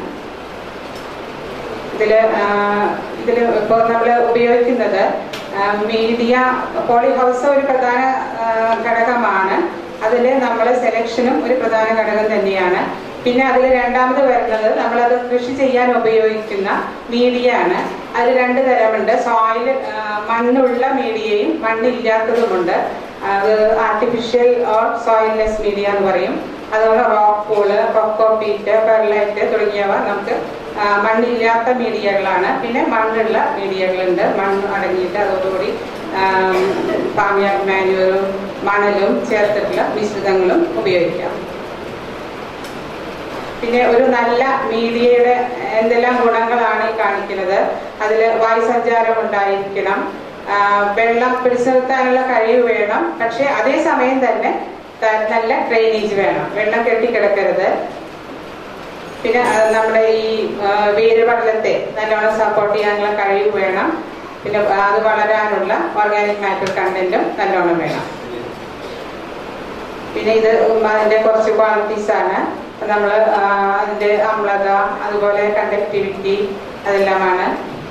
ഇതിൽ ഇതിൽ ഇപ്പോൾ നമ്മൾ ഉപയോഗിക്കുന്നത് മീഡിയ പോളി ഹൗസ് ഒരു പ്രധാന ആ, ഘടകമാണ് അതിൽ നമ്മൾ സെലക്ഷനും ഒരു പ്രധാന ഘടകം തന്നെയാണ് പിന്നെ അതിൽ രണ്ടാമത് വരുന്നത് നമ്മളത് കൃഷി ചെയ്യാൻ ഉപയോഗിക്കുന്ന മീഡിയ ആണ് അതിൽ രണ്ട് തരമുണ്ട് സോയിൽ മണ്ണുള്ള മീഡിയയും മണ്ണില്ലാത്തതുമുണ്ട് അത് ആർട്ടിഫിഷ്യൽ ഓർ സോയിൽലെസ് മീഡിയ എന്ന് പറയും അതുപോലെ റോക്ക് പൂള് കൊക്കോപീറ്റ് പെർലൈറ്റ് തുടങ്ങിയവ നമുക്ക് ആ, മണ്ണില്ലാത്ത മീഡിയകളാണ് പിന്നെ മണ്ണുള്ള മീഡിയകളുണ്ട് മണ്ണ് അടങ്ങിയിട്ട് അതോടുകൂടി പാമ്യ മാനുവലും മണലും ചേർത്തിട്ടുള്ള മിശ്രിതങ്ങളും ഉപയോഗിക്കാം പിന്നെ ഒരു നല്ല മീഡിയയുടെ എന്തെല്ലാം ഗുണങ്ങളാണ് ഈ കാണിക്കുന്നത് അതിൽ വായുസഞ്ചാരം ഉണ്ടായിരിക്കണം ആ, വെള്ളം പിടിച്ചു നിർത്താനുള്ള കഴിവ് വേണം പക്ഷെ അതേസമയം തന്നെ ത- നല്ല ഡ്രെയിനേജ് വേണം വെള്ളം കെട്ടിക്കിടക്കരുത് പിന്നെ ആ, നമ്മുടെ ഈ ആ, വേരുപടലത്തെ നല്ലോണം സപ്പോർട്ട് ചെയ്യാനുള്ള കഴിവ് വേണം പിന്നെ അത് വളരാനുള്ള ഓർഗാനിക് മാറ്റർ കണ്ടന്റും നല്ലോണം വേണം പിന്നെ ഇത് അതിന്റെ കുറച്ച് ക്വാളിറ്റീസ് ആണ് നമ്മൾ അതിന്റെ അമ്ലത അതുപോലെ കണ്ടക്ടിവിറ്റി അതെല്ലാമാണ്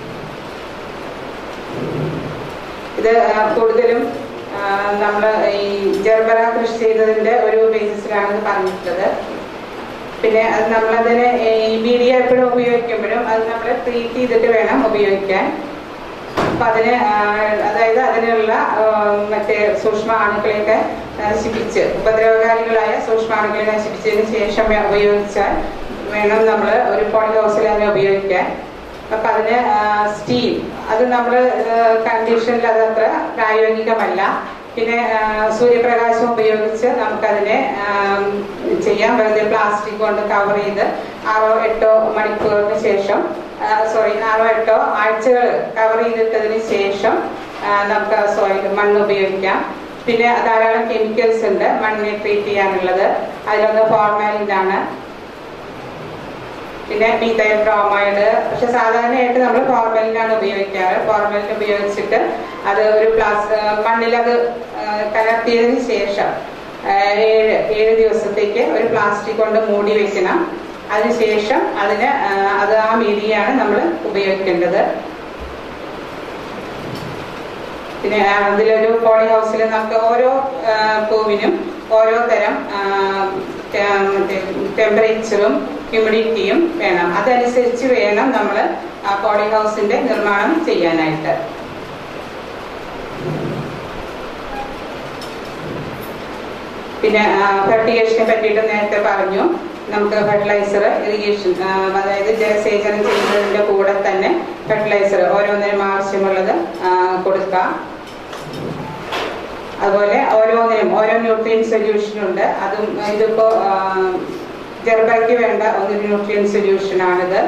ഇത് ആ, കൂടുതലും നമ്മൾ ഈ ജർബറ കൃഷി ചെയ്തതിന്റെ ഒരു ബേസിസിലാണ് ഇത് പറഞ്ഞിട്ടുള്ളത് പിന്നെ അത് നമ്മളതിന് ഈ മീഡിയ എപ്പോഴും ഉപയോഗിക്കുമ്പോഴും അത് നമ്മൾ ട്രീറ്റ് ചെയ്തിട്ട് വേണം ഉപയോഗിക്കാൻ അപ്പൊ അതിന് ആ, അതായത് അതിനുള്ള ആ, മറ്റേ സൂക്ഷ്മ അണുക്കളെയൊക്കെ നശിപ്പിച്ച് ഉപദ്രവകാരികളായ സൂക്ഷ്മാണുക്കളെ നശിപ്പിച്ചതിന് ശേഷം വേ- ഉപയോഗിച്ചാൽ വേണം നമ്മൾ ഒരു പോളി ഹൗസിൽ അതിനെ ഉപയോഗിക്കാൻ അപ്പൊ അതിന് സ്റ്റീം അത് നമ്മൾ കണ്ടീഷനിൽ അത് അത്ര പ്രായോഗികമല്ല പിന്നെ ആ, സൂര്യപ്രകാശം ഉപയോഗിച്ച് നമുക്കതിനെ ആ, ചെയ്യാം വെറുതെ പ്ലാസ്റ്റിക് കൊണ്ട് കവർ ചെയ്ത് ആറോ എട്ടോ മണിക്കൂറിന് ശേഷം സോറി ആറോ എട്ടോ ആഴ്ചകൾ കവർ ചെയ്തിട്ടതിന് ശേഷം ആ, നമുക്ക് സോയിൽ മണ്ണ് ഉപയോഗിക്കാം പിന്നെ ധാരാളം കെമിക്കൽസ് ഉണ്ട് മണ്ണിനെ ട്രീറ്റ് ചെയ്യാനുള്ളത് അതിലൊന്ന് ഫോർമാലിൻ ആണ് പിന്നെ മീതൈൽ ബ്രോമൈഡ് പക്ഷെ സാധാരണയായിട്ട് നമ്മൾ ഫോർമലിനാണ് ഉപയോഗിക്കാറ് ഫോർമലിൻ ഉപയോഗിച്ചിട്ട് അത് ഒരു പ്ലാസ് മണ്ണിൽ അത് ആ, കലർത്തിയതിന് ശേഷം ആ, ഏഴ് ഏഴ് ദിവസത്തേക്ക് ഒരു പ്ലാസ്റ്റിക് കൊണ്ട് മൂടി വെക്കണം അതിനുശേഷം അതിന് ആ, അത് ആ മീഡിയാണ് നമ്മൾ ഉപയോഗിക്കേണ്ടത് പിന്നെ ആ, അതിലൊരു പോളി ഹൗസിൽ നമുക്ക് ഓരോ ആ, പൂവിനും ഓരോ തരം ടെമ്പറേച്ചറും ഹ്യൂമിഡിറ്റിയും വേണം അതനുസരിച്ച് വേണം നമ്മൾ ആ പോളി ഹൗസിന്റെ നിർമ്മാണം ചെയ്യാനായിട്ട് പിന്നെ ഫെർട്ടിഗേഷനെ പറ്റിയിട്ട് നേരത്തെ പറഞ്ഞു നമുക്ക് ഫെർട്ടിലൈസർ ഇറിഗേഷൻ അതായത് ജലസേചനം ചെയ്യുന്നതിന്റെ കൂടെ തന്നെ ഫെർട്ടിലൈസർ ഓരോന്നിനും ആവശ്യമുള്ളത് ആ, കൊടുക്കാം അതുപോലെ ഓരോന്നിനും ഓരോ ന്യൂട്രിയൻ സൊല്യൂഷൻ ഉണ്ട് അതും ഇതിപ്പോ ജർബയ്ക്ക് വേണ്ട ഒരു ന്യൂട്രിയൻ സൊല്യൂഷൻ ആണിത്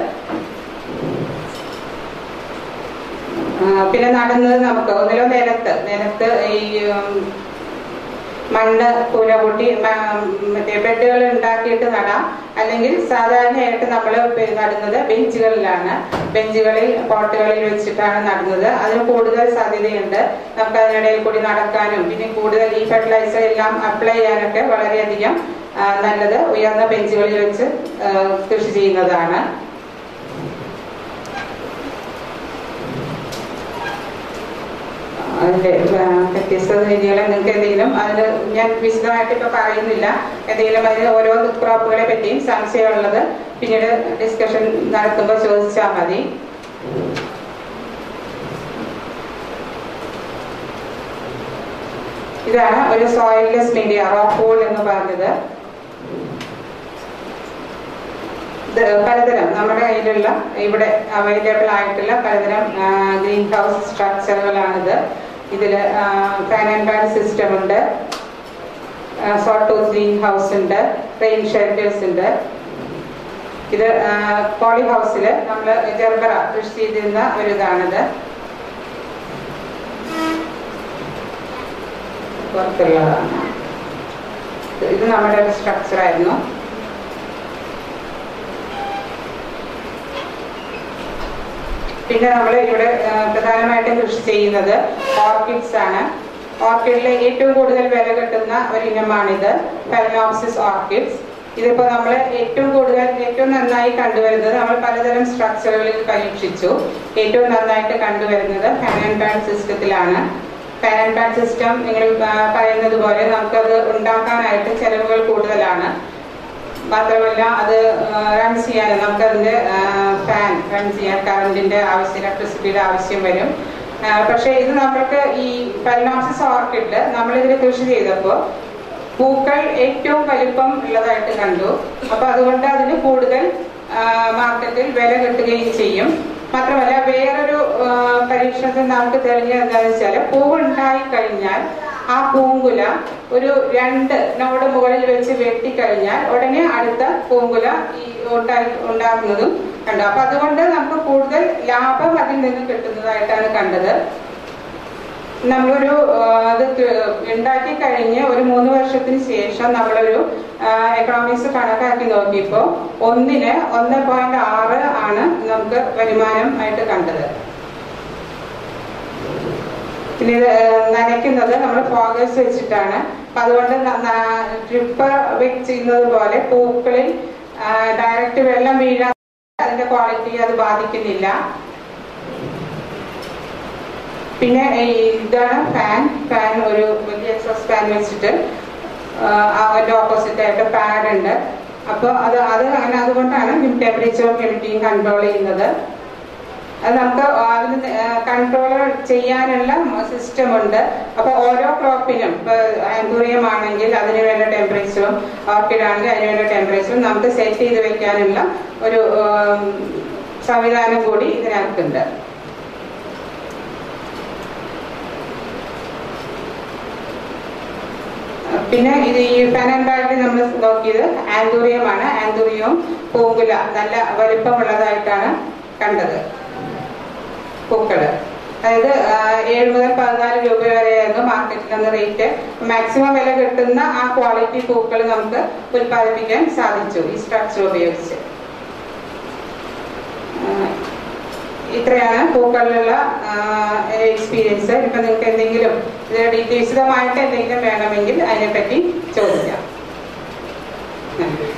ആ, പിന്നെ നടുന്നത് നമുക്ക് ഒന്നിലോ നിലത്ത് നിലത്ത് ഈ ഉം, മണ്ണ് കൂന കൂട്ടി മ- മറ്റേ ബെഡുകൾ ഉണ്ടാക്കിയിട്ട് നടാം അല്ലെങ്കിൽ സാധാരണയായിട്ട് നമ്മൾ നടുന്നത് ബെഞ്ചുകളിലാണ് ബെഞ്ചുകളിൽ പോട്ടുകളിൽ വെച്ചിട്ടാണ് നടുന്നത് അതിന് കൂടുതൽ സാധ്യതയുണ്ട് നമുക്ക് അതിനിടയിൽ കൂടി നടക്കാനും പിന്നെ കൂടുതൽ ഈ ഫെർട്ടിലൈസർ എല്ലാം അപ്ലൈ ചെയ്യാനൊക്കെ വളരെയധികം ആ, നല്ലത് ഉയർന്ന ബെഞ്ചുകളിൽ വെച്ച് ആ, കൃഷി ചെയ്യുന്നതാണ് അതിന്റെ ആ, വ്യത്യസ്ത രീതികളെ നിങ്ങൾക്ക് എന്തെങ്കിലും അതിന് ഞാൻ വിശദമായിട്ട് ഇപ്പൊ പറയുന്നില്ല എന്തെങ്കിലും അതിന് ഓരോ ക്രോപ്പുകളെ പറ്റിയും സംശയമുള്ളത് പിന്നീട് ഡിസ്കഷൻ നടത്തുമ്പോൾ ചോദിച്ചാൽ മതി ഇതാണ് ഒരു സോയിൽലെസ് മീഡിയ റോക്കോൾ എന്ന് പറഞ്ഞത് ഇത് പലതരം നമ്മുടെ കയ്യിലുള്ള ഇവിടെ അവൈലബിൾ ആയിട്ടുള്ള പലതരം ഗ്രീൻ ഹൗസ് സ്ട്രക്ചറുകളാണിത് ഇതിൽ ഫാൻ ആൻഡ് ഫാൻ സിസ്റ്റം ഉണ്ട് സോട്ടോ ഗ്രീൻ ഹൗസ് ഉണ്ട് റെയിൻ ഷെൽറ്റേഴ്സ് ഉണ്ട് ഇത് പോളി ഹൗസിൽ നമ്മൾ ജർബറ കൃഷി ചെയ്തിരുന്ന ഒരു ഇതാണിത് പുറത്തുള്ളതാണ് ഇത് നമ്മുടെ ഒരു സ്ട്രക്ചർ ആയിരുന്നു പിന്നെ നമ്മൾ ഇവിടെ ആ, പ്രധാനമായിട്ടും കൃഷി ചെയ്യുന്നത് ഓർക്കിഡ്സ് ആണ് ഓർക്കിഡിലെ ഏറ്റവും കൂടുതൽ വില കിട്ടുന്ന ഒരു ഇനമാണിത് ഫെലനോപ്സിസ് ഓർക്കിഡ്സ് ഇതിപ്പോൾ നമ്മൾ ഏറ്റവും കൂടുതൽ ഏറ്റവും നന്നായി കണ്ടുവരുന്നത് നമ്മൾ പലതരം സ്ട്രക്ചറുകളിൽ പരീക്ഷിച്ചു ഏറ്റവും നന്നായിട്ട് കണ്ടുവരുന്നത് ഫാൻ ആൻഡ് പാൻ സിസ്റ്റത്തിലാണ് ഫാൻ ആൻഡ് പാൻ സിസ്റ്റം നിങ്ങൾ ആ, പറയുന്നത് പോലെ നമുക്കത് ഉണ്ടാക്കാനായിട്ട് ചെലവുകൾ കൂടുതലാണ് മാത്രമല്ല അത് റൺ ചെയ്യാൻ നമുക്ക് അതിന്റെ ഫാൻ റൺ ചെയ്യാൻ കറണ്ടിന്റെ ആവശ്യം ഇലക്ട്രിസിറ്റിയുടെ ആവശ്യം വരും ആ, പക്ഷേ ഇത് നമ്മൾക്ക് ഈ പലനോസിസ് ഓർക്കിഡില് നമ്മളിതിൽ കൃഷി ചെയ്തപ്പോൾ പൂക്കൾ ഏറ്റവും വലിപ്പം ഉള്ളതായിട്ട് കണ്ടു അപ്പൊ അതുകൊണ്ട് അതിന് കൂടുതൽ ആ, മാർക്കറ്റിൽ വില കിട്ടുകയും ചെയ്യും മാത്രമല്ല വേറൊരു ആ, പരീക്ഷണത്തിൽ നമുക്ക് തെളിഞ്ഞത് എന്താണെന്ന് വെച്ചാൽ പൂവുണ്ടായി കഴിഞ്ഞാൽ ആ പൂങ്കുല ഒരു രണ്ട് നോട് മുകളിൽ വെച്ച് വെട്ടിക്കഴിഞ്ഞാൽ ഉടനെ അടുത്ത പൂങ്കുല ഈ ഉണ്ടായി ഉണ്ടാകുന്നതും കണ്ടു അപ്പൊ അതുകൊണ്ട് നമുക്ക് കൂടുതൽ ലാഭം അതിൽ നിന്ന് കിട്ടുന്നതായിട്ടാണ് കണ്ടത് നമ്മളൊരു ആ, അത് ക- ഉണ്ടാക്കി കഴിഞ്ഞ് ഒരു മൂന്ന് വർഷത്തിന് ശേഷം നമ്മളൊരു എക്കണോമിക്സ് കണക്കാക്കി നോക്കിയപ്പോൾ ഒന്നിന് ഒന്ന് പോയിന്റ് ആറ് ആണ് നമുക്ക് വരുമാനം ആയിട്ട് കണ്ടത് പിന്നെ ഇത് ആ, നനയ്ക്കുന്നത് നമ്മൾ ഫോഗേഴ്സ് വെച്ചിട്ടാണ് അപ്പൊ അതുകൊണ്ട് ട്രിപ്പ് വെച്ചിരുന്നത് പോലെ പൂക്കളിൽ ഡയറക്റ്റ് വെള്ളം വീഴാൻ അതിന്റെ ക്വാളിറ്റി അത് ബാധിക്കുന്നില്ല പിന്നെ ഈ ഇതാണ് ഫാൻ ഫാൻ ഒരു വലിയ എക്സോസ് ഫാൻ വെച്ചിട്ട് ആ, അതിന്റെ ഓപ്പോസിറ്റ് ആയിട്ട് പാഡ് ഉണ്ട് അപ്പോൾ അത് അത് അങ്ങനെ അതുകൊണ്ടാണ് ടെമ്പറേച്ചറും ഹ്യൂമിഡിറ്റിയും കൺട്രോൾ ചെയ്യുന്നത് അത് നമുക്ക് അതിന് കൺട്രോൾ ചെയ്യാനുള്ള സിസ്റ്റം ഉണ്ട് അപ്പൊ ഓരോ ക്രോപ്പിനും ഇപ്പൊ ആന്തൂറിയം ആണെങ്കിൽ അതിന് വേണ്ട ടെമ്പറേച്ചറും ഓർക്കിഡ് ആണെങ്കിൽ അതിന് വേണ്ട ടെമ്പറേച്ചറും നമുക്ക് സെറ്റ് ചെയ്ത് വെക്കാനുള്ള ഒരു ഉം, സംവിധാനം കൂടി ഇതിനകത്തുണ്ട് പിന്നെ ഇത് ഈ ഫാനൻബാഗിൽ നമ്മൾ നോക്കിയത് ആന്തൂറിയമാണ് ആന്തൂറിയവും പൂങ്കുല നല്ല വലിപ്പമുള്ളതായിട്ടാണ് കണ്ടത് പൂക്കള് അതായത് ആ, ഏഴ് മുതൽ പതിനാല് രൂപ വരെയായിരുന്നു മാർക്കറ്റിൽ അന്ന് റേറ്റ് മാക്സിമം വില കിട്ടുന്ന ആ ക്വാളിറ്റി പൂക്കൾ നമുക്ക് ഉൽപ്പാദിപ്പിക്കാൻ സാധിച്ചു ഈ സ്ട്രക്ചർ ഉപയോഗിച്ച് ആ, ഇത്രയാണ് പൂക്കളിലുള്ള എക്സ്പീരിയൻസ് ഇപ്പൊ നിങ്ങൾക്ക് എന്തെങ്കിലും ഇത് ഡീറ്റെയിൽ വിശദമായിട്ട് എന്തെങ്കിലും വേണമെങ്കിൽ അതിനെപ്പറ്റി ചോദിക്കാം നന്ദി.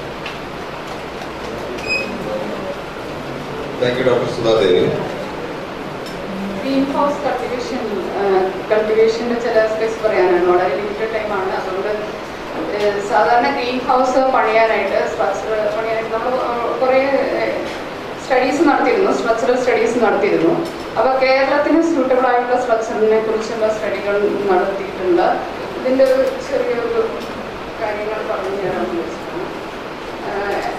Thank you doctor Sudhadevi green house cultivation കൾട്ടിവേഷന്റെ ചില സ്പെക്സ് പറയാനാണ് വളരെ ലിമിറ്റഡ് ടൈമാണ് അതുകൊണ്ട് ഏഹ്, സാധാരണ ഗ്രീൻ ഹൗസ് പണിയാനായിട്ട് സ്ട്രക്ചർ പണിയാനായിട്ട് നമ്മൾ കുറേ സ്റ്റഡീസ് നടത്തിയിരുന്നു സ്ട്രക്ചറൽ സ്റ്റഡീസ് നടത്തിയിരുന്നു അപ്പോൾ കേരളത്തിന് സ്യൂട്ടബിൾ ആയിട്ടുള്ള സ്ട്രക്ചറിനെ കുറിച്ചുള്ള സ്റ്റഡികൾ നടത്തിയിട്ടുണ്ട് ഇതിൻ്റെ ഒരു ചെറിയൊരു കാര്യങ്ങൾ പറഞ്ഞു തരാമെന്ന് വെച്ചിട്ടാണ് ഏഹ്,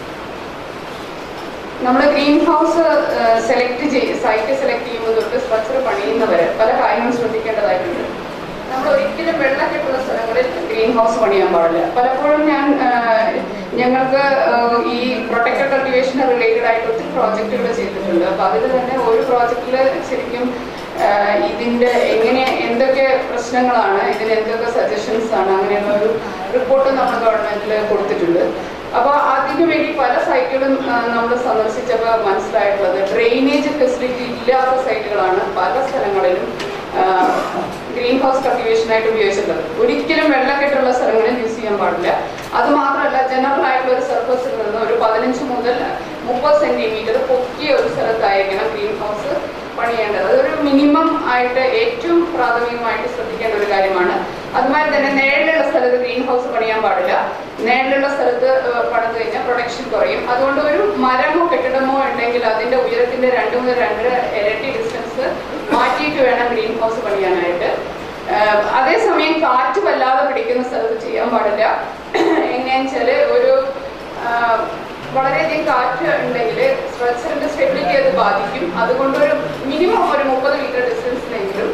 നമ്മൾ ഗ്രീൻ ഹൗസ് സെലക്ട് ചെയ്ത് സൈറ്റ് സെലക്ട് ചെയ്യുമ്പോൾ തൊട്ട് സ്ട്രക്ചർ പണിയുന്നവരെ പല കാര്യങ്ങളും ശ്രദ്ധിക്കേണ്ടതായിട്ടുണ്ട് നമ്മൾ ഒരിക്കലും വെള്ളക്കെട്ടുള്ള സ്ഥലങ്ങളിൽ ഗ്രീൻ ഹൗസ് പണിയാൻ പാടില്ല പലപ്പോഴും ഞാൻ ആ, ഞങ്ങൾക്ക് ആ, ഈ പ്രൊട്ടക്റ്റഡ് കൾട്ടിവേഷന് റിലേറ്റഡ് ആയിട്ട് ഒത്തിരി പ്രോജക്റ്റുകൾ ചെയ്തിട്ടുണ്ട് അപ്പൊ അതിൽ തന്നെ ഒരു പ്രോജക്റ്റിൽ ശരിക്കും ആ, ഇതിന്റെ എങ്ങനെ എന്തൊക്കെ പ്രശ്നങ്ങളാണ് ഇതിന് എന്തൊക്കെ സജഷൻസ് ആണ് അങ്ങനെയുള്ള ഒരു റിപ്പോർട്ട് നമ്മൾ ഗവൺമെന്റിൽ കൊടുത്തിട്ടുണ്ട് അപ്പൊ അതിനു വേണ്ടി പല സൈറ്റുകളും നമ്മൾ സന്ദർശിച്ചപ്പോൾ മനസ്സിലായിട്ടുള്ളത് ഡ്രെയിനേജ് ഫെസിലിറ്റി ഇല്ലാത്ത സൈറ്റുകളാണ് പല സ്ഥലങ്ങളിലും ഗ്രീൻ ഹൗസ് കൾട്ടിവേഷനായിട്ട് ഉപയോഗിച്ചിട്ടുള്ളത് ഒരിക്കലും വെള്ളക്കെട്ടുള്ള സ്ഥലങ്ങളിൽ യൂസ് ചെയ്യാൻ പാടില്ല അത് മാത്രമല്ല ജനറൽ ആയിട്ടുള്ള ഒരു സർഫസിൽ നിന്ന് ഒരു പതിനഞ്ച് മുതൽ മുപ്പത് സെന്റിമീറ്റർ പൊക്കിയ ഒരു സ്ഥലത്തായിരിക്കണം ഗ്രീൻ ഹൗസ് പണിയേണ്ടത് അതൊരു മിനിമം ആയിട്ട് ഏറ്റവും പ്രാഥമികമായിട്ട് ശ്രദ്ധിക്കേണ്ട ഒരു കാര്യമാണ് അതുമാതിരി തന്നെ നിഴലുള്ള സ്ഥലത്ത് ഗ്രീൻ ഹൗസ് പണിയാൻ പാടില്ല നിഴലുള്ള സ്ഥലത്ത് ഏഹ്, പണിത് കഴിഞ്ഞാൽ പ്രൊഡക്ഷൻ കുറയും അതുകൊണ്ട് ഒരു മരമോ കെട്ടിടമോ ഉണ്ടെങ്കിൽ അതിന്റെ ഉയരത്തിന്റെ രണ്ട് മുതൽ രണ്ടര ഇരട്ടി ഡിസ്റ്റൻസ് മാറ്റിയിട്ട് വേണം ഗ്രീൻ ഹൗസ് പണിയാനായിട്ട് ഏഹ്, അതേസമയം കാറ്റ് വല്ലാതെ പിടിക്കുന്ന സ്ഥലത്ത് ചെയ്യാൻ പാടില്ല എങ്ങനെയാണെന്ന് വെച്ചാല് ഒരു ആഹ്, വളരെയധികം കാറ്റ് ഉണ്ടെങ്കിൽ സ്ട്രക്ചറിന്റെ സ്റ്റെബിലിറ്റി അത് ബാധിക്കും അതുകൊണ്ട് ഒരു മിനിമം ഒരു മുപ്പത് മീറ്റർ ഡിസ്റ്റൻസിലെങ്കിലും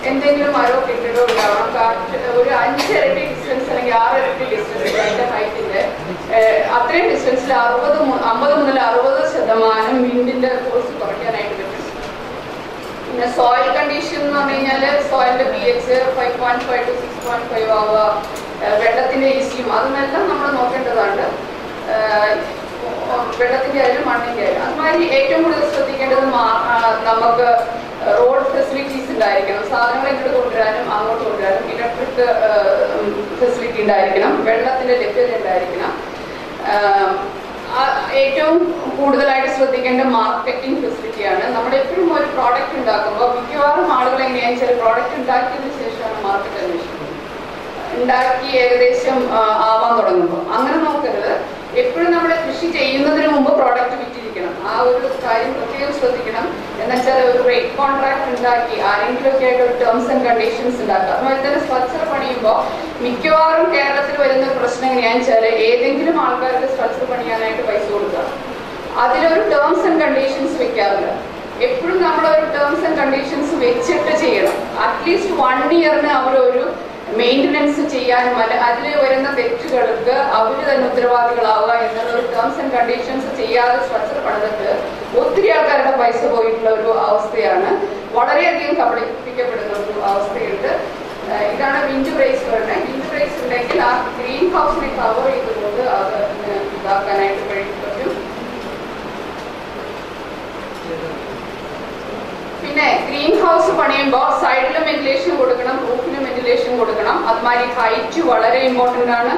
എന്തെങ്കിലും മരോ കെട്ടിടോ ഉണ്ടാവണം കാറ്റ് ഒരു അഞ്ചിരട്ടി ഡിസ്റ്റൻസ് അല്ലെങ്കിൽ ആറിരട്ടി ഡിസ്റ്റൻസ് അതിന്റെ ഹൈറ്റിന്റെ അത്രയും ഡിസ്റ്റൻസിൽ അറുപത് മു- അമ്പത് മുതൽ അറുപത് ശതമാനം വിൻഡിന്റെ ഫോഴ്സ് കുറയ്ക്കാനായിട്ട് പറ്റും പിന്നെ സോയിൽ കണ്ടീഷൻ എന്ന് പറഞ്ഞു കഴിഞ്ഞാൽ സോയിലിന്റെ P H five point five to six point five ആവുക ഏഹ് വെള്ളത്തിന്റെ ഈസിയും അതുമെല്ലാം നമ്മൾ നോക്കേണ്ടതാണ് ഏഹ് വെള്ളത്തിന്റെ ആയാലും മണ്ണിന്റെ ആയാലും അതുമാതിരി ഏറ്റവും കൂടുതൽ ശ്രദ്ധിക്കേണ്ടത് മാ- ആ, നമുക്ക് റോഡ് ഫെസിലിറ്റീസ് ഉണ്ടായിരിക്കണം സാധനങ്ങൾ ഇങ്ങോട്ട് കൊണ്ടുവരാനും അങ്ങോട്ട് കൊണ്ടുവരാനും ഇലക്ട്രിക് ഫെസിലിറ്റി ഉണ്ടായിരിക്കണം വെള്ളത്തിന്റെ ലഭ്യത ഉണ്ടായിരിക്കണം ആഹ് ആ ഏറ്റവും കൂടുതലായിട്ട് ശ്രദ്ധിക്കേണ്ട മാർക്കറ്റിംഗ് ഫെസിലിറ്റിയാണ് നമ്മൾ എപ്പോഴും ഒരു പ്രോഡക്റ്റ് ഉണ്ടാക്കുമ്പോൾ മിക്കവാറും ആളുകൾ എങ്ങനെയാണെന്ന് വെച്ചാൽ പ്രോഡക്റ്റ് ഉണ്ടാക്കിയതിനു ശേഷമാണ് മാർക്കറ്റ് അന്വേഷിക്കുന്നത് ഉണ്ടാക്കി ഏകദേശം ആ, ആവാൻ തുടങ്ങുമ്പോൾ അങ്ങനെ നോക്കരുത് എപ്പോഴും നമ്മൾ കൃഷി ചെയ്യുന്നതിന് മുമ്പ് പ്രോഡക്റ്റ് വിറ്റിരിക്കണം ആ ഒരു കാര്യം പ്രത്യേകം ശ്രദ്ധിക്കണം എന്നുവെച്ചാൽ ഒരു റേറ്റ് കോൺട്രാക്ട് ഉണ്ടാക്കി ആരെങ്കിലും ഒക്കെ ആയിട്ട് ഒരു ടേംസ് ആൻഡ് കണ്ടീഷൻസ് ഉണ്ടാക്കുക അതുപോലെ തന്നെ സ്ട്രക്ചർ പണിയുമ്പോൾ മിക്കവാറും കേരളത്തിൽ വരുന്ന ഒരു പ്രശ്നം എങ്ങനെയാണെന്ന് വെച്ചാൽ ഏതെങ്കിലും ആൾക്കാർക്ക് സ്ട്രക്ചർ പണിയാനായിട്ട് പൈസ കൊടുക്കുക അതിലൊരു ടേംസ് ആൻഡ് കണ്ടീഷൻസ് വെക്കാറില്ല എപ്പോഴും നമ്മൾ ഒരു ടേംസ് ആൻഡ് കണ്ടീഷൻസ് വെച്ചിട്ട് ചെയ്യണം അറ്റ്ലീസ്റ്റ് വൺ ഇയറിന് അവരൊരു മെയിൻ്റനൻസ് ചെയ്യാനും അല്ല അതിൽ വരുന്ന തെറ്റുകൾക്ക് അവർ തന്നെ ഉത്തരവാദികളാവുക എന്നുള്ള ഒരു ടേംസ് ആൻഡ് കണ്ടീഷൻസ് ചെയ്യാതെ സ്ട്രക്ചർ പണിതിട്ട് ഒത്തിരി ആൾക്കാരുടെ പൈസ പോയിട്ടുള്ള ഒരു അവസ്ഥയാണ് വളരെയധികം കബളിപ്പിക്കപ്പെടുന്ന ഒരു അവസ്ഥയുണ്ട് ഏഹ് ഇതാണ് വിൻഡ് ബ്രേസ് പറയുന്നത് വിൻഡ് ബ്രേസ് ഉണ്ടെങ്കിൽ ആ ഗ്രീൻ ഹൗസിനെ കവർ ചെയ്തുകൊണ്ട് അത് ഏഹ് ഇതാക്കാനായിട്ട് കഴിയും പറ്റും പിന്നെ ഗ്രീൻ ഹൗസ് പണിയുമ്പോൾ സൈഡിലും വെന്റിലേഷൻ കൊടുക്കണം റൂഫിലും വെന്റിലേഷൻ കൊടുക്കണം അതുമാതിരി ഹൈറ്റ് വളരെ ഇമ്പോർട്ടന്റ് ആണ്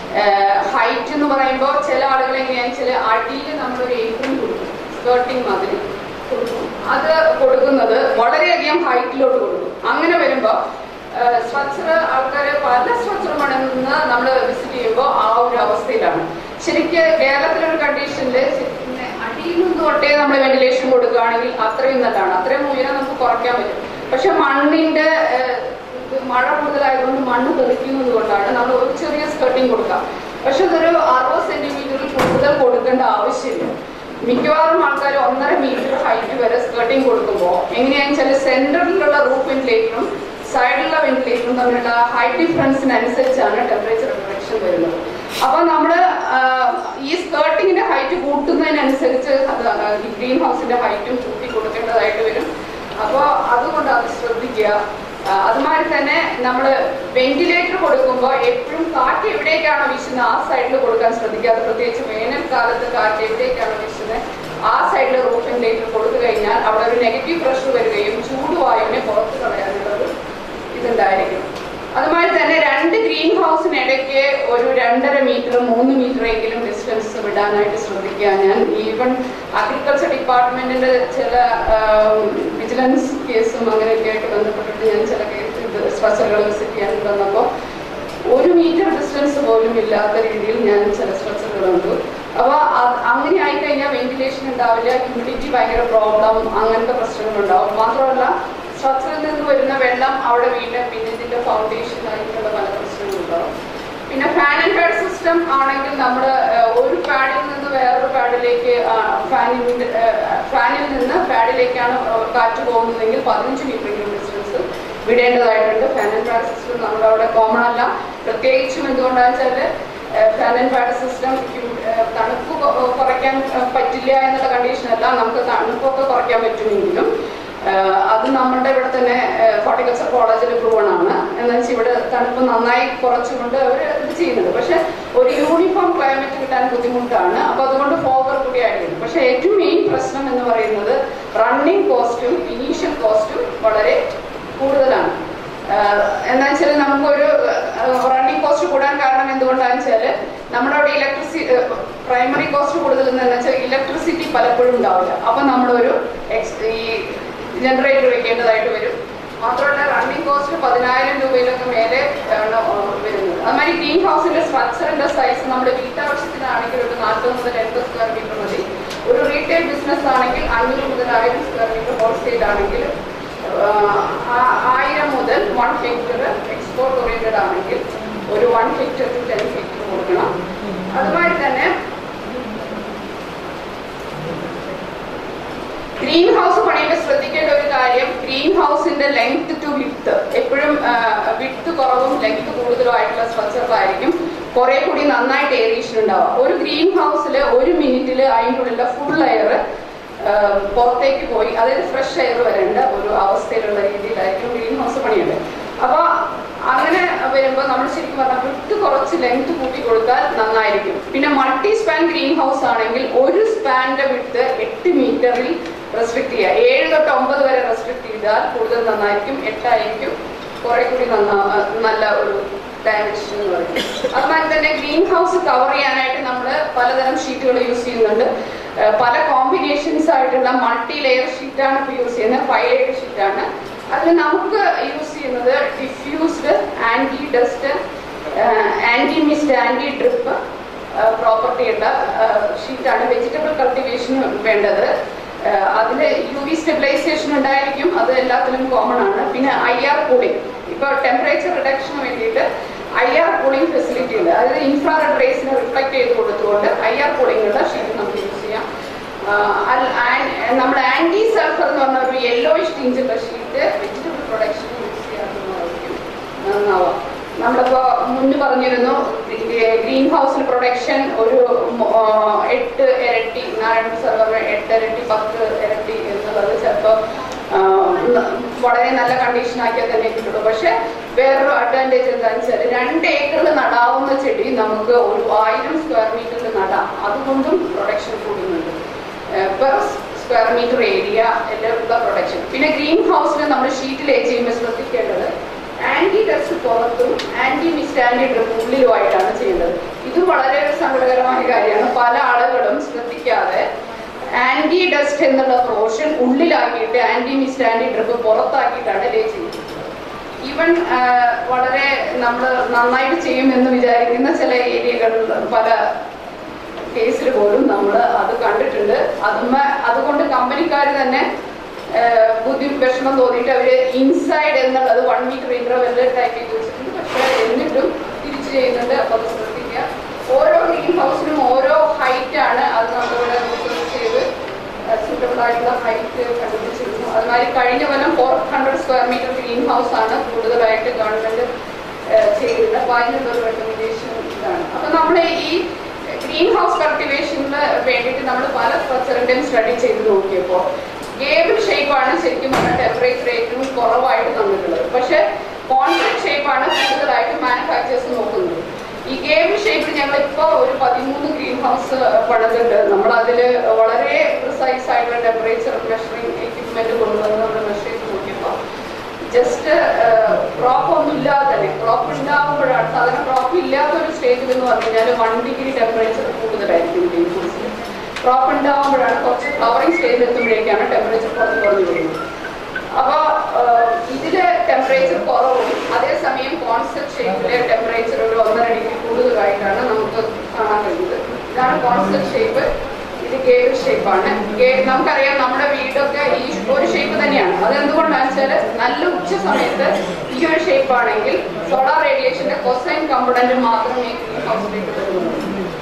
ഹൈറ്റ് എന്ന് പറയുമ്പോൾ ചില ആളുകൾ എങ്ങനെയാണെന്ന് വെച്ചാൽ അടിയിൽ നമ്മളൊരു ഏപ്രിൽ കൊടുക്കും സ്കേർട്ടിങ് മാതിരി കൊടുക്കും അത് കൊടുക്കുന്നത് വളരെയധികം ഹൈറ്റിലോട്ട് കൊടുക്കും അങ്ങനെ വരുമ്പോൾ സ്ട്രക്ചർ ആൾക്കാര് പല സ്ട്രക്ചർ പണിന്ന് നമ്മൾ വിസിറ്റ് ചെയ്യുമ്പോൾ ആ ഒരു അവസ്ഥയിലാണ് ശരിക്ക് കേരളത്തിലൊരു കണ്ടീഷനിൽ അടിയിൽ നിന്ന് തൊട്ടേ നമ്മൾ വെന്റിലേഷൻ കൊടുക്കുകയാണെങ്കിൽ അത്രയും നല്ലതാണ് അത്രയും ഉയരം നമുക്ക് കുറയ്ക്കാൻ പറ്റും പക്ഷെ മണ്ണിന്റെ ഏഹ്, ഇത് മഴ കൂടുതലായതുകൊണ്ട് മണ്ണ് തെറിക്കുന്നത് കൊണ്ടാണ് നമ്മൾ ഒരു ചെറിയ സ്കേർട്ടിങ് കൊടുക്കാം പക്ഷെ അതൊരു അറുപത് സെന്റിമീറ്ററിൽ കൂടുതൽ കൊടുക്കേണ്ട ആവശ്യമില്ല മിക്കവാറും ആൾക്കാർ ഒന്നര മീറ്റർ ഹൈറ്റ് വരെ സ്കേർട്ടിങ് കൊടുക്കുമ്പോൾ എങ്ങനെയാണെന്ന് വെച്ചാൽ സെന്ററിലുള്ള റൂഫ് വെന്റിലേറ്ററും സൈഡിലുള്ള വെന്റിലേറ്ററും തമ്മിലുള്ള ഹൈറ്റ് ഡിഫറൻസിനനുസരിച്ചാണ് ടെമ്പറേച്ചർ റിഡക്ഷൻ വരുന്നത് അപ്പൊ നമ്മള് ആഹ്, ഈ സ്കേർട്ടിങ്ങിന്റെ ഹൈറ്റ് കൂട്ടുന്നതിനനുസരിച്ച് അത് ഈ ഗ്രീൻ ഹൗസിന്റെ ഹൈറ്റും കൂട്ടി കൊടുക്കേണ്ടതായിട്ട് വരും അപ്പോൾ അതുകൊണ്ട് അത് ശ്രദ്ധിക്കുക ആ, അതുമാതിരി തന്നെ നമ്മൾ വെന്റിലേറ്റർ കൊടുക്കുമ്പോൾ എപ്പോഴും കാറ്റ് എവിടേക്കാണോ വീശുന്നത് ആ സൈഡിൽ കൊടുക്കാൻ ശ്രദ്ധിക്കുക അത് പ്രത്യേകിച്ച് വേനൽക്കാലത്ത് കാറ്റ് എവിടേക്കാണോ വീശുന്നത് ആ സൈഡിൽ റൂഫ് വെന്റിലേറ്റർ കൊടുത്തു കഴിഞ്ഞാൽ അവിടെ ഒരു നെഗറ്റീവ് പ്രഷർ വരികയും ചൂടുവായുവിനെ പുറത്ത് കളയാനുള്ളൊരു ഇതുണ്ടായിരിക്കും അതുമാതിരി തന്നെ രണ്ട് ഗ്രീൻ ഹൗസിനിടയ്ക്ക് ഒരു രണ്ടര മീറ്റർ മൂന്ന് മീറ്റർ എങ്കിലും ഡിസ്റ്റൻസ് വിടാനായിട്ട് ശ്രദ്ധിക്കുക ഞാൻ ഈവൻ അഗ്രികൾച്ചർ ഡിപ്പാർട്ട്മെന്റിന്റെ ചില വിജിലൻസ് കേസും അങ്ങനെയൊക്കെ ആയിട്ട് ബന്ധപ്പെട്ടിട്ട് ഞാൻ ചില സ്ട്രക്ചറുകൾ വിസിറ്റ് ചെയ്യാൻ വന്നപ്പോൾ ഒരു മീറ്റർ ഡിസ്റ്റൻസ് പോലും ഇല്ലാത്ത രീതിയിൽ ഞാൻ ചില സ്ട്രക്ചറുകൾ കണ്ടു അപ്പൊ അത് അങ്ങനെ ആയിക്കഴിഞ്ഞാൽ വെന്റിലേഷൻ ഉണ്ടാവില്ല ഹ്യൂമിഡിറ്റി ഭയങ്കര പ്രോബ്ലം അങ്ങനത്തെ പ്രശ്നങ്ങൾ ഉണ്ടാവും മാത്രമല്ല സ്ട്രക്ചറിൽ നിന്ന് വരുന്ന വെള്ളം അവിടെ വീണ്ടും പിന്നെ ഇതിന്റെ ഫൗണ്ടേഷൻ ആയിട്ടുള്ള പല പ്രശ്നങ്ങളും ഉണ്ടാവും പിന്നെ ഫാൻ ആൻഡ് പാഡ് സിസ്റ്റം ആണെങ്കിൽ നമ്മൾ ഒരു പാഡിൽ നിന്ന് വേറൊരു പാഡിലേക്ക് ഫാനിൽ ഫാനിൽ നിന്ന് പാഡിലേക്കാണ് കാറ്റ് പോകുന്നതെങ്കിൽ പതിനഞ്ച് മീറ്ററെങ്കിലും ഡിസ്റ്റൻസ് വിടേണ്ടതായിട്ടുണ്ട് ഫാൻ ആൻഡ് പാഡ് സിസ്റ്റം നമ്മുടെ അവിടെ കോമൺ അല്ല പ്രത്യേകിച്ചും എന്തുകൊണ്ടാണെന്ന് വെച്ചാൽ ഫാൻ ആൻഡ് പാഡ് സിസ്റ്റം തണുപ്പ് കൊ- കുറയ്ക്കാൻ ഏഹ്, പറ്റില്ല എന്നുള്ള കണ്ടീഷൻ അല്ല നമുക്ക് തണുപ്പൊക്കെ കുറയ്ക്കാൻ പറ്റുമെങ്കിലും ഏഹ്, അത് നമ്മുടെ ഇവിടെ തന്നെ ഹോർട്ടിക്കൾച്ചർ കോളേജിൽ പ്രൂവൺ ആണ് എന്ന് വെച്ചാൽ ഇവിടെ തണുപ്പ് നന്നായി കുറച്ചുകൊണ്ട് അവർ ഇത് ചെയ്യുന്നത് പക്ഷെ ഒരു യൂണിഫോം ക്ലൈമറ്റ് കിട്ടാൻ ബുദ്ധിമുട്ടാണ് അപ്പൊ അതുകൊണ്ട് ഫോവർ കൂടി ആയിരുന്നു പക്ഷെ ഏറ്റവും മെയിൻ പ്രശ്നം എന്ന് പറയുന്നത് റണ്ണിങ് കോസ്റ്റും ഇനീഷ്യൽ കോസ്റ്റും വളരെ കൂടുതലാണ് ആഹ് എന്താ വെച്ചാൽ നമുക്കൊരു റണ്ണിങ് കോസ്റ്റ് കൂടാൻ കാരണം എന്തുകൊണ്ടാണെന്ന് വെച്ചാൽ നമ്മുടെ അവിടെ ഇലക്ട്രിസി പ്രൈമറി കോസ്റ്റ് കൂടുതൽ എന്ന് വെച്ചാൽ ഇലക്ട്രിസിറ്റി പലപ്പോഴും ഉണ്ടാവില്ല അപ്പൊ നമ്മളൊരു ex- ഈ ജനറേറ്റർ വെക്കേണ്ടതായിട്ട് വരും മാത്രമല്ല റണ്ണിങ് കോസ്റ്റ് പതിനായിരം രൂപയിലൊക്കെ മേലെ ആണ് വരുന്നത് അതുമാതിരി ഗ്രീൻ ഹൗസിന്റെ സ്ട്രക്ചറിന്റെ സൈസ് നമ്മുടെ വീട്ടാവശ്യത്തിനാണെങ്കിൽ ഒരു നാൽപ്പത് മുതൽ എൺപത് സ്ക്വയർ മീറ്റർ മതി ഒരു റീറ്റെയിൽ ബിസിനസ് ആണെങ്കിൽ അഞ്ഞൂറ് മുതൽ ആയിരം സ്ക്വയർ മീറ്റർ ഹോൾസെയിൽ ആണെങ്കിൽ ആ- ആയിരം മുതൽ വൺ ഹെക്ടർ എക്സ്പോർട്ട് ഓറിയന്റഡ് ആണെങ്കിൽ ഒരു one hectare to ten hectare കൊടുക്കണം അതുമാതിരി തന്നെ ഗ്രീൻ ഹൗസ് പണിയുമ്പോൾ ശ്രദ്ധിക്കേണ്ട ഒരു കാര്യം ഗ്രീൻ ഹൗസിന്റെ ലെങ്ത് ടു വിത്ത് വിട്ട് എപ്പോഴും വിട്ട് കുറവും ലെങ്ത് കൂടുതലും ആയിട്ടുള്ള സ്ട്രക്ചറിലായിരിക്കും കുറെ കൂടി നന്നായിട്ട് ഏരിയേഷൻ ഉണ്ടാവുക ഒരു ഗ്രീൻ ഹൗസിൽ ഒരു മിനിറ്റിൽ അതിൻ്റെ ഉള്ളിലെ ഫുൾ എയർ പുറത്തേക്ക് പോയി അതായത് ഫ്രഷ് എയർ വരേണ്ട ഒരു അവസ്ഥയിലുള്ള രീതിയിലായിരിക്കും ഗ്രീൻ ഹൗസ് പണിയുണ്ട് അപ്പൊ അങ്ങനെ വരുമ്പോൾ നമ്മൾ ശരിക്കും പറഞ്ഞാൽ വിട്ട് കുറച്ച് ലെങ്ത് കൂട്ടി കൊടുത്താൽ നന്നായിരിക്കും പിന്നെ മൾട്ടി സ്പാൻ ഗ്രീൻ ഹൗസ് ആണെങ്കിൽ ഒരു സ്പാനിന്റെ വിട്ട് എട്ട് മീറ്ററിൽ റെസ്ട്രിക്ട് ചെയ്യുക ഏഴ് തൊട്ട് ഒമ്പത് വരെ റെസ്ട്രിക്ട് ചെയ്താൽ കൂടുതൽ നന്നായിരിക്കും എട്ടായിരിക്കും കുറെ കൂടി നന്നാ നല്ല ഒരു ഡയമെൻഷൻ എന്ന് പറയും അതുമാതിരി തന്നെ ഗ്രീൻ ഹൗസ് കവർ ചെയ്യാനായിട്ട് നമ്മൾ പലതരം ഷീറ്റുകൾ യൂസ് ചെയ്യുന്നുണ്ട് ഏഹ് പല കോമ്പിനേഷൻസ് ആയിട്ടുള്ള മൾട്ടി ലെയർ ഷീറ്റാണ് ഇപ്പോൾ യൂസ് ചെയ്യുന്നത് ഫൈവ് ലെയർ ഷീറ്റാണ് അതിൽ നമുക്ക് യൂസ് ചെയ്യുന്നത് diffused anti dust anti mist anti drip property ഉള്ള ഷീറ്റാണ് വെജിറ്റബിൾ കൾട്ടിവേഷന് വേണ്ടത് അതിൽ യു വി സ്റ്റെബിലൈസേഷൻ ഉണ്ടായിരിക്കും അത് എല്ലാത്തിലും കോമൺ ആണ് പിന്നെ ഐ ആർ കൂളിംഗ് ഇപ്പൊ ടെമ്പറേച്ചർ റിഡക്ഷന് വേണ്ടിയിട്ട് ഐ ആർ കൂളിംഗ് ഫെസിലിറ്റി ഉണ്ട് അതായത് ഇൻഫ്രാറെഡ് റേസിനെ റിഫ്ലക്ട് ചെയ്ത് കൊടുത്തുകൊണ്ട് ഐ ആർ കൂളിംഗ് ഉള്ള ഷീറ്റ് നമുക്ക് യൂസ് ചെയ്യാം നമ്മുടെ ആന്റി സൾഫർ എന്ന് പറഞ്ഞ ഒരു യെല്ലോയിഷ് ടീഞ്ചുള്ള ഷീറ്റ് വെജിറ്റബിൾ പ്രൊഡക്ഷൻ യൂസ് ചെയ്യാവുന്നതായിരിക്കും നന്നാവാം നമ്മളിപ്പോ മുന്ന് പറഞ്ഞിരുന്നു ഗ്രീൻ ഹൗസിൽ പ്രൊഡക്ഷൻ ഒരു മൊ- ആ, എട്ട് ഇരട്ടി നാരായണ സർവർ എട്ട് ഇരട്ടി പത്ത് ഇരട്ടി എന്നുള്ളത് ചിലപ്പോൾ വളരെ നല്ല കണ്ടീഷൻ ആക്കിയാൽ തന്നെ കിട്ടുള്ളൂ പക്ഷെ വേറൊരു അഡ്വാൻറ്റേജ് എന്താണെന്ന് വെച്ചാൽ രണ്ട് ഏക്കറിൽ നടാവുന്ന ചെടി നമുക്ക് ഒരു ആയിരം സ്ക്വയർ മീറ്ററിൽ നടാം അതുകൊണ്ടും പ്രൊഡക്ഷൻ കൂടുന്നുണ്ട് പെർ സ്ക്വയർ മീറ്റർ ഏരിയ ഉള്ള പ്രൊഡക്ഷൻ പിന്നെ ഗ്രീൻ ഹൗസിൽ നമ്മൾ ഷീറ്റിൽ ചെയ്യുമ്പോൾ ശ്രദ്ധിക്കേണ്ടത് ആന്റി ഡസ്റ്റ് പുറത്തും ആന്റി മിസ്റ്റ് ആന്റി ഡ്രിപ്പ് ഉള്ളിലുമായിട്ടാണ് ചെയ്യുന്നത് ഇത് വളരെ ഒരു സങ്കടകരമായ കാര്യമാണ് പല ആളുകളും ശ്രദ്ധിക്കാതെ ആന്റി ഡസ്റ്റ് എന്നുള്ള പോർഷൻ ഉള്ളിലാക്കിയിട്ട് ആന്റി മിസ്റ്റ് ആന്റി ഡ്രിപ്പ് പുറത്താക്കിയിട്ടാണ് ലേ ചെയ്യുന്നത് ഈവൻ വളരെ നമ്മൾ നന്നായിട്ട് ചെയ്യുമെന്ന് വിചാരിക്കുന്ന ചില ഏരിയകളിൽ പല കേസിൽ പോലും നമ്മൾ അത് കണ്ടിട്ടുണ്ട് അതുമ്മ അതുകൊണ്ട് കമ്പനിക്കാർ തന്നെ ഏഹ്, ബുദ്ധി വിഷമം തോന്നിയിട്ട് അവര് ഇൻസൈഡ് എന്നുള്ളത് വൺ മീറ്റർ ഇന്റർവെല് ടൈപ്പ് ചെയ്ത് വെച്ചിട്ടുണ്ട് പക്ഷെ എന്നിട്ടും തിരിച്ചു ചെയ്യുന്നുണ്ട് അപ്പൊ അത് ശ്രദ്ധിക്കുക ഓരോ ഗ്രീൻ ഹൗസിനും ഓരോ ഹൈറ്റ് ആണ് അത് നമ്മളിവിടെ റിസർച്ച് ചെയ്ത് സൂട്ടബിൾ ആയിട്ടുള്ള ഹൈറ്റ് കണ്ടുപിടിച്ചിരുന്നു അതുമാതിരി കഴിഞ്ഞ കൊല്ലം four hundred square metre green house ആണ് കൂടുതലായിട്ട് ഗവൺമെന്റ് ചെയ്തിരുന്നത് അപ്പൊ അതിനുള്ള ഒരു റെക്കമെൻഡേഷൻ ഇതാണ് അപ്പൊ നമ്മൾ ഈ ഗ്രീൻ ഹൗസ് കൾട്ടിവേഷന് വേണ്ടിയിട്ട് നമ്മൾ പല സ്ട്രക്ചറിന്റെയും സ്റ്റഡി ചെയ്ത് നോക്കിയപ്പോൾ ഗേബിൾ ഷേപ്പാണ് ശരിക്കും പറഞ്ഞാൽ ടെമ്പറേച്ചർ ഏറ്റവും കുറവായിട്ട് തന്നിട്ടുള്ളത് പക്ഷെ കോൺക്രീറ്റ് ഷേപ്പാണ് കൂടുതലായിട്ട് മാനുഫാക്ചേഴ്സ് നോക്കുന്നത് ഈ ഗേബിൾ ഷേപ്പിൽ ഞങ്ങൾ ഇപ്പോൾ ഒരു പതിമൂന്ന് ഗ്രീൻ ഹൗസ് പണിതിട്ട് നമ്മൾ അതിൽ വളരെ പ്രിസൈസ് ആയിട്ടുള്ള ടെമ്പറേച്ചർ മെഷറിംഗ് എക്യുപ്മെന്റ് കൊണ്ടുവന്ന് നമ്മൾ മെഷർ ചെയ്ത് നോക്കിയപ്പോൾ ജസ്റ്റ് ക്രോപ്പ് ഒന്നും ഇല്ലാതെ തന്നെ ക്രോപ്പ് ഉണ്ടാകുമ്പോഴാണ് സാധാരണ ക്രോപ്പ് ഇല്ലാത്ത ഒരു സ്റ്റേജിൽ എന്ന് പറഞ്ഞു കഴിഞ്ഞാൽ വൺ ഡിഗ്രി ടെമ്പറേച്ചർ കൂടുതലായിരിക്കും ഗ്രീൻ ഹൗസിൽ ക്രോപ്പ് ഉണ്ടാകുമ്പോഴാണ് കുറച്ച് ഫ്ലവറിംഗ് സ്റ്റേജിൽ എത്തുമ്പോഴേക്കാണ് ടെമ്പറേച്ചർ കുറച്ച് കുറഞ്ഞു വരുന്നത് അപ്പൊ ഇതില് ടെമ്പറേച്ചർ കുറവും അതേസമയം കോൺസെപ്റ്റ് ഷേപ്പിലെ ടെമ്പറേച്ചർ ഒരു ഒന്നര ഡിഗ്രി കൂടുതലായിട്ടാണ് നമുക്ക് കാണാൻ കഴിയുന്നത് ഇതാണ് കോൺസെപ്റ്റ് ഷേപ്പ് ഇത് ഗേവ് ഷേപ്പാണ് നമുക്കറിയാം നമ്മുടെ വീടൊക്കെ ഈ ഒരു ഷേപ്പ് തന്നെയാണ് അത് എന്തുകൊണ്ടാണെന്ന് വെച്ചാൽ നല്ല ഉച്ച സമയത്ത് ഈ ഒരു ഷേപ്പ് ആണെങ്കിൽ സോളാർ റേഡിയേഷന്റെ കൊസൈൻ കമ്പണന്റ് മാത്രമേ ഗ്രീൻ ഹൗസിലേക്ക് വരുന്നുള്ളൂ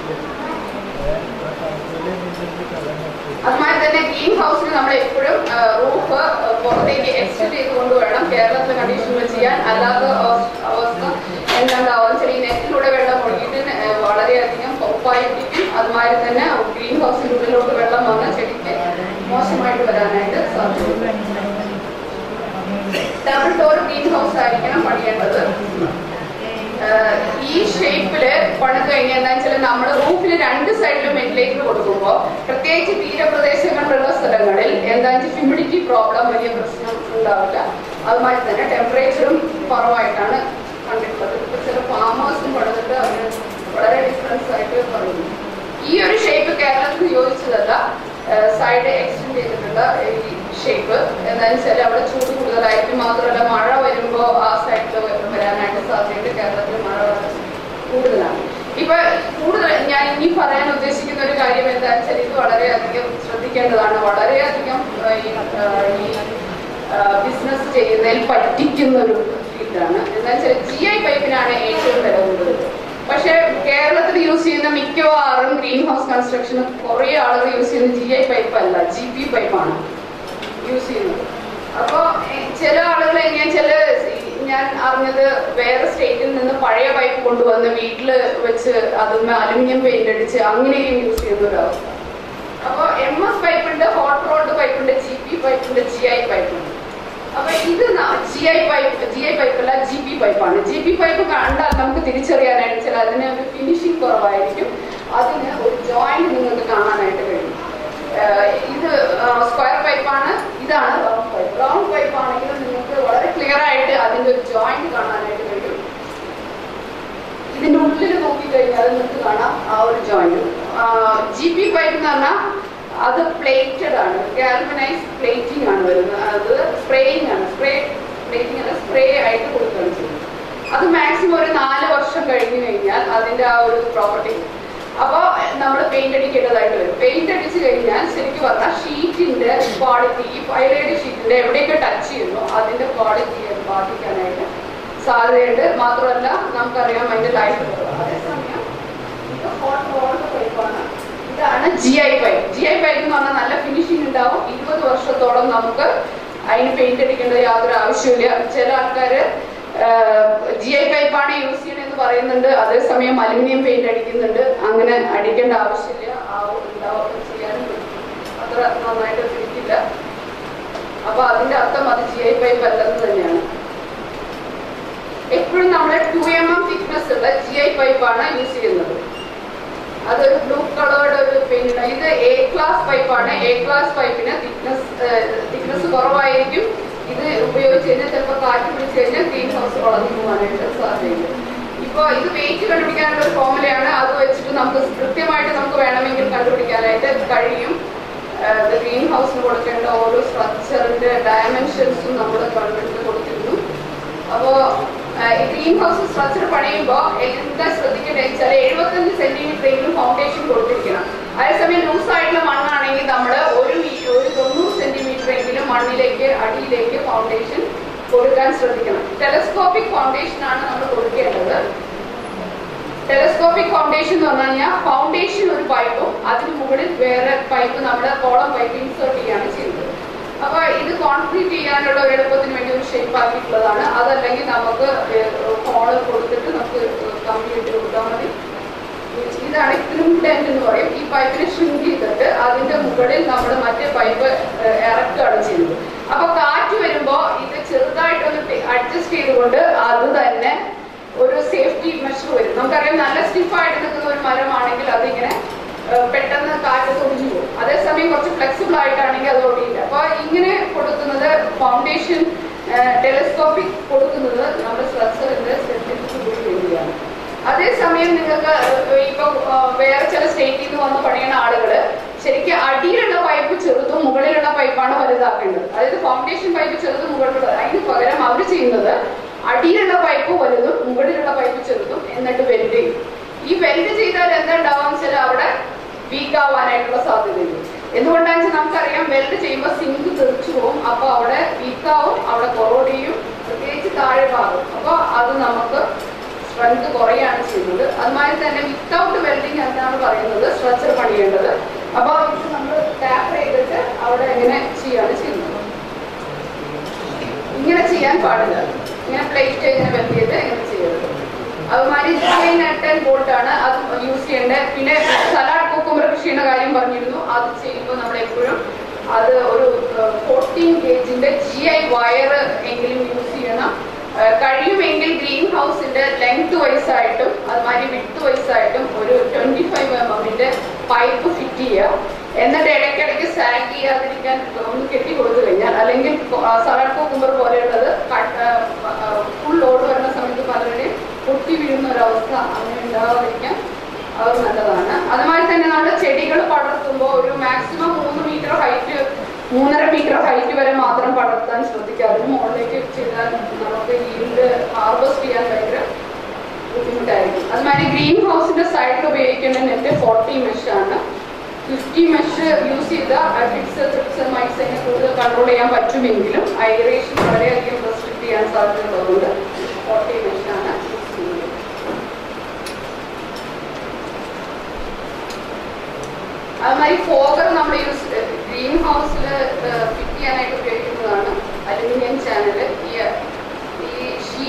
അതുമാതിരി തന്നെ ഗ്രീൻ ഹൗസിൽ നമ്മൾ എപ്പോഴും റൂഫ് പുറത്തേക്ക് എക്സ്റ്റെൻഡ് ചെയ്തുകൊണ്ട് വേണം കേരളത്തിലെ കണ്ടീഷനിൽ ചെയ്യാൻ അല്ലാത്ത അവ- അവസ്ഥ എന്താണ്ടാവും വെച്ചാൽ ഈ നെറ്റിലൂടെ വെള്ളം ഒഴുകിയിട്ട് നെ- വളരെയധികം ഉറപ്പായിരിക്കും അതുമാതിരി തന്നെ ഗ്രീൻ ഹൗസിന്റെ ഉള്ളിലോട്ട് വെള്ളം വന്ന് ചെടിക്ക് മോശമായിട്ട് വരാനായിട്ട് സാധ്യതയുണ്ട് ഡബിൾ ഡോർ ഗ്രീൻ ഹൗസ് ആയിരിക്കണം പണിയേണ്ടത് ആഹ് ഈ ഷേപ്പില് പണിത് കഴിഞ്ഞാൽ എന്താ വെച്ചാൽ നമ്മൾ റൂഫിൽ രണ്ട് സൈഡിലും വെന്റിലേറ്റർ കൊടുക്കുമ്പോൾ പ്രത്യേകിച്ച് തീരപ്രദേശങ്ങളിലുള്ള സ്ഥലങ്ങളിൽ എന്താ വെച്ചാൽ ഹ്യൂമിഡിറ്റി പ്രോബ്ലം വലിയ പ്രശ്നം ഉണ്ടാവില്ല അതുമാതിരി തന്നെ ടെമ്പറേച്ചറും കുറവായിട്ടാണ് കണ്ടിട്ടുള്ളത് ഇപ്പൊ ചില ഫാമേഴ്സും പണിതിട്ട് അവർ വളരെ ഡിഫറൻസ് ആയിട്ട് പറയുന്നു ഈ ഒരു ഷേപ്പ് കേരളത്തിന് യോജിച്ചതല്ല സൈഡ് എക്സ്റ്റെൻഡ് ചെയ്തിട്ടുള്ള ഈ ഷേപ്പ് എന്താണെന്ന് വെച്ചാൽ അവിടെ ചൂട് കൂടുതലായിരിക്കും മാത്രമല്ല മഴ വരുമ്പോൾ ആ സൈഡിൽ വരാനായിട്ട് സാധ്യതയുണ്ട് കേരളത്തിൽ മഴ കൂടുതലാണ് ഇപ്പൊ കൂടുതൽ ഞാൻ ഇനി പറയാൻ ഉദ്ദേശിക്കുന്ന ഒരു കാര്യം എന്താണെന്ന് വെച്ചാൽ ഇത് വളരെയധികം ശ്രദ്ധിക്കേണ്ടതാണ് വളരെയധികം ആ, ഈ, ആ, ഈ ബിസിനസ് ചെയ്യുന്നതിൽ പറ്റിക്കുന്ന ഒരു ഫീൽഡാണ് എന്താ വെച്ചാൽ ജി ഐ പൈപ്പിനാണ് ഏറ്റവും വില കൂടുതൽ പക്ഷെ കേരളത്തിൽ യൂസ് ചെയ്യുന്ന മിക്കവാറും ഗ്രീൻ ഹൗസ് കൺസ്ട്രക്ഷന് കുറെ ആളുകൾ യൂസ് ചെയ്യുന്ന ജി ഐ പൈപ്പ് അല്ല ജി പി പൈപ്പാണ് യൂസ് ചെയ്യുന്നത് അപ്പൊ ഏ, ചില ആളുകൾ എങ്ങനെയാ ചില ഈ ഞാൻ അറിഞ്ഞത് വേറെ സ്റ്റേറ്റിൽ നിന്ന് പഴയ പൈപ്പ് കൊണ്ടുവന്ന് വീട്ടിൽ വെച്ച് അതിന് അലുമിനിയം പെയിന്റ് അടിച്ച് അങ്ങനെയും യൂസ് ചെയ്യുന്ന ഒരു അവസ്ഥ അപ്പോൾ എം എസ് പൈപ്പുണ്ട് ഹോട്ട് റോഡ് പൈപ്പുണ്ട് ജി പി പൈപ്പുണ്ട് ജി ഐ പൈപ്പുണ്ട് അപ്പൊ ഇത് G I pipe G I pipe അല്ല ജി പി പൈപ്പാണ് ജി പി പൈപ്പ് കണ്ടാൽ നമുക്ക് തിരിച്ചറിയാനായിട്ട് ചില അതിന് ഒരു ഫിനിഷിംഗ് കുറവായിരിക്കും അതിന് ഒരു ജോയിന്റ് നിങ്ങൾക്ക് കാണാനായിട്ട് കഴിയും ഏഹ് ഇത് സ്ക്വയർ പൈപ്പാണ് ഇതാണ് റൗണ്ട് പൈപ്പ് റൗണ്ട് പൈപ്പ് ആണെങ്കിൽ നിങ്ങൾക്ക് വളരെ ക്ലിയർ ആയിട്ട് അതിന്റെ ഒരു ജോയിന്റ് കാണാനായിട്ട് കഴിയും ഇതിന്റെ ഉള്ളിൽ നോക്കിക്കഴിഞ്ഞാൽ നിങ്ങൾക്ക് കാണാം ആ ഒരു ജോയിന്റ് ജി പി പൈപ്പ് എന്ന് പറഞ്ഞാൽ അത് പ്ലേറ്റഡ് ആണ് ഗാൽവനൈസ് പ്ലേറ്റിംഗ് ആണ് വരുന്നത് അത് സ്പ്രേയിങ് ആണ് സ്പ്രേ പ്ലേറ്റിംഗ് അല്ല സ്പ്രേ ആയിട്ട് കൊടുക്കുകയാണ് ചെയ്യുന്നത് അത് മാക്സിമം ഒരു നാല് വർഷം കഴിഞ്ഞു കഴിഞ്ഞാൽ അതിന്റെ ആ ഒരു പ്രോപ്പർട്ടി അപ്പോൾ നമ്മൾ പെയിന്റ് അടിക്കേണ്ടതായിട്ട് വരും പെയിന്റ് അടിച്ചു കഴിഞ്ഞാൽ ശരിക്കും പറഞ്ഞാൽ ഷീറ്റിന്റെ ക്വാളിറ്റി ഈ ഫൈലൈഡ് ഷീറ്റിന്റെ എവിടെയൊക്കെ ടച്ച് ചെയ്യുന്നു അതിന്റെ ക്വാളിറ്റി ബാധിക്കാനായിട്ട് സാധ്യതയുണ്ട് മാത്രമല്ല നമുക്കറിയാം അതിന്റെ ലൈഫ് അതേസമയം ഇത് ഹോട്ട് വാട്ടർ പൈപ്പാണ് ഇതാണ് G I pipe G I pipe എന്ന് പറഞ്ഞാൽ നല്ല ഫിനിഷിംഗ് ഉണ്ടാവും ഇരുപത് വർഷത്തോളം നമുക്ക് അതിന് പെയിന്റ് അടിക്കേണ്ട യാതൊരു ആവശ്യമില്ല ചില ആൾക്കാര് ജി ഐ പൈപ്പാണ് യൂസ് ചെയ്യണമെന്ന് പറയുന്നുണ്ട് അതേസമയം അലുമിനിയം പെയിന്റ് അടിക്കുന്നുണ്ട് അങ്ങനെ അടിക്കേണ്ട ആവശ്യമില്ല ആ ഉണ്ടാവുക ചെയ്യാനും പറ്റും. അത്ര നന്നായിട്ട് പിടിക്കില്ല അപ്പൊ അതിന്റെ അർത്ഥം അത് ജി ഐ പൈപ്പ് അല്ലെന്ന് തന്നെയാണ് എപ്പോഴും നമ്മൾ ടു എം എം തിക്നെസ് ഉള്ള ജി ഐ പൈപ്പാണ് യൂസ് ചെയ്യുന്നത് അതൊരു ബ്ലൂ കളേർഡ് ഒരു പെയിന്റ് ഇത് എ ക്ലാസ് പൈപ്പാണ് എ ക്ലാസ് പൈപ്പിന് തിക്നെസ് തിക്നെസ് കുറവായിരിക്കും ഇത് ഉപയോഗിച്ച് കഴിഞ്ഞാൽ ചിലപ്പോൾ കാറ്റ് പിടിച്ച് കഴിഞ്ഞാൽ ഗ്രീൻ ഹൗസ് വളർന്നു പോകാനായിട്ട് സാധ്യതയുണ്ട് ഇപ്പൊ ഇത് വെയിറ്റ് കണ്ടുപിടിക്കാനുള്ള ഒരു ഫോമുലയാണ് അത് വെച്ചിട്ട് നമുക്ക് കൃത്യമായിട്ട് നമുക്ക് വേണമെങ്കിൽ കണ്ടുപിടിക്കാനായിട്ട് കഴിയും ഗ്രീൻ ഹൗസിന് കൊടുക്കേണ്ട ഓരോ സ്ട്രക്ചറിന്റെ ഡയമെൻഷൻസും നമ്മൾ ഗവൺമെന്റിന് കൊടുത്തിരുന്നു അപ്പോ ഈ ഗ്രീൻ ഹൗസ് സ്ട്രക്ചർ പണിയുമ്പോൾ എന്താ ശ്രദ്ധിക്കേണ്ടത് വെച്ചാൽ എഴുപത്തഞ്ച് സെന്റിമീറ്റർ എങ്കിലും ഫൗണ്ടേഷൻ കൊടുത്തിരിക്കണം അതേസമയം ലൂസ് ആയിട്ടുള്ള മണ്ണാണെങ്കിൽ നമ്മൾ ഒരു മീ- ഒരു തൊണ്ണൂറ് സെന്റിമീറ്റർ എങ്കിലും മണ്ണിലേക്ക് അടിയിലേക്ക് ഫൗണ്ടേഷൻ കൊടുക്കാൻ ശ്രദ്ധിക്കണം ടെലസ്കോപ്പിക് ഫൗണ്ടേഷൻ ആണ് നമ്മൾ കൊടുക്കേണ്ടത് ടെലസ്കോപ്പിക് ഫൗണ്ടേഷൻ എന്ന് പറഞ്ഞു കഴിഞ്ഞാൽ ഫൗണ്ടേഷൻ ഒരു പൈപ്പും അതിന് മുകളിൽ വേറെ പൈപ്പ് നമ്മുടെ കോളം പൈപ്പ് ഇൻസേർട്ട് ചെയ്യാണ് ചെയ്യുന്നത് അപ്പൊ ഇത് കോൺക്രീറ്റ് ചെയ്യാനുള്ള ഒരു എളുപ്പത്തിന് വേണ്ടി ഒരു ഷേപ്പ് ആക്കിയിട്ടുള്ളതാണ് അതല്ലെങ്കിൽ നമുക്ക് ഹോള് കൊടുത്തിട്ട് നമുക്ക് കമ്പ്ലീറ്റ് കൊടുത്താൽ മതി ഇതാണ് ക്രിം ടെന്റ് എന്ന് പറയും ഈ പൈപ്പിനെ ഷ്രിങ്ക് ചെയ്തിട്ട് അതിന്റെ മുകളിൽ നമ്മൾ മറ്റേ പൈപ്പ് ഇറക്കുകയാണ് ചെയ്യുന്നത് അപ്പൊ കാറ്റ് വരുമ്പോ ഇത് ചെറുതായിട്ടൊന്ന് അഡ്ജസ്റ്റ് ചെയ്തുകൊണ്ട് അത് തന്നെ ഒരു സേഫ്റ്റി മെഷർ വരും നമുക്കറിയാം നല്ല സ്റ്റിഫായിട്ട് നിൽക്കുന്ന ഒരു മരമാണെങ്കിൽ അതിങ്ങനെ ഏഹ്, പെട്ടെന്ന് കാറ്റ് ഒടിഞ്ഞു പോകും അതേസമയം കുറച്ച് ഫ്ലെക്സിബിൾ ആയിട്ടാണെങ്കിൽ അത് ഒടിയില്ല അപ്പൊ ഇങ്ങനെ കൊടുക്കുന്നത് ഫൗണ്ടേഷൻ ടെലിസ്കോപ്പിക് കൊടുക്കുന്നത് നമ്മുടെ സ്ട്രക്ചറിന്റെ സെറ്റിൽസ് കൂടി വേണ്ടിയാണ് അതേസമയം നിങ്ങൾക്ക് ഏഹ്, ഇപ്പൊ ഏഹ്, വേറെ ചില സ്റ്റേറ്റിൽ നിന്ന് വന്ന് പണിയുന്ന ആളുകള് ശരിക്കും അടിയിലുള്ള പൈപ്പ് ചെറുതും മുകളിലുള്ള പൈപ്പാണ് വലുതാക്കേണ്ടത് അതായത് ഫൗണ്ടേഷൻ പൈപ്പ് ചെറുതും മുകളിലുള്ള അതിന് പകരം അവർ ചെയ്യുന്നത് അടിയിലുള്ള പൈപ്പ് വലുതും മുകളിലുള്ള പൈപ്പ് ചെറുതും എന്നിട്ട് വെൽഡ് ചെയ്യും ഈ വെൽഡ് ചെയ്താൽ എന്താ ഉണ്ടാവാന്ന് വെച്ചാൽ അവിടെ വീക്ക് ആവാനായിട്ടുള്ള സാധ്യതയുണ്ട് എന്തുകൊണ്ടാണെന്ന് വെച്ചാൽ നമുക്കറിയാം വെൽഡ് ചെയ്യുമ്പോൾ സിങ്ക് തെറിച്ചു പോകും അപ്പൊ അവിടെ വീക്കാവും അവിടെ കൊറോഡ് ചെയ്യും പ്രത്യേകിച്ച് താഴെ ഭാഗം അപ്പൊ അത് നമുക്ക് സ്ട്രെങ്ത് കുറയാണ് ചെയ്യുന്നത് അതുമാതിരി തന്നെ വിത്തൗട്ട് വെൽഡിങ് എന്നാണ് പറയുന്നത് സ്ട്രക്ചർ പണിയേണ്ടത് അപ്പൊ ഇത് നമ്മൾ ടാപ്പ് ചെയ്തിട്ട് അവിടെ എങ്ങനെ ചെയ്യാണ് ചെയ്യുന്നത് ഇങ്ങനെ ചെയ്യാൻ പാടില്ല ഇങ്ങനെ പ്ലേറ്റ് ഇങ്ങനെ വെൽഡ് ചെയ്ത് ഇങ്ങനെ ചെയ്യരുത് അതുമാതിരി നട്ടൻ ബോൾട്ട് ആണ് അത് യൂസ് ചെയ്യേണ്ടത് പിന്നെ സലാഡ് കുക്കുമ്പർ കൃഷിയുടെ കാര്യം പറഞ്ഞിരുന്നു അത് ചെയ്യുമ്പോൾ നമ്മൾ എപ്പോഴും അത് ഒരു ഫോർട്ടീൻ ഗേജിന്റെ ജി ഐ വയർ എങ്കിലും യൂസ് ചെയ്യണം ആ, കഴിയുമെങ്കിൽ ഗ്രീൻ ഹൗസിന്റെ ലെങ്ത് വൈസ് ആയിട്ടും അതുമാതിരി വിട്ട് വൈസ് ആയിട്ടും ഒരു ട്വന്റി ഫൈവ് എം എമ്മിന്റെ പൈപ്പ് ഫിറ്റ് ചെയ്യുക എന്നിട്ട് ഇടയ്ക്കിടയ്ക്ക് സാഗ് ചെയ്യാതിരിക്കാൻ ഒന്ന് കെട്ടി കൊടുത്തു കഴിഞ്ഞാൽ അല്ലെങ്കിൽ സലാഡ് കുക്കുമ്പർ പോലെയുള്ളത് ഫുൾ ലോഡ് വരുന്ന സമയത്ത് പലരുടെയും പൊട്ടി വീഴുന്ന ഒരവസ്ഥ അങ്ങനെ ഉണ്ടാവാതിരിക്കാൻ അത് നല്ലതാണ് അതുമാതിരി തന്നെ നമ്മൾ ചെടികൾ പടർത്തുമ്പോൾ ഒരു മാക്സിമം മൂന്ന് മീറ്റർ ഹൈറ്റ് മൂന്നര മീറ്റർ ഹൈറ്റ് വരെ മാത്രം പടർത്താൻ ശ്രദ്ധിക്കുക അതിന് മുകളിലേക്ക് ചെയ്താൽ നമുക്ക് ഈൽഡ് ഹാർവെസ്റ്റ് ചെയ്യാൻ ഭയങ്കര ബുദ്ധിമുട്ടായിരിക്കും അതുമാതിരി ഗ്രീൻ ഹൗസിന്റെ സൈഡിൽ ഉപയോഗിക്കേണ്ട നെറ്റ് ഫോർട്ടി മെഷ് ആണ് ഫിഫ്റ്റി മെഷ് യൂസ് ചെയ്ത ഫിക്സ് ട്രിപ്സ് മൈക്സിനെ കൂടുതൽ കൺട്രോൾ ചെയ്യാൻ പറ്റുമെങ്കിലും ഐറേഷൻ വളരെയധികം റെസ്ട്രിക്ട് ചെയ്യാൻ സാധ്യതയുള്ളതുകൊണ്ട് ഫോർട്ടി മെഷ് ആണ് യൂസ് ചെയ്യുന്നത് അതുമാതിരി ഫോഗർ നമ്മൾ യൂസ് ഗ്രീൻ ഹൗസിൽ ഫിറ്റ് ചെയ്യാനായിട്ട് ഉപയോഗിക്കുന്നതാണ് അലുമിനിയം ചാനൽ ഈ ഈ ഷീ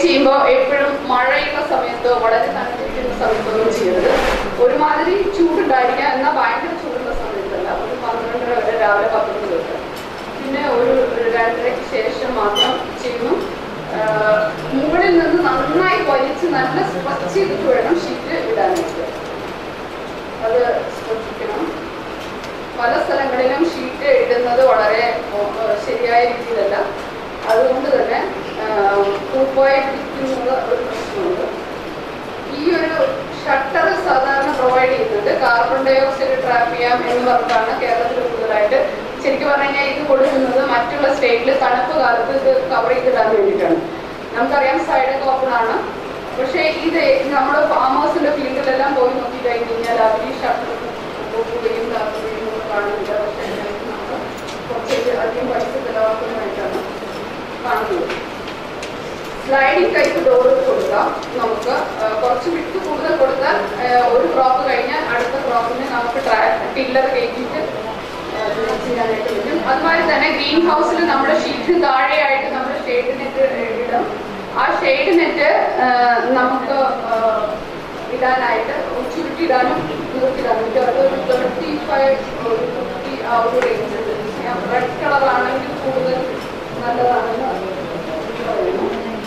ചെയ്യുമ്പോൾ എപ്പോഴും മഴയുള്ള സമയത്തോ വളരെ തണുത്തിരിക്കുന്ന സമയത്തോ ഒന്നും ചെയ്യരുത് ഒരുമാതിരി ചൂടുണ്ടായിരിക്കാം എന്നാൽ ഭയങ്കര ചൂടുള്ള സമയത്തല്ല ഒരു പന്ത്രണ്ടര വരെ രാവിലെ പത്ത് മണി തൊട്ട് പിന്നെ ഒരു രണ്ടരയ്ക്ക് ശേഷം മാത്രം ചെയ്യുന്നു ആഹ് മുകളിൽ നിന്ന് നന്നായി വലിച്ച് നല്ല സ്ട്രെച്ച് ചെയ്തിട്ട് വേണം ഷീറ്റ് ഇടാനായിട്ട് അത് ശ്രദ്ധിക്കണം പല സ്ഥലങ്ങളിലും ഷീറ്റ് ഇടുന്നത് വളരെ ഏഹ്, ശരിയായ രീതിയിലല്ല അതുകൊണ്ട് തന്നെ പൂപ്പായി പിടിക്കുന്ന ഒരു പ്രശ്നമുണ്ട് ഈ ഒരു ഷട്ടർ സാധാരണ പ്രൊവൈഡ് ചെയ്യുന്നുണ്ട് കാർബൺ ഡൈ ഓക്സൈഡ് ട്രാപ്പ് ചെയ്യാം എന്ന് പറഞ്ഞിട്ടാണ് കേരളത്തിൽ കൂടുതലായിട്ട് ശരിക്കും പറഞ്ഞു കഴിഞ്ഞാൽ ഇത് കൊടുക്കുന്നത് മറ്റുള്ള സ്റ്റേറ്റിൽ തണുപ്പ് കാലത്ത് ഇത് കവർ ചെയ്തിടാൻ വേണ്ടിയിട്ടാണ് നമുക്കറിയാം സൈഡൊക്കെ ഓപ്പൺ ആണ് പക്ഷേ ഇത് നമ്മുടെ ഫാമേഴ്സിന്റെ ഫീൽഡിലെല്ലാം പോയി നോക്കി കഴിഞ്ഞ് കഴിഞ്ഞാൽ അവർ ഈ ഷട്ടർ പോകുകയും താക്കുകയും ഒന്നും കാണുന്നില്ല പക്ഷേ നമ്മൾ കുറച്ച് അധികം പൈസ ചിലവാക്കുന്നതായിട്ടാണ് കാണുന്നത് സ്ലൈഡിംഗ് ടൈപ്പ് ഡോർ കൊടുക്കാം നമുക്ക് ആ, കുറച്ച് വിട്ട് കൂടുതൽ കൊടുത്താൽ ആ, ഒരു ക്രോപ്പ് കഴിഞ്ഞാൽ അടുത്ത ക്രോപ്പിന് നമുക്ക് ടില്ലർ കയറ്റിയിട്ട് ആ, ഇത് ചെയ്യാനായിട്ട് പറ്റും അതുമാതിരി തന്നെ ഗ്രീൻ ഹൗസിൽ നമ്മുടെ ഷീറ്റിന് താഴെയായിട്ട് നമ്മൾ ഷെയ്ഡ് നെറ്റ് ഇടും ആ ഷെയ്ഡ് നെറ്റ് നമുക്ക് ആ, ഇടാനായിട്ട് ചുരുട്ടിടാനും തീർത്തിടാനും പറ്റും അത് ഒരു തേർട്ടി ഫൈവ് ഒരു ഫിഫ്റ്റി ആ ഒരു റേഞ്ച് റെഡ് കളറാണെങ്കിൽ കൂടുതൽ നല്ലതാണെന്ന് പറയുന്നു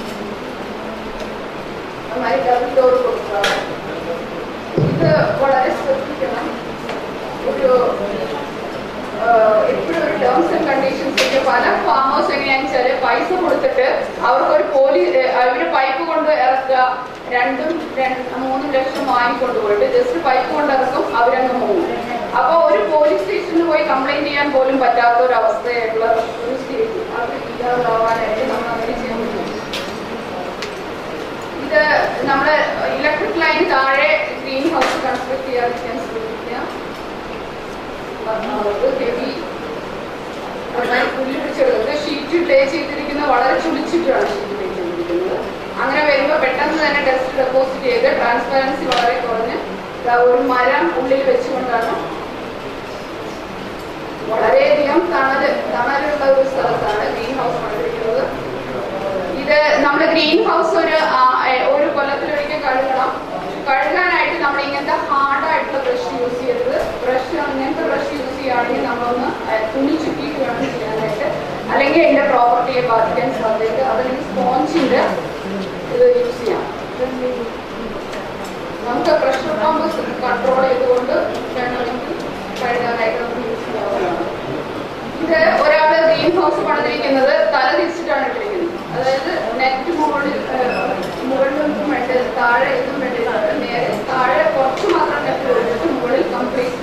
നന്നായി ഡബിൾ ഡോർ കൊടുക്കുക ഇത് വളരെ ശ്രദ്ധിക്കണം ഒരു എപ്പോഴും ഒരു ടേംസ് ആൻഡ് കണ്ടീഷൻസ് ഒക്കെ പല ഫാമേഴ്സ് എങ്ങനെയാണെന്ന് വെച്ചാല് പൈസ കൊടുത്തിട്ട് അവർക്കൊരു പോലി അവര് പൈപ്പ് കൊണ്ട് ഇറക്കുക രണ്ടും രണ്ട് മൂന്നും ലക്ഷം വാങ്ങിക്കൊണ്ട് പോയിട്ട് ജസ്റ്റ് പൈപ്പ് കൊണ്ട് ഇറക്കും അവരങ്ങ് പോകും അപ്പൊ ഒരു പോലീസ് സ്റ്റേഷനിൽ പോയി കംപ്ലൈന്റ് ചെയ്യാൻ പോലും പറ്റാത്ത ഒരു അവസ്ഥയായിട്ടുള്ള ഒരു സ്റ്റേറ്റ് അത് ഇല്ലാതാവാനായിട്ട് നമ്മൾ അങ്ങനെ ചെയ്യാൻ പറ്റും ഇത് നമ്മുടെ ഇലക്ട്രിക് ലൈൻ താഴെ ഗ്രീൻ ഹൗസ് കൺസ്ട്രക്ട് ചെയ്യാതിരിക്കാൻ ശ്രമിക്കുക ഹെവി നന്നായി പുല്ല് പിടിച്ചെടുത്ത് ഷീറ്റ് ലേ ചെയ്തിരിക്കുന്ന വളരെ ചുളിച്ചിട്ടാണ് ഷീറ്റ് ലേ ചെയ്തിരിക്കുന്നത് അങ്ങനെ വരുമ്പോൾ പെട്ടെന്ന് തന്നെ ഡസ്റ്റ് ഡെപ്പോസിറ്റ് ചെയ്ത് ട്രാൻസ്പാരൻസി വളരെ കുറഞ്ഞ് ദാ ഒരു മരം ഉള്ളിൽ വെച്ചുകൊണ്ടാണ് വളരെയധികം തണല് തണലുള്ള ഒരു സ്ഥലത്താണ് ഗ്രീൻ ഹൗസ് പണിതിരിക്കുന്നത് ഇത് നമ്മുടെ ഗ്രീൻ ഹൗസ് ഒരു ആ, എ, ഒരു കൊല്ലത്തിലൊരിക്കൽ കഴുകണം കഴുകാനായിട്ട് നമ്മൾ ഇങ്ങനത്തെ ഹാർഡായിട്ടുള്ള ബ്രഷ് യൂസ് ചെയ്യരുത് ബ്രഷ് ഇങ്ങനത്തെ ബ്രഷ് യൂസ് ചെയ്യുകയാണെങ്കിൽ നമ്മളൊന്ന് ആ, തുണി ചുറ്റിയിട്ട് വേണം ചെയ്യാനായിട്ട് അല്ലെങ്കിൽ അതിന്റെ പ്രോപ്പർട്ടിയെ ബാധിക്കാൻ സാധ്യത അതല്ലെങ്കിൽ സ്പോഞ്ചിന്റെ ഇത് യൂസ് ചെയ്യാം നമുക്ക് പ്രഷർ പമ്പ് കൺട്രോൾ ചെയ്തുകൊണ്ട് വേണമെങ്കിൽ കഴുകാനായിട്ട് നമുക്ക് യൂസ് ചെയ്യാവുന്നതാണ് ഇത് ഒരാള് ഗ്രീൻ ഹൗസ് പണിതിരിക്കുന്നത് തല തിരിച്ചിട്ടാണ് ഇട്ടിരിക്കുന്നത് അതായത് നെറ്റ് മുകളിൽ ഏഹ്, മുകളിലും വേണ്ട താഴെ ഇതും വേണ്ടിയിട്ടുണ്ട് നേരെ താഴെ കുറച്ച് മാത്രം നെറ്റ് കൊടുത്തിട്ട് മുകളിൽ കംപ്ലീറ്റ്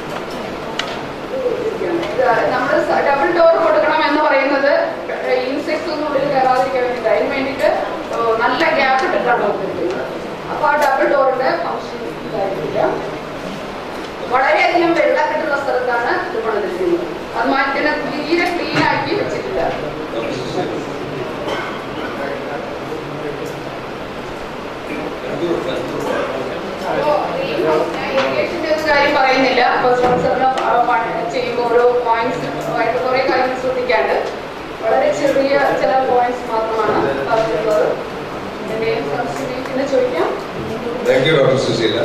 നമ്മൾ ഡബിൾ ഡോർ കൊടുക്കണം എന്ന് പറയുന്നത് ഇൻസെക്ട്സ് ഒന്നും ഉള്ളിൽ കയറാതിരിക്കാൻ വേണ്ടിയിട്ട് അതിന് വേണ്ടിയിട്ട് ഏഹ്, നല്ല ഗ്യാപ്പ് ഇട്ടിട്ടാണ് കൊടുത്തിരിക്കുന്നത് അപ്പൊ ആ ഡബിൾ ഡോറിന്റെ ഫംഗ്ഷൻ ഇതായിരിക്കില്ല വളരെയധികം വെള്ളക്കെട്ടുള്ള സ്ഥലത്താണ് ഇത് പണിതിരിക്കുന്നത് അത് മാറ്റിനെ തീരെ ക്ലീൻ ആക്കി വെച്ചിട്ടില്ല ഇറിഗേഷന്റെ ഒരു കാര്യം പറയുന്നില്ല അപ്പൊ സ്പോൺസറിന് ചെയ്യുമ്പോൾ ഓരോ പോയിന്റ്സ് ആയിട്ട് കുറെ കാര്യങ്ങൾ ശ്രദ്ധിക്കാണ്ട് വളരെ ചെറിയ ചില പോയിന്റ്സ് മാത്രമാണ് പറഞ്ഞിട്ടുള്ളത് എന്തെങ്കിലും സംശയം ചോദിക്കാം താങ്ക് യു ഡോക്ടർ സുശീല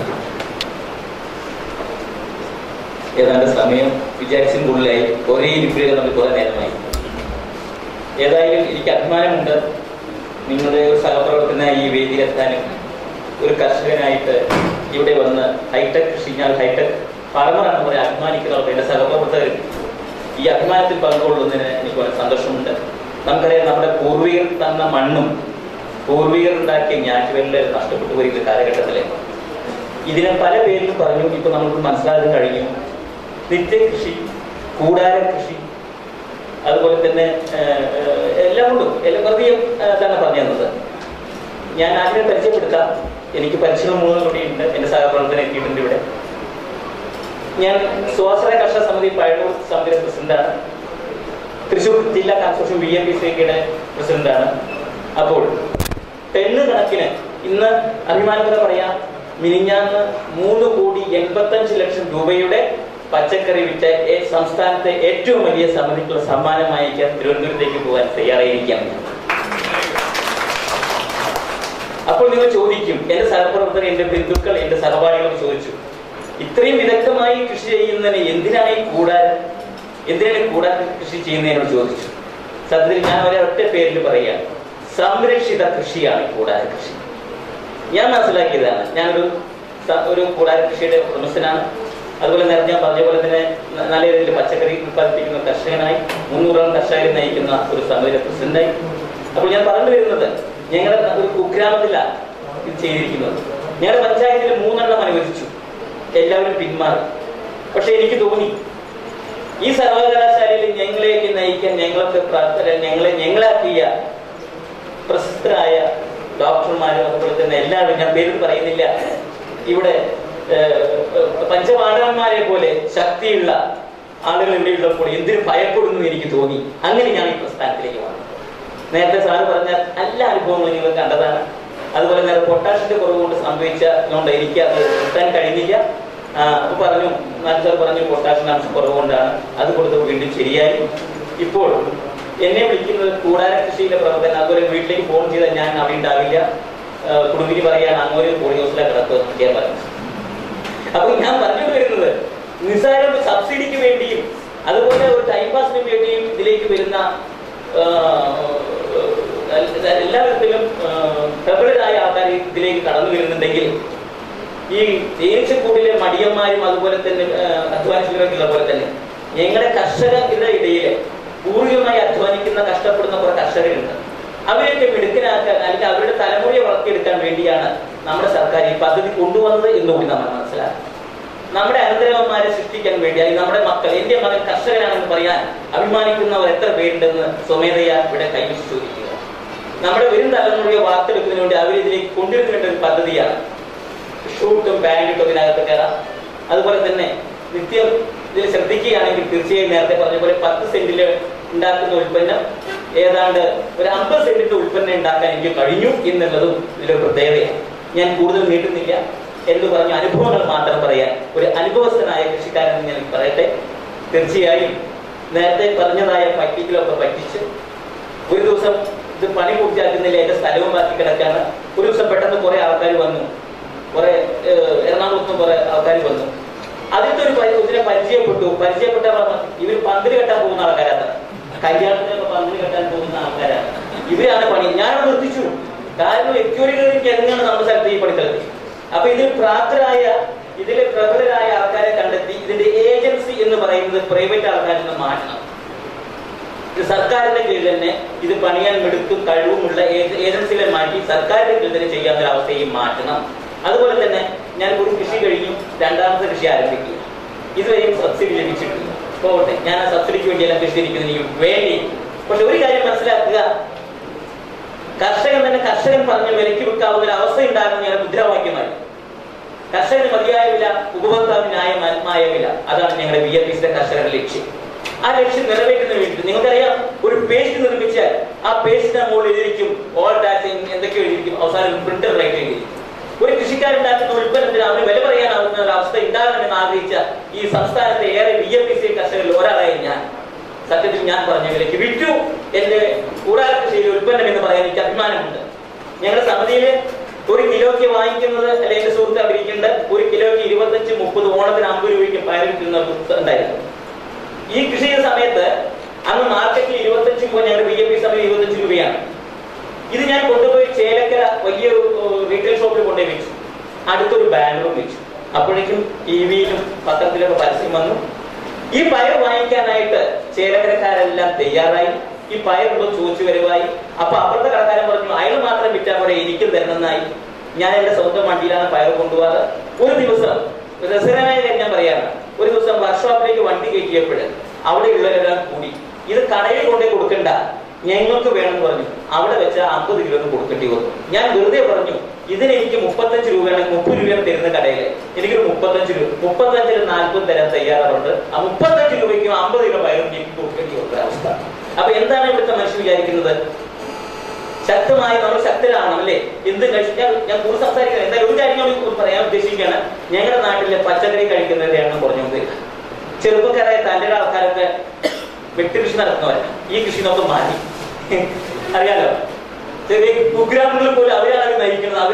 ഏതാണ്ട് സമയം വിചാരിച്ചതിനുള്ളിലായി ഒരേ ഇരിപ്പിലേക്ക് നമ്മൾ കുറെ നേരമായി ഏതായാലും എനിക്ക് അഭിമാനമുണ്ട് നിങ്ങളുടെ ഒരു സഹപ്രവർത്തന ഈ വേദിയിലെത്താനും ഒരു കർഷകനായിട്ട് ഇവിടെ വന്ന് ഹൈടെക് കൃഷി ഞാൻ ഹൈടെക് ഫാർമറാണെന്ന് പറയാൻ അഭിമാനിക്കുന്നവർക്ക് എൻ്റെ സഹപ്രവർത്തകർ ഈ അഭിമാനത്തിൽ പങ്കുകൊള്ളുന്നതിന് എനിക്ക് വളരെ സന്തോഷമുണ്ട് നമുക്കറിയാം നമ്മുടെ പൂർവികർ തന്ന മണ്ണും പൂർവികർ ഉണ്ടാക്കിയ ഞാറ്റുവേലിൽ നഷ്ടപ്പെട്ടു പോയിരുന്ന കാലഘട്ടത്തിലെ ഇതിനെ പല പേരിലും പറഞ്ഞു ഇപ്പൊ നമുക്ക് മനസ്സിലാക്കാൻ കഴിഞ്ഞു നിത്യകൃഷി കൂടാര കൃഷി അതുപോലെ തന്നെ ഏഹ്, ഏഹ്, എല്ലാം കൊണ്ടും എല്ലാം വെറുതെ തന്നെ പറഞ്ഞു തന്നത് ഞാൻ ആദ്യമേ പരിചയപ്പെടുത്താം എനിക്ക് പരിചയം മൂന്ന് കൂടിയുണ്ട് എന്റെ സഹപ്രവർത്തനം എത്തിയിട്ടുണ്ട് ഇവിടെ ഞാൻ സ്വാശ്രയ കർഷക സമിതി പഴയൂർ സമിതിയുടെ പ്രസിഡന്റാണ് തൃശൂർ ജില്ലാ കൺസ്ട്രക്ഷൻ ബി എം പി സിയുടെ പ്രസിഡന്റാണ് അപ്പോൾ ടെണ്ണ് കണക്കിന് ഇന്ന് അഭിമാനപരം പറയാം മിനിഞ്ഞാന്ന് മൂന്ന് കോടി എൺപത്തഞ്ച് ലക്ഷം രൂപയുടെ പച്ചക്കറി വിറ്റ ഏ- സംസ്ഥാനത്തെ ഏറ്റവും വലിയ സമിതിക്കുള്ള സമ്മാനം വാങ്ങിക്കാൻ തിരുവനന്തപുരത്തേക്ക് പോകാൻ തയ്യാറായിരിക്കുകയാണ് അപ്പോൾ നിങ്ങൾ ചോദിക്കും എന്റെ സഹപ്രവർത്തകർ എന്റെ ബന്ധുക്കൾ എന്റെ സഹപാഠികളൊക്കെ ചോദിച്ചു ഇത്രയും വിദഗ്ധമായി കൃഷി ചെയ്യുന്നതിന് എന്തിനാണ് ഈ കൂടാരം എന്തിനാണ് ഈ കൂടാരം കൃഷി ചെയ്യുന്നതിനോട് ചോദിച്ചു സത്യത്തിൽ ഞാൻ ഒരേ ഒറ്റ പേരിൽ പറയുകയാണ് സംരക്ഷിത കൃഷിയാണ് ഈ കൂടാര കൃഷി ഞാൻ മനസ്സിലാക്കിയതാണ് ഞാനൊരു സ- ഒരു കൂടാര കൃഷിയുടെ ഉടമസ്ഥനാണ് അതുപോലെ നേരത്തെ ഞാൻ പറഞ്ഞ പോലെ തന്നെ ന- നല്ല രീതിയിൽ പച്ചക്കറി ഉത്പാദിപ്പിക്കുന്ന കർഷകനായി മുന്നൂറോളം കർഷകരെ നയിക്കുന്ന ഒരു സമിതിയുടെ പ്രസിഡന്റായി അപ്പോൾ ഞാൻ പറഞ്ഞു വരുന്നത് ഞങ്ങളുടെ ഒരു കുഗ്രാമത്തിലാണ് ഇത് ചെയ്തിരിക്കുന്നത് ഞങ്ങളുടെ പഞ്ചായത്തിൽ മൂന്നെണ്ണം അനുവദിച്ചു എല്ലാവരും പിന്മാറി പക്ഷെ എനിക്ക് തോന്നി ഈ സർവകലാശാലയിൽ ഞങ്ങളെയൊക്കെ നയിക്കാൻ ഞങ്ങളൊക്കെ പ്രാപ്തര ഞങ്ങളെ ഞങ്ങളാക്കിയ പ്രശസ്തരായ ഡോക്ടർമാരും അതുപോലെ തന്നെ എല്ലാവരും ഞാൻ പേര് പറയുന്നില്ല ഇവിടെ ഏഹ്, പഞ്ചപാണ്ഡവന്മാരെ പോലെ ശക്തിയുള്ള ആളുകൾ ഇവിടെ ഉള്ളപ്പോൾ എന്തിനു ഭയപ്പെടുന്നു എന്ന് എനിക്ക് തോന്നി അങ്ങനെ ഞാൻ ഈ പ്രസ്ഥാനത്തിലേക്ക് വന്നു നേരത്തെ സാറ് പറഞ്ഞ എല്ലാ അനുഭവങ്ങളും നിങ്ങൾ കണ്ടതാണ് അതുപോലെ നേരെ പൊട്ടാഷിന്റെ കുറവ് കൊണ്ട് സംഭവിച്ചതുകൊണ്ട് എനിക്ക് അത് നിർത്താൻ കഴിഞ്ഞില്ല ആ, അപ്പൊ പറഞ്ഞു നാല് സാർ പറഞ്ഞു പൊട്ടാഷിന്റെ അംശം കുറവ് കൊണ്ടാണ് അത് കൊടുത്തപ്പോൾ വീണ്ടും ശരിയായി ഇപ്പോൾ എന്നെ വിളിക്കുന്നത് കൂടാര കൃഷിയിലെ പ്രവർത്തനം അതുപോലെ വീട്ടിലേക്ക് ഫോൺ ചെയ്താൽ ഞാൻ അവിടെ ഉണ്ടാവില്ല ആ, കുടുംബിനി പറയാണ് അങ്ങോട്ട് പോളി ഹൗസിലെ കിടക്കുക എന്നൊക്കെയാ പറഞ്ഞത് അപ്പൊ ഞാൻ പറഞ്ഞു വരുന്നത് നിസ്സാര ഒരു സബ്സിഡിക്ക് വേണ്ടിയും അതുപോലെ ഒരു ടൈം പാസിന് വേണ്ടിയും ഇതിലേക്ക് വരുന്ന ആ, എല്ലാ- എല്ലാ വിധത്തിലും ആ, പ്രബലരായ ആൾക്കാർ ഇതിലേക്ക് കടന്നു വരുന്നുണ്ടെങ്കിൽ ഈ തേനീച്ചക്കൂടിലെ മടിയന്മാരും അതുപോലെ തന്നെ ആ, അധ്വാനിച്ചവരൊക്കെയുള്ള പോലെ തന്നെ ഞങ്ങളുടെ കർഷകരുടെ ഇടയിൽ പൂർവികമായി അധ്വാനിക്കുന്ന കഷ്ടപ്പെടുന്ന കുറെ കർഷകരുണ്ട് അവരെയൊക്കെ മിടുക്കനാക്കാൻ അല്ലെങ്കിൽ അവരുടെ തലമുറയെ വളർത്തിയെടുക്കാൻ വേണ്ടിയാണ് നമ്മുടെ സർക്കാർ ഈ പദ്ധതി കൊണ്ടുവന്നത് എന്നുകൂടി നമ്മൾ മനസ്സിലാക്കണം നമ്മുടെ അനന്തരവന്മാരെ സൃഷ്ടിക്കാൻ വേണ്ടി അല്ലെങ്കിൽ നമ്മുടെ മക്കൾ എന്റെ മകൻ കർഷകനാണെന്ന് പറയാൻ അഭിമാനിക്കുന്നവർ എത്ര പേരുണ്ടെന്ന് സ്വമേധയാ ഇവിടെ കൈവച്ച് ചോദിക്കുക നമ്മുടെ വരും തലമുറയെ വാർത്തെടുക്കുന്നതിന് വേണ്ടി അവരിതിലേക്ക് കൊണ്ടുവരുന്ന ഒരു പദ്ധതിയാണ് ഷൂട്ടും ബാൻഡിട്ടും ഇതിനകത്ത് കയറാം അതുപോലെ തന്നെ നിത്യം ഇതിൽ ശ്രദ്ധിക്കുകയാണെങ്കിൽ തീർച്ചയായും നേരത്തെ പറഞ്ഞ പോലെ പത്ത് സെന്റിൽ ഉണ്ടാക്കുന്ന ഉൽപ്പന്നം ഏതാണ്ട് ഒരു അമ്പത് സെന്റിന്റെ ഉൽപ്പന്നം ഉണ്ടാക്കാൻ എനിക്ക് കഴിഞ്ഞു എന്നുള്ളതും ഇതിലൊരു പ്രത്യേകതയാണ് ഞാൻ കൂടുതൽ നീട്ടുന്നില്ല എന്ന് പറഞ്ഞ അനുഭവങ്ങൾ മാത്രം പറയാൻ ഒരു അനുഭവസ്ഥനായ കൃഷിക്കാരൻ എന്ന് ഞാൻ പറയട്ടെ തീർച്ചയായും നേരത്തെ പറഞ്ഞതായ പറ്റിക്കലൊക്കെ പറ്റിച്ച് ഒരു ദിവസം ഇത് പണി പൂർത്തിയാക്കുന്നില്ല എന്റെ സ്ഥലവും ബാക്കി കിടക്കാണ് ഒരു ദിവസം പെട്ടെന്ന് കുറെ ആൾക്കാർ വന്നു കുറെ ഏഹ്, എറണാകുളത്ത് നിന്ന് കുറെ ആൾക്കാർ വന്നു അതിലത്തെ ഒരു പരി- ഇതിനെ പരിചയപ്പെട്ടു പരിചയപ്പെട്ട ഇവർ പന്തിന് കെട്ടാൻ പോകുന്ന ആൾക്കാരാണ് കല്യാണത്തിനൊക്കെ പന്തിന് കെട്ടാൻ പോകുന്ന ആൾക്കാരാണ് ഇവരാണ് പണി ഞാൻ നിർത്തിച്ചു കാരണം എക്യൂരികളിലേക്ക് ഇറങ്ങാണ് നമ്മുടെ സ്ഥലത്ത് ഈ പണിസ്ഥലത്ത് അപ്പൊ ഇതിൽ പ്രാപ്തരായ ഇതിലെ പ്രബലരായ ആൾക്കാരെ കണ്ടെത്തി ഇതിന്റെ ഏജൻസി എന്ന് പറയുന്നത് പ്രൈവറ്റ് ആൾക്കാരിൽ നിന്ന് മാറ്റണം ഇത് സർക്കാരിന്റെ കീഴിൽ തന്നെ ഇത് പണിയാൻ മിടുക്കും കഴിവുമുള്ള ഏജ- ഏജൻസികളെ മാറ്റി സർക്കാരിന്റെ കീഴിൽ തന്നെ ചെയ്യാവുന്ന ഒരു അവസ്ഥയും മാറ്റണം അതുപോലെ തന്നെ ഞാൻ ഒരു കൃഷി കഴിഞ്ഞു രണ്ടാമത്തെ കൃഷി ആരംഭിക്കുക ഇതുവരെയും സബ്സിഡി ലഭിച്ചിട്ടില്ല പോകട്ടെ ഞാൻ ആ സബ്സിഡിക്ക് വേണ്ടിയെല്ലാം കൃഷി എനിക്ക് വേണ്ടി പക്ഷെ ഒരു കാര്യം മനസ്സിലാക്കുക കർഷകൻ തന്നെ കർഷകൻ പറഞ്ഞ വിലയ്ക്ക് വിൽക്കാവുന്ന ഒരു അവസ്ഥ ഉണ്ടാകുന്ന ഞാൻ മുദ്രാവാക്യമായി കർഷകന് മതിയായ വില ഉപഭോക്താവിന് ന്യായമായ വില അതാണ് ഞങ്ങളുടെ ബി എം പിസിന്റെ കർഷകരുടെ ലക്ഷ്യം ആ ലക്ഷ്യം നിറവേറ്റുന്നതിന് വേണ്ടി നിങ്ങൾക്കറിയാം ഒരു പേസ്റ്റ് നിർമ്മിച്ചാൽ ആ പേസ്റ്റിന്റെ മുകളിൽ എഴുതിയിരിക്കും ഓൾ ടാക്സ് എന്തൊക്കെ എഴുതിയിരിക്കും അവസാനം പ്രിന്റർ റൈറ്റ് എഴുതിയിരിക്കും ഒരു കൃഷിക്കാരുണ്ടാക്കുന്ന ഉൽപ്പന്നത്തിന് അവന് വില പറയാനാവുന്ന ഒരു അവസ്ഥ ഉണ്ടാകണമെന്ന് ആഗ്രഹിച്ച ഈ സംസ്ഥാനത്തെ ഏറെ ബി എം പി സി കർഷകരിൽ ഒരാളായി ഞാൻ സത്യത്തിൽ ഞാൻ പറഞ്ഞ വിലയ്ക്ക് വിറ്റു എന്റെ കൂടാര കൃഷിയിലെ ഉൽപ്പന്നം എന്ന് പറയാൻ എനിക്ക് അഭിമാനമുണ്ട് ഞങ്ങളുടെ സമിതിയില് ഒരു കിലോയ്ക്ക് വാങ്ങിക്കുന്നത് അല്ലെ എന്റെ സുഹൃത്ത് അവരിക്കേണ്ട ഒരു കിലോയ്ക്ക് ഇരുപത്തഞ്ച് മുപ്പത് ഓണത്തിന് അമ്പത് രൂപയ്ക്ക് പയർ കിട്ടുന്ന ഉണ്ടായിരുന്നു ഈ കൃഷി ചെയ്യുന്ന സമയത്ത് അന്ന് മാർക്കറ്റിൽ ഇരുപത്തഞ്ച് രൂപ ഞങ്ങളുടെ ബി എം പി സമയം ഇരുപത്തഞ്ച് രൂപയാണ് ഇത് ഞാൻ കൊണ്ടുപോയി ചേലക്കര വലിയൊരു റീറ്റെയിൽ ഷോപ്പിൽ കൊണ്ടുപോയി വെച്ചു അടുത്തൊരു ബാനറും വെച്ചു അപ്പോഴേക്കും ടി വിയിലും പത്രത്തിലൊക്കെ പരസ്യം വന്നു ഈ പയർ വാങ്ങിക്കാനായിട്ട് ചേലക്കരക്കാരെല്ലാം തയ്യാറായി ഈ പയറുള്ള ചോദിച്ചു വരവായി അപ്പൊ അപ്പുറത്തെ കടക്കാരൻ പറഞ്ഞു അയാൾ മാത്രം വിറ്റാൽ പോലെ എനിക്കും തരുന്നതായി ഞാൻ എന്റെ സ്വന്തം വണ്ടിയിലാണ് പയർ കൊണ്ടുപോകാറ് ഒരു ദിവസം രസകരമായ കാര്യം ഞാൻ പറയാണ് ഒരു ദിവസം വർക്ക്ഷോപ്പിലേക്ക് വണ്ടി കയറ്റിയപ്പോൾ അവിടെയുള്ളവരെല്ലാം കൂടി ഇത് കടയിൽ കൊണ്ടുപോയി കൊടുക്കണ്ട ഞങ്ങൾക്ക് വേണമെന്ന് പറഞ്ഞു അവിടെ വെച്ച അമ്പത് കിലോ കൊടുക്കേണ്ടി വന്നു ഞാൻ വെറുതെ പറഞ്ഞു ഇതിന് എനിക്ക് മുപ്പത്തഞ്ച് രൂപയാണ് മുപ്പത് രൂപയാണ് തരുന്ന കടയില് എനിക്കൊരു മുപ്പത്തഞ്ച് രൂപ മുപ്പത്തഞ്ചിന് നാൽപ്പത് തരാൻ തയ്യാറാറുണ്ട് ആ മുപ്പത്തഞ്ച് രൂപയ്ക്കും അമ്പത് കിലോ പയറും എനിക്ക് കൊടുക്കേണ്ടി വന്ന അവസ്ഥ അപ്പൊ എന്താണ് ഇവിടുത്തെ മനുഷ്യൻ വിചാരിക്കുന്നത് ശക്തമായി നമ്മൾ ശക്തരാണ് അല്ലേ എന്ത് കഴിച്ചാൽ ഞാൻ കൂടുതൽ സംസാരിക്കുന്നത് എന്തായാലും ഒരു കാര്യം ഞാൻ പറയാൻ ഉദ്ദേശിക്കുകയാണ് ഞങ്ങളുടെ നാട്ടിലെ പച്ചക്കറി കഴിക്കുന്നതിന്റെ എണ്ണം കുറഞ്ഞുകൊണ്ടിരിക്കുക ചെറുപ്പക്കാരായ തന്റെ ആൾക്കാരൊക്കെ വ്യക്തികൃഷി നടത്തുന്നവരാണ് ഈ കൃഷി നമുക്ക് മാറ്റി അറിയാലോ ചെറിയ കുഗ്രാമങ്ങളിൽ പോലും അവരാണ് നയിക്കുന്നത് അവർ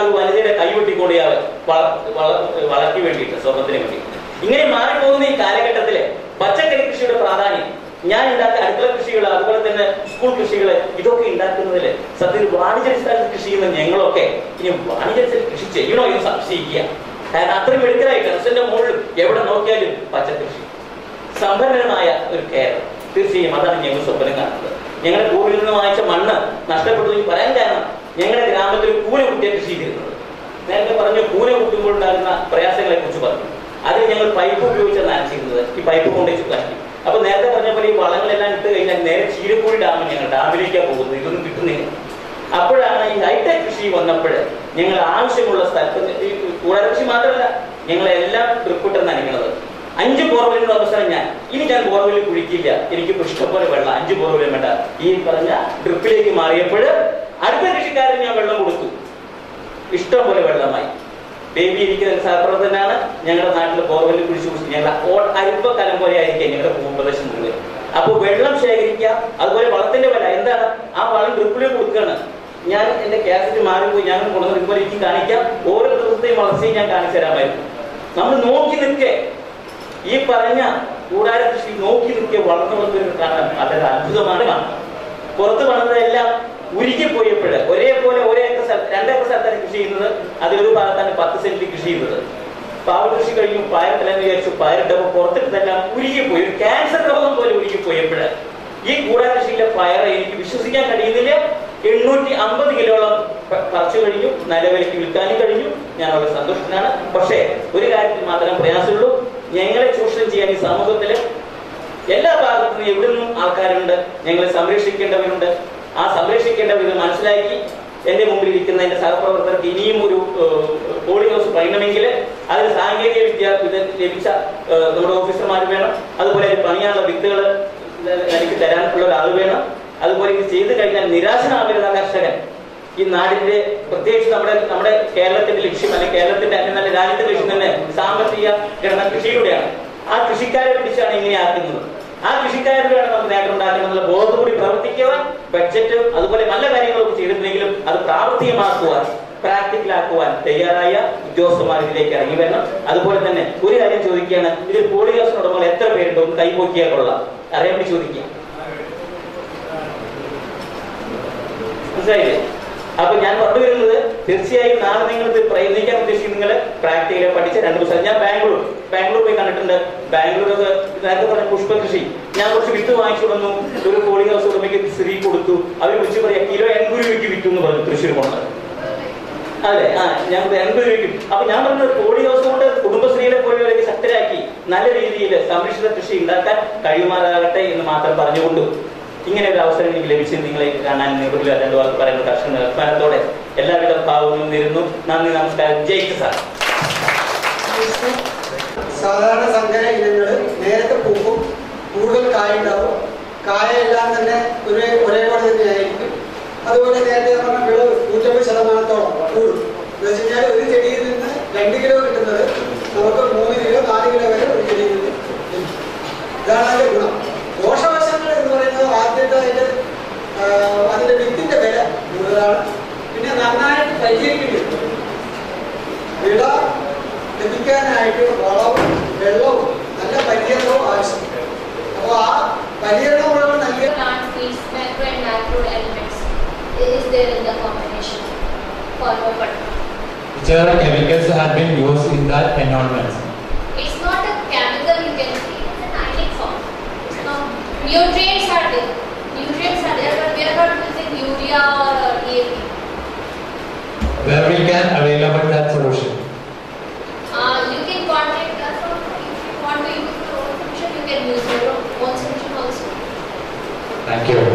ഒരു വനിതയുടെ കൈവെട്ടിക്കൊണ്ട് ഇയാൾ വള- വള- വളർത്തി വേണ്ടിയിട്ട് സ്വർണത്തിന് വേണ്ടി ഇങ്ങനെ മാറിപ്പോകുന്ന ഈ കാലഘട്ടത്തില് പച്ചക്കറി കൃഷിയുടെ പ്രാധാന്യം ഞാൻ ഉണ്ടാക്കിയ അടുക്കള കൃഷികൾ അതുപോലെ തന്നെ സ്കൂൾ കൃഷികൾ ഇതൊക്കെ ഉണ്ടാക്കുന്നതിൽ സത്യത്തിൽ വാണിജ്യാടിസ്ഥാനത്തിൽ കൃഷി ചെയ്യുന്ന ഞങ്ങളൊക്കെ ഇനി വാണിജ്യാടിസ്ഥാനത്തിൽ കൃഷി ചെയ്യണോ എന്ന് സംശയിക്കുക കാരണം അത്രയും മെഡിക്കലായി ടെറസിന്റെ മുകളിൽ എവിടെ നോക്കിയാലും പച്ചക്കൃഷി സമ്പന്നമായ ഒരു കേരളം തീർച്ചയായും അതാണ് ഞങ്ങൾ സ്വപ്നം കാണുന്നത് ഞങ്ങളുടെ ഭൂമിയിൽ നിന്ന് വാങ്ങിച്ച മണ്ണ് നഷ്ടപ്പെട്ടു എന്ന് പറയാൻ കാരണം ഞങ്ങളുടെ ഗ്രാമത്തിൽ കൂന കുട്ടിയെ കൃഷി ചെയ്തിരുന്നത് നേരത്തെ പറഞ്ഞു കൂന കുട്ടുമ്പോൾ ഉണ്ടാകുന്ന പ്രയാസങ്ങളെ കുറിച്ച് പറഞ്ഞു അതിൽ ഞങ്ങൾ പൈപ്പ് ഉപയോഗിച്ചാണ് നനച്ചിരുന്നത് ഈ പൈപ്പ് കൊണ്ട് കാണിക്കും അപ്പൊ നേരത്തെ പറഞ്ഞ പോലെ ഈ വളങ്ങളെല്ലാം ഇട്ട് കഴിഞ്ഞാൽ നേരെ ചീരക്കുഴി ഡാമിൽ ഞങ്ങൾ ഡാമിലേക്കാണ് പോകുന്നത് ഇതൊന്നും കിട്ടുന്നില്ല അപ്പോഴാണ് ഈ ഹൈടെക് കൃഷി വന്നപ്പോൾ ഞങ്ങൾ ആവശ്യമുള്ള സ്ഥലത്ത് ഈ കൂടാര കൃഷി മാത്രമല്ല ഞങ്ങളെല്ലാം ട്രിപ്പിട്ട് നനയ്ക്കണത് അഞ്ച് ബോർവെല്ലിന്റെ അവസരം ഞാൻ ഇനി ഞാൻ ബോർവെല്ലിൽ കുഴിക്കില്ല എനിക്ക് ഇഷ്ടംപോലെ വെള്ളം അഞ്ച് ബോർവെല്ലും വേണ്ട ഈ പറഞ്ഞ ഡ്രിപ്പിലേക്ക് മാറിയപ്പോൾ അടുത്ത കൃഷിക്കാരന് ഞാൻ വെള്ളം കൊടുത്തു ഇഷ്ടംപോലെ വെള്ളമായി ബേബി ഇരിക്കുന്ന സഹപ്രവർത്തനാണ് ഞങ്ങളുടെ നാട്ടിൽ ബോർവെല്ലിൽ കുഴിച്ചു കുടിച്ച് ഞങ്ങൾ ഓ- അല്പകാലം പോലെ ആയിരിക്കും ഞങ്ങളുടെ ഭൂപ്രദേശം മുഴുവൻ അപ്പോൾ വെള്ളം ശേഖരിക്കുക അതുപോലെ വളത്തിന്റെ വില എന്താണ് ആ വളം ഡ്രിപ്പിൽ കൊടുക്കുകയാണ് ഞാൻ എന്റെ കാസറ്റ് മാറിപ്പോയി ഞാൻ കൊണ്ടുവന്ന് ഇതുപോലെ എനിക്ക് കാണിക്കാം ഓരോ ദിവസത്തെയും വളർച്ചയും ഞാൻ കാണിച്ചു തരാമായിരുന്നു നമ്മൾ നോക്കി നിൽക്കേ ഈ പറഞ്ഞ കൂടാര കൃഷി നോക്കി നിൽക്കെ വളർന്നു വന്നൊരു കാണാൻ അതൊരു അത്ഭുതമാണ് കാണാൻ പുറത്ത് വന്നതെല്ലാം ഉരുകിപ്പോയപ്പോഴ് ഒരേപോലെ ഒരേ ഏക്കർ സ്ഥലത്ത് രണ്ടേക്കർ സ്ഥലത്താണ് കൃഷി ചെയ്യുന്നത് അതിലൊരു ഭാഗത്താണ് പത്ത് സെന്റിൽ കൃഷി ചെയ്യുന്നത് പാവ കൃഷി കഴിഞ്ഞു പയറിട്ടെല്ലാം വിചാരിച്ചു പയറിട്ടപ്പോൾ പുറത്തിട്ടെല്ലാം ഉരുകിപ്പോയി ഒരു ക്യാൻസർ രോഗം പോലെ ഉരുകിപ്പോയപ്പോഴ് ഈ കൂടാര കൃഷിയിലെ പയർ എനിക്ക് വിശ്വസിക്കാൻ കഴിയുന്നില്ല എണ്ണൂറ്റി അമ്പത് കിലോളം പ- പറിച്ചു കഴിഞ്ഞു നല്ല വിലയ്ക്ക് വിൽക്കാനും കഴിഞ്ഞു ഞാൻ വളരെ സന്തുഷ്ടനാണ് പക്ഷേ ഒരു കാര്യത്തിൽ മാത്രം പ്രയാസമുള്ളൂ ഞങ്ങളെ ചൂഷണം ചെയ്യാൻ ഈ സമൂഹത്തില് എല്ലാ ഭാഗത്തു നിന്നും എവിടെ നിന്നും ആൾക്കാരുണ്ട് ഞങ്ങളെ സംരക്ഷിക്കേണ്ടവരുണ്ട് ആ സംരക്ഷിക്കേണ്ടവർ ഇത് മനസ്സിലാക്കി എന്റെ മുമ്പിൽ ഇരിക്കുന്ന എന്റെ സഹപ്രവർത്തകർക്ക് ഇനിയും ഒരു പോളി ഹൗസ് പണിയണമെങ്കിൽ അതിന് സാങ്കേതിക വിദ്യ ഇത് ലഭിച്ച ഏഹ്, നമ്മുടെ ഓഫീസർമാർ വേണം അതുപോലെ അതിന് പണിയാനുള്ള വിത്തുകൾ എനിക്ക് തരാനുള്ള ഒരാൾ വേണം അതുപോലെ ഇത് ചെയ്തു കഴിഞ്ഞാൽ നിരാശനാവരുന്ന കർഷകൻ ഈ നാടിന്റെ പ്രത്യേകിച്ച് നമ്മുടെ നമ്മുടെ കേരളത്തിന്റെ ലക്ഷ്യം അല്ലെങ്കിൽ കേരളത്തിന്റെ അല്ലെങ്കിൽ നല്ല രാജ്യത്തിന്റെ ലക്ഷ്യം തന്നെ സാമ്പത്തിക ഘടന കൃഷിയിലൂടെയാണ് ആ കൃഷിക്കാരെ പിടിച്ചാണ് ഇങ്ങനെ ആക്കുന്നത് ആ കൃഷിക്കാരിലൂടെയാണ് നമുക്ക് നേട്ടം ഉണ്ടാക്കണമെന്നുള്ള ബോധത്തോടെ പ്രവർത്തിക്കുവാൻ ബഡ്ജറ്റ് അതുപോലെ നല്ല കാര്യങ്ങളൊക്കെ ചെയ്തിട്ടുണ്ടെങ്കിലും അത് പ്രാവർത്തികമാക്കുവാൻ പ്രാക്ടിക്കലാക്കുവാൻ തയ്യാറായ ഉദ്യോഗസ്ഥന്മാർ ഇതിലേക്ക് ഇറങ്ങി വരണം അതുപോലെ തന്നെ ഒരു കാര്യം ചോദിക്കുകയാണ് ഇതിൽ പോളിയോസിന് ഉടമകൾ എത്ര പേരുണ്ടോ ഒന്ന് കൈപോക്കിയാൽ കൊള്ളാം അറിയാൻ വേണ്ടി ചോദിക്കുക മനസ്സിലായില്ലേ അപ്പൊ ഞാൻ പറഞ്ഞു വരുന്നത് തീർച്ചയായും നാളെ നിങ്ങൾ ഇത് പ്രയത്നിക്കാൻ ഉദ്ദേശിക്കും നിങ്ങൾ പ്രാക്ടിക്കലെ പഠിച്ച രണ്ട് ദിവസം ഞാൻ ബാംഗ്ലൂർ ബാംഗ്ലൂർ പോയി കണ്ടിട്ടുണ്ട് ബാംഗ്ലൂർ നേരത്തെ പറഞ്ഞ പുഷ്പകൃഷി ഞാൻ കുറച്ച് വിത്ത് വാങ്ങിച്ചു വന്നു ഒരു കോളി ഹൗസ് ഉടമയ്ക്ക് സ്ത്രീ കൊടുത്തു അവർ വിളിച്ചു പറയാ കിലോ എൺപത് രൂപയ്ക്ക് വിറ്റു എന്ന് പറഞ്ഞു തൃശ്ശൂർ കൊണ്ടത് അതെ ആ ഞാൻ എൺപത് രൂപയ്ക്ക് അപ്പൊ ഞാൻ പറഞ്ഞത് കോഴി ഹൗസ് കൊണ്ട് കുടുംബശ്രീയിലെ കോഴികളെ ശക്തരാക്കി നല്ല രീതിയിൽ സംരക്ഷിത കൃഷി ഉണ്ടാക്കാൻ കഴിയുമാറാകട്ടെ എന്ന് മാത്രം പറഞ്ഞുകൊണ്ട് ഇങ്ങനെ ഒരു അവസരം എനിക്ക് ലഭിച്ചത് നിങ്ങളെ കാണാൻ നിങ്ങളുടെ രണ്ടു വാക്ക് പറയുന്ന കർഷക അഭിമാനത്തോടെ എല്ലാവിധ ഭാവങ്ങളും നേരുന്നു നന്ദി നമസ്കാരം ജയിക്ക് സാർ സാധാരണ സങ്കര ഇനങ്ങൾ നേരത്തെ പൂക്കും കൂടുതൽ കായ ഉണ്ടാവും കായ എല്ലാം തന്നെ ഒരേ ഒരേപോലെ തന്നെയായിരിക്കും അതുപോലെ നേരത്തെ പറഞ്ഞ വിളവ് നൂറ്റമ്പത് ശതമാനത്തോളം കൂടും എന്ന് വെച്ച് കഴിഞ്ഞാൽ ഒരു ചെടിയിൽ നിന്ന് രണ്ട് കിലോ കിട്ടുന്നത് നമുക്ക് മൂന്ന് കിലോ നാല് കിലോ വരെ ഒരു ചെടിയിൽ നിന്ന് ലഭിക്കും. ഇതാണ് അതിന്റെ ഗുണം ദോഷവശങ്ങൾ എന്ന് പറയുന്നത് ആദ്യത്തെ അതിന്റെ ആ, അതിന്റെ വിത്തിന്റെ വില കൂടുതലാണ് പിന്നെ നന്നായിട്ട് പരിചരിക്കേണ്ടി വരും വിള ലഭിക്കാനായിട്ട് വളവും വെള്ളവും നല്ല പരിചരണവും ആവശ്യമുണ്ട് അപ്പോൾ ആ പരിചരണമുള്ള നൽകിയ plant needs macro and macro elements is there in the combination for the button. Which other chemicals have been used in that environment? It's not a chemical you can see, it's an ionic form. It's not, nutrients are there. Nutrients are there, but we are not using urea or uh, DAP. Where we can available that solution? Uh, you can contact us or if you want to use your own solution, you can use your own solution also. Thank you.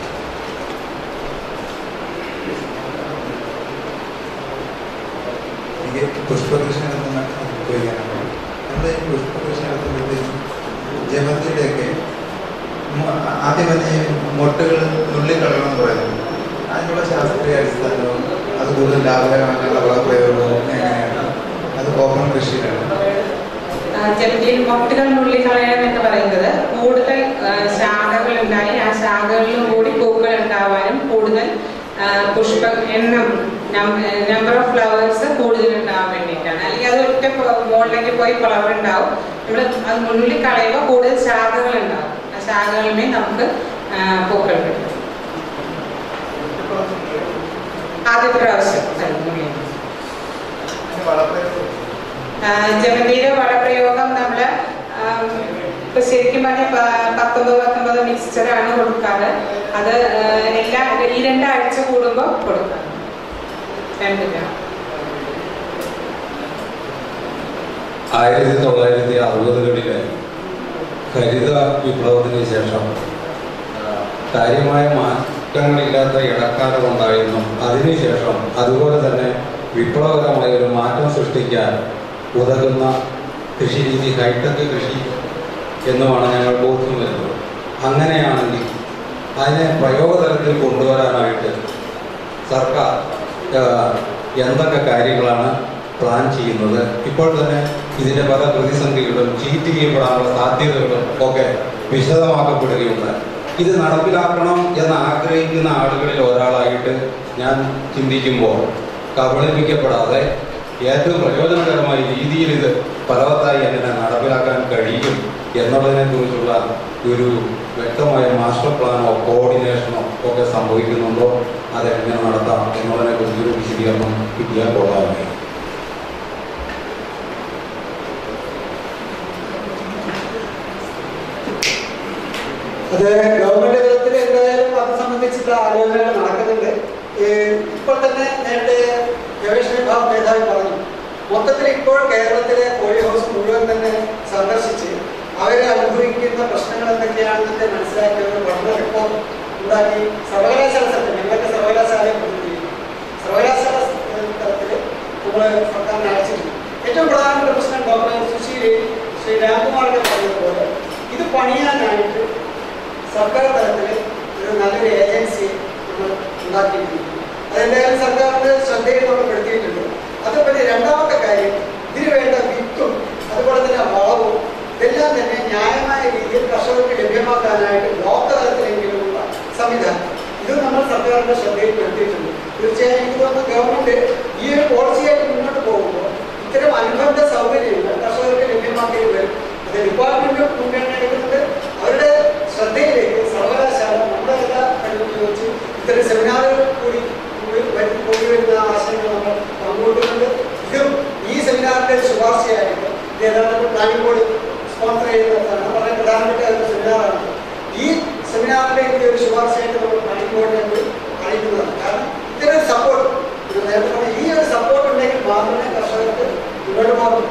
എനിക്ക് പുഷ്പകൃഷി നടത്തുന്ന ചോദിക്കാനാണ് നമ്മൾ ഈ പുഷ്പകൃഷി നടത്തുമ്പോഴത്തേക്കും ജമന്തിയുടെയൊക്കെ മു- ആദ്യം തന്നെ ഈ മൊട്ടുകൾ നുള്ളിക്കളയണമെന്ന് പറയുന്നു അതിനുള്ള ശാസ്ത്രീയ അടിസ്ഥാനവും അത് കൂടുതൽ ലാഭകരമായിട്ടുള്ള വളപ്രയോഗവും എങ്ങനെയാണ് അത് ഓപ്പൺ കൃഷിയിലാണ് ജലത്തിൽ മൊട്ടുകൾ നുള്ളിക്കളയണം എന്ന് പറയുന്നത് കൂടുതൽ ആ, ശാഖകൾ ഉണ്ടായി ആ ശാഖകളിലും കൂടി പൂക്കൾ ഉണ്ടാവാനും കൂടുതൽ ആ, പുഷ്പ എണ്ണം നമ്പർ ഓഫ് ഫ്ലവേഴ്സ് കൂടുതൽ ഉണ്ടാവാൻ വേണ്ടിയിട്ടാണ് അല്ലെങ്കിൽ അത് ഒറ്റ പ- മുകളിലേക്ക് പോയി ഫ്ലവർ ഉണ്ടാവും നമ്മൾ അത് മുന്നിൽ കളയുമ്പോൾ കൂടുതൽ ശാഖകൾ ഉണ്ടാവും ആ ശാഖകളിൽ നമുക്ക് ആ, പൂക്കൾ കിട്ടും ആദ്യ പ്രാവശ്യം നൽകുകയാണ് ജമന്തിയുടെ വളപ്രയോഗം നമ്മൾ ഇപ്പൊ ശരിക്കും പറഞ്ഞ പത്തൊമ്പത് പത്തൊമ്പത് മിക്സ്ചറാണ് കൊടുക്കാറ് അത് ആ, എല്ലാ ഈ രണ്ടാഴ്ച കൂടുമ്പോൾ കൊടുക്കാം രണ്ട് ഗ്രാം ആയിരത്തി തൊള്ളായിരത്തി അറുപതുകളിലെ ഹരിത വിപ്ലവത്തിന് ശേഷം ആ, കാര്യമായ മാറ്റങ്ങളില്ലാത്ത ഇടക്കാലം ഉണ്ടായിരുന്നു അതിനുശേഷം അതുപോലെ തന്നെ വിപ്ലവകരമായ ഒരു മാറ്റം സൃഷ്ടിക്കാൻ ഉതകുന്ന കൃഷി രീതി ഹൈടെക് കൃഷി എന്നുമാണ് ഞങ്ങൾ ബോധ്യം വരുന്നത് അങ്ങനെയാണെങ്കിൽ അതിനെ പ്രയോഗതലത്തിൽ കൊണ്ടുവരാനായിട്ട് സർക്കാർ ആ, എന്തൊക്കെ കാര്യങ്ങളാണ് പ്ലാൻ ചെയ്യുന്നത് ഇപ്പോൾ തന്നെ ഇതിന്റെ പല പ്രതിസന്ധികളും ചീറ്റ് ചെയ്യപ്പെടാനുള്ള സാധ്യതകളും ഒക്കെ വിശദമാക്കപ്പെടുകയുണ്ട് ഇത് നടപ്പിലാക്കണം എന്ന് ആഗ്രഹിക്കുന്ന ആളുകളിൽ ഒരാളായിട്ട് ഞാൻ ചിന്തിക്കുമ്പോൾ കബളിപ്പിക്കപ്പെടാതെ ഏറ്റവും പ്രയോജനകരമായ രീതിയിൽ ഇത് ഫലവത്തായി എങ്ങനെ നടപ്പിലാക്കാൻ കഴിയും എന്നുള്ളതിനെ കുറിച്ചുള്ള ഒരു വ്യക്തമായ മാസ്റ്റർ പ്ലാനോ കോർഡിനേഷനോ ഒക്കെ സംഭവിക്കുന്നുണ്ടോ അതെങ്ങനെ നടത്താം എന്നുള്ളതിനെ കുറിച്ചൊരു വിശദീകരണം കിട്ടിയാൽ കൊള്ളാമേ അത് ഗവൺമെന്റ് തലത്തിൽ എന്തായാലും അത് സംബന്ധിച്ചിട്ടുള്ള ആലോചനകൾ നടക്കുന്നുണ്ട് ഏഹ് ഇപ്പോൾ തന്നെ നേരത്തെ ഗവേഷണ വിഭാഗം മേധാവി പറഞ്ഞു മൊത്തത്തിൽ ഇപ്പോൾ കേരളത്തിലെ കോഴി ഹൗസ് മുഴുവൻ തന്നെ സന്ദർശിച്ച് അവരെ അനുഭവിക്കുന്ന പ്രശ്നങ്ങൾ എന്തൊക്കെയാണെന്നൊക്കെ മനസ്സിലാക്കി ഒരു പഠന റിപ്പോർട്ട് ഉണ്ടാക്കി സർവകലാശാല തലത്തിൽ ഞങ്ങളൊക്കെ സർവകലാശാലയെ പ്രതിനിധീകരിക്കും സർവകലാശാല തലത്തിൽ നമ്മൾ സർക്കാരിനെ അയച്ചിട്ടുണ്ട് ഏറ്റവും പ്രധാനപ്പെട്ട പ്രശ്നം ഡോക്ടർ സുശീൽ ശ്രീ രാംകുമാറൊക്കെ പറഞ്ഞതുപോലെ ഇത് പണിയാനായിട്ട് സർക്കാർ തലത്തിൽ ഒരു നല്ലൊരു ഏജൻസി നമ്മൾ ഉണ്ടാക്കിയിട്ടുണ്ട് അതെന്തായാലും സർക്കാരിന്റെ ശ്രദ്ധയിൽ നമ്മൾ പെടുത്തിയിട്ടുണ്ട് അതുപോലെ രണ്ടാമത്തെ കാര്യം ഇതിന് വേണ്ട വിത്തും അതുപോലെ തന്നെ വളവും ഇതെല്ലാം തന്നെ ന്യായമായ രീതിയിൽ കർഷകർക്ക് ലഭ്യമാക്കാനായിട്ട് ബ്ലോക്ക് തലത്തിലെങ്കിലുമുള്ള സംവിധാനം ഇത് നമ്മൾ സർക്കാരിന്റെ ശ്രദ്ധയിൽ പെടുത്തിയിട്ടുണ്ട് തീർച്ചയായും എനിക്ക് തോന്നുന്നു ഗവൺമെന്റ് ഈ ഒരു പോളിസിയായിട്ട് മുന്നോട്ട് പോകുമ്പോൾ ഇത്തരം അനുബന്ധ സൗകര്യങ്ങൾ കർഷകർക്ക് ലഭ്യമാക്കേണ്ടി വരും അത് ഡിപ്പാർട്ട്മെന്റ് മുൻഗണന എടുക്കുന്നത് അവരുടെ ശ്രദ്ധയിലേക്ക് സർവകലാശാല നമ്മുടെ എല്ലാ കഴിവും വെച്ച് ഇത്തരം സെമിനാറുകൾ കൂടി കൂടി വരും- കൂടി വരുന്ന ആശയങ്ങൾ നമ്മൾ പങ്കുകൊള്ളുന്നുണ്ട് ഇതും ഈ സെമിനാറിന്റെ ഒരു ശുപാർശയായിട്ട് ഇത് യഥാർത്ഥത്തിൽ പ്ലാനിംഗ് ബോർഡ് സ്പോൺസർ ചെയ്യുന്നതാണ് വളരെ പ്രധാനപ്പെട്ട ഒരു സെമിനാറാണ് ഈ സെമിനാറിന്റെ ഇതിന്റെ ഒരു ശുപാർശയായിട്ട് നമ്മൾ പ്ലാനിംഗ് ബോർഡിനെ കൂടി അറിയിക്കുന്നതാണ് കാരണം ഇത്തരം ഒരു സപ്പോർട്ട് നേരത്തെ പറഞ്ഞ ഈ ഒരു സപ്പോർട്ട് ഉണ്ടെങ്കിൽ മാത്രമേ കർഷകർക്ക് മുന്നോട്ട് പോകാൻ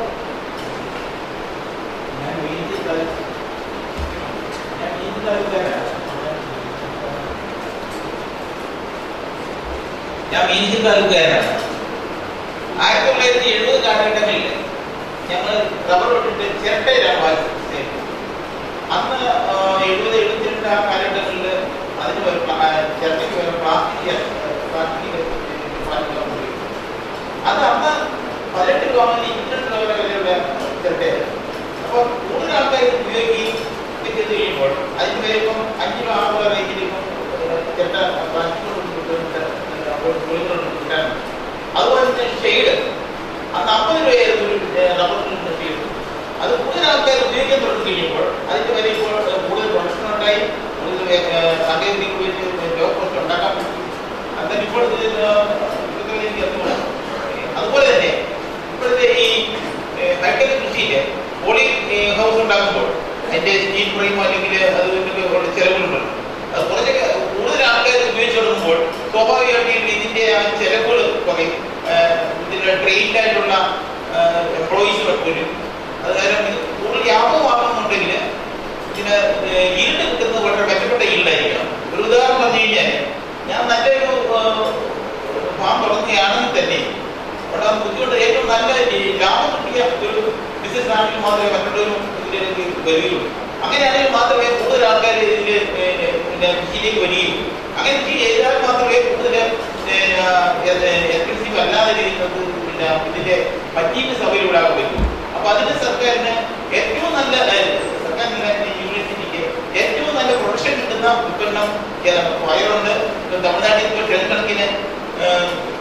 ഞാൻ മീനിച്ചിൽ താലൂക്കുകാരനാണ് ആയിരത്തി തൊള്ളായിരത്തി എഴുപത് കാലഘട്ടങ്ങളിൽ ഞങ്ങൾ റബ്ബർ വെട്ടിട്ട് ചിരട്ടയിലാണ് വാങ്ങിച്ചത് അന്ന് ആ, എഴുപത് എഴുപത്തിരണ്ട് ആ കാലഘട്ടങ്ങളിൽ അതിന് ഒരു പ്ലാ- ആ, ചിരട്ടയ്ക്ക് വരെ പ്ലാസ്റ്റിക് പ്ലാസ്റ്റിക് വാങ്ങിക്കാൻ ഉപയോഗിക്കും അത് അന്ന് പതിനെട്ട് രൂപ മുതൽ ഇരുപത്തിരണ്ട് രൂപ വരെ വിലയുള്ള ചിരട്ടയായിരുന്നു അപ്പോൾ കൂടുതൽ ആൾക്കാർ ഉപയോഗിക്കുകയും ഒക്കെ ചെയ്ത് കഴിയുമ്പോൾ അതിന് വില ഇപ്പം അഞ്ച് രൂപ ആറ് രൂപ റേഞ്ചിൽ ഇപ്പം ചിരട്ട പ്ലാസ്റ്റിക് കൊണ്ട് കിട്ടുന്നുണ്ട് കിട്ടാനുണ്ട് അതുപോലെ തന്നെ ഷെയ്ഡ് അന്ന് അമ്പത് രൂപയായിരുന്നു ഒരു റബ്ബറിൽ നിന്ന് ഷെയ്ഡ് അത് കൂടുതൽ ആൾക്കാർ ഉപയോഗിക്കാൻ തുടങ്ങി കഴിയുമ്പോൾ അതിന്റെ വില ഇപ്പോൾ ഏഹ്, കൂടുതൽ പ്രൊഡക്ഷൻ ഉണ്ടായി കൂടുതൽ ഏഹ്, സാങ്കേതിക ഉപയോഗിച്ച് ലോ കോസ്റ്റ് ഉണ്ടാക്കാൻ പറ്റും അങ്ങനെ ഇപ്പോൾ ഇത് ഏഹ്, ഇപ്പോഴത്തെ വില എനിക്ക് അറിഞ്ഞുകൂടാ. അതുപോലെ തന്നെ ഇപ്പോഴത്തെ ഈ ഹൈടെക് കൃഷിയിൽ പോളി ഹൗസ് ഉണ്ടാക്കുമ്പോൾ അതിന്റെ സ്റ്റീൽ ഫ്രെയിമോ അല്ലെങ്കിൽ അതിനൊക്കെ ഉള്ള ചെലവുകളുണ്ട് അത് കുറച്ചൊക്കെ കൂടുതൽ ആൾക്കാർ ഉപയോഗിച്ച് തുടങ്ങുമ്പോൾ സ്വാഭാവികമായിട്ടും ഇതിന്റെ ആ ചെലവുകൾ കുറയും ഏഹ് ഇതിന്റെ ട്രെയിൻഡ് ആയിട്ടുള്ള എംപ്ലോയീസ് വരും അത് കാരണം ഇത് കൂടുതൽ വ്യാപകമാകുന്നുണ്ടെങ്കിൽ ഇതിന് ഏഹ് ഈൽഡ് കിട്ടുന്നത് വളരെ മെച്ചപ്പെട്ട ഈൽഡായിരിക്കണം ഒരു ഉദാഹരണം പറഞ്ഞു കഴിഞ്ഞാൽ ഞാൻ നല്ലൊരു ഫാം തുടങ്ങുകയാണെങ്കിൽ തന്നെ വളരെ ബുദ്ധിമുട്ട് ഏറ്റവും നല്ല ഈ ലാഭം കിട്ടിയ ഒരു ബിസിനസ് ആണെങ്കിൽ മാത്രമേ മറ്റുള്ളവരും ഇതിലേക്ക് വരികയുള്ളൂ അങ്ങനെയാണെങ്കിൽ മാത്രമേ കൂടുതൽ ആൾക്കാർ ഇതിൽ പിന്നെ കൃഷിയിലേക്ക് വരികയുള്ളൂ അങ്ങനെ കൃഷി ചെയ്താൽ മാത്രമേ കൂടുതൽ എക്സ്പെൻസീവ് അല്ലാതെ ചെയ്യുന്നത് പിന്നെ ഇതിന്റെ പറ്റീന്റെ സൗകര്യം ഉണ്ടാകാൻ പറ്റും അപ്പൊ അതിന് സർക്കാരിന് ഏറ്റവും നല്ല ഏഹ്, സർക്കാരിന് യൂണിവേഴ്സിറ്റിക്ക് ഏറ്റവും നല്ല പ്രൊഡക്ഷൻ കിട്ടുന്ന ഉൽപ്പന്നം ഏതാണ് പയറുണ്ട് ഇപ്പൊ തമിഴ്നാട്ടിൽ ഇപ്പോൾ ടെൻ കണക്കിന് ഏഹ്,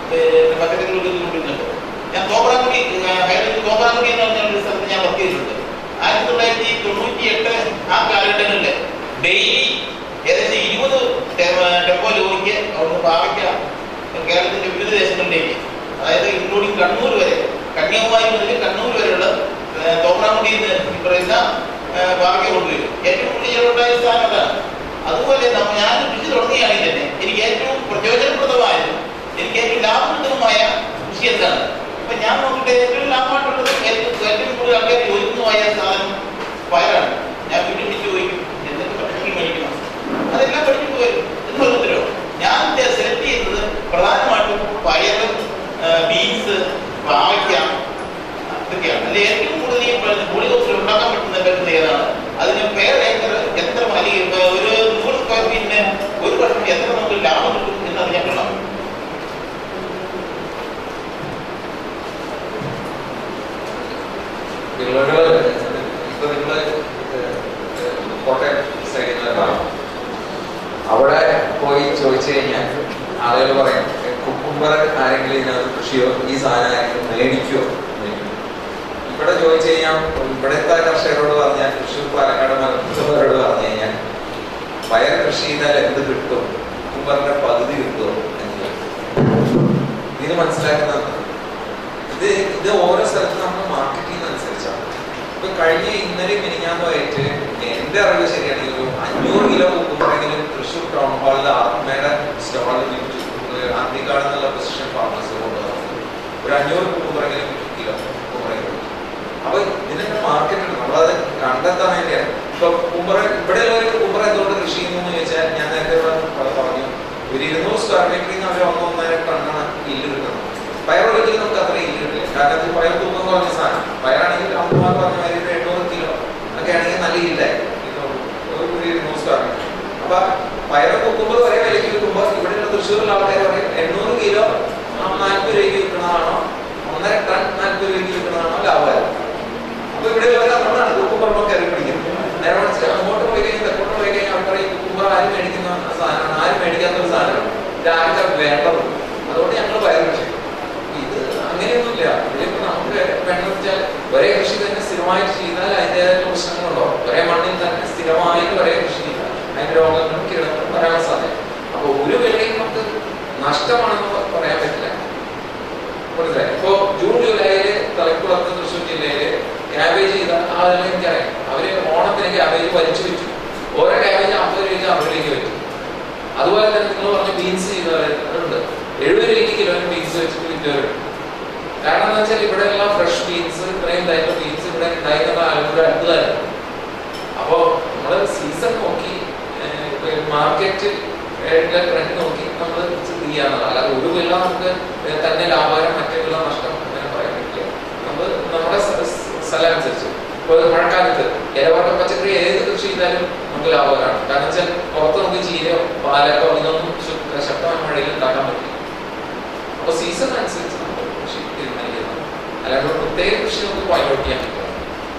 പച്ചക്കറികൾ കൊണ്ടിരുന്നുണ്ട് ഞാൻ തോപ്രാങ്കുടി ഹൈദരാബാദ് തോപ്രാങ്കുടി എന്ന് പറഞ്ഞ ഒരു സ്ഥലത്ത് ഞാൻ വർക്ക് ചെയ്തിട്ടുണ്ട് ആയിരത്തി തൊള്ളായിരത്തി തൊണ്ണൂറ്റി എട്ട് ആ കാലഘട്ടങ്ങളിൽ ഡെയിലി ഏകദേശം ഇരുപത് ടെമ്പോ ലോറിക്ക് അവിടുന്ന് പാവയ്ക്ക കേരളത്തിന്റെ വിവിധ ദേശങ്ങളിലേക്ക് അതായത് ഇൻക്ലൂഡിങ് കണ്ണൂർ വരെ കന്യാകുമാരി മുതൽ കണ്ണൂർ വരെയുള്ള ഏഹ്, തോപ്രാങ്കുടിയിൽ നിന്ന് ഈ പറയുന്ന ഏഹ്, പാവയ്ക്ക കൊണ്ടുവരും ഏറ്റവും കൂടുതൽ ചെലവുണ്ടായ സ്ഥാനം അതാണ് അതുപോലെ നമ്മ- ഞാൻ കൃഷി തുടങ്ങുകയാണെങ്കിൽ തന്നെ എനിക്ക് ഏറ്റവും പ്രയോജനപ്രദമായതും എനിക്ക് ഏറ്റവും ലാഭപ്രദമായ കൃഷി എന്താണ് ഇപ്പൊ ഞാൻ നോക്കിയിട്ട് ഏറ്റവും ലാഭമായിട്ടുള്ളത് ഏറ്റവും ഏറ്റവും കൂടുതൽ ആൾക്കാർ ചോദിക്കുന്നതുമായ സാധനം പയറാണ് ഞാൻ വീട്ടിൽ വിളിച്ച് ചോദിക്കും എന്തൊക്കെ ഭക്ഷണങ്ങൾ മേടിക്കണം അതെല്ലാം പഠിച്ചിട്ട് വരും എന്ന് പറഞ്ഞല്ലോ ഞാൻ സെലക്ട് ചെയ്യുന്നത് പ്രധാനമായിട്ടും പയർ ബീൻസ് പാവയ്ക്ക ഇതൊക്കെയാണ് അതിൽ ഏറ്റവും കൂടുതൽ ഈ പോളി ഹൗസിൽ ഉണ്ടാക്കാൻ പറ്റുന്ന പറ്റുന്ന ഏതാണ് അതിന് പേർ ഏക്കർ എത്ര മലി ഇപ്പൊ ഒരു നൂറ് സ്ക്വയർ ഫീറ്റിന് ഒരു വർഷം എത്ര നമുക്ക് ലാഭം കിട്ടും എന്ന് അറിയാൻ കൊള്ളാം നിങ്ങളൊരു ഇപ്പൊ നിങ്ങള് കോട്ടയം സൈഡിൽ നിന്ന് അവിടെ പോയി ചോദിച്ചു കഴിഞ്ഞാൽ ആളുകൾ പറയും കുക്കുംബർ ആരെങ്കിലും ഇതിനകത്ത് കൃഷിയോ ഈ സാധനം ആരെങ്കിലും മേടിക്കുമോ ഇവിടെ ചോദിച്ചു കഴിഞ്ഞാൽ ഇവിടുത്തെ കർഷകരോട് പറഞ്ഞാൽ തൃശ്ശൂർ പാലക്കാട് മലപ്പുറത്തോട് പറഞ്ഞു കഴിഞ്ഞാൽ പയർ കൃഷി ചെയ്താൽ എന്ത് കിട്ടും കുക്കുംബറിന്റെ പകുതി കിട്ടുമോ എന്ന് ചോദിക്കും. ഇതിന് മനസ്സിലാക്കുന്നത് ഇത് ഇത് ഓരോ സ്ഥലത്തും നമ്മൾ മാർക്കറ്റ് ചെയ്യുന്നതനുസരിച്ചാണ് ഇപ്പൊ കഴിഞ്ഞ ഇന്നലെ മിനിഞ്ഞാന്നുമായിട്ട് എന്റെ അറിവ് ശരിയാണെങ്കിൽ ഒരു അഞ്ഞൂറ് കിലോ കുക്കുമ്പറെങ്കിലും തൃശ്ശൂർ ടൗൺ ഹാളിലെ ആത്മയുടെ സ്റ്റാളിൽ അന്തിക്കാട് എന്നുള്ള പൊസിഷൻ ഫാർമേഴ്സ് കൊണ്ടുവന്നത് ഒരു അഞ്ഞൂറ് കുക്കുമ്പറെങ്കിലും കിലോ കുക്കുമ്പറെങ്കിലും അപ്പൊ ഇതിനൊക്കെ മാർക്കറ്റ് ഉണ്ട് നമ്മളത് കണ്ടെത്താൻ വേണ്ടിയാണ് ഇപ്പൊ കുമ്പറ ഇവിടെയുള്ള ഒരു കുമ്പറ എന്തുകൊണ്ട് കൃഷി ചെയ്യുന്നു എന്ന് ചോദിച്ചാൽ ഞാൻ നേരത്തെ ഇവിടെ പ- പറഞ്ഞു ഒരു ഇരുന്നൂറ് സ്ക്വയർ മീറ്ററിൽ നിന്ന് അവർ ഒന്ന് ഒന്നര ടണ്ണാണ് ഇല്ല് കിട്ടുന്നത് പയർ ഒരിക്കലും നമുക്ക് അത്ര ഇല്ല് കിട്ടില്ല കാരണം ഇത് പയർ തൂക്കം കുറഞ്ഞ സാധനം പയറാണെങ്കിൽ അമ്മമാർ പറഞ്ഞ മാതിരി ഒരു എണ്ണൂറ് കിലോ ഒക്കെ ആണെങ്കിൽ നല്ല ഇല്ലായി ഒരു ഇരുന്നൂറ് സ്ക്വയർ മീറ്റർ അപ്പൊ പയർ കുക്കുമ്പോൾ ഒരേ വിലയ്ക്ക് കിട്ടുമ്പോൾ ഇവിടെയുള്ള തൃശ്ശൂരിലുള്ള ആൾക്കാർ പറയും എണ്ണൂറ് കിലോ നാൽപ്പത് രൂപയ്ക്ക് വിൽക്കുന്നതാണോ ഒന്നര ടൺ നാൽപ്പത് രൂപയ്ക്ക് വിൽക്കുന്നതാണോ ലാഭകരം അപ്പൊ ഇവിടെ ഉള്ളവർ നമ്മളാണ് കുക്കുമ്പറമ്പ് കയറി പിടിക്കുന്നത് നേരെ മറിച്ച് അങ്ങോട്ട് പോയി കഴിഞ്ഞാൽ തെക്കോട്ട് പോയി കഴിഞ്ഞാൽ അവർ പറയും കുക്കുമ്പറ ആരും മേടിക്കുന്ന സാധനമാണ് ആരും മേടിക്കാത്ത ഒരു സാധനം ഇത് ആർക്കാ വേണ്ടത് അതുകൊണ്ട് ഞങ്ങൾ പയർ കൃഷി ഇത് അങ്ങനെയൊന്നുമില്ല ഇതിലിപ്പോ നമുക്ക് വേണമെന്ന് വെച്ചാൽ ഒരേ കൃഷി തന്നെ സ്ഥിരമായിട്ട് ചെയ്താൽ അതിൻ്റെതായ പ്രശ്നങ്ങളുണ്ടോ ഒരേ മണ്ണിൽ തന്നെ സ്ഥിരമായിട്ട് ഒരേ കൃഷി ചെയ്താൽ അതിന്റെ രോഗങ്ങളും കീടങ്ങളും വരാൻ സാധ്യത അപ്പൊ ഒരു വിലയും നമുക്ക് നഷ്ടമാണെന്ന് പറയാൻ പറ്റില്ല മനസ്സിലായി ഇപ്പോ ജൂൺ ജൂലൈയില് തലക്കുളത്ത് തൃശ്ശൂർ ജില്ലയില് ക്യാബേജ് ചെയ്ത ആളുകളെ എനിക്കറിയാം അവര് ഓണത്തിന് ക്യാബേജ് വലിച്ചു വെച്ചു ഓരോ ക്യാബേജ് അമ്പത് രൂപയ്ക്ക് അറുപതിലേക്ക് വെച്ചു അതുപോലെ തന്നെ നിങ്ങൾ പറഞ്ഞ ബീൻസ് ചെയ്തവരുണ്ട് എഴുപത് രൂപയ്ക്ക് കിലോന് ബീൻസ് വെച്ചിട്ട് വിറ്റവരുണ്ട് കാരണം എന്താ വെച്ചാൽ ഇവിടെ എല്ലാം ഫ്രഷ് ബീൻസ് ഇത്രയും ടൈപ്പ് ബീൻസ് ഇവിടെ ഉണ്ടായിരുന്ന ആളുകളുടെ അത്ഭുതമായിരുന്നു അപ്പോ നമ്മള് സീസൺ നോക്കി മാർക്കറ്റ് ട്രെൻഡ് നോക്കി നമ്മൾ ചെയ്യാന്നുള്ളത് അല്ലാതെ ഒരു വില നമുക്ക് തന്നെ ലാഭകരം മറ്റേ വില നഷ്ടം അങ്ങനെ പറയാൻ പറ്റില്ല നമ്മൾ നമ്മുടെ സ്ഥ- സ്ഥലം അനുസരിച്ച് ഇപ്പൊ മഴക്കാലത്ത് ഇലവർഗ പച്ചക്കറി ഏത് കൃഷി ചെയ്താലും നമുക്ക് ലാഭകരമാണ് കാരണം വെച്ചാൽ പുറത്ത് നമുക്ക് ചീരയോ പാലക്കോ ഇതൊന്നും ശു- ശക്തമായ മഴയിൽ ഉണ്ടാക്കാൻ പറ്റില്ല അപ്പൊ സീസൺ അനുസരിച്ച് നമ്മൾ കൃഷി തീരുമാനിക്കുന്നത് അല്ലാണ്ട് ഒരു പ്രത്യേക കൃഷി നമുക്ക് പോയിന്റ് ഔട്ട് ചെയ്യാൻ പറ്റില്ല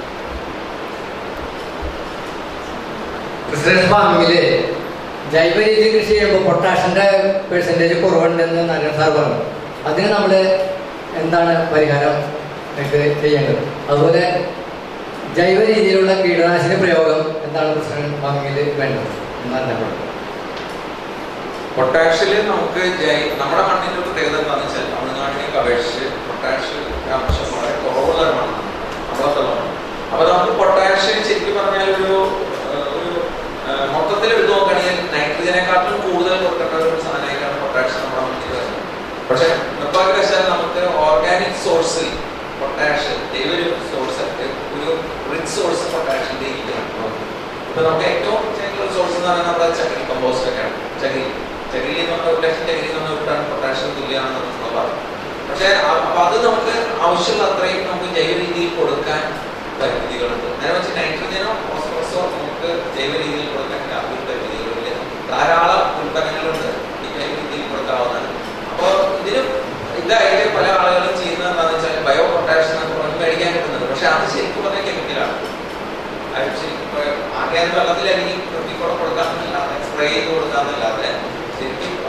പ്രസിഡന്റ് ഫാമിങ്ങില് ജൈവ രീതി കൃഷി ചെയ്യുമ്പോൾ പൊട്ടാഷിന്റെ പെർസെൻറ്റേജ് കുറവുണ്ടെന്ന് നാരായണ സാർ പറഞ്ഞു അതിന് നമ്മൾ എന്താണ് പരിഹാരം നമുക്ക് ചെയ്യേണ്ടത് അതുപോലെ ജൈവ രീതിയിലുള്ള കീടനാശിനി പ്രയോഗം എന്താണ് പ്രസിഡന്റ് ഫാമിങ്ങിൽ വേണ്ടത് എന്നറിഞ്ഞപ്പോൾ പൊട്ടാഷില് നമുക്ക് ജൈ- നമ്മുടെ മണ്ണിന്റെ പ്രത്യേകത എന്താണെന്ന് വെച്ചാൽ തമിഴ്നാട്ടിലേക്ക് അപേക്ഷിച്ച് പൊട്ടാഷ് അംശം വളരെ കുറവുള്ള ഒരു മണ്ണാണ് നമ്മളത്തെ മണ്ണ് അപ്പൊ നമുക്ക് പൊട്ടാഷ് ശരിക്കും പറഞ്ഞാൽ ഒരു ഏഹ്, ഒരു ഏഹ്, മൊത്തത്തിൽ എടുത്തു നോക്കുകയാണെങ്കിൽ നൈട്രജനെക്കാട്ടിലും കൂടുതൽ കൊടുക്കേണ്ട ഒരു സാധനമായിട്ടാണ് പൊട്ടാഷ് നമ്മുടെ മണ്ണിൽ വരുന്നത് പക്ഷെ നിർഭാഗ്യവശാൽ നമുക്ക് ഓർഗാനിക് സോഴ്സിൽ പൊട്ടാഷ് ജൈവ സോഴ്സ് ഒരു റിച്ച് സോഴ്സ് പൊട്ടാഷിന്റെ ഇല്ല ഇപ്പൊ നമുക്ക് ഏറ്റവും ഒരു സോഴ്സ് എന്ന് പറയുന്നത് നമ്മുടെ ചകിരി കമ്പോസ്റ്റ് ഒക്കെയാണ് ചകിരി ചകിരി എന്ന് പറഞ്ഞാൽ ഒരു ലക്ഷം ചകിരി എന്ന് പറഞ്ഞാൽ പൊട്ടാഷ്യം തുല്യമാണെന്ന് നമ്മൾ പറഞ്ഞു പക്ഷെ അ- അപ്പൊ അത് നമുക്ക് ആവശ്യമുള്ള അത്രയും നമുക്ക് ജൈവ രീതിയിൽ കൊടുക്കാൻ പരിമിതികളുണ്ട് നേരെ വെച്ച് നൈട്രജനോ ഫോസ്ഫറസോ നമുക്ക് ജൈവ രീതിയിൽ കൊടുക്കാൻ യാതൊരു പരിമിതികളില്ല ധാരാളം ഉൽപ്പന്നങ്ങളുണ്ട് ഈ ജൈവ രീതിയിൽ കൊടുക്കാവുന്നതാണ് അപ്പോൾ ഇതിന് ഇതായിട്ട് പല ആളുകളും ചെയ്യുന്നത് എന്താണെന്ന് വെച്ചാൽ ബയോ പൊട്ടാഷ്യം എന്നൊക്കെ പറഞ്ഞ് മേടിക്കാൻ കിട്ടുന്നുണ്ട് പക്ഷെ അത് ശരിക്കും പറഞ്ഞാൽ കെമിക്കലാണ് അത് ശരിക്കും പറയാം, ആകെ അത് വെള്ളത്തിലരിഞ്ഞ് വൃത്തിക്കൂടെ കൊടുക്കാമെന്നല്ലാതെ സ്പ്രേ ചെയ്ത് കൊടുക്കാമെന്നല്ലാതെ ശരിക്കും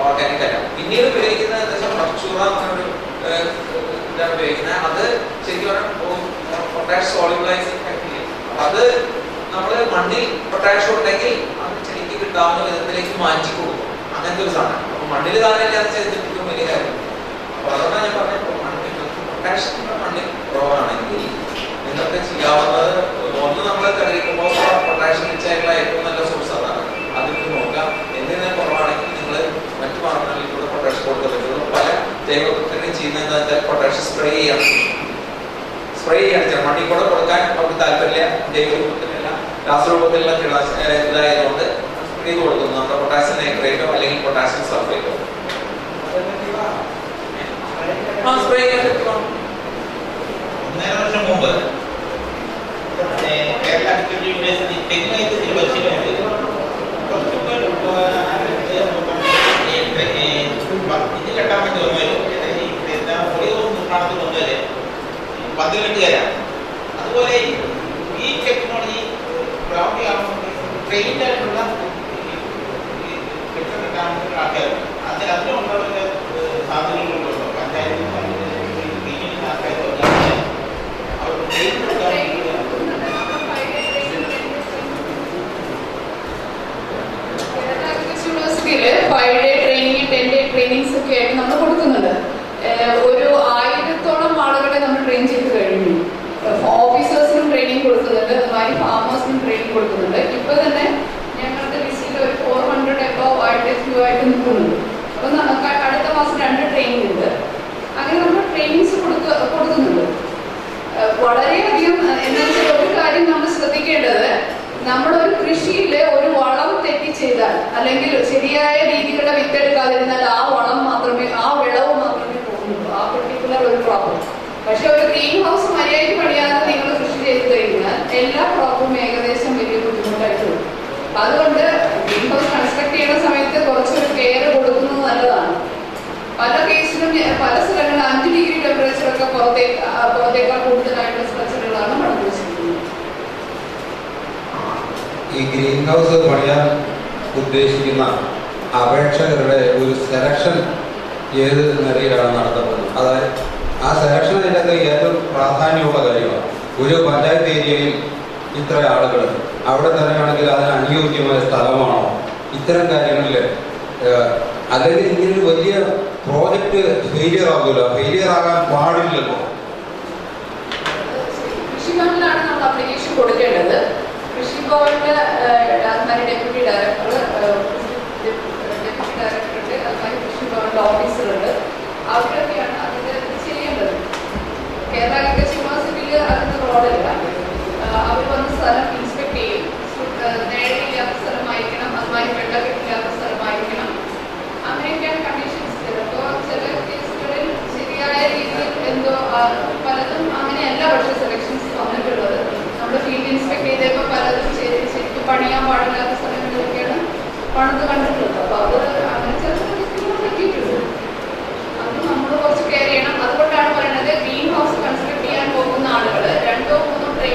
ഓർഗാനിക് അല്ല പിന്നീട് ഉപയോഗിക്കുന്ന ഏകദേശം ഭക്ഷൂറ എന്നൊരു ഏഹ്, ഇതാണ് ഉപയോഗിക്കുന്നത് അത് ശരിക്കും പറഞ്ഞാൽ പൊട്ടാഷ് സോളിബിളൈസിങ് ബാക്ടീരിയ അപ്പൊ അത് നമ്മൾ മണ്ണിൽ പൊട്ടാഷ് ഉണ്ടെങ്കിൽ അത് ചെടിക്ക് കിട്ടാവുന്ന വിധത്തിലേക്ക് മാറ്റി കൊടുക്കും അങ്ങനത്തെ ഒരു സാധനം അപ്പൊ മണ്ണിൽ കാണില്ല അത് ചെയ്തിട്ടും വലിയ കാര്യം അപ്പൊ അതുകൊണ്ടാണ് ഞാൻ പറഞ്ഞത് മണ്ണിൽ പൊട്ടാഷ് മണ്ണിൽ കുറവാണെങ്കിൽ നിങ്ങൾക്ക് ചെയ്യാവുന്നത് ഒന്ന് നമ്മൾ കഴിക്കുമ്പോൾ പൊട്ടാഷ്യം വെച്ചായിട്ടുള്ള ഏറ്റവും നല്ല സോഴ്സ് അതാണ് അതിൽ നോക്കാം എന്തിനാ കുറവാണെങ്കിൽ നിങ്ങൾ മറ്റു മാർഗങ്ങളിൽ കൂടെ പൊട്ടാഷ് കൊടുക്കാൻ പറ്റുള്ളൂ പല ജൈവകൃത്യം ചെയ്യുന്നത് എന്താ വെച്ചാൽ പൊട്ടാഷ് സ്പ്രേ ചെയ്യണം സ്പ്രേ ചെയ്യണം ചില മണ്ണിൽ കൂടെ കൊടുക്കാൻ അവർക്ക് താല്പര്യമില്ല ജൈവരൂപത്തിലല്ല രാസരൂപത്തിലുള്ള കിള ഏഹ് ഇതായതുകൊണ്ട് സ്പ്രേ ചെയ്ത് കൊടുക്കുന്നു നമ്മുടെ പൊട്ടാസ്യം നൈട്രേറ്റോ അല്ലെങ്കിൽ പൊട്ടാസ്യം സൾഫേറ്റോ ആ സ്പ്രേ ചെയ്യാൻ പറ്റുമോ ഒന്നര വർഷം മുമ്പ് ഏ, കേരള അഗ്രികൾച്ചർ യൂണിവേഴ്സിറ്റി തെങ്ങായിട്ട് ചില പരിശീലനമുണ്ട് കുറച്ച് പേർ, ആ, ഏ, ഏ, ഇത് കെട്ടാൻ വേണ്ടി വന്നവര് അതായത് ഈ എന്താ പൊളിയോ നിർമ്മാണത്തിൽ വന്നവര് പന്ത്രണ്ടുകാരാണ് അതുപോലെ ഈ ടെക്നോളജി ഗ്രൗണ്ട് ട്രെയിൻഡ് ആയിട്ടുള്ള ഈ- ഈ കെട്ടിടം കെട്ടാൻ വേണ്ടി ആൾക്കാരുണ്ട് അത് അതിനുള്ള വല്ല, ഏ, സാധ്യതകളുണ്ടോ പഞ്ചായത്തിൽ ക്ലീനിങ് ആൾക്കാർ വന്നാൽ അവർക്ക് ട്രെയിൻ കൊടുക്കാൻ വേണ്ടി യൂണിവേഴ്സിറ്റിയില് five day training ten day trainings ഒക്കെ ആയിട്ട് നമ്മൾ കൊടുക്കുന്നുണ്ട് ഏഹ് ഒരു ആയിരത്തോളം ആളുകളെ നമ്മൾ ട്രെയിൻ ചെയ്ത് കഴിഞ്ഞു ഓഫീസേഴ്സിനും ട്രെയിനിങ് കൊടുക്കുന്നുണ്ട് അതുമാതിരി ഫാമേഴ്സിനും ട്രെയിനിങ് കൊടുക്കുന്നുണ്ട് ഇപ്പൊ തന്നെ ഞങ്ങളുടെ ലിസ്റ്റിൽ ഒരു ഫോർ ഹൺഡ്രഡ് എബവ് ആയിട്ട് ക്യൂ ആയിട്ട് നിൽക്കുന്നുണ്ട് അപ്പൊ ന- ക- അടുത്ത മാസം രണ്ട് ട്രെയിനിങ് ഉണ്ട് അങ്ങനെ നമ്മൾ ട്രെയിനിങ്സ് കൊടുക്ക കൊടുക്കുന്നുണ്ട് ഏഹ് വളരെയധികം ഏഹ് എന്താ വെച്ചാൽ ഒരു കാര്യം നമ്മൾ ശ്രദ്ധിക്കേണ്ടത് നമ്മളൊരു കൃഷിയിൽ ഒരു വളം തെറ്റി ചെയ്താൽ അല്ലെങ്കിൽ ശരിയായ രീതിയിലുള്ള വിത്തെടുക്കാതിരുന്നാൽ ആ വളം മാത്രമേ ആ വിളവ് മാത്രമേ പോകുന്നുള്ളൂ ആ പെർട്ടിക്കുലർ ഒരു ക്രോപ്പ് പക്ഷെ ഒരു ഗ്രീൻ ഹൗസ് മര്യാദയ്ക്ക് പണിയാതെ നിങ്ങൾ കൃഷി ചെയ്ത് കഴിഞ്ഞാൽ എല്ലാ ക്രോപ്പും ഏകദേശം വലിയ ബുദ്ധിമുട്ടായിട്ട് വരും അപ്പൊ അതുകൊണ്ട് ഗ്രീൻ ഹൗസ് കൺസ്ട്രക്ട് ചെയ്യുന്ന സമയത്ത് കുറച്ചൊരു കെയർ കൊടുക്കുന്നത് നല്ലതാണ് പല കേസിലും ഞാൻ- പല സ്ഥലങ്ങളിൽ അഞ്ച് ഡിഗ്രി ടെമ്പറേച്ചർ ഒക്കെ പുറത്തേക്ക് ആ, പുറത്തേക്കാൾ കൂടുതലായിട്ടുള്ള സ്ട്രക്ചറുകളാണ് പണിത് വെച്ചിരിക്കുന്നത് ഈ ഗ്രീൻ ഹൗസ് പണിയാൻ ഉദ്ദേശിക്കുന്ന അപേക്ഷകരുടെ ഒരു സെലക്ഷൻ ഏത് നിലയിലാണ് നടത്തപ്പെടുന്നത് അതായത് ആ സെലക്ഷൻ അതിനകത്ത് ഏറ്റവും പ്രാധാന്യമുള്ള കാര്യമാണ് ഒരു പഞ്ചായത്ത് ഏരിയയിൽ ഇത്ര ആളുകൾ അവിടെ തന്നെയാണെങ്കിൽ അതിന് അനുയോജ്യമായ സ്ഥലമാണോ ഇത്തരം കാര്യങ്ങളിൽ അല്ലെങ്കിൽ ഇങ്ങനെ ഒരു വലിയ പ്രോജക്റ്റ് ഫെയിലിയർ ആകുമല്ലോ ഫെയിലിയർ ആകാൻ പാടില്ലല്ലോ കൃഷിഭവനിലാണ് നമ്മൾ അപ്ലിക്കേഷൻ കൊടുക്കേണ്ടത് കൃഷിഭവനില് അതുമാതിരി ഡെപ്യൂട്ടി ഡയറക്ടർ ഡെപ്യൂട്ടി ഡയറക്ടറുണ്ട് അതുമാതിരി കൃഷിഭവനിലെ ഓഫീസറുണ്ട് അവരൊക്കെയാണ് അതിന്റെ ഇത് ചെയ്യേണ്ടത് കേരള അഗ്രികൾച്ചർ യൂണിവേഴ്സിറ്റിയിൽ അതിന് റോഡില്ല അവർ വന്ന് സ്ഥലം ഇൻസ്പെക്ട് ചെയ്യും നേടിയില്ലാത്ത സ്ഥലമായിരിക്കണം അതുമാതിരി വെള്ളക്കെട്ടില്ലാത്ത സ്ഥലമായിരിക്കണം അങ്ങനെയൊക്കെയാണ് കണ്ടീഷൻസ് ചിലപ്പോൾ ചില കേസുകളിൽ ശരിയായ രീതിയിൽ എന്തോ ആ, പലതും അങ്ങനെയല്ല പക്ഷേ സെലക്ഷൻസ് വന്നിട്ടുള്ളത് നമ്മൾ ഫീൽഡ് ഇൻസ്പെക്ട് ചെയ്തപ്പോൾ പലതും ശരി- ശരിക്കും പണിയാൻ പാടില്ലാത്ത സ്ഥലങ്ങളിലൊക്കെയാണ് പണിത് കണ്ടിട്ടുള്ളത് അപ്പോൾ അത് അങ്ങനെ ചില സ്ഥലങ്ങളിൽ പറ്റിയിട്ടുണ്ട് അത് നമ്മൾ കുറച്ച് കെയർ ചെയ്യണം അതുകൊണ്ടാണ് പറയുന്നത് ഗ്രീൻ ഹൗസ് കൺസ്ട്രക്ട് ചെയ്യാൻ പോകുന്ന ആളുകൾ രണ്ടോ മൂന്നോ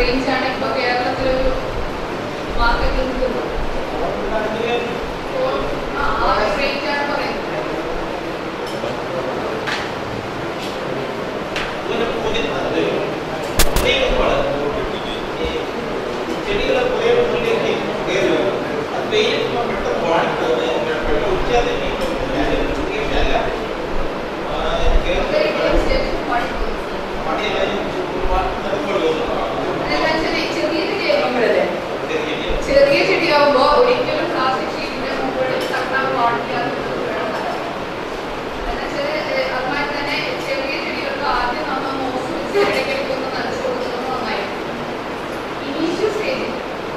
റേഞ്ചാണ് ഇപ്പൊ കേരളത്തിലൊരു മാർക്കറ്റിൽ ആ ഒരു റേഞ്ചാണ് പറയുന്നത് ചെടികളെ പുതിയ മുന്നിലേക്ക് കയറി വരും അത് വെയിലിട്ട് പെട്ടെന്ന് വാടിപ്പോകുന്നത് വെള്ളം ഒഴിച്ചാൽ തന്നെ അല്ല ചെറിയ ചെടിയാവുമ്പോ ഒരിക്കലും പ്ലാസ്റ്റിക് ഷീറ്റിന്റെ മുകളിൽ തട്ടാൻ പാടില്ല എന്നുള്ളത് വേണം എന്നുവെച്ചാൽ അതുമായി തന്നെ ചെറിയ ചെടികൾക്ക് ആദ്യം നമ്മൾ മോസ് വെച്ച് ഇടയ്ക്കിടയ്ക്ക് ഒന്ന് നനച്ചു കൊടുക്കുന്നത് നന്നായിരിക്കും ഇനീഷ്യൽ സ്റ്റേജിൽ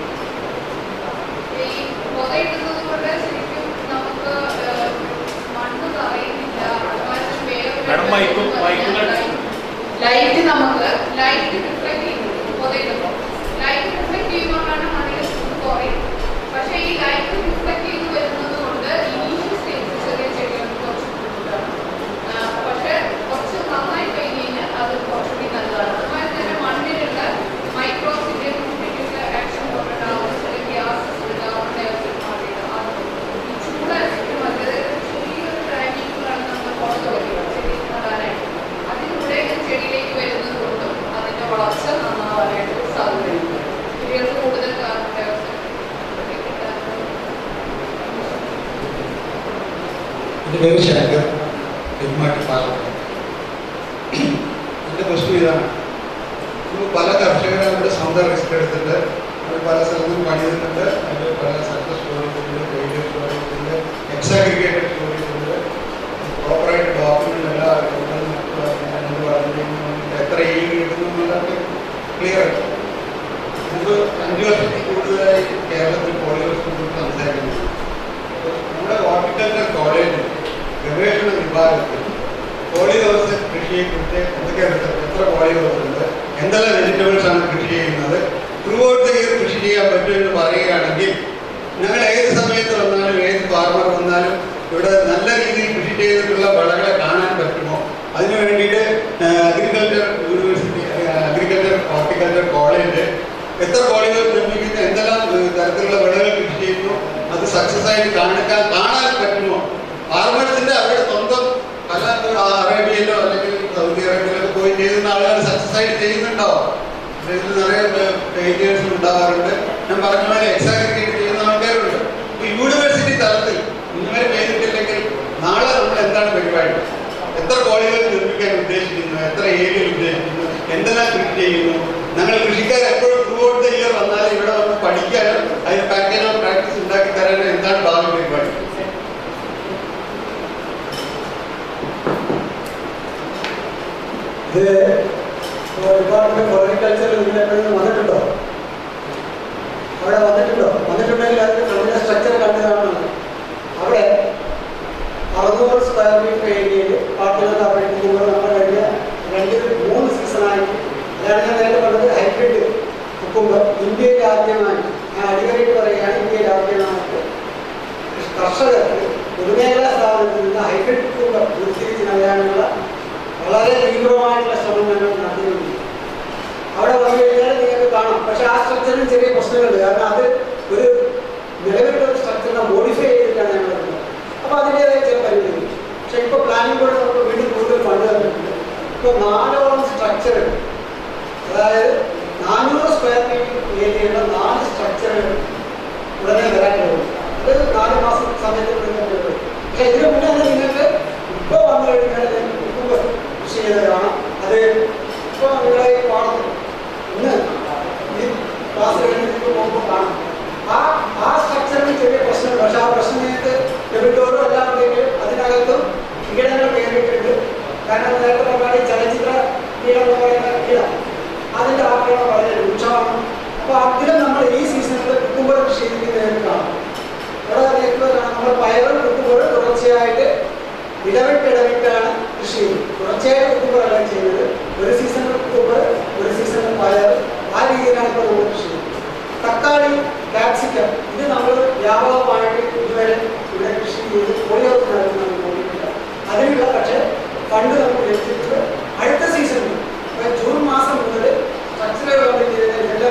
ഈ പുതയിടുന്നത് കൊണ്ട് ശരിക്കും നമുക്ക് ഏഹ്, മണ്ണ് തറയുന്നില്ല അതുപോലെ തന്നെ മാഡം മൈക്കും മൈക്കും ലൈറ്റ് നമുക്ക് ലൈറ്റ് റിഫ്ലക്ട് ചെയ്യുന്നുണ്ട് പുതയിടുമ്പോൾ ലൈറ്റ് റിഫ്ലക്ട് ചെയ്യുമ്പോഴാണ് മണ്ണിൽ ചൂട് കുറയും പക്ഷേ ഈ ലൈറ്റ് റിഫ്ലക്ട് ചെയ്ത് വരുന്നത് കൊണ്ട് ഇനീഷ്യൽ സ്റ്റേജിൽ ചെറിയ ചെടികൾക്ക് കുറച്ച് ബുദ്ധിമുട്ടാണ് ആ, പക്ഷേ കുറച്ച് നന്നായി കഴിഞ്ഞ് കഴിഞ്ഞാൽ അത് കുറച്ചുകൂടി നല്ലതാണ് അതുപോലെ തന്നെ മണ്ണിലുള്ള മൈക്രോസിന്റെ ന്യൂട്രിയൻ്റ് ആക്ഷൻ കൊണ്ടുണ്ടാവുന്ന ചെറിയ ഗ്യാസസ് കാർബൺ ഡയോക്സൈഡ് മാറിയിട്ട് ഈ ചൂടായിരിക്കും വളരെ ചെറിയൊരു ട്രാക്കിങ്ങിലാണ് നമ്മൾ പുറത്ത് വയ്ക്കുന്നത് ചെടി നടാനായിട്ട് അതിലൂടെ ചെടിയിലേക്ക് വരുന്നത് കൊണ്ടും അതിന്റെ വളർച്ച നന്നാവാനായിട്ട് സാധ്യതയുണ്ട് ചെടികൾക്ക് കൂടുതൽ കാർബൺ ഡയോക്സൈഡ് എൻ്റെ പേര് ശങ്കർ പെരുമാട്ടി പാലക്കാട് എൻ്റെ പ്രശ്നം ഇതാണ് നമ്മൾ പല കർഷകരും അവരുടെ സ്വന്തം റിസ്ക് എടുത്തിട്ട് അവർ പല സ്ഥലത്തും പണിതിട്ടുണ്ട് അവർ പല സക്സസ് സ്റ്റോറീസുണ്ട് ഫെയിലിയർ സ്റ്റോറീസുണ്ട് എക്സാഗ്രിഗേറ്റഡ് സ്റ്റോറീസുണ്ട് പ്രോപ്പറായിട്ട് ഡോക്യുമെൻ്റ് എല്ലാം എന്നോട് പറഞ്ഞു എത്ര ഈ കിട്ടുന്നു എന്നുള്ളതൊക്കെ ക്ലിയർ ആയിട്ട് നമുക്ക് അഞ്ച് വർഷത്തിൽ കൂടുതലായി കേരളത്തിൽ പോളിയോസിനെ കുറിച്ച് സംസാരിക്കുന്നു അപ്പോൾ നമ്മുടെ ഹോർട്ടിക്കൾച്ചർ കോളേജിൽ ഗവേഷണ വിഭാഗത്തിൽ പോളിയോസ് കൃഷിയെക്കുറിച്ച് എന്തൊക്കെ എത്ര പോളിയോസ് ഉണ്ട് എന്തെല്ലാം വെജിറ്റബിൾസ് ആണ് കൃഷി ചെയ്യുന്നത് ത്രൂ ഔട്ട് ദ ഇയർ കൃഷി ചെയ്യാൻ പറ്റുമെന്ന് പറയുകയാണെങ്കിൽ ഞങ്ങൾ ഏത് സമയത്ത് വന്നാലും ഏത് ഫാർമർ വന്നാലും ഇവിടെ നല്ല രീതിയിൽ കൃഷി ചെയ്തിട്ടുള്ള വിളകളെ കാണാൻ പറ്റുമോ അതിനു വേണ്ടിയിട്ട് agriculture university agriculture horticulture college എത്ര കോളേജുകൾ നിർമ്മിക്കുന്ന എന്തെല്ലാം ഏഹ്, തരത്തിലുള്ള വിളകൾ കൃഷി ചെയ്യുന്നു അത് സക്സസ് ആയിട്ട് കാണിക്കാൻ കാണാൻ പറ്റുമോ ഫാർമേഴ്സിന്റെ അവരുടെ സ്വന്തം പല ആ, അറേബ്യയിലോ അല്ലെങ്കിൽ സൗദി അറേബ്യയിലൊക്കെ പോയി ചെയ്യുന്ന ആളുകൾ സക്സസ് ആയിട്ട് ചെയ്യുന്നുണ്ടോ ഇതിൽ നിറയെ ഫെയിലിയേഴ്സ് ഉണ്ടാവാറുണ്ട് ഞാൻ പറഞ്ഞ പോലെ എക്സാഗ്രിഗേറ്റ് ചെയ്യുന്ന ആൾക്കാരുണ്ട് ഇപ്പൊ യൂണിവേഴ്സിറ്റി തലത്തിൽ ഇന്നുവരെ ചെയ്തിട്ടില്ലെങ്കിൽ നാളെ നമ്മൾ എന്താണ് പരിപാടി എത്ര കോളേജുകൾ നിർമ്മിക്കാൻ ഉദ്ദേശിക്കുന്നു എത്ര ഏരിയയിൽ ഉദ്ദേശിക്കുന്നു എന്തെല്ലാം കൃഷി ചെയ്യുന്നു ഞങ്ങൾ കൃഷിക്കാർ എപ്പോഴും ത്രൂ ഔട്ട് ദ ഇയർ വന്നാൽ ഇവിടെ വന്ന് പഠിക്കാനും അതിന് പാക്കേജ് ഓഫ് പ്രാക്ടീസ് ഉണ്ടാക്കി തരാനും എന്താണ് ഭാവി പരിപാടി ഇത് ഡിപ്പാർട്ട്മെന്റ് ഹോർട്ടിക്കൾച്ചറിൽ നിങ്ങൾ എപ്പോഴും വന്നിട്ടുണ്ടോ അവിടെ വന്നിട്ടുണ്ടോ വന്നിട്ടുണ്ടെങ്കിൽ അതിന്റെ നമ്മുടെ സ്ട്രക്ചർ കണ്ടു കാണണം അവിടെ അറുന്നൂറ് സ്ക്വയർ മീറ്റർ ഏരിയയിൽ പാർട്ടികൾ പ്രവർത്തിക്കുമ്പോൾ നമ്മൾ കഴിഞ്ഞ രണ്ട് മൂന്ന് സീസണായി അതാണ് ഞാൻ നേരത്തെ പറഞ്ഞത് ഹൈബ്രിഡ് കുക്കുമ്പർ ഇന്ത്യയിൽ ആദ്യമായി ഞാൻ അടിവരയിട്ട് പറയുകയാണ് ഇന്ത്യയിൽ ആദ്യമായിട്ട് കർഷകർക്ക് പൊതുമേഖലാ സ്ഥാപനത്തിൽ നിന്ന് ഹൈബ്രിഡ് കുക്കുമ്പർ ഉരുത്തിരിച്ച് നൽകാനുള്ള വളരെ തീവ്രമായിട്ടുള്ള ശ്രമം ഞങ്ങൾ നടത്തിയിട്ടുണ്ട് അവിടെ വന്നു കഴിഞ്ഞാൽ നിങ്ങൾക്ക് കാണാം പക്ഷെ ആ സ്ട്രക്ചറിന് ചെറിയ പ്രശ്നങ്ങളുണ്ട് കാരണം അത് ഒരു നിലവിലുള്ള ഒരു സ്ട്രക്ചറിനെ മോഡിഫൈ ചെയ്തിട്ടാണ് ഞങ്ങൾ വരുന്നത് അപ്പോൾ അതിൻ്റെതായ ചില പരിമിതി പക്ഷെ ഇപ്പോൾ പ്ലാനിംഗ് കൂടെ നമുക്ക് വീണ്ടും കൂടുതൽ ഫണ്ട് തന്നിട്ടുണ്ട് ഇപ്പോൾ നാലോളം സ്ട്രക്ചറുകൾ അതായത് നാനൂറ് സ്ക്വയർ ഫീറ്റ് ഏരിയയുള്ള നാല് സ്ട്രക്ചറുകൾ ഉടനെ വരാനുള്ളത് അത് നാല് മാസം സമയത്ത് വരും പക്ഷെ ഇതിനു മുന്നേ തന്നെ നിങ്ങൾക്ക് ഇപ്പോൾ വന്നു കഴിഞ്ഞാൽ മുമ്പ് കൃഷി ചെയ്ത് കാണാം അത് ഇപ്പോൾ നിങ്ങളെ ഈ പാടത്ത് ഇന്ന് ഈ ക്ലാസ് കഴിഞ്ഞിട്ട് പോകുമ്പോൾ കാണാം ആ ആ സ്ട്രക്ചറിന് ചെറിയ പ്രശ്നമുണ്ട് പക്ഷെ ആ പ്രശ്നം നിങ്ങൾക്ക് ഡെബിറ്റോറും എല്ലാം ഉണ്ടെങ്കിൽ അതിനകത്തും കീടങ്ങൾ കയറിയിട്ടുണ്ട് കാരണം നേരത്തെ പറഞ്ഞാൽ ഈ ചലച്ചിത്ര കീടം എന്ന് പറയുന്ന കീടം അതിന്റെ ആക്രമണം വളരെ രൂക്ഷമാണ് അപ്പൊ അതിലും നമ്മൾ ഈ സീസണിൽ കുക്കുമ്പോൾ കൃഷി ചെയ്തിരിക്കുന്നത് കാണാം ഇവിടെ നിങ്ങൾക്ക് കാണാം നമ്മൾ പയറും കുക്കുമ്പോൾ തുടർച്ചയായിട്ട് ഇടവിട്ട് ഇടവിട്ടാണ് കൃഷി ചെയ്യുന്നത് തുടർച്ചയായിട്ട് കുക്കുമ്പോഴല്ല ചെയ്യുന്നത് ഒരു സീസണിൽ കുക്കുമ്പോൾ ഒരു സീസണിൽ പയർ ആ രീതിയിലാണ് ഇപ്പോൾ നമ്മൾ കൃഷി ചെയ്യുന്നത് തക്കാളി ക്യാപ്സിക്കം ഇത് നമ്മൾ വ്യാപകമായിട്ട് ഇതുവരെ ഇവിടെ കൃഷി ചെയ്ത് പോളിയോസ് നടത്തുന്നത് നോക്കിയിട്ടില്ല അതിനുള്ള പക്ഷേ ഫണ്ട് നമുക്ക് ലഭിച്ചിട്ടുണ്ട് അടുത്ത സീസണിൽ അപ്പൊ ജൂൺ മാസം മുതൽ സ്ട്രക്ചറൽ കമ്മിറ്റി എല്ലാ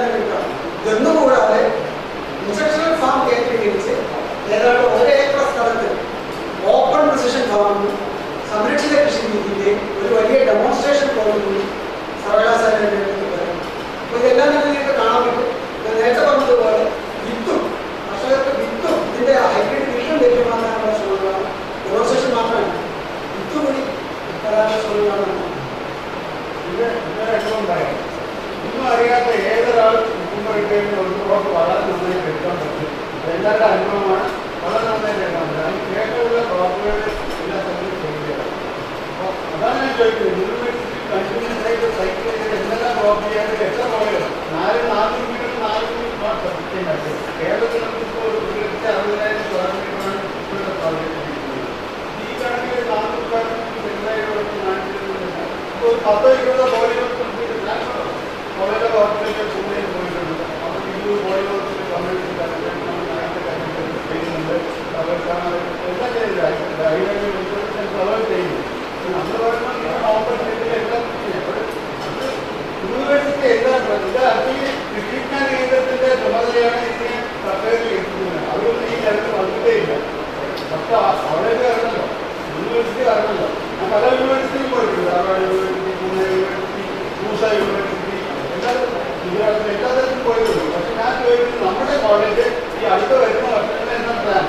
കഴിഞ്ഞാൽ ഒരു ക്രോപ്പ് വളരെ നന്നായിട്ട് എടുക്കാൻ പറ്റും എല്ലാവരുടെ അനുഭവമാണ് വളരെ നന്നായിട്ട് എടുക്കാൻ പറ്റും അതിന് ശേഷമുള്ള ക്രോപ്പുകൾ എല്ലാ സ്ഥലത്തും ചെയ്യുകയാണ് അപ്പോൾ അതാണ് ഞാൻ ചോദിക്കുന്നത് യൂണിവേഴ്സിറ്റി കണ്ടിന്യൂസ് ആയിട്ട് സൈക്കിൾ ചെയ്ത് എന്തെല്ലാം ക്രോപ്പ് ചെയ്യാൻ എത്ര പോലെയോ നാല് നാല് മീറ്റർ നാല് മീറ്റർ സത്യമായിട്ട് കേരളത്തിൽ നമുക്കിപ്പോൾ ഒരു ലക്ഷത്തി അറുപതിനായിരം സ്ക്വയർ മീറ്ററാണ് ഇപ്പോഴത്തെ പ്രോജക്റ്റ് ഈ കണക്കിൽ നാനൂറ് സ്ക്വയർ മീറ്റർ ചെറുതായിട്ട് കൊടുത്ത് കാണിച്ചിരുന്നില്ല ഇപ്പോൾ ഒരു പത്തോ ഇരുപതോ ബോഡികൾ ഞാൻ കോളേജ് ഹോസ്പിറ്റലിൽ കൂടുതൽ പോയിട്ടുണ്ട് അപ്പോൾ ഇരുപത് ബോഡികൾ കമ്മ്യൂണിറ്റി ചെയ്യുന്നുണ്ട് അവർക്കാണ് എല്ലാം ചെയ്യുന്നത് ഐഡന്റി പ്രൊവൈഡ് ചെയ്യുന്നു നമ്മൾ പറയുമ്പോൾ ഇങ്ങനെ ഓപ്പർച്യൂണിറ്റി എല്ലാം യൂണിവേഴ്സിറ്റി എന്താണ് ഇത് ആക്ച്വലി വിജ്ഞാന കേന്ദ്രത്തിന്റെ ചുമതലയാണ് ഇതിനെ സർക്കാരിൽ എത്തിക്കുന്നത് അതുകൊണ്ട് ഈ തരത്തിൽ വന്നിട്ടേ ഇല്ല പക്ഷെ അവിടേക്ക് വരണല്ലോ യൂണിവേഴ്സിറ്റി വരണല്ലോ ഞാൻ പല യൂണിവേഴ്സിറ്റിയും പോയിട്ടുണ്ട് Dharwad university Pune university Pusa university എല്ലാ ഗുജറാത്തിൽ എല്ലാ തരത്തിലും പോയിട്ടുണ്ട് പക്ഷെ ഞാൻ ചോദിക്കുന്നത് നമ്മുടെ കോളേജ് ഈ അടുത്ത വരുന്ന വർഷങ്ങളിൽ എന്താ പ്ലാൻ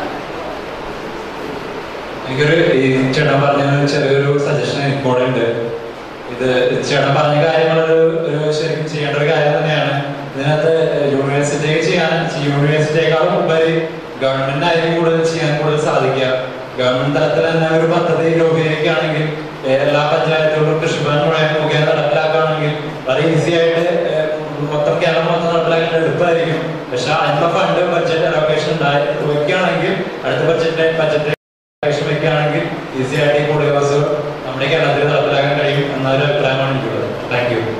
എനിക്കൊരു ഈ ചേട്ടൻ പറഞ്ഞ ചെറിയൊരു സജഷൻ എനിക്കൂടെ ഉണ്ട് ഇത് ചേട്ടൻ പറഞ്ഞ കാര്യങ്ങൾ ഒരു ശരിക്കും ചെയ്യേണ്ട ഒരു കാര്യം തന്നെയാണ് ഇതിനകത്ത് യൂണിവേഴ്സിറ്റിക്ക് ചെയ്യാൻ യൂണിവേഴ്സിറ്റിയേക്കാളും ഉപരി ഗവൺമെന്റ് ആയിരിക്കും കൂടുതൽ ചെയ്യാൻ കൂടുതൽ സാധിക്കുക ഗവൺമെന്റ് തലത്തിൽ തന്നെ ഒരു പദ്ധതി രൂപീകരിക്കുകയാണെങ്കിൽ എല്ലാ പഞ്ചായത്തുകളും കൃഷിഭവൻ മുഖേന നടപ്പിലാക്കുകയാണെങ്കിൽ വളരെ ഈസി ആയിട്ട് ഏഹ്, മൊത്തം കേരളം മൊത്തം നടപ്പിലാക്കാൻ എളുപ്പമായിരിക്കും പക്ഷെ അതിനുള്ള ഫണ്ട് ബഡ്ജറ്റ് അലോക്കേഷൻ ഉണ്ടായി വയ്ക്കുകയാണെങ്കിൽ അടുത്ത ബഡ്ജറ്റ് ബഡ്ജറ്റ് അലോക്കേഷൻ വെക്കുകയാണെങ്കിൽ ഈസി ആയിട്ട് ഈ കൂടി ഹൗസ് നമ്മുടെ കേരളത്തിൽ നടപ്പിലാക്കാൻ കഴിയും എന്നൊരു അഭിപ്രായമാണ് എനിക്കുള്ളത് താങ്ക് യു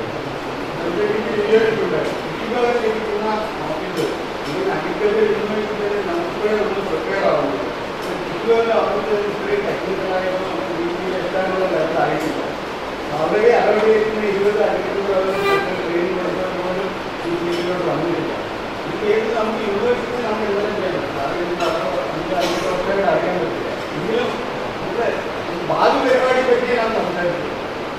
അവരെ അറബിക്കുന്ന ഇരുപത് അഗ്രികൾച്ചർ ട്രെയിനിങ് കൊടുക്കുന്നത് പോലും ഈ ഫീൽഡിലോട്ട് വന്നിട്ടില്ല ഈ കേസ് നമുക്ക് യൂണിവേഴ്സിറ്റി നമ്മൾ എന്തെല്ലാം ചെയ്യണം കാരണം നമുക്ക് അഗ്രികൾച്ചറെ അറിയാൻ പറ്റില്ല എങ്കിലും നമ്മുടെ ഭാവി പരിപാടിയെ പറ്റിയാണ് സംസാരിക്കുന്നത്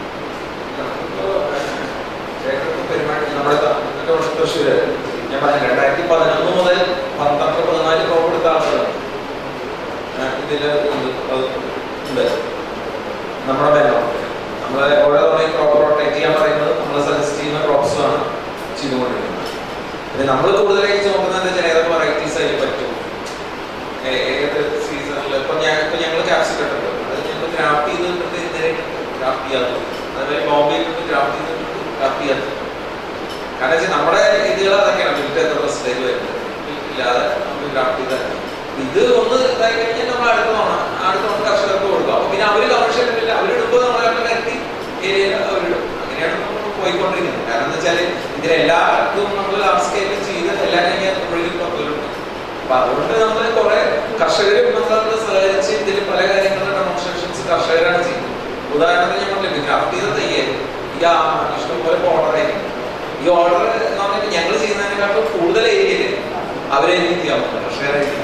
പരിപാടി നമ്മുടെ ത- തൃശ്ശൂര് ഞാൻ പറഞ്ഞു രണ്ടായിരത്തി പതിനൊന്ന് മുതൽ പന്ത്രണ്ട് പതിനാല് ക്രോപ്പ് എടുത്ത ആളുകളാണ് ആ, ഇതില് ഉണ്ട് അത് ഉണ്ട് നമ്മുടെ ബന്ധം നമ്മൾ ഓരോ തവണയും ക്രോപ്പ് റൊട്ടേറ്റ് ചെയ്യാൻ പറയുന്നത് നമ്മൾ സജസ്റ്റ് ചെയ്യുന്ന ക്രോപ്സ് ആണ് ചെയ്തുകൊണ്ടിരിക്കുന്നത് പിന്നെ നമ്മൾ കൂടുതലായിട്ട് നോക്കുന്നത് എന്താ വെച്ചാൽ ഏതൊക്കെ വെറൈറ്റീസ് അതിൽ പറ്റും ഏ- ഏത് സീസണിൽ ഇപ്പൊ ഞാൻ ഇപ്പൊ ഞങ്ങൾ ക്യാപ്സിക്കം ഇട്ടുണ്ട് അത് ഞങ്ങൾ ഗ്രാഫ്റ്റ് ചെയ്തിട്ടുണ്ട് ഇന്നലെ ഗ്രാഫ്റ്റ് ചെയ്യാത്തത് അതുപോലെ ബോംബെ ഇട്ടുണ്ട് ഗ്രാഫ്റ്റ് ചെയ്തിട്ടുണ്ട് ഗ്രാഫ്റ്റ് ചെയ്യാത്തത് കാരണം വെച്ചാൽ നമ്മുടെ രീതികൾ അതൊക്കെയാണ് മിൽക്ക് എത്ര പെർസെൻറ്റേജ് വരുന്നത് മിൽക്ക് ഇല്ലാതെ നമുക്ക് ഗ്രാഫ്റ്റ് ചെയ്താൽ ഇത് ഒന്ന് ഇതായി കഴിഞ്ഞാൽ നമ്മൾ അടുത്ത തവണ അടുത്ത തവണ കർഷകർക്ക് കൊടുക്കും അപ്പൊ പിന്നെ അവര് കമേഴ്ഷ്യൽ ഇല്ല അവരെടുക്കുമ്പോൾ നമ്മളെ കരുതി ഏരിയയിൽ അവരിടും അങ്ങനെയാണ് നമ്മൾ പോയിക്കൊണ്ടിരിക്കുന്നത് കാരണം എന്താ വെച്ചാൽ ഇതിലെല്ലാ ഇതും നമ്മൾ ലാർജ് സ്കെയിലിൽ ചെയ്ത് എല്ലാം കഴിഞ്ഞാൽ ഉള്ളിൽ പത്തുണ്ട് അപ്പൊ അതുകൊണ്ട് നമ്മൾ കുറെ കർഷകരും നമ്മൾ സഹകരിച്ച് ഇതിൽ പല കാര്യങ്ങളും ഡെമോൺസ്ട്രേഷൻസ് കർഷകരാണ് ചെയ്യുന്നത് ഉദാഹരണത്തിന് ഞാൻ പറഞ്ഞില്ല ഗ്രാഫ്റ്റ് ചെയ്ത തയ്യൽ ഈ ആ ഇഷ്ടംപോലെ ഓർഡർ ആയിരിക്കും ഈ ഓർഡർ എന്ന് പറഞ്ഞാൽ ഞങ്ങൾ ചെയ്യുന്നതിനെക്കാട്ടും കൂടുതൽ ഏരിയയിൽ അവരെ എനിക്ക് ചെയ്യാൻ പറ്റും കർഷകരായിരിക്കും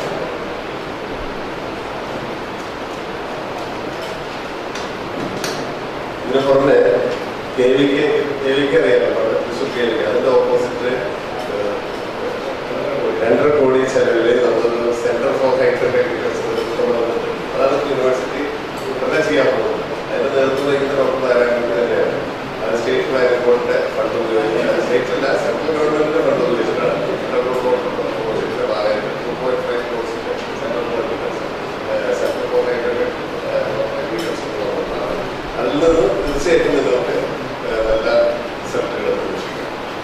ഇതിന് പുറമെ കെ വിക്ക് കെ വിക്ക് അറിയാലോ നമ്മുടെ തൃശ്ശൂർ കെ വിക്ക് അതിന്റെ ഓപ്പോസിറ്റ് രണ്ടര കോടി ചെലവിൽ നമ്മളൊരു സെന്റർ ഫോർ ഹൈടെക് അഗ്രികൾച്ചർ തുടങ്ങുന്നുണ്ട് അതാണ് യൂണിവേഴ്സിറ്റി ഉടനെ ചെയ്യാൻ പോകുന്നത് അതിന്റെ നേതൃത്വം വഹിക്കുന്ന ഡോക്ടർ നാരായണൻ തന്നെയാണ് അത് സ്റ്റേറ്റ് ബാങ്കിന്റെ ഫണ്ട് ഉപയോഗിച്ച് സ്റ്റേറ്റ് അല്ല സെൻട്രൽ ഗവൺമെന്റിന്റെ ഫണ്ട് ഉപയോഗിച്ചിട്ടാണ് പ്രോജക്റ്റിന്റെ ഭാഗമായിട്ട് ടു പോയിന്റ് ഫൈവ് കോഴ്സിന്റെ centre for agriculture centre for hitech agriculture തുടങ്ങുന്നതാണ് അതിൽ നിന്ന് തീർച്ചയായിട്ടും നിങ്ങൾക്ക് ഏഹ്, നല്ല റിസൾട്ടുകൾ പ്രതീക്ഷിക്കാം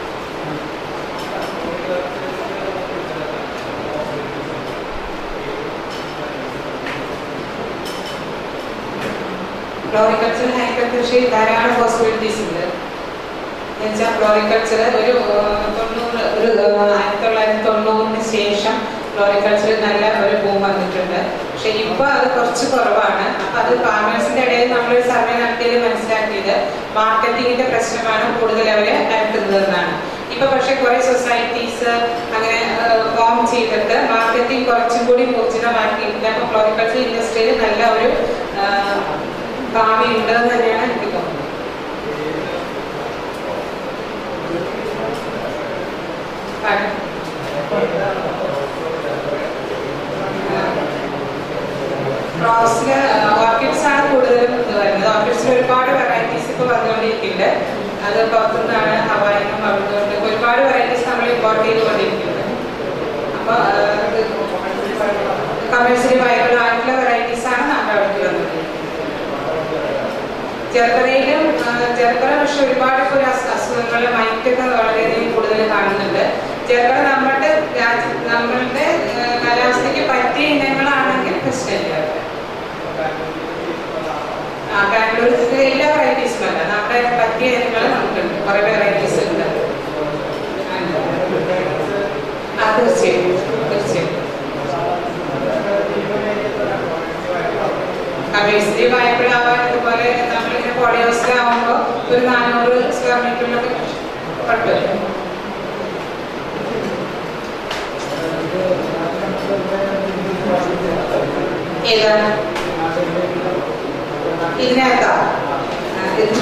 ഫ്ലോറിക്കൾച്ചർ ഹൈക്കൽ കൃഷി ധാരാളം പോസിബിലിറ്റീസ് ഉണ്ട് എന്നുവെച്ചാൽ ഫ്ലോറിക്കൾച്ചർ ഒരു ആ, തൊണ്ണൂറ് ഒരു ആ, ആയിരത്തി തൊള്ളായിരത്തി തൊണ്ണൂറിന് ശേഷം ഫ്ലോറിക്കൾച്ചർ നല്ല ഒരു ബൂം വന്നിട്ടുണ്ട് പക്ഷെ ഇപ്പൊ അത് കുറച്ച് കുറവാണ് അപ്പൊ അത് ഫാമേഴ്സിന്റെ ഇടയിൽ നമ്മളൊരു സർവേ നടത്തിയത് മനസ്സിലാക്കിയത് മാർക്കറ്റിംഗിന്റെ പ്രശ്നമാണ് കൂടുതൽ അവരെ അലട്ടുന്നതെന്നാണ് ഇപ്പൊ പക്ഷെ കുറെ സൊസൈറ്റീസ് അങ്ങനെ ഫോം ചെയ്തിട്ട് മാർക്കറ്റിംഗ് കുറച്ചും കൂടി ഊർജിതമാക്കിയിട്ടുണ്ട് അപ്പൊ ഫ്ലോറിക്കൾച്ചർ ഇൻഡസ്ട്രിയിൽ നല്ല ഒരു ആ, ഭാവി ഉണ്ടെന്ന് തന്നെയാണ് എനിക്ക് തോന്നുന്നത് ക്രോസില് ഓർക്കിഡ്സ് ആണ് കൂടുതലും ഇത് വരുന്നത് ഓർക്കിഡ്സിൽ ഒരുപാട് വെറൈറ്റീസ് ഇപ്പൊ വന്നുകൊണ്ടിരിക്കുന്നുണ്ട് അത് പുറത്തുനിന്നാണ് ഹവായിനും അവിടുന്ന് ഒരുപാട് വെറൈറ്റീസ് നമ്മൾ ഇമ്പോർട്ട് ചെയ്തുകൊണ്ടിരിക്കുന്നത് അപ്പോൾ കമേഴ്സ്യലി വയബിൾ ആയിട്ടുള്ള വെറൈറ്റീസ് ആണ് നമ്മുടെ അവിടേക്ക് വന്നത് ചെറുക്കരയിലും ചെറുക്കര പക്ഷെ ഒരുപാട് ഇപ്പോൾ ഒരു അസു- അസുഖങ്ങൾ മൈറ്റൊക്കെ വളരെയധികം കൂടുതൽ കാണുന്നുണ്ട് ചെറുക്കര നമ്മുടെ രാജ്യ നമ്മളുടെ ഏഹ്, കാലാവസ്ഥയ്ക്ക് പറ്റിയ ഇനങ്ങളാണെങ്കിൽ പ്രശ്നമില്ല ആ ബാംഗ്ലൂർ എല്ലാ വെറൈറ്റീസും അല്ല നമ്മുടെ പറ്റിയ ഇനങ്ങൾ നമുക്കുണ്ട് കുറേ വെറൈറ്റീസ് ഉണ്ട് ആ തീർച്ചയായും തീർച്ചയായും കമേഴ്സ്യലി വയബിൾ ആവാൻ ഇതുപോലെ നമ്മളിങ്ങനെ പോളിയോസിലാവുമ്പോൾ ഒരു നാനൂറ് സ്ക്വയർ മീറ്ററിലൊക്കെ കുഴപ്പമില്ല ഏതാണ് ഇതിനകത്താ ആ, ഇത്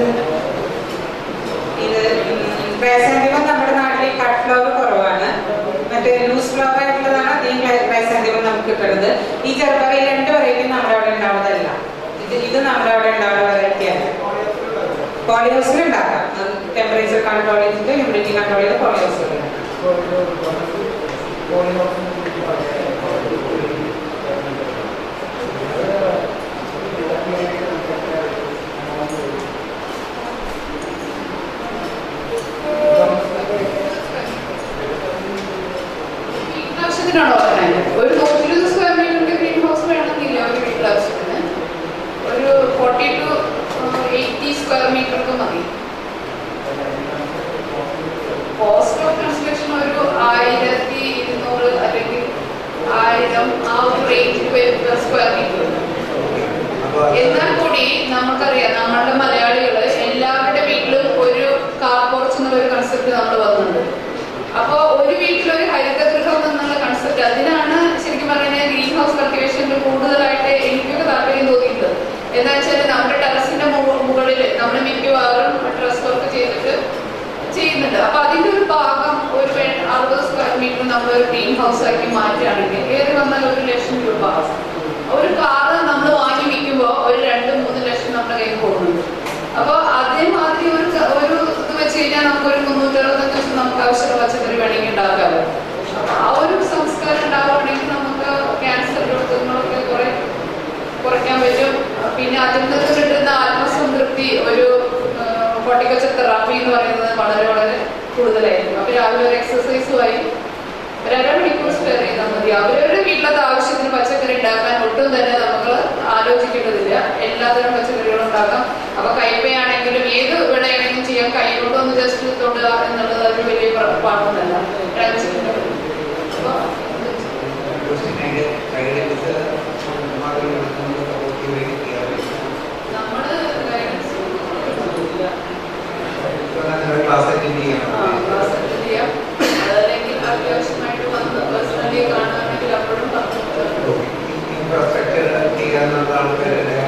ഇത് ക്രൈസാന്തിമം നമ്മുടെ നാട്ടിൽ കട്ട് ഫ്ലവർ കുറവാണ് മറ്റേ ലൂസ് ഫ്ലവർ ആയിട്ടുള്ളതാണ് അധികം ക്രൈസാന്തിമം നമുക്ക് കിട്ടുന്നത് ഈ ചെറുപറയിൽ രണ്ട് വെറൈറ്റി നമ്മുടെ അവിടെ ഉണ്ടാവുന്നതല്ല ഇത് ഇത് നമ്മുടെ അവിടെ ഉണ്ടാവുന്ന വെറൈറ്റിയാണ് പോളിയോസിൽ ഉണ്ടാക്കാം ടെമ്പറേച്ചർ കൺട്രോൾ ചെയ്തിട്ട് ഹ്യൂമിഡിറ്റി കൺട്രോൾ ചെയ്ത് പോളിയോസിൽ ആവശ്യത്തിനാണോ പറഞ്ഞത് ഒരു നൂറ്റി ഇരുപത് സ്ക്വയർ മീറ്ററിന്റെ ഗ്രീൻ ഹൗസ് വേണമെന്നില്ല ഒരു വീട്ടിലാവശ്യത്തിന് ഒരു ഫോർട്ടി ടു എയ്റ്റി സ്ക്വയർ മീറ്റർക്ക് മതി കോസ്റ്റ് ഓഫ് കൺസ്ട്രക്ഷൻ ഒരു ആയിരത്തി ഇരുന്നൂറ് അല്ലെങ്കിൽ ആയിരം ആ ഒരു റേഞ്ചിൽ വരുന്ന സ്ക്വയർ മീറ്റർ എന്നാൽ കൂടി നമുക്കറിയാം നമ്മളുടെ മലയാളികള് എല്ലാവരുടെ വീട്ടിലും ഒരു കാർ പോർച്ച് എന്നുള്ള ഒരു കൺസെപ്റ്റ് നമ്മൾ വന്നിട്ടുണ്ട് അപ്പോ ഒരു വീട്ടിൽ ഒരു ഹരിതഗൃഹം എന്നുള്ള കൺസെപ്റ്റ് അതിനാണ് ശരിക്കും പറയുന്നത് ഗ്രീൻ ഹൗസ് കൾട്ടിവേഷനിൽ കൂടുതലായിട്ട് എനിക്കൊക്കെ താല്പര്യം തോന്നിയിട്ടുള്ളത് എന്താ വെച്ചാൽ നമ്മുടെ ടെറസിന്റെ മുകളിൽ നമ്മൾ മിക്കവാറും ഡ്രസ് വർക്ക് ചെയ്തിട്ട് ചെയ്യുന്നുണ്ട് അപ്പൊ അതിന്റെ ഒരു ഭാഗം ഒരു വേ- അറുപത് സ്ക്വയർ മീറ്റർ നമ്മൾ ഒരു ഗ്രീൻ ഹൗസ് ആക്കി മാറ്റുകയാണെങ്കിൽ ഏറി വന്നാൽ ഒരു ലക്ഷം രൂപ ഒരു കാറ് നമ്മൾ വാങ്ങി വിൽക്കുമ്പോൾ ഒരു രണ്ട് മൂന്ന് ലക്ഷം നമ്മുടെ കയ്യിൽ പോകുന്നുണ്ട് അപ്പൊ അതേമാതിരി ഒരു ക- ഒരു ഇത് വെച്ച് കഴിഞ്ഞാൽ നമുക്ക് ഒരു മുന്നൂറ്ററുപത്തഞ്ച് ദിവസം നമുക്ക് ആവശ്യമുള്ള പച്ചക്കറി വേണമെങ്കിൽ ഉണ്ടാക്കാമല്ലോ അപ്പൊ ആ ഒരു സംസ്കാരം ഉണ്ടാവുകയാണെങ്കിൽ നമുക്ക് ക്യാൻസർ രോഗങ്ങളൊക്കെ കുറെ കുറയ്ക്കാൻ പറ്റും പിന്നെ അതിൽ നിന്ന് കിട്ടുന്ന ആത്മസംതൃപ്തി ഒരു ഹോർട്ടിക്കൾച്ചർ തെറാപ്പി എന്ന് പറയുന്നത് വളരെ വളരെ കൂടുതലായിരിക്കും അപ്പൊ രാവിലെ ഒരു എക്സസൈസുമായി ഒരു അരമണിക്കൂർ സ്പെയർ ചെയ്താൽ മതി അവരവരുടെ വീട്ടിലത്തെ ആവശ്യത്തിന് പച്ചക്കറി ഉണ്ടാക്കാൻ ഒട്ടും തന്നെ നമുക്ക് ആലോചിക്കേണ്ടതില്ല എല്ലാതരം പച്ചക്കറികളും ഉണ്ടാക്കാം അപ്പൊ കൈപ്പയാണെങ്കിലും ഏത് വിളയാണെങ്കിലും ചെയ്യാം കൈ കൊണ്ട് ഒന്ന് ജസ്റ്റ് തൊടുക എന്നുള്ളത് ഒരു വലിയ പ്ര- പാടൊന്നല്ല രണ്ടും അപ്പൊ നമ്മള് ഗൈഡൻസ് ക്ലാസ് അറ്റൻഡ് ചെയ്യണം ക്ലാസ് അറ്റൻഡ് ചെയ്യാം അതല്ലെങ്കിൽ അത്യാവശ്യമായിട്ട് വന്ന് പേഴ്സണലി കാണുകയാണെങ്കിൽ അപ്പോഴും പറഞ്ഞു ഇൻഫ്രാസ്ട്രക്ചർ ചെയ്യാനുള്ള ആൾക്കാരുടെ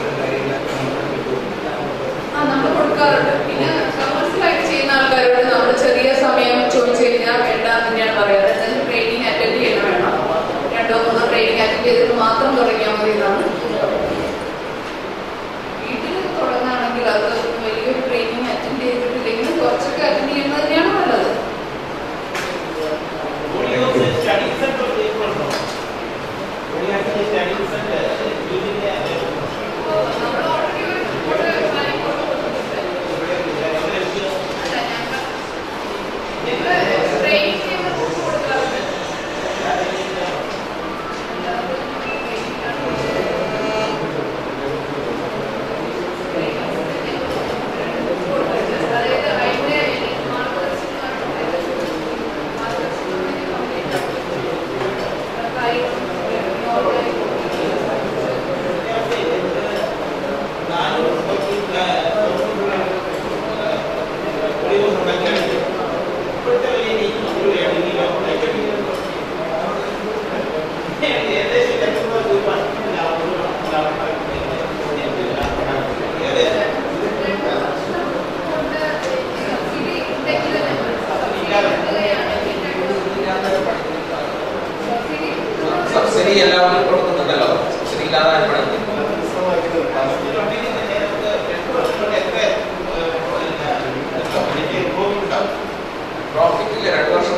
ആ നമ്മൾ കൊടുക്കാറുണ്ട് പിന്നെ കമേഴ്സ്യലായിട്ട് ചെയ്യുന്ന ആൾക്കാരോട് നമ്മൾ ചെറിയ സമയം ചോദിച്ചു കഴിഞ്ഞാൽ വേണ്ട എന്ന് തന്നെയാണ് പറയാറ് എന്തായാലും ട്രെയിനിങ് അറ്റൻഡ് ചെയ്യണം വേണം രണ്ടോ മൂന്നോ ട്രെയിനിങ് അറ്റൻഡ് ചെയ്തിട്ട് മാത്രം തുടങ്ങിയാൽ മതി എന്നാണ് വീട്ടിൽ തുടങ്ങുകയാണെങ്കിൽ അത് വലിയൊരു ട്രെയിനിങ് അറ്റൻഡ് ചെയ്തിട്ടില്ലെങ്കിൽ കുറച്ചൊക്കെ അറ്റൻഡ് ചെയ്യുന്നത് തന്നെയാണ് നല്ലത് സ്റ്റഡി സെന്റർ ചെയ്യുന്നുണ്ടോ സ്റ്റഡി സെന്റർ ഇതിന്റെ നമ്മൾ ഓൾറെഡി ഒരു റിപ്പോർട്ട് പ്ലാനിങ് ട്രെയിനിങ് ചെയ്യുന്ന കൊടുക്കാറുണ്ട് അതായത് അതിന്റെ സബ്സിഡി എല്ലാവർക്കും കൊടുക്കുന്നുണ്ടല്ലോ സബ്സിഡി ഇല്ലാതെ പണിക്ക് പ്രോഫിറ്റ് ഇല്ല രണ്ട് വർഷം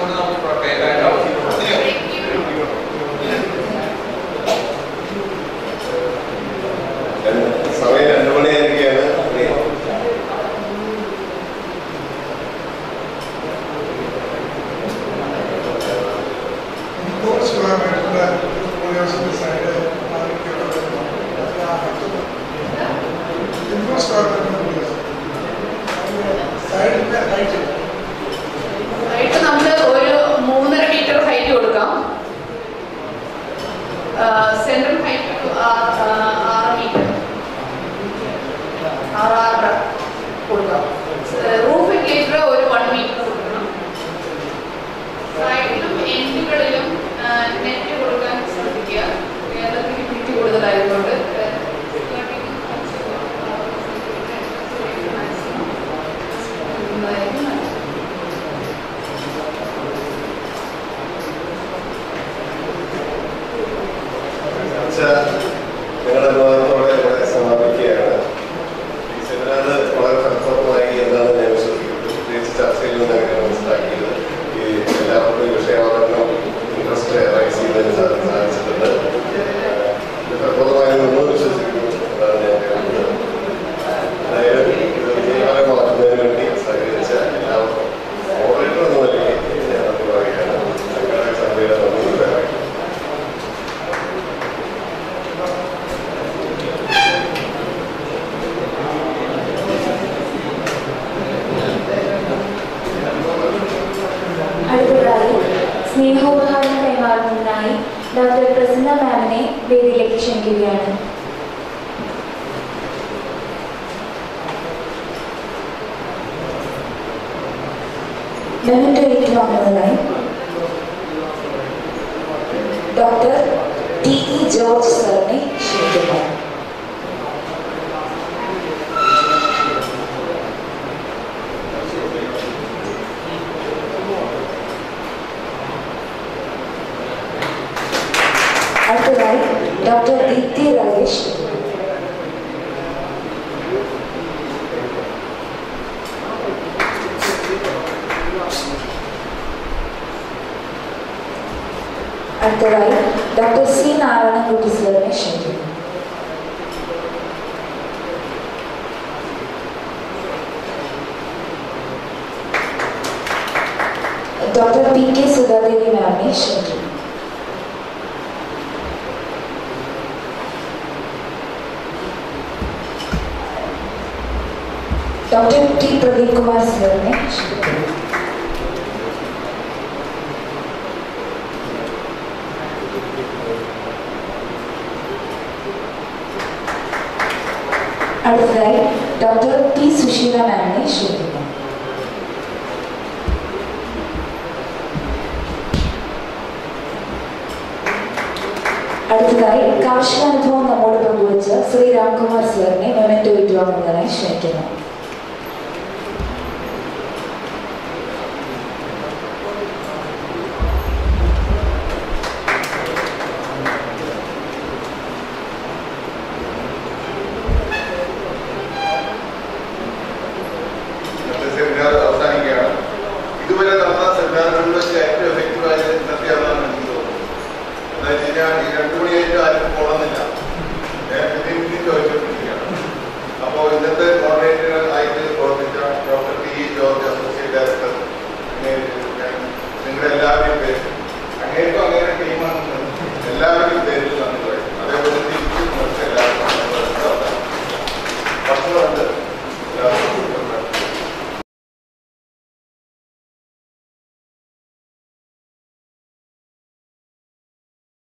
സ്നേഹോപഹാരം കൈമാറുന്നതിനായി ഡോക്ടർ പ്രസന്ന മാമിനെ വേദിയിലേക്ക് ക്ഷണിക്കുകയാണ് മെമൻറ്റോ ഏറ്റുവാങ്ങുന്നതിനായി ഡോക്ടർ ടി ഇ ജോർജ് സാറിനെ ക്ഷണിക്കുന്നു അടുത്തതായി ഡോക്ടർ ദീപ്തി രാജേഷ് അടുത്തതായി ഡോക്ടർ സി നാരായണൻകുട്ടി സാറിനെ ക്ഷണിക്കുന്നു ഡോക്ടർ പി കെ സുധാദേവി മാമിനെ ക്ഷണിക്കുന്നു ഡോക്ടർ ടി പ്രദീപ് കുമാർ സാറിനെ ക്ഷണിക്കുന്നു അടുത്തതായി ഡോക്ടർ പി സുശീല മാമിനെ ക്ഷണിക്കുന്നു അടുത്തതായി കാർഷികാനുഭവം നമ്മോട് പങ്കുവച്ച ശ്രീ രാംകുമാർ സാറിനെ മൊമെന്റോ ഏറ്റുവാങ്ങുന്നതിനായി ക്ഷണിക്കുന്നു ഇന്നത്തെ സെമിനാർ അവസാനിക്കുകയാണ് ഇതുവരെ നടന്ന സെമിനാറുകളിൽ വെച്ച് ഏറ്റവും എഫക്റ്റീവായത് ഇന്നത്തെയാണെന്നാണ് എനിക്ക് തോന്നുന്നത് എന്താ വെച്ച് കഴിഞ്ഞാൽ ഈ രണ്ടു മണിയായിട്ട് ആരും പോകണമെന്നില്ല നേരത്തെ ഇനിയും ചോദിച്ചുകൊണ്ടിരിക്കുകയാണ് അപ്പോൾ ഇന്നത്തെ കോർഡിനേറ്റർ ആയിട്ട് പ്രവർത്തിച്ച doctor T E George associate director പിന്നെ ഞാൻ നിങ്ങളുടെ എല്ലാവരുടെയും പേര് അങ്ങേക്കും അങ്ങനെ ടീമാണ് എല്ലാവരുടെയും പേരിൽ നന്ദി പറയും അതേപോലെ തിരിച്ചും മറ്റെല്ലാവർക്കും വർഷങ്ങളുണ്ട്